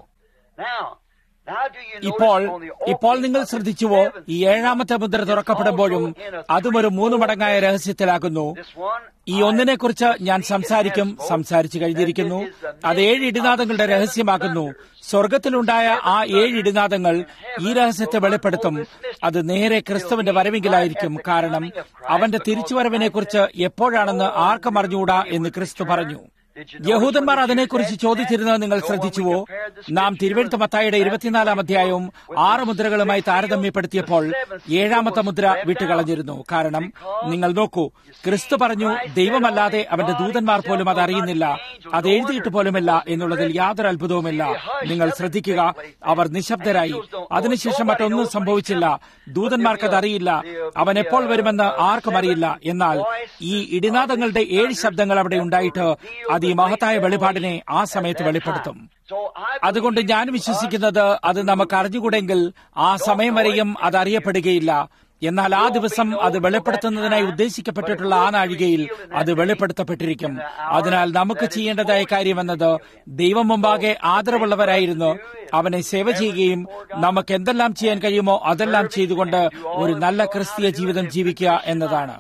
ഇപ്പോൾ ഇപ്പോൾ നിങ്ങൾ ശ്രദ്ധിച്ചുവോ ഈ ഏഴാമത്തെ മുദ്ര തുറക്കപ്പെടുമ്പോഴും അതും ഒരു മൂന്ന് മടങ്ങായ രഹസ്യത്തിലാകുന്നു ഈ ഒന്നിനെ കുറിച്ച് ഞാൻ സംസാരിക്കും സംസാരിച്ചു കഴിഞ്ഞിരിക്കുന്നു അത് ഏഴ് ഇടിനാദങ്ങളുടെ രഹസ്യമാകുന്നു സ്വർഗത്തിലുണ്ടായ ആ ഏഴ് ഇടിനാദങ്ങൾ ഈ രഹസ്യത്തെ വെളിപ്പെടുത്തും അത് നേരെ ക്രിസ്തുവിന്റെ വരവെങ്കിലായിരിക്കും കാരണം അവന്റെ തിരിച്ചുവരവിനെ കുറിച്ച് എപ്പോഴാണെന്ന് ആർക്കും അറിഞ്ഞുകൂടാ എന്ന് ക്രിസ്തു പറഞ്ഞു യഹൂദന്മാർ അതിനെക്കുറിച്ച് ചോദിച്ചിരുന്നത് നിങ്ങൾ ശ്രദ്ധിച്ചുവോ നാം തിരുവഴുത്ത് മത്തായുടെ ഇരുപത്തിനാലാം അധ്യായവും ആറ് മുദ്രകളുമായി താരതമ്യപ്പെടുത്തിയപ്പോൾ ഏഴാമത്തെ മുദ്ര വിട്ടുകളഞ്ഞിരുന്നു കാരണം നിങ്ങൾ നോക്കൂ ക്രിസ്തു പറഞ്ഞു ദൈവമല്ലാതെ അവന്റെ ദൂതന്മാർ പോലും അത് അറിയുന്നില്ല അത് എഴുതിയിട്ട് പോലുമില്ല എന്നുള്ളതിൽ യാതൊരു അത്ഭുതവുമില്ല നിങ്ങൾ ശ്രദ്ധിക്കുക അവർ നിശബ്ദരായി അതിനുശേഷം മറ്റൊന്നും സംഭവിച്ചില്ല ദൂതന്മാർക്ക് അത് അറിയില്ല അവൻ എപ്പോൾ വരുമെന്ന് ആർക്കും അറിയില്ല എന്നാൽ ഈ ഇടിനാദങ്ങളുടെ ഏഴ് ശബ്ദങ്ങൾ അവിടെ ഉണ്ടായിട്ട് അത് ഈ മഹത്തായ വെളിപാടിനെ ആ സമയത്ത് വെളിപ്പെടുത്തും അതുകൊണ്ട് ഞാൻ വിശ്വസിക്കുന്നത് അത് നമുക്ക് അറിഞ്ഞുകൂടെങ്കിൽ ആ സമയം വരെയും അത് അറിയപ്പെടുകയില്ല എന്നാൽ ആ ദിവസം അത് വെളിപ്പെടുത്തുന്നതിനായി ഉദ്ദേശിക്കപ്പെട്ടിട്ടുള്ള ആ നാഴികയിൽ അത് വെളിപ്പെടുത്തപ്പെട്ടിരിക്കും അതിനാൽ നമുക്ക് ചെയ്യേണ്ടതായ കാര്യമെന്നത് ദൈവം മുമ്പാകെ ആദരവുള്ളവരായിരുന്നു അവനെ സേവ ചെയ്യുകയും നമുക്ക് എന്തെല്ലാം ചെയ്യാൻ കഴിയുമോ അതെല്ലാം ചെയ്തുകൊണ്ട് ഒരു നല്ല ക്രിസ്തീയ ജീവിതം ജീവിക്കുക എന്നതാണ്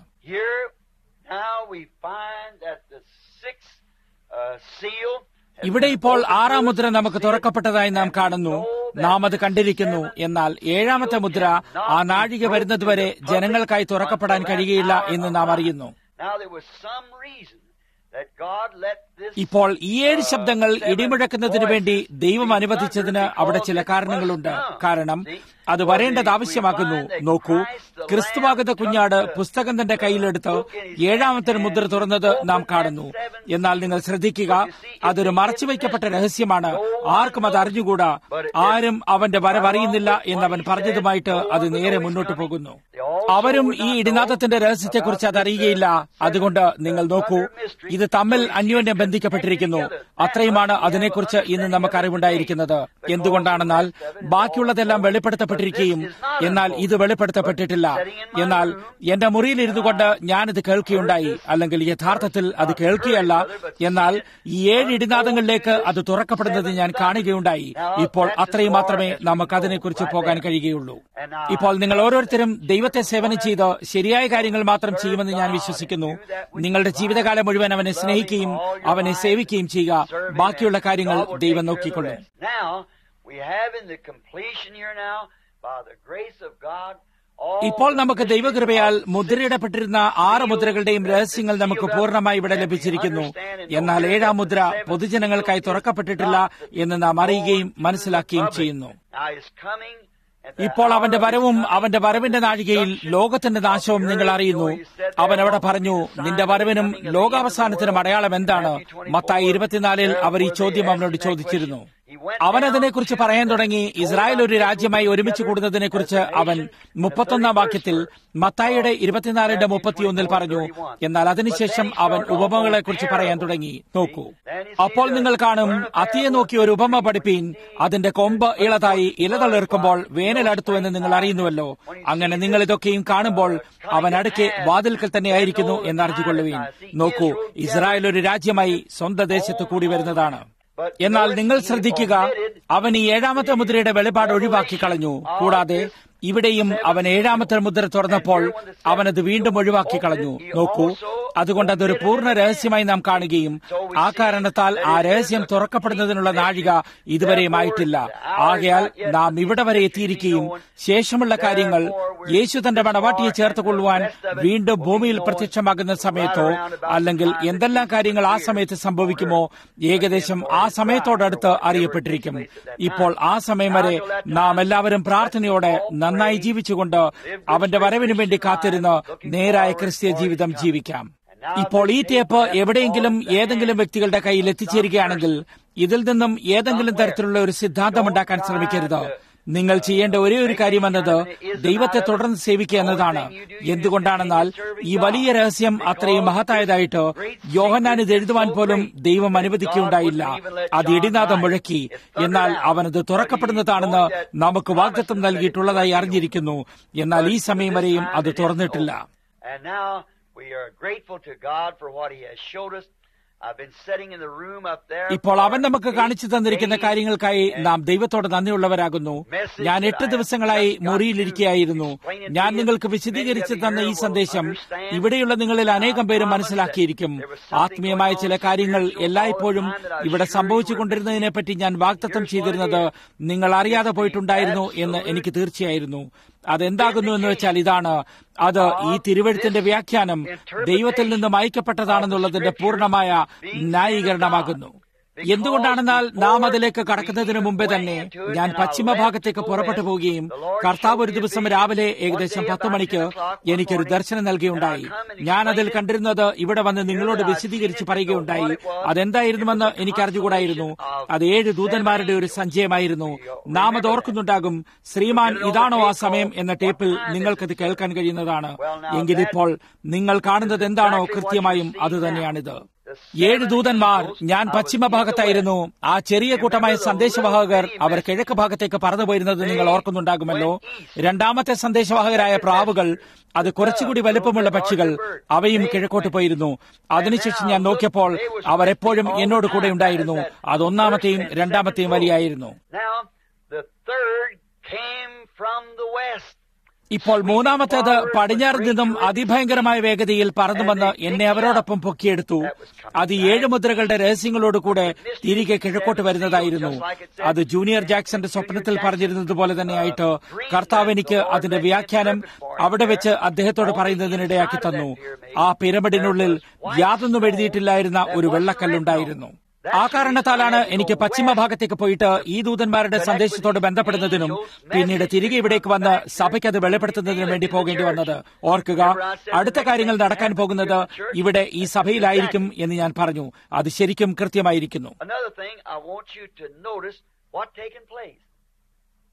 ഇവിടെ ഇപ്പോൾ ആറാം മുദ്ര നമുക്ക് തുറക്കപ്പെട്ടതായി നാം കാണുന്നു നാം അത് കണ്ടിരിക്കുന്നു എന്നാൽ ഏഴാമത്തെ മുദ്ര ആ നാഴിക വരുന്നതുവരെ ജനങ്ങൾക്കായി തുറക്കപ്പെടാൻ കഴിയുകയില്ല എന്ന് നാം അറിയുന്നു ഇപ്പോൾ ഈ ഏഴ് ശബ്ദങ്ങൾ ഇടിമുഴക്കുന്നതിന് വേണ്ടി ദൈവം അനുവദിച്ചതിന് അവിടെ ചില കാരണങ്ങളുണ്ട് കാരണം അത് വരേണ്ടത് ആവശ്യമാക്കുന്നു നോക്കൂ ക്രിസ്തുവാകുന്ന കുഞ്ഞാട് പുസ്തകം തന്റെ കയ്യിലെടുത്ത് ഏഴാമത്തെ മുദ്ര തുറന്നത് നാം കാണുന്നു എന്നാൽ നിങ്ങൾ ശ്രദ്ധിക്കുക അതൊരു മറച്ചുവെക്കപ്പെട്ട രഹസ്യമാണ് ആർക്കും അത് അറിഞ്ഞുകൂടാ ആരും അവന്റെ വരവറിയുന്നില്ല എന്നവൻ പറഞ്ഞതുമായിട്ട് അത് നേരെ മുന്നോട്ട് പോകുന്നു അവരും ഈ ഇടിനാഥത്തിന്റെ രഹസ്യത്തെക്കുറിച്ച് അതറിയുകയില്ല അതുകൊണ്ട് നിങ്ങൾ നോക്കൂ ഇത് തമ്മിൽ അന്യോന്യം ബന്ധിക്കപ്പെട്ടിരിക്കുന്നു അത്രയുമാണ് അതിനെക്കുറിച്ച് ഇന്ന് നമുക്ക് അറിവുണ്ടായിരിക്കുന്നത് എന്തുകൊണ്ടാണെന്നാൽ ബാക്കിയുള്ളതെല്ലാം വെളിപ്പെടുത്തപ്പെട്ടിരിക്കുകയും എന്നാൽ ഇത് വെളിപ്പെടുത്തപ്പെട്ടിട്ടില്ല എന്നാൽ എന്റെ മുറിയിൽ ഇരുന്നു കൊണ്ട് ഞാനിത് കേൾക്കുകയുണ്ടായി അല്ലെങ്കിൽ യഥാർത്ഥത്തിൽ അത് കേൾക്കുകയല്ല എന്നാൽ ഈ ഏഴ് ഇടിനാഥങ്ങളിലേക്ക് അത് തുറക്കപ്പെടുന്നത് ഞാൻ കാണുകയുണ്ടായി ഇപ്പോൾ അത്രയും മാത്രമേ നമുക്ക് അതിനെക്കുറിച്ച് പോകാൻ കഴിയുകയുള്ളൂ ഇപ്പോൾ നിങ്ങൾ ഓരോരുത്തരും ദൈവത്തെ സേവനം ചെയ്ത് ശരിയായ കാര്യങ്ങൾ മാത്രം ചെയ്യുമെന്ന് ഞാൻ വിശ്വസിക്കുന്നു നിങ്ങളുടെ ജീവിതകാലം മുഴുവൻ അവനെ സ്നേഹിക്കുകയും അവനെ സേവിക്കുകയും ചെയ്യുക ബാക്കിയുള്ള കാര്യങ്ങൾ ദൈവം നോക്കിക്കൊള്ളും Now, we have in the completion here now, by the grace of God, ഇപ്പോൾ നമുക്ക് ദൈവകൃപയാൽ മുദ്രയിടപ്പെട്ടിരുന്ന ആറ് മുദ്രകളുടെയും രഹസ്യങ്ങൾ നമുക്ക് പൂർണ്ണമായി ഇവിടെ ലഭിച്ചിരിക്കുന്നു എന്നാൽ ഏഴാം മുദ്ര പൊതുജനങ്ങൾക്കായി തുറക്കപ്പെട്ടിട്ടില്ല എന്ന് നാം അറിയുകയും മനസ്സിലാക്കുകയും ചെയ്യുന്നു Now he's coming at the ഇപ്പോൾ അവന്റെ hour of വരവും his coming, അവന്റെ വരവിന്റെ നാഴികയിൽ ലോകത്തിന്റെ നാശവും നിങ്ങൾ അറിയുന്നു അവൻ അവിടെ പറഞ്ഞു നിന്റെ വരവിനും ലോകാവസാനത്തിനും അടയാളം എന്താണ് മത്തായി ഇരുപത്തിനാലിൽ അവർ ഈ ചോദ്യം അവനോട് ചോദിച്ചിരുന്നു അവൻ അതിനെക്കുറിച്ച് പറയാൻ തുടങ്ങി ഇസ്രായേൽ ഒരു രാജ്യമായി ഒരുമിച്ച് കൂടുന്നതിനെക്കുറിച്ച് അവൻ മുപ്പത്തൊന്നാം വാക്യത്തിൽ മത്തായിയുടെ ഇരുപത്തിനാലിന്റെ മുപ്പത്തിയൊന്നിൽ പറഞ്ഞു എന്നാൽ അതിനുശേഷം അവൻ ഉപമകളെക്കുറിച്ച് പറയാൻ തുടങ്ങി നോക്കൂ അപ്പോൾ നിങ്ങൾ കാണും അത്തിയെ നോക്കി ഒരു ഉപമ പഠിപ്പീൻ അതിന്റെ കൊമ്പ് ഇളതായി ഇലതളിർക്കുമ്പോൾ വേനൽ അടുത്തു എന്ന് നിങ്ങൾ അറിയുന്നുവല്ലോ അങ്ങനെ നിങ്ങൾ ഇതൊക്കെയും കാണുമ്പോൾ അവൻ അടുക്കെ വാതിൽക്കൽ തന്നെ ആയിരിക്കുന്നു എന്ന് അറിഞ്ഞുകൊള്ളുവീൻ നോക്കൂ ഇസ്രായേൽ ഒരു രാജ്യമായി സ്വന്തം ദേശത്ത് കൂടി വരുന്നതാണ് എന്നാൽ നിങ്ങൾ ശ്രദ്ധിക്കുക അവൻ ഈ ഏഴാമത്തെ മുദ്രയുടെ വെളിപാട് ഒഴിവാക്കി കളഞ്ഞു കൂടാതെ ഇവിടെയും അവൻ ഏഴാമത്തെ മുദ്ര തുറന്നപ്പോൾ അവനത് വീണ്ടും ഒഴിവാക്കി കളഞ്ഞു നോക്കൂ അതുകൊണ്ട് അതൊരു പൂർണ്ണ രഹസ്യമായി നാം കാണുകയും ആ കാരണത്താൽ ആ രഹസ്യം തുറക്കപ്പെടുന്നതിനുള്ള നാഴിക ഇതുവരെയും ആയിട്ടില്ല ആകയാൽ നാം ഇവിടെ വരെ എത്തിയിരിക്കുകയും ശേഷമുള്ള കാര്യങ്ങൾ യേശു തന്റെ മണവാട്ടിയെ ചേർത്ത് കൊള്ളുവാൻ വീണ്ടും ഭൂമിയിൽ പ്രത്യക്ഷമാകുന്ന സമയത്തോ അല്ലെങ്കിൽ എന്തെല്ലാം കാര്യങ്ങൾ ആ സമയത്ത് സംഭവിക്കുമോ ഏകദേശം ആ സമയത്തോടടുത്ത് അറിയപ്പെട്ടിരിക്കും ഇപ്പോൾ ആ സമയം വരെ നാം എല്ലാവരും പ്രാർത്ഥനയോടെ നന്നായി ജീവിച്ചുകൊണ്ട് അവന്റെ വരവിനു വേണ്ടി കാത്തിരുന്ന് നേരായ ക്രിസ്ത്യ ജീവിതം ജീവിക്കാം ഇപ്പോൾ ഈ ടേപ്പ് എവിടെയെങ്കിലും ഏതെങ്കിലും വ്യക്തികളുടെ കയ്യിൽ എത്തിച്ചേരുകയാണെങ്കിൽ ഇതിൽ നിന്നും ഏതെങ്കിലും തരത്തിലുള്ള ഒരു സിദ്ധാന്തം ഉണ്ടാക്കാൻ ശ്രമിക്കരുത് നിങ്ങൾ ചെയ്യേണ്ട ഒരേ ഒരു കാര്യം എന്നത് ദൈവത്തെ തുടർന്ന് സേവിക്കുക എന്നതാണ് എന്തുകൊണ്ടാണെന്നാൽ ഈ വലിയ രഹസ്യം അത്രയും മഹത്തായതായിട്ട് യോഹന്നാൻ ഇത് എഴുതുവാൻ പോലും ദൈവം അനുവദിക്കുകയുണ്ടായില്ല അത് ഇടിനാഥം മുഴക്കി എന്നാൽ അവനത് തുറക്കപ്പെടുന്നതാണെന്ന് നമുക്ക് വാഗ്ദത്വം നൽകിയിട്ടുള്ളതായി അറിഞ്ഞിരിക്കുന്നു എന്നാൽ ഈ സമയം വരെയും അത് തുറന്നിട്ടില്ല And now we are grateful to God for what He has showed us. I've been sitting in the room up there. ഇപ്പോൾ അവൻ നമുക്ക് for കാണിച്ചു eight തന്നിരിക്കുന്ന days, കാര്യങ്ങൾക്കായി and നാം ദൈവത്തോട് നന്ദിയുള്ളവരാകുന്നു ഞാൻ എട്ട് ദിവസങ്ങളായി മുറിയിലിരിക്കുകയായിരുന്നു ഞാൻ നിങ്ങൾക്ക് വിശദീകരിച്ചു തന്ന ഈ സന്ദേശം ഇവിടെയുള്ള നിങ്ങളിൽ അനേകം പേരും മനസ്സിലാക്കിയിരിക്കും ആത്മീയമായ ചില കാര്യങ്ങൾ എല്ലായ്പ്പോഴും ഇവിടെ സംഭവിച്ചുകൊണ്ടിരുന്നതിനെപ്പറ്റി ഞാൻ വാഗ്ദത്തം ചെയ്തിരുന്നത് നിങ്ങൾ അറിയാതെ പോയിട്ടുണ്ടായിരുന്നു എന്ന് എനിക്ക് തീർച്ചയായിരുന്നു അതെന്താകുന്നു എന്ന് വെച്ചാൽ ഇതാണ് അത് ഈ തിരുവഴുത്തിന്റെ വ്യാഖ്യാനം ദൈവത്തിൽ നിന്നും അയക്കപ്പെട്ടതാണെന്നുള്ളതിന്റെ പൂർണ്ണമായ ന്യായീകരണമാകുന്നു എന്തുകൊണ്ടാണെന്നാൽ നാം അതിലേക്ക് കടക്കുന്നതിന് മുമ്പേ തന്നെ ഞാൻ പശ്ചിമഭാഗത്തേക്ക് പുറപ്പെട്ടു പോവുകയും കർത്താവ് ഒരു ദിവസം രാവിലെ ഏകദേശം പത്ത് മണിക്ക് എനിക്കൊരു ദർശനം നൽകിയുണ്ടായി ഞാൻ അതിൽ കണ്ടിരുന്നത് ഇവിടെ വന്ന് നിങ്ങളോട് വിശദീകരിച്ച് പറയുകയുണ്ടായി അതെന്തായിരുന്നുവെന്ന് എനിക്ക് അറിഞ്ഞുകൂടായിരുന്നു അത് ഏഴ് ദൂതന്മാരുടെ ഒരു സഞ്ചയമായിരുന്നു നാം അത് ഓർക്കുന്നുണ്ടാകും ശ്രീമാൻ ഇതാണോ ആ സമയം എന്ന ടേപ്പിൽ നിങ്ങൾക്കത് കേൾക്കാൻ കഴിയുന്നതാണ് എങ്കിലിപ്പോൾ നിങ്ങൾ കാണുന്നത് എന്താണോ കൃത്യമായും അത് തന്നെയാണിത് ഏഴ് ദൂതന്മാർ ഞാൻ പശ്ചിമ ഭാഗത്തായിരുന്നു ആ ചെറിയ കൂട്ടമായ സന്ദേശവാഹകർ അവർ കിഴക്ക് ഭാഗത്തേക്ക് പറന്നുപോയിരുന്നത് നിങ്ങൾ ഓർക്കുന്നുണ്ടാകുമല്ലോ രണ്ടാമത്തെ സന്ദേശവാഹകരായ പ്രാവുകൾ അത് കുറച്ചുകൂടി വലുപ്പമുള്ള പക്ഷികൾ അവയും കിഴക്കോട്ട് പോയിരുന്നു അതിനുശേഷം ഞാൻ നോക്കിയപ്പോൾ അവർ എപ്പോഴും എന്നോട് കൂടെ ഉണ്ടായിരുന്നു അത് ഒന്നാമത്തെയും രണ്ടാമത്തെയും വലിയായിരുന്നു Now, the third came from the west. ഇപ്പോൾ മൂന്നാമത്തേത് പടിഞ്ഞാറ് നിന്നും അതിഭയങ്കരമായ വേഗതയിൽ പറന്നുവന്ന് എന്നെ അവരോടൊപ്പം പൊക്കിയെടുത്തു അത് ഈ ഏഴ് മുദ്രകളുടെ രഹസ്യങ്ങളോടുകൂടെ തിരികെ കിഴക്കോട്ട് വരുന്നതായിരുന്നു അത് ജൂനിയർ ജാക്സന്റെ സ്വപ്നത്തിൽ പറഞ്ഞിരുന്നത് പോലെ തന്നെയായിട്ട് കർത്താവ് എനിക്ക് അതിന്റെ വ്യാഖ്യാനം അവിടെ വെച്ച് അദ്ദേഹത്തോട് പറയുന്നതിനിടയാക്കി തന്നു ആ പിരമിഡിനുള്ളിൽ യാതൊന്നും എഴുതിയിട്ടില്ലായിരുന്ന ഒരു വെള്ളക്കല്ലുണ്ടായിരുന്നു ആ കാരണത്താലാണ് എനിക്ക് പശ്ചിമ ഭാഗത്തേക്ക് പോയിട്ട് ഈ ദൂതന്മാരുടെ സന്ദേശത്തോട് ബന്ധപ്പെടുന്നതിനും പിന്നീട് തിരികെ ഇവിടേക്ക് വന്ന് സഭയ്ക്ക് അത് വെളിപ്പെടുത്തുന്നതിനും വേണ്ടി പോകേണ്ടി വന്നത് ഓർക്കുക അടുത്ത കാര്യങ്ങൾ നടക്കാൻ പോകുന്നത് ഇവിടെ ഈ സഭയിലായിരിക്കും എന്ന് ഞാൻ പറഞ്ഞു അത് ശരിക്കും കൃത്യമായിരിക്കുന്നു Another thing, I want you to notice what taken place.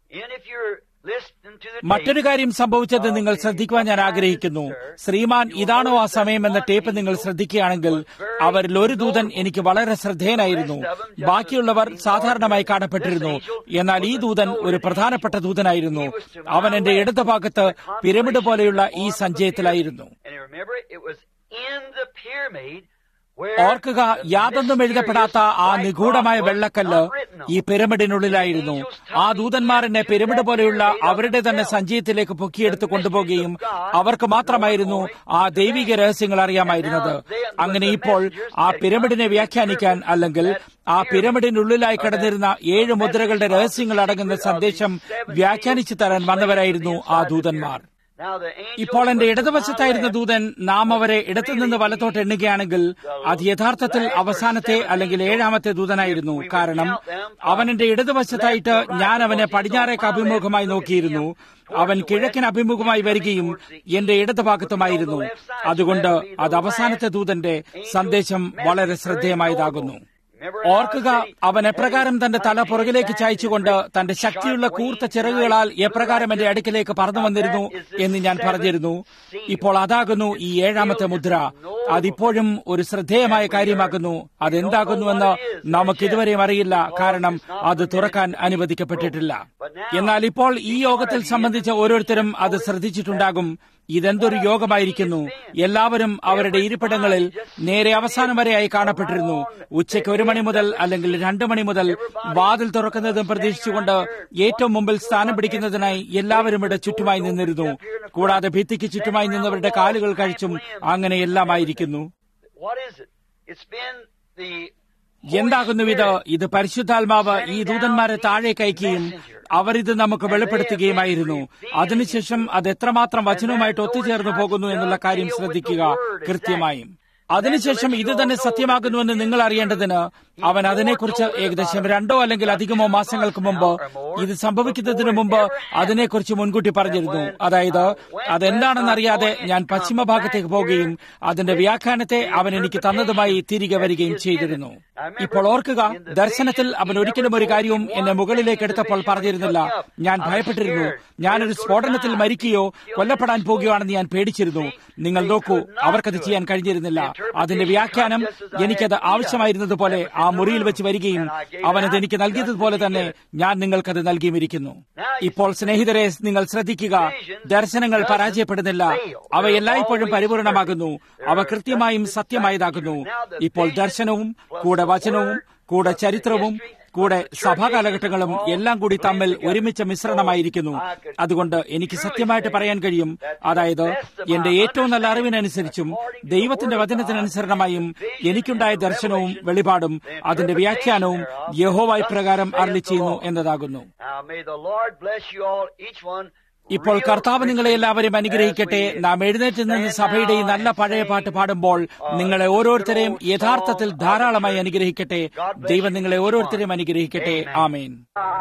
And if you're listening to the മറ്റൊരു tape, കാര്യം സംഭവിച്ചത് നിങ്ങൾ ശ്രദ്ധിക്കുവാൻ ഞാൻ ആഗ്രഹിക്കുന്നു ശ്രീമാൻ ഇതാണോ ആ സമയം എന്ന ടേപ്പ് നിങ്ങൾ ശ്രദ്ധിക്കുകയാണെങ്കിൽ അവരിൽ ഒരു ദൂതൻ എനിക്ക് വളരെ ശ്രദ്ധേയനായിരുന്നു ബാക്കിയുള്ളവർ സാധാരണമായി കാണപ്പെട്ടിരുന്നു എന്നാൽ ഈ ദൂതൻ ഒരു പ്രധാനപ്പെട്ട ദൂതനായിരുന്നു അവൻ എന്റെ ഇടതുഭാഗത്ത് പിരമിഡ് പോലെയുള്ള ഈ സഞ്ചയത്തിലായിരുന്നു and remember, it was in the pyramid where ഓർക്കുക യാതൊന്നും എഴുതപ്പെടാത്ത ആ നിഗൂഢമായ വെള്ളക്കല്ല് ഈ പിരമിഡിനുള്ളിലായിരുന്നു ആ ദൂതന്മാർ എന്നെ പിരമിഡ് പോലെയുള്ള അവരുടെ തന്നെ സഞ്ചയത്തിലേക്ക് പൊക്കിയെടുത്ത് കൊണ്ടുപോകുകയും അവർക്ക് മാത്രമായിരുന്നു ആ ദൈവിക രഹസ്യങ്ങൾ അറിയാമായിരുന്നത് അങ്ങനെ ഇപ്പോൾ ആ പിരമിഡിനെ വ്യാഖ്യാനിക്കാൻ അല്ലെങ്കിൽ ആ പിരമിഡിനുള്ളിലായി കിടന്നിരുന്ന ഏഴ് മുദ്രകളുടെ രഹസ്യങ്ങൾ അടങ്ങുന്ന സന്ദേശം വ്യാഖ്യാനിച്ചു തരാൻ വന്നവരായിരുന്നു ആ ദൂതന്മാർ now the angel ഇപ്പോൾ എന്റെ was ഇടതുവശത്തായിരുന്ന on ദൂതൻ നാം അവരെ ഇടത്തുനിന്ന് വലത്തോട്ട് എണ്ണുകയാണെങ്കിൽ അത് യഥാർത്ഥത്തിൽ അവസാനത്തെ അല്ലെങ്കിൽ ഏഴാമത്തെ ദൂതനായിരുന്നു കാരണം അവൻ എന്റെ ഇടതുവശത്തായിട്ട് ഞാൻ അവനെ പടിഞ്ഞാറേക്ക് അഭിമുഖമായി നോക്കിയിരുന്നു അവൻ കിഴക്കിന് അഭിമുഖമായി വരികയും എന്റെ ഇടതുഭാഗത്തുമായിരുന്നു അതുകൊണ്ട് അത് അവസാനത്തെ ദൂതന്റെ സന്ദേശം വളരെ ശ്രദ്ധേയമായതാകുന്നു Remember, ഓർക്കുക അവൻ എപ്രകാരം തന്റെ തല പുറകിലേക്ക് ചായച്ചുകൊണ്ട് തന്റെ ശക്തിയുള്ള കൂർത്ത ചിറകുകളാൽ എപ്രകാരം എന്റെ അടുക്കിലേക്ക് പറന്നു വന്നിരുന്നു എന്ന് ഞാൻ പറഞ്ഞിരുന്നു ഇപ്പോൾ അതാകുന്നു ഈ ഏഴാമത്തെ മുദ്ര അതിപ്പോഴും ഒരു ശ്രദ്ധേയമായ കാര്യമാകുന്നു അതെന്താകുന്നുവെന്ന് നമുക്ക് ഇതുവരെയും അറിയില്ല കാരണം അത് തുറക്കാൻ അനുവദിക്കപ്പെട്ടിട്ടില്ല എന്നാൽ ഇപ്പോൾ ഈ യോഗത്തിൽ സംബന്ധിച്ച ഓരോരുത്തരും അത് ശ്രദ്ധിച്ചിട്ടുണ്ടാകും ഇതെന്തൊരു യോഗമായിരിക്കുന്നു എല്ലാവരും അവരുടെ ഇരിപ്പിടങ്ങളിൽ നേരെ അവസാനം വരെയായി കാണപ്പെട്ടിരുന്നു ഉച്ചയ്ക്ക് ഒരു മണി മുതൽ അല്ലെങ്കിൽ രണ്ടു മണി മുതൽ വാതിൽ തുറക്കുന്നതും പ്രതീക്ഷിച്ചുകൊണ്ട് ഏറ്റവും മുമ്പിൽ സ്ഥാനം പിടിക്കുന്നതിനായി എല്ലാവരും ഇവിടെ ചുറ്റുമായി നിന്നിരുന്നു കൂടാതെ ഭിത്തിക്ക് ചുറ്റുമായി നിന്നവരുടെ കാലുകൾ കഴിച്ചും അങ്ങനെ എല്ലാമായിരിക്കുന്നു what is it? It's been the എന്താകുന്നു ഇത് ഇത് പരിശുദ്ധാത്മാവ് ഈ ദൂതന്മാരെ താഴേക്ക് അയക്കുകയും അവർ ഇത് നമുക്ക് വെളിപ്പെടുത്തുകയുമായിരുന്നു അതിനുശേഷം അത് എത്രമാത്രം വചനവുമായിട്ട് ഒത്തുചേർന്നു പോകുന്നു എന്നുള്ള കാര്യം ശ്രദ്ധിക്കുക കൃത്യമായും അതിനുശേഷം ഇത് തന്നെ സത്യമാകുന്നുവെന്ന് നിങ്ങൾ അറിയേണ്ടതിന് അവൻ അതിനെക്കുറിച്ച് ഏകദേശം രണ്ടോ അല്ലെങ്കിൽ അധികമോ മാസങ്ങൾക്ക് മുമ്പ് ഇത് സംഭവിക്കുന്നതിന് മുമ്പ് അതിനെക്കുറിച്ച് മുൻകൂട്ടി പറഞ്ഞിരുന്നു അതായത് അതെന്താണെന്നറിയാതെ ഞാൻ പശ്ചിമഭാഗത്തേക്ക് പോവുകയും അതിന്റെ വ്യാഖ്യാനത്തെ അവൻ എനിക്ക് തന്നതുമായി തിരികെ വരികയും ചെയ്തിരുന്നു ഇപ്പോൾ ഓർക്കുക ദർശനത്തിൽ അവൻ ഒരിക്കലും ഒരു കാര്യവും എന്നെ മുകളിലേക്ക് എടുത്തപ്പോൾ പറഞ്ഞിരുന്നില്ല ഞാൻ ഭയപ്പെട്ടിരുന്നു ഞാനൊരു സ്ഫോടനത്തിൽ മരിക്കുകയോ കൊല്ലപ്പെടാൻ പോകുകയാണെന്ന് ഞാൻ പേടിച്ചിരുന്നു നിങ്ങൾ നോക്കൂ അവർക്കത് ചെയ്യാൻ കഴിഞ്ഞിരുന്നില്ല അതിന്റെ വ്യാഖ്യാനം എനിക്കത് ആവശ്യമായിരുന്നതുപോലെ ആ മുറിയിൽ വെച്ച് വരികയും അവനത് എനിക്ക് നൽകിയതുപോലെ തന്നെ ഞാൻ നിങ്ങൾക്കത് നൽകിയുമിരിക്കുന്നു ഇപ്പോൾ സ്നേഹിതരെ നിങ്ങൾ ശ്രദ്ധിക്കുക ദർശനങ്ങൾ പരാജയപ്പെടുന്നില്ല അവ എല്ലായ്പ്പോഴും പരിപൂർണമാകുന്നു അവ കൃത്യമായും സത്യമായതാകുന്നു ഇപ്പോൾ ദർശനവും കൂടെ വചനവും കൂടെ ചരിത്രവും കൂടെ സഭാകാലഘട്ടങ്ങളും എല്ലാം കൂടി തമ്മിൽ ഒരുമിച്ച മിശ്രണമായിരിക്കുന്നു അതുകൊണ്ട് എനിക്ക് സത്യമായിട്ട് പറയാൻ കഴിയും അതായത് എന്റെ ഏറ്റവും നല്ല അറിവിനനുസരിച്ചും ദൈവത്തിന്റെ വചനത്തിനനുസരണമായും എനിക്കുണ്ടായ ദർശനവും വെളിപാടും അതിന്റെ വ്യാഖ്യാനവും യഹോവായി പ്രകാരം അരളി ചെയ്യുന്നു എന്നതാകുന്നു Now may the Lord bless you all, each one. ഇപ്പോൾ real കർത്താവ് നിങ്ങളെ എല്ലാവരെയും അനുഗ്രഹിക്കട്ടെ as we നാം എഴുന്നേറ്റ് നിന്ന് സഭയുടെ ഈ നല്ല പഴയ പാട്ട് പാടുമ്പോൾ നിങ്ങളെ ഓരോരുത്തരെയും യഥാർത്ഥത്തിൽ ധാരാളമായി അനുഗ്രഹിക്കട്ടെ ദൈവം നിങ്ങളെ ഓരോരുത്തരെയും അനുഗ്രഹിക്കട്ടെ ആമേൻ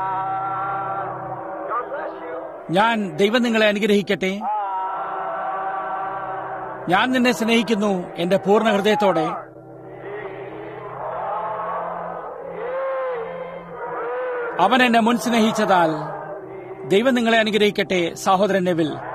ഞാൻ ദൈവം നിങ്ങളെ അനുഗ്രഹിക്കട്ടെ ഞാൻ നിന്നെ സ്നേഹിക്കുന്നു എന്റെ പൂർണ്ണ ഹൃദയത്തോടെ അവൻ എന്നെ മുൻ സ്നേഹിച്ചതാൽ ദൈവം നിങ്ങളെ അനുഗ്രഹിക്കട്ടെ സഹോദരൻ നെവിൽ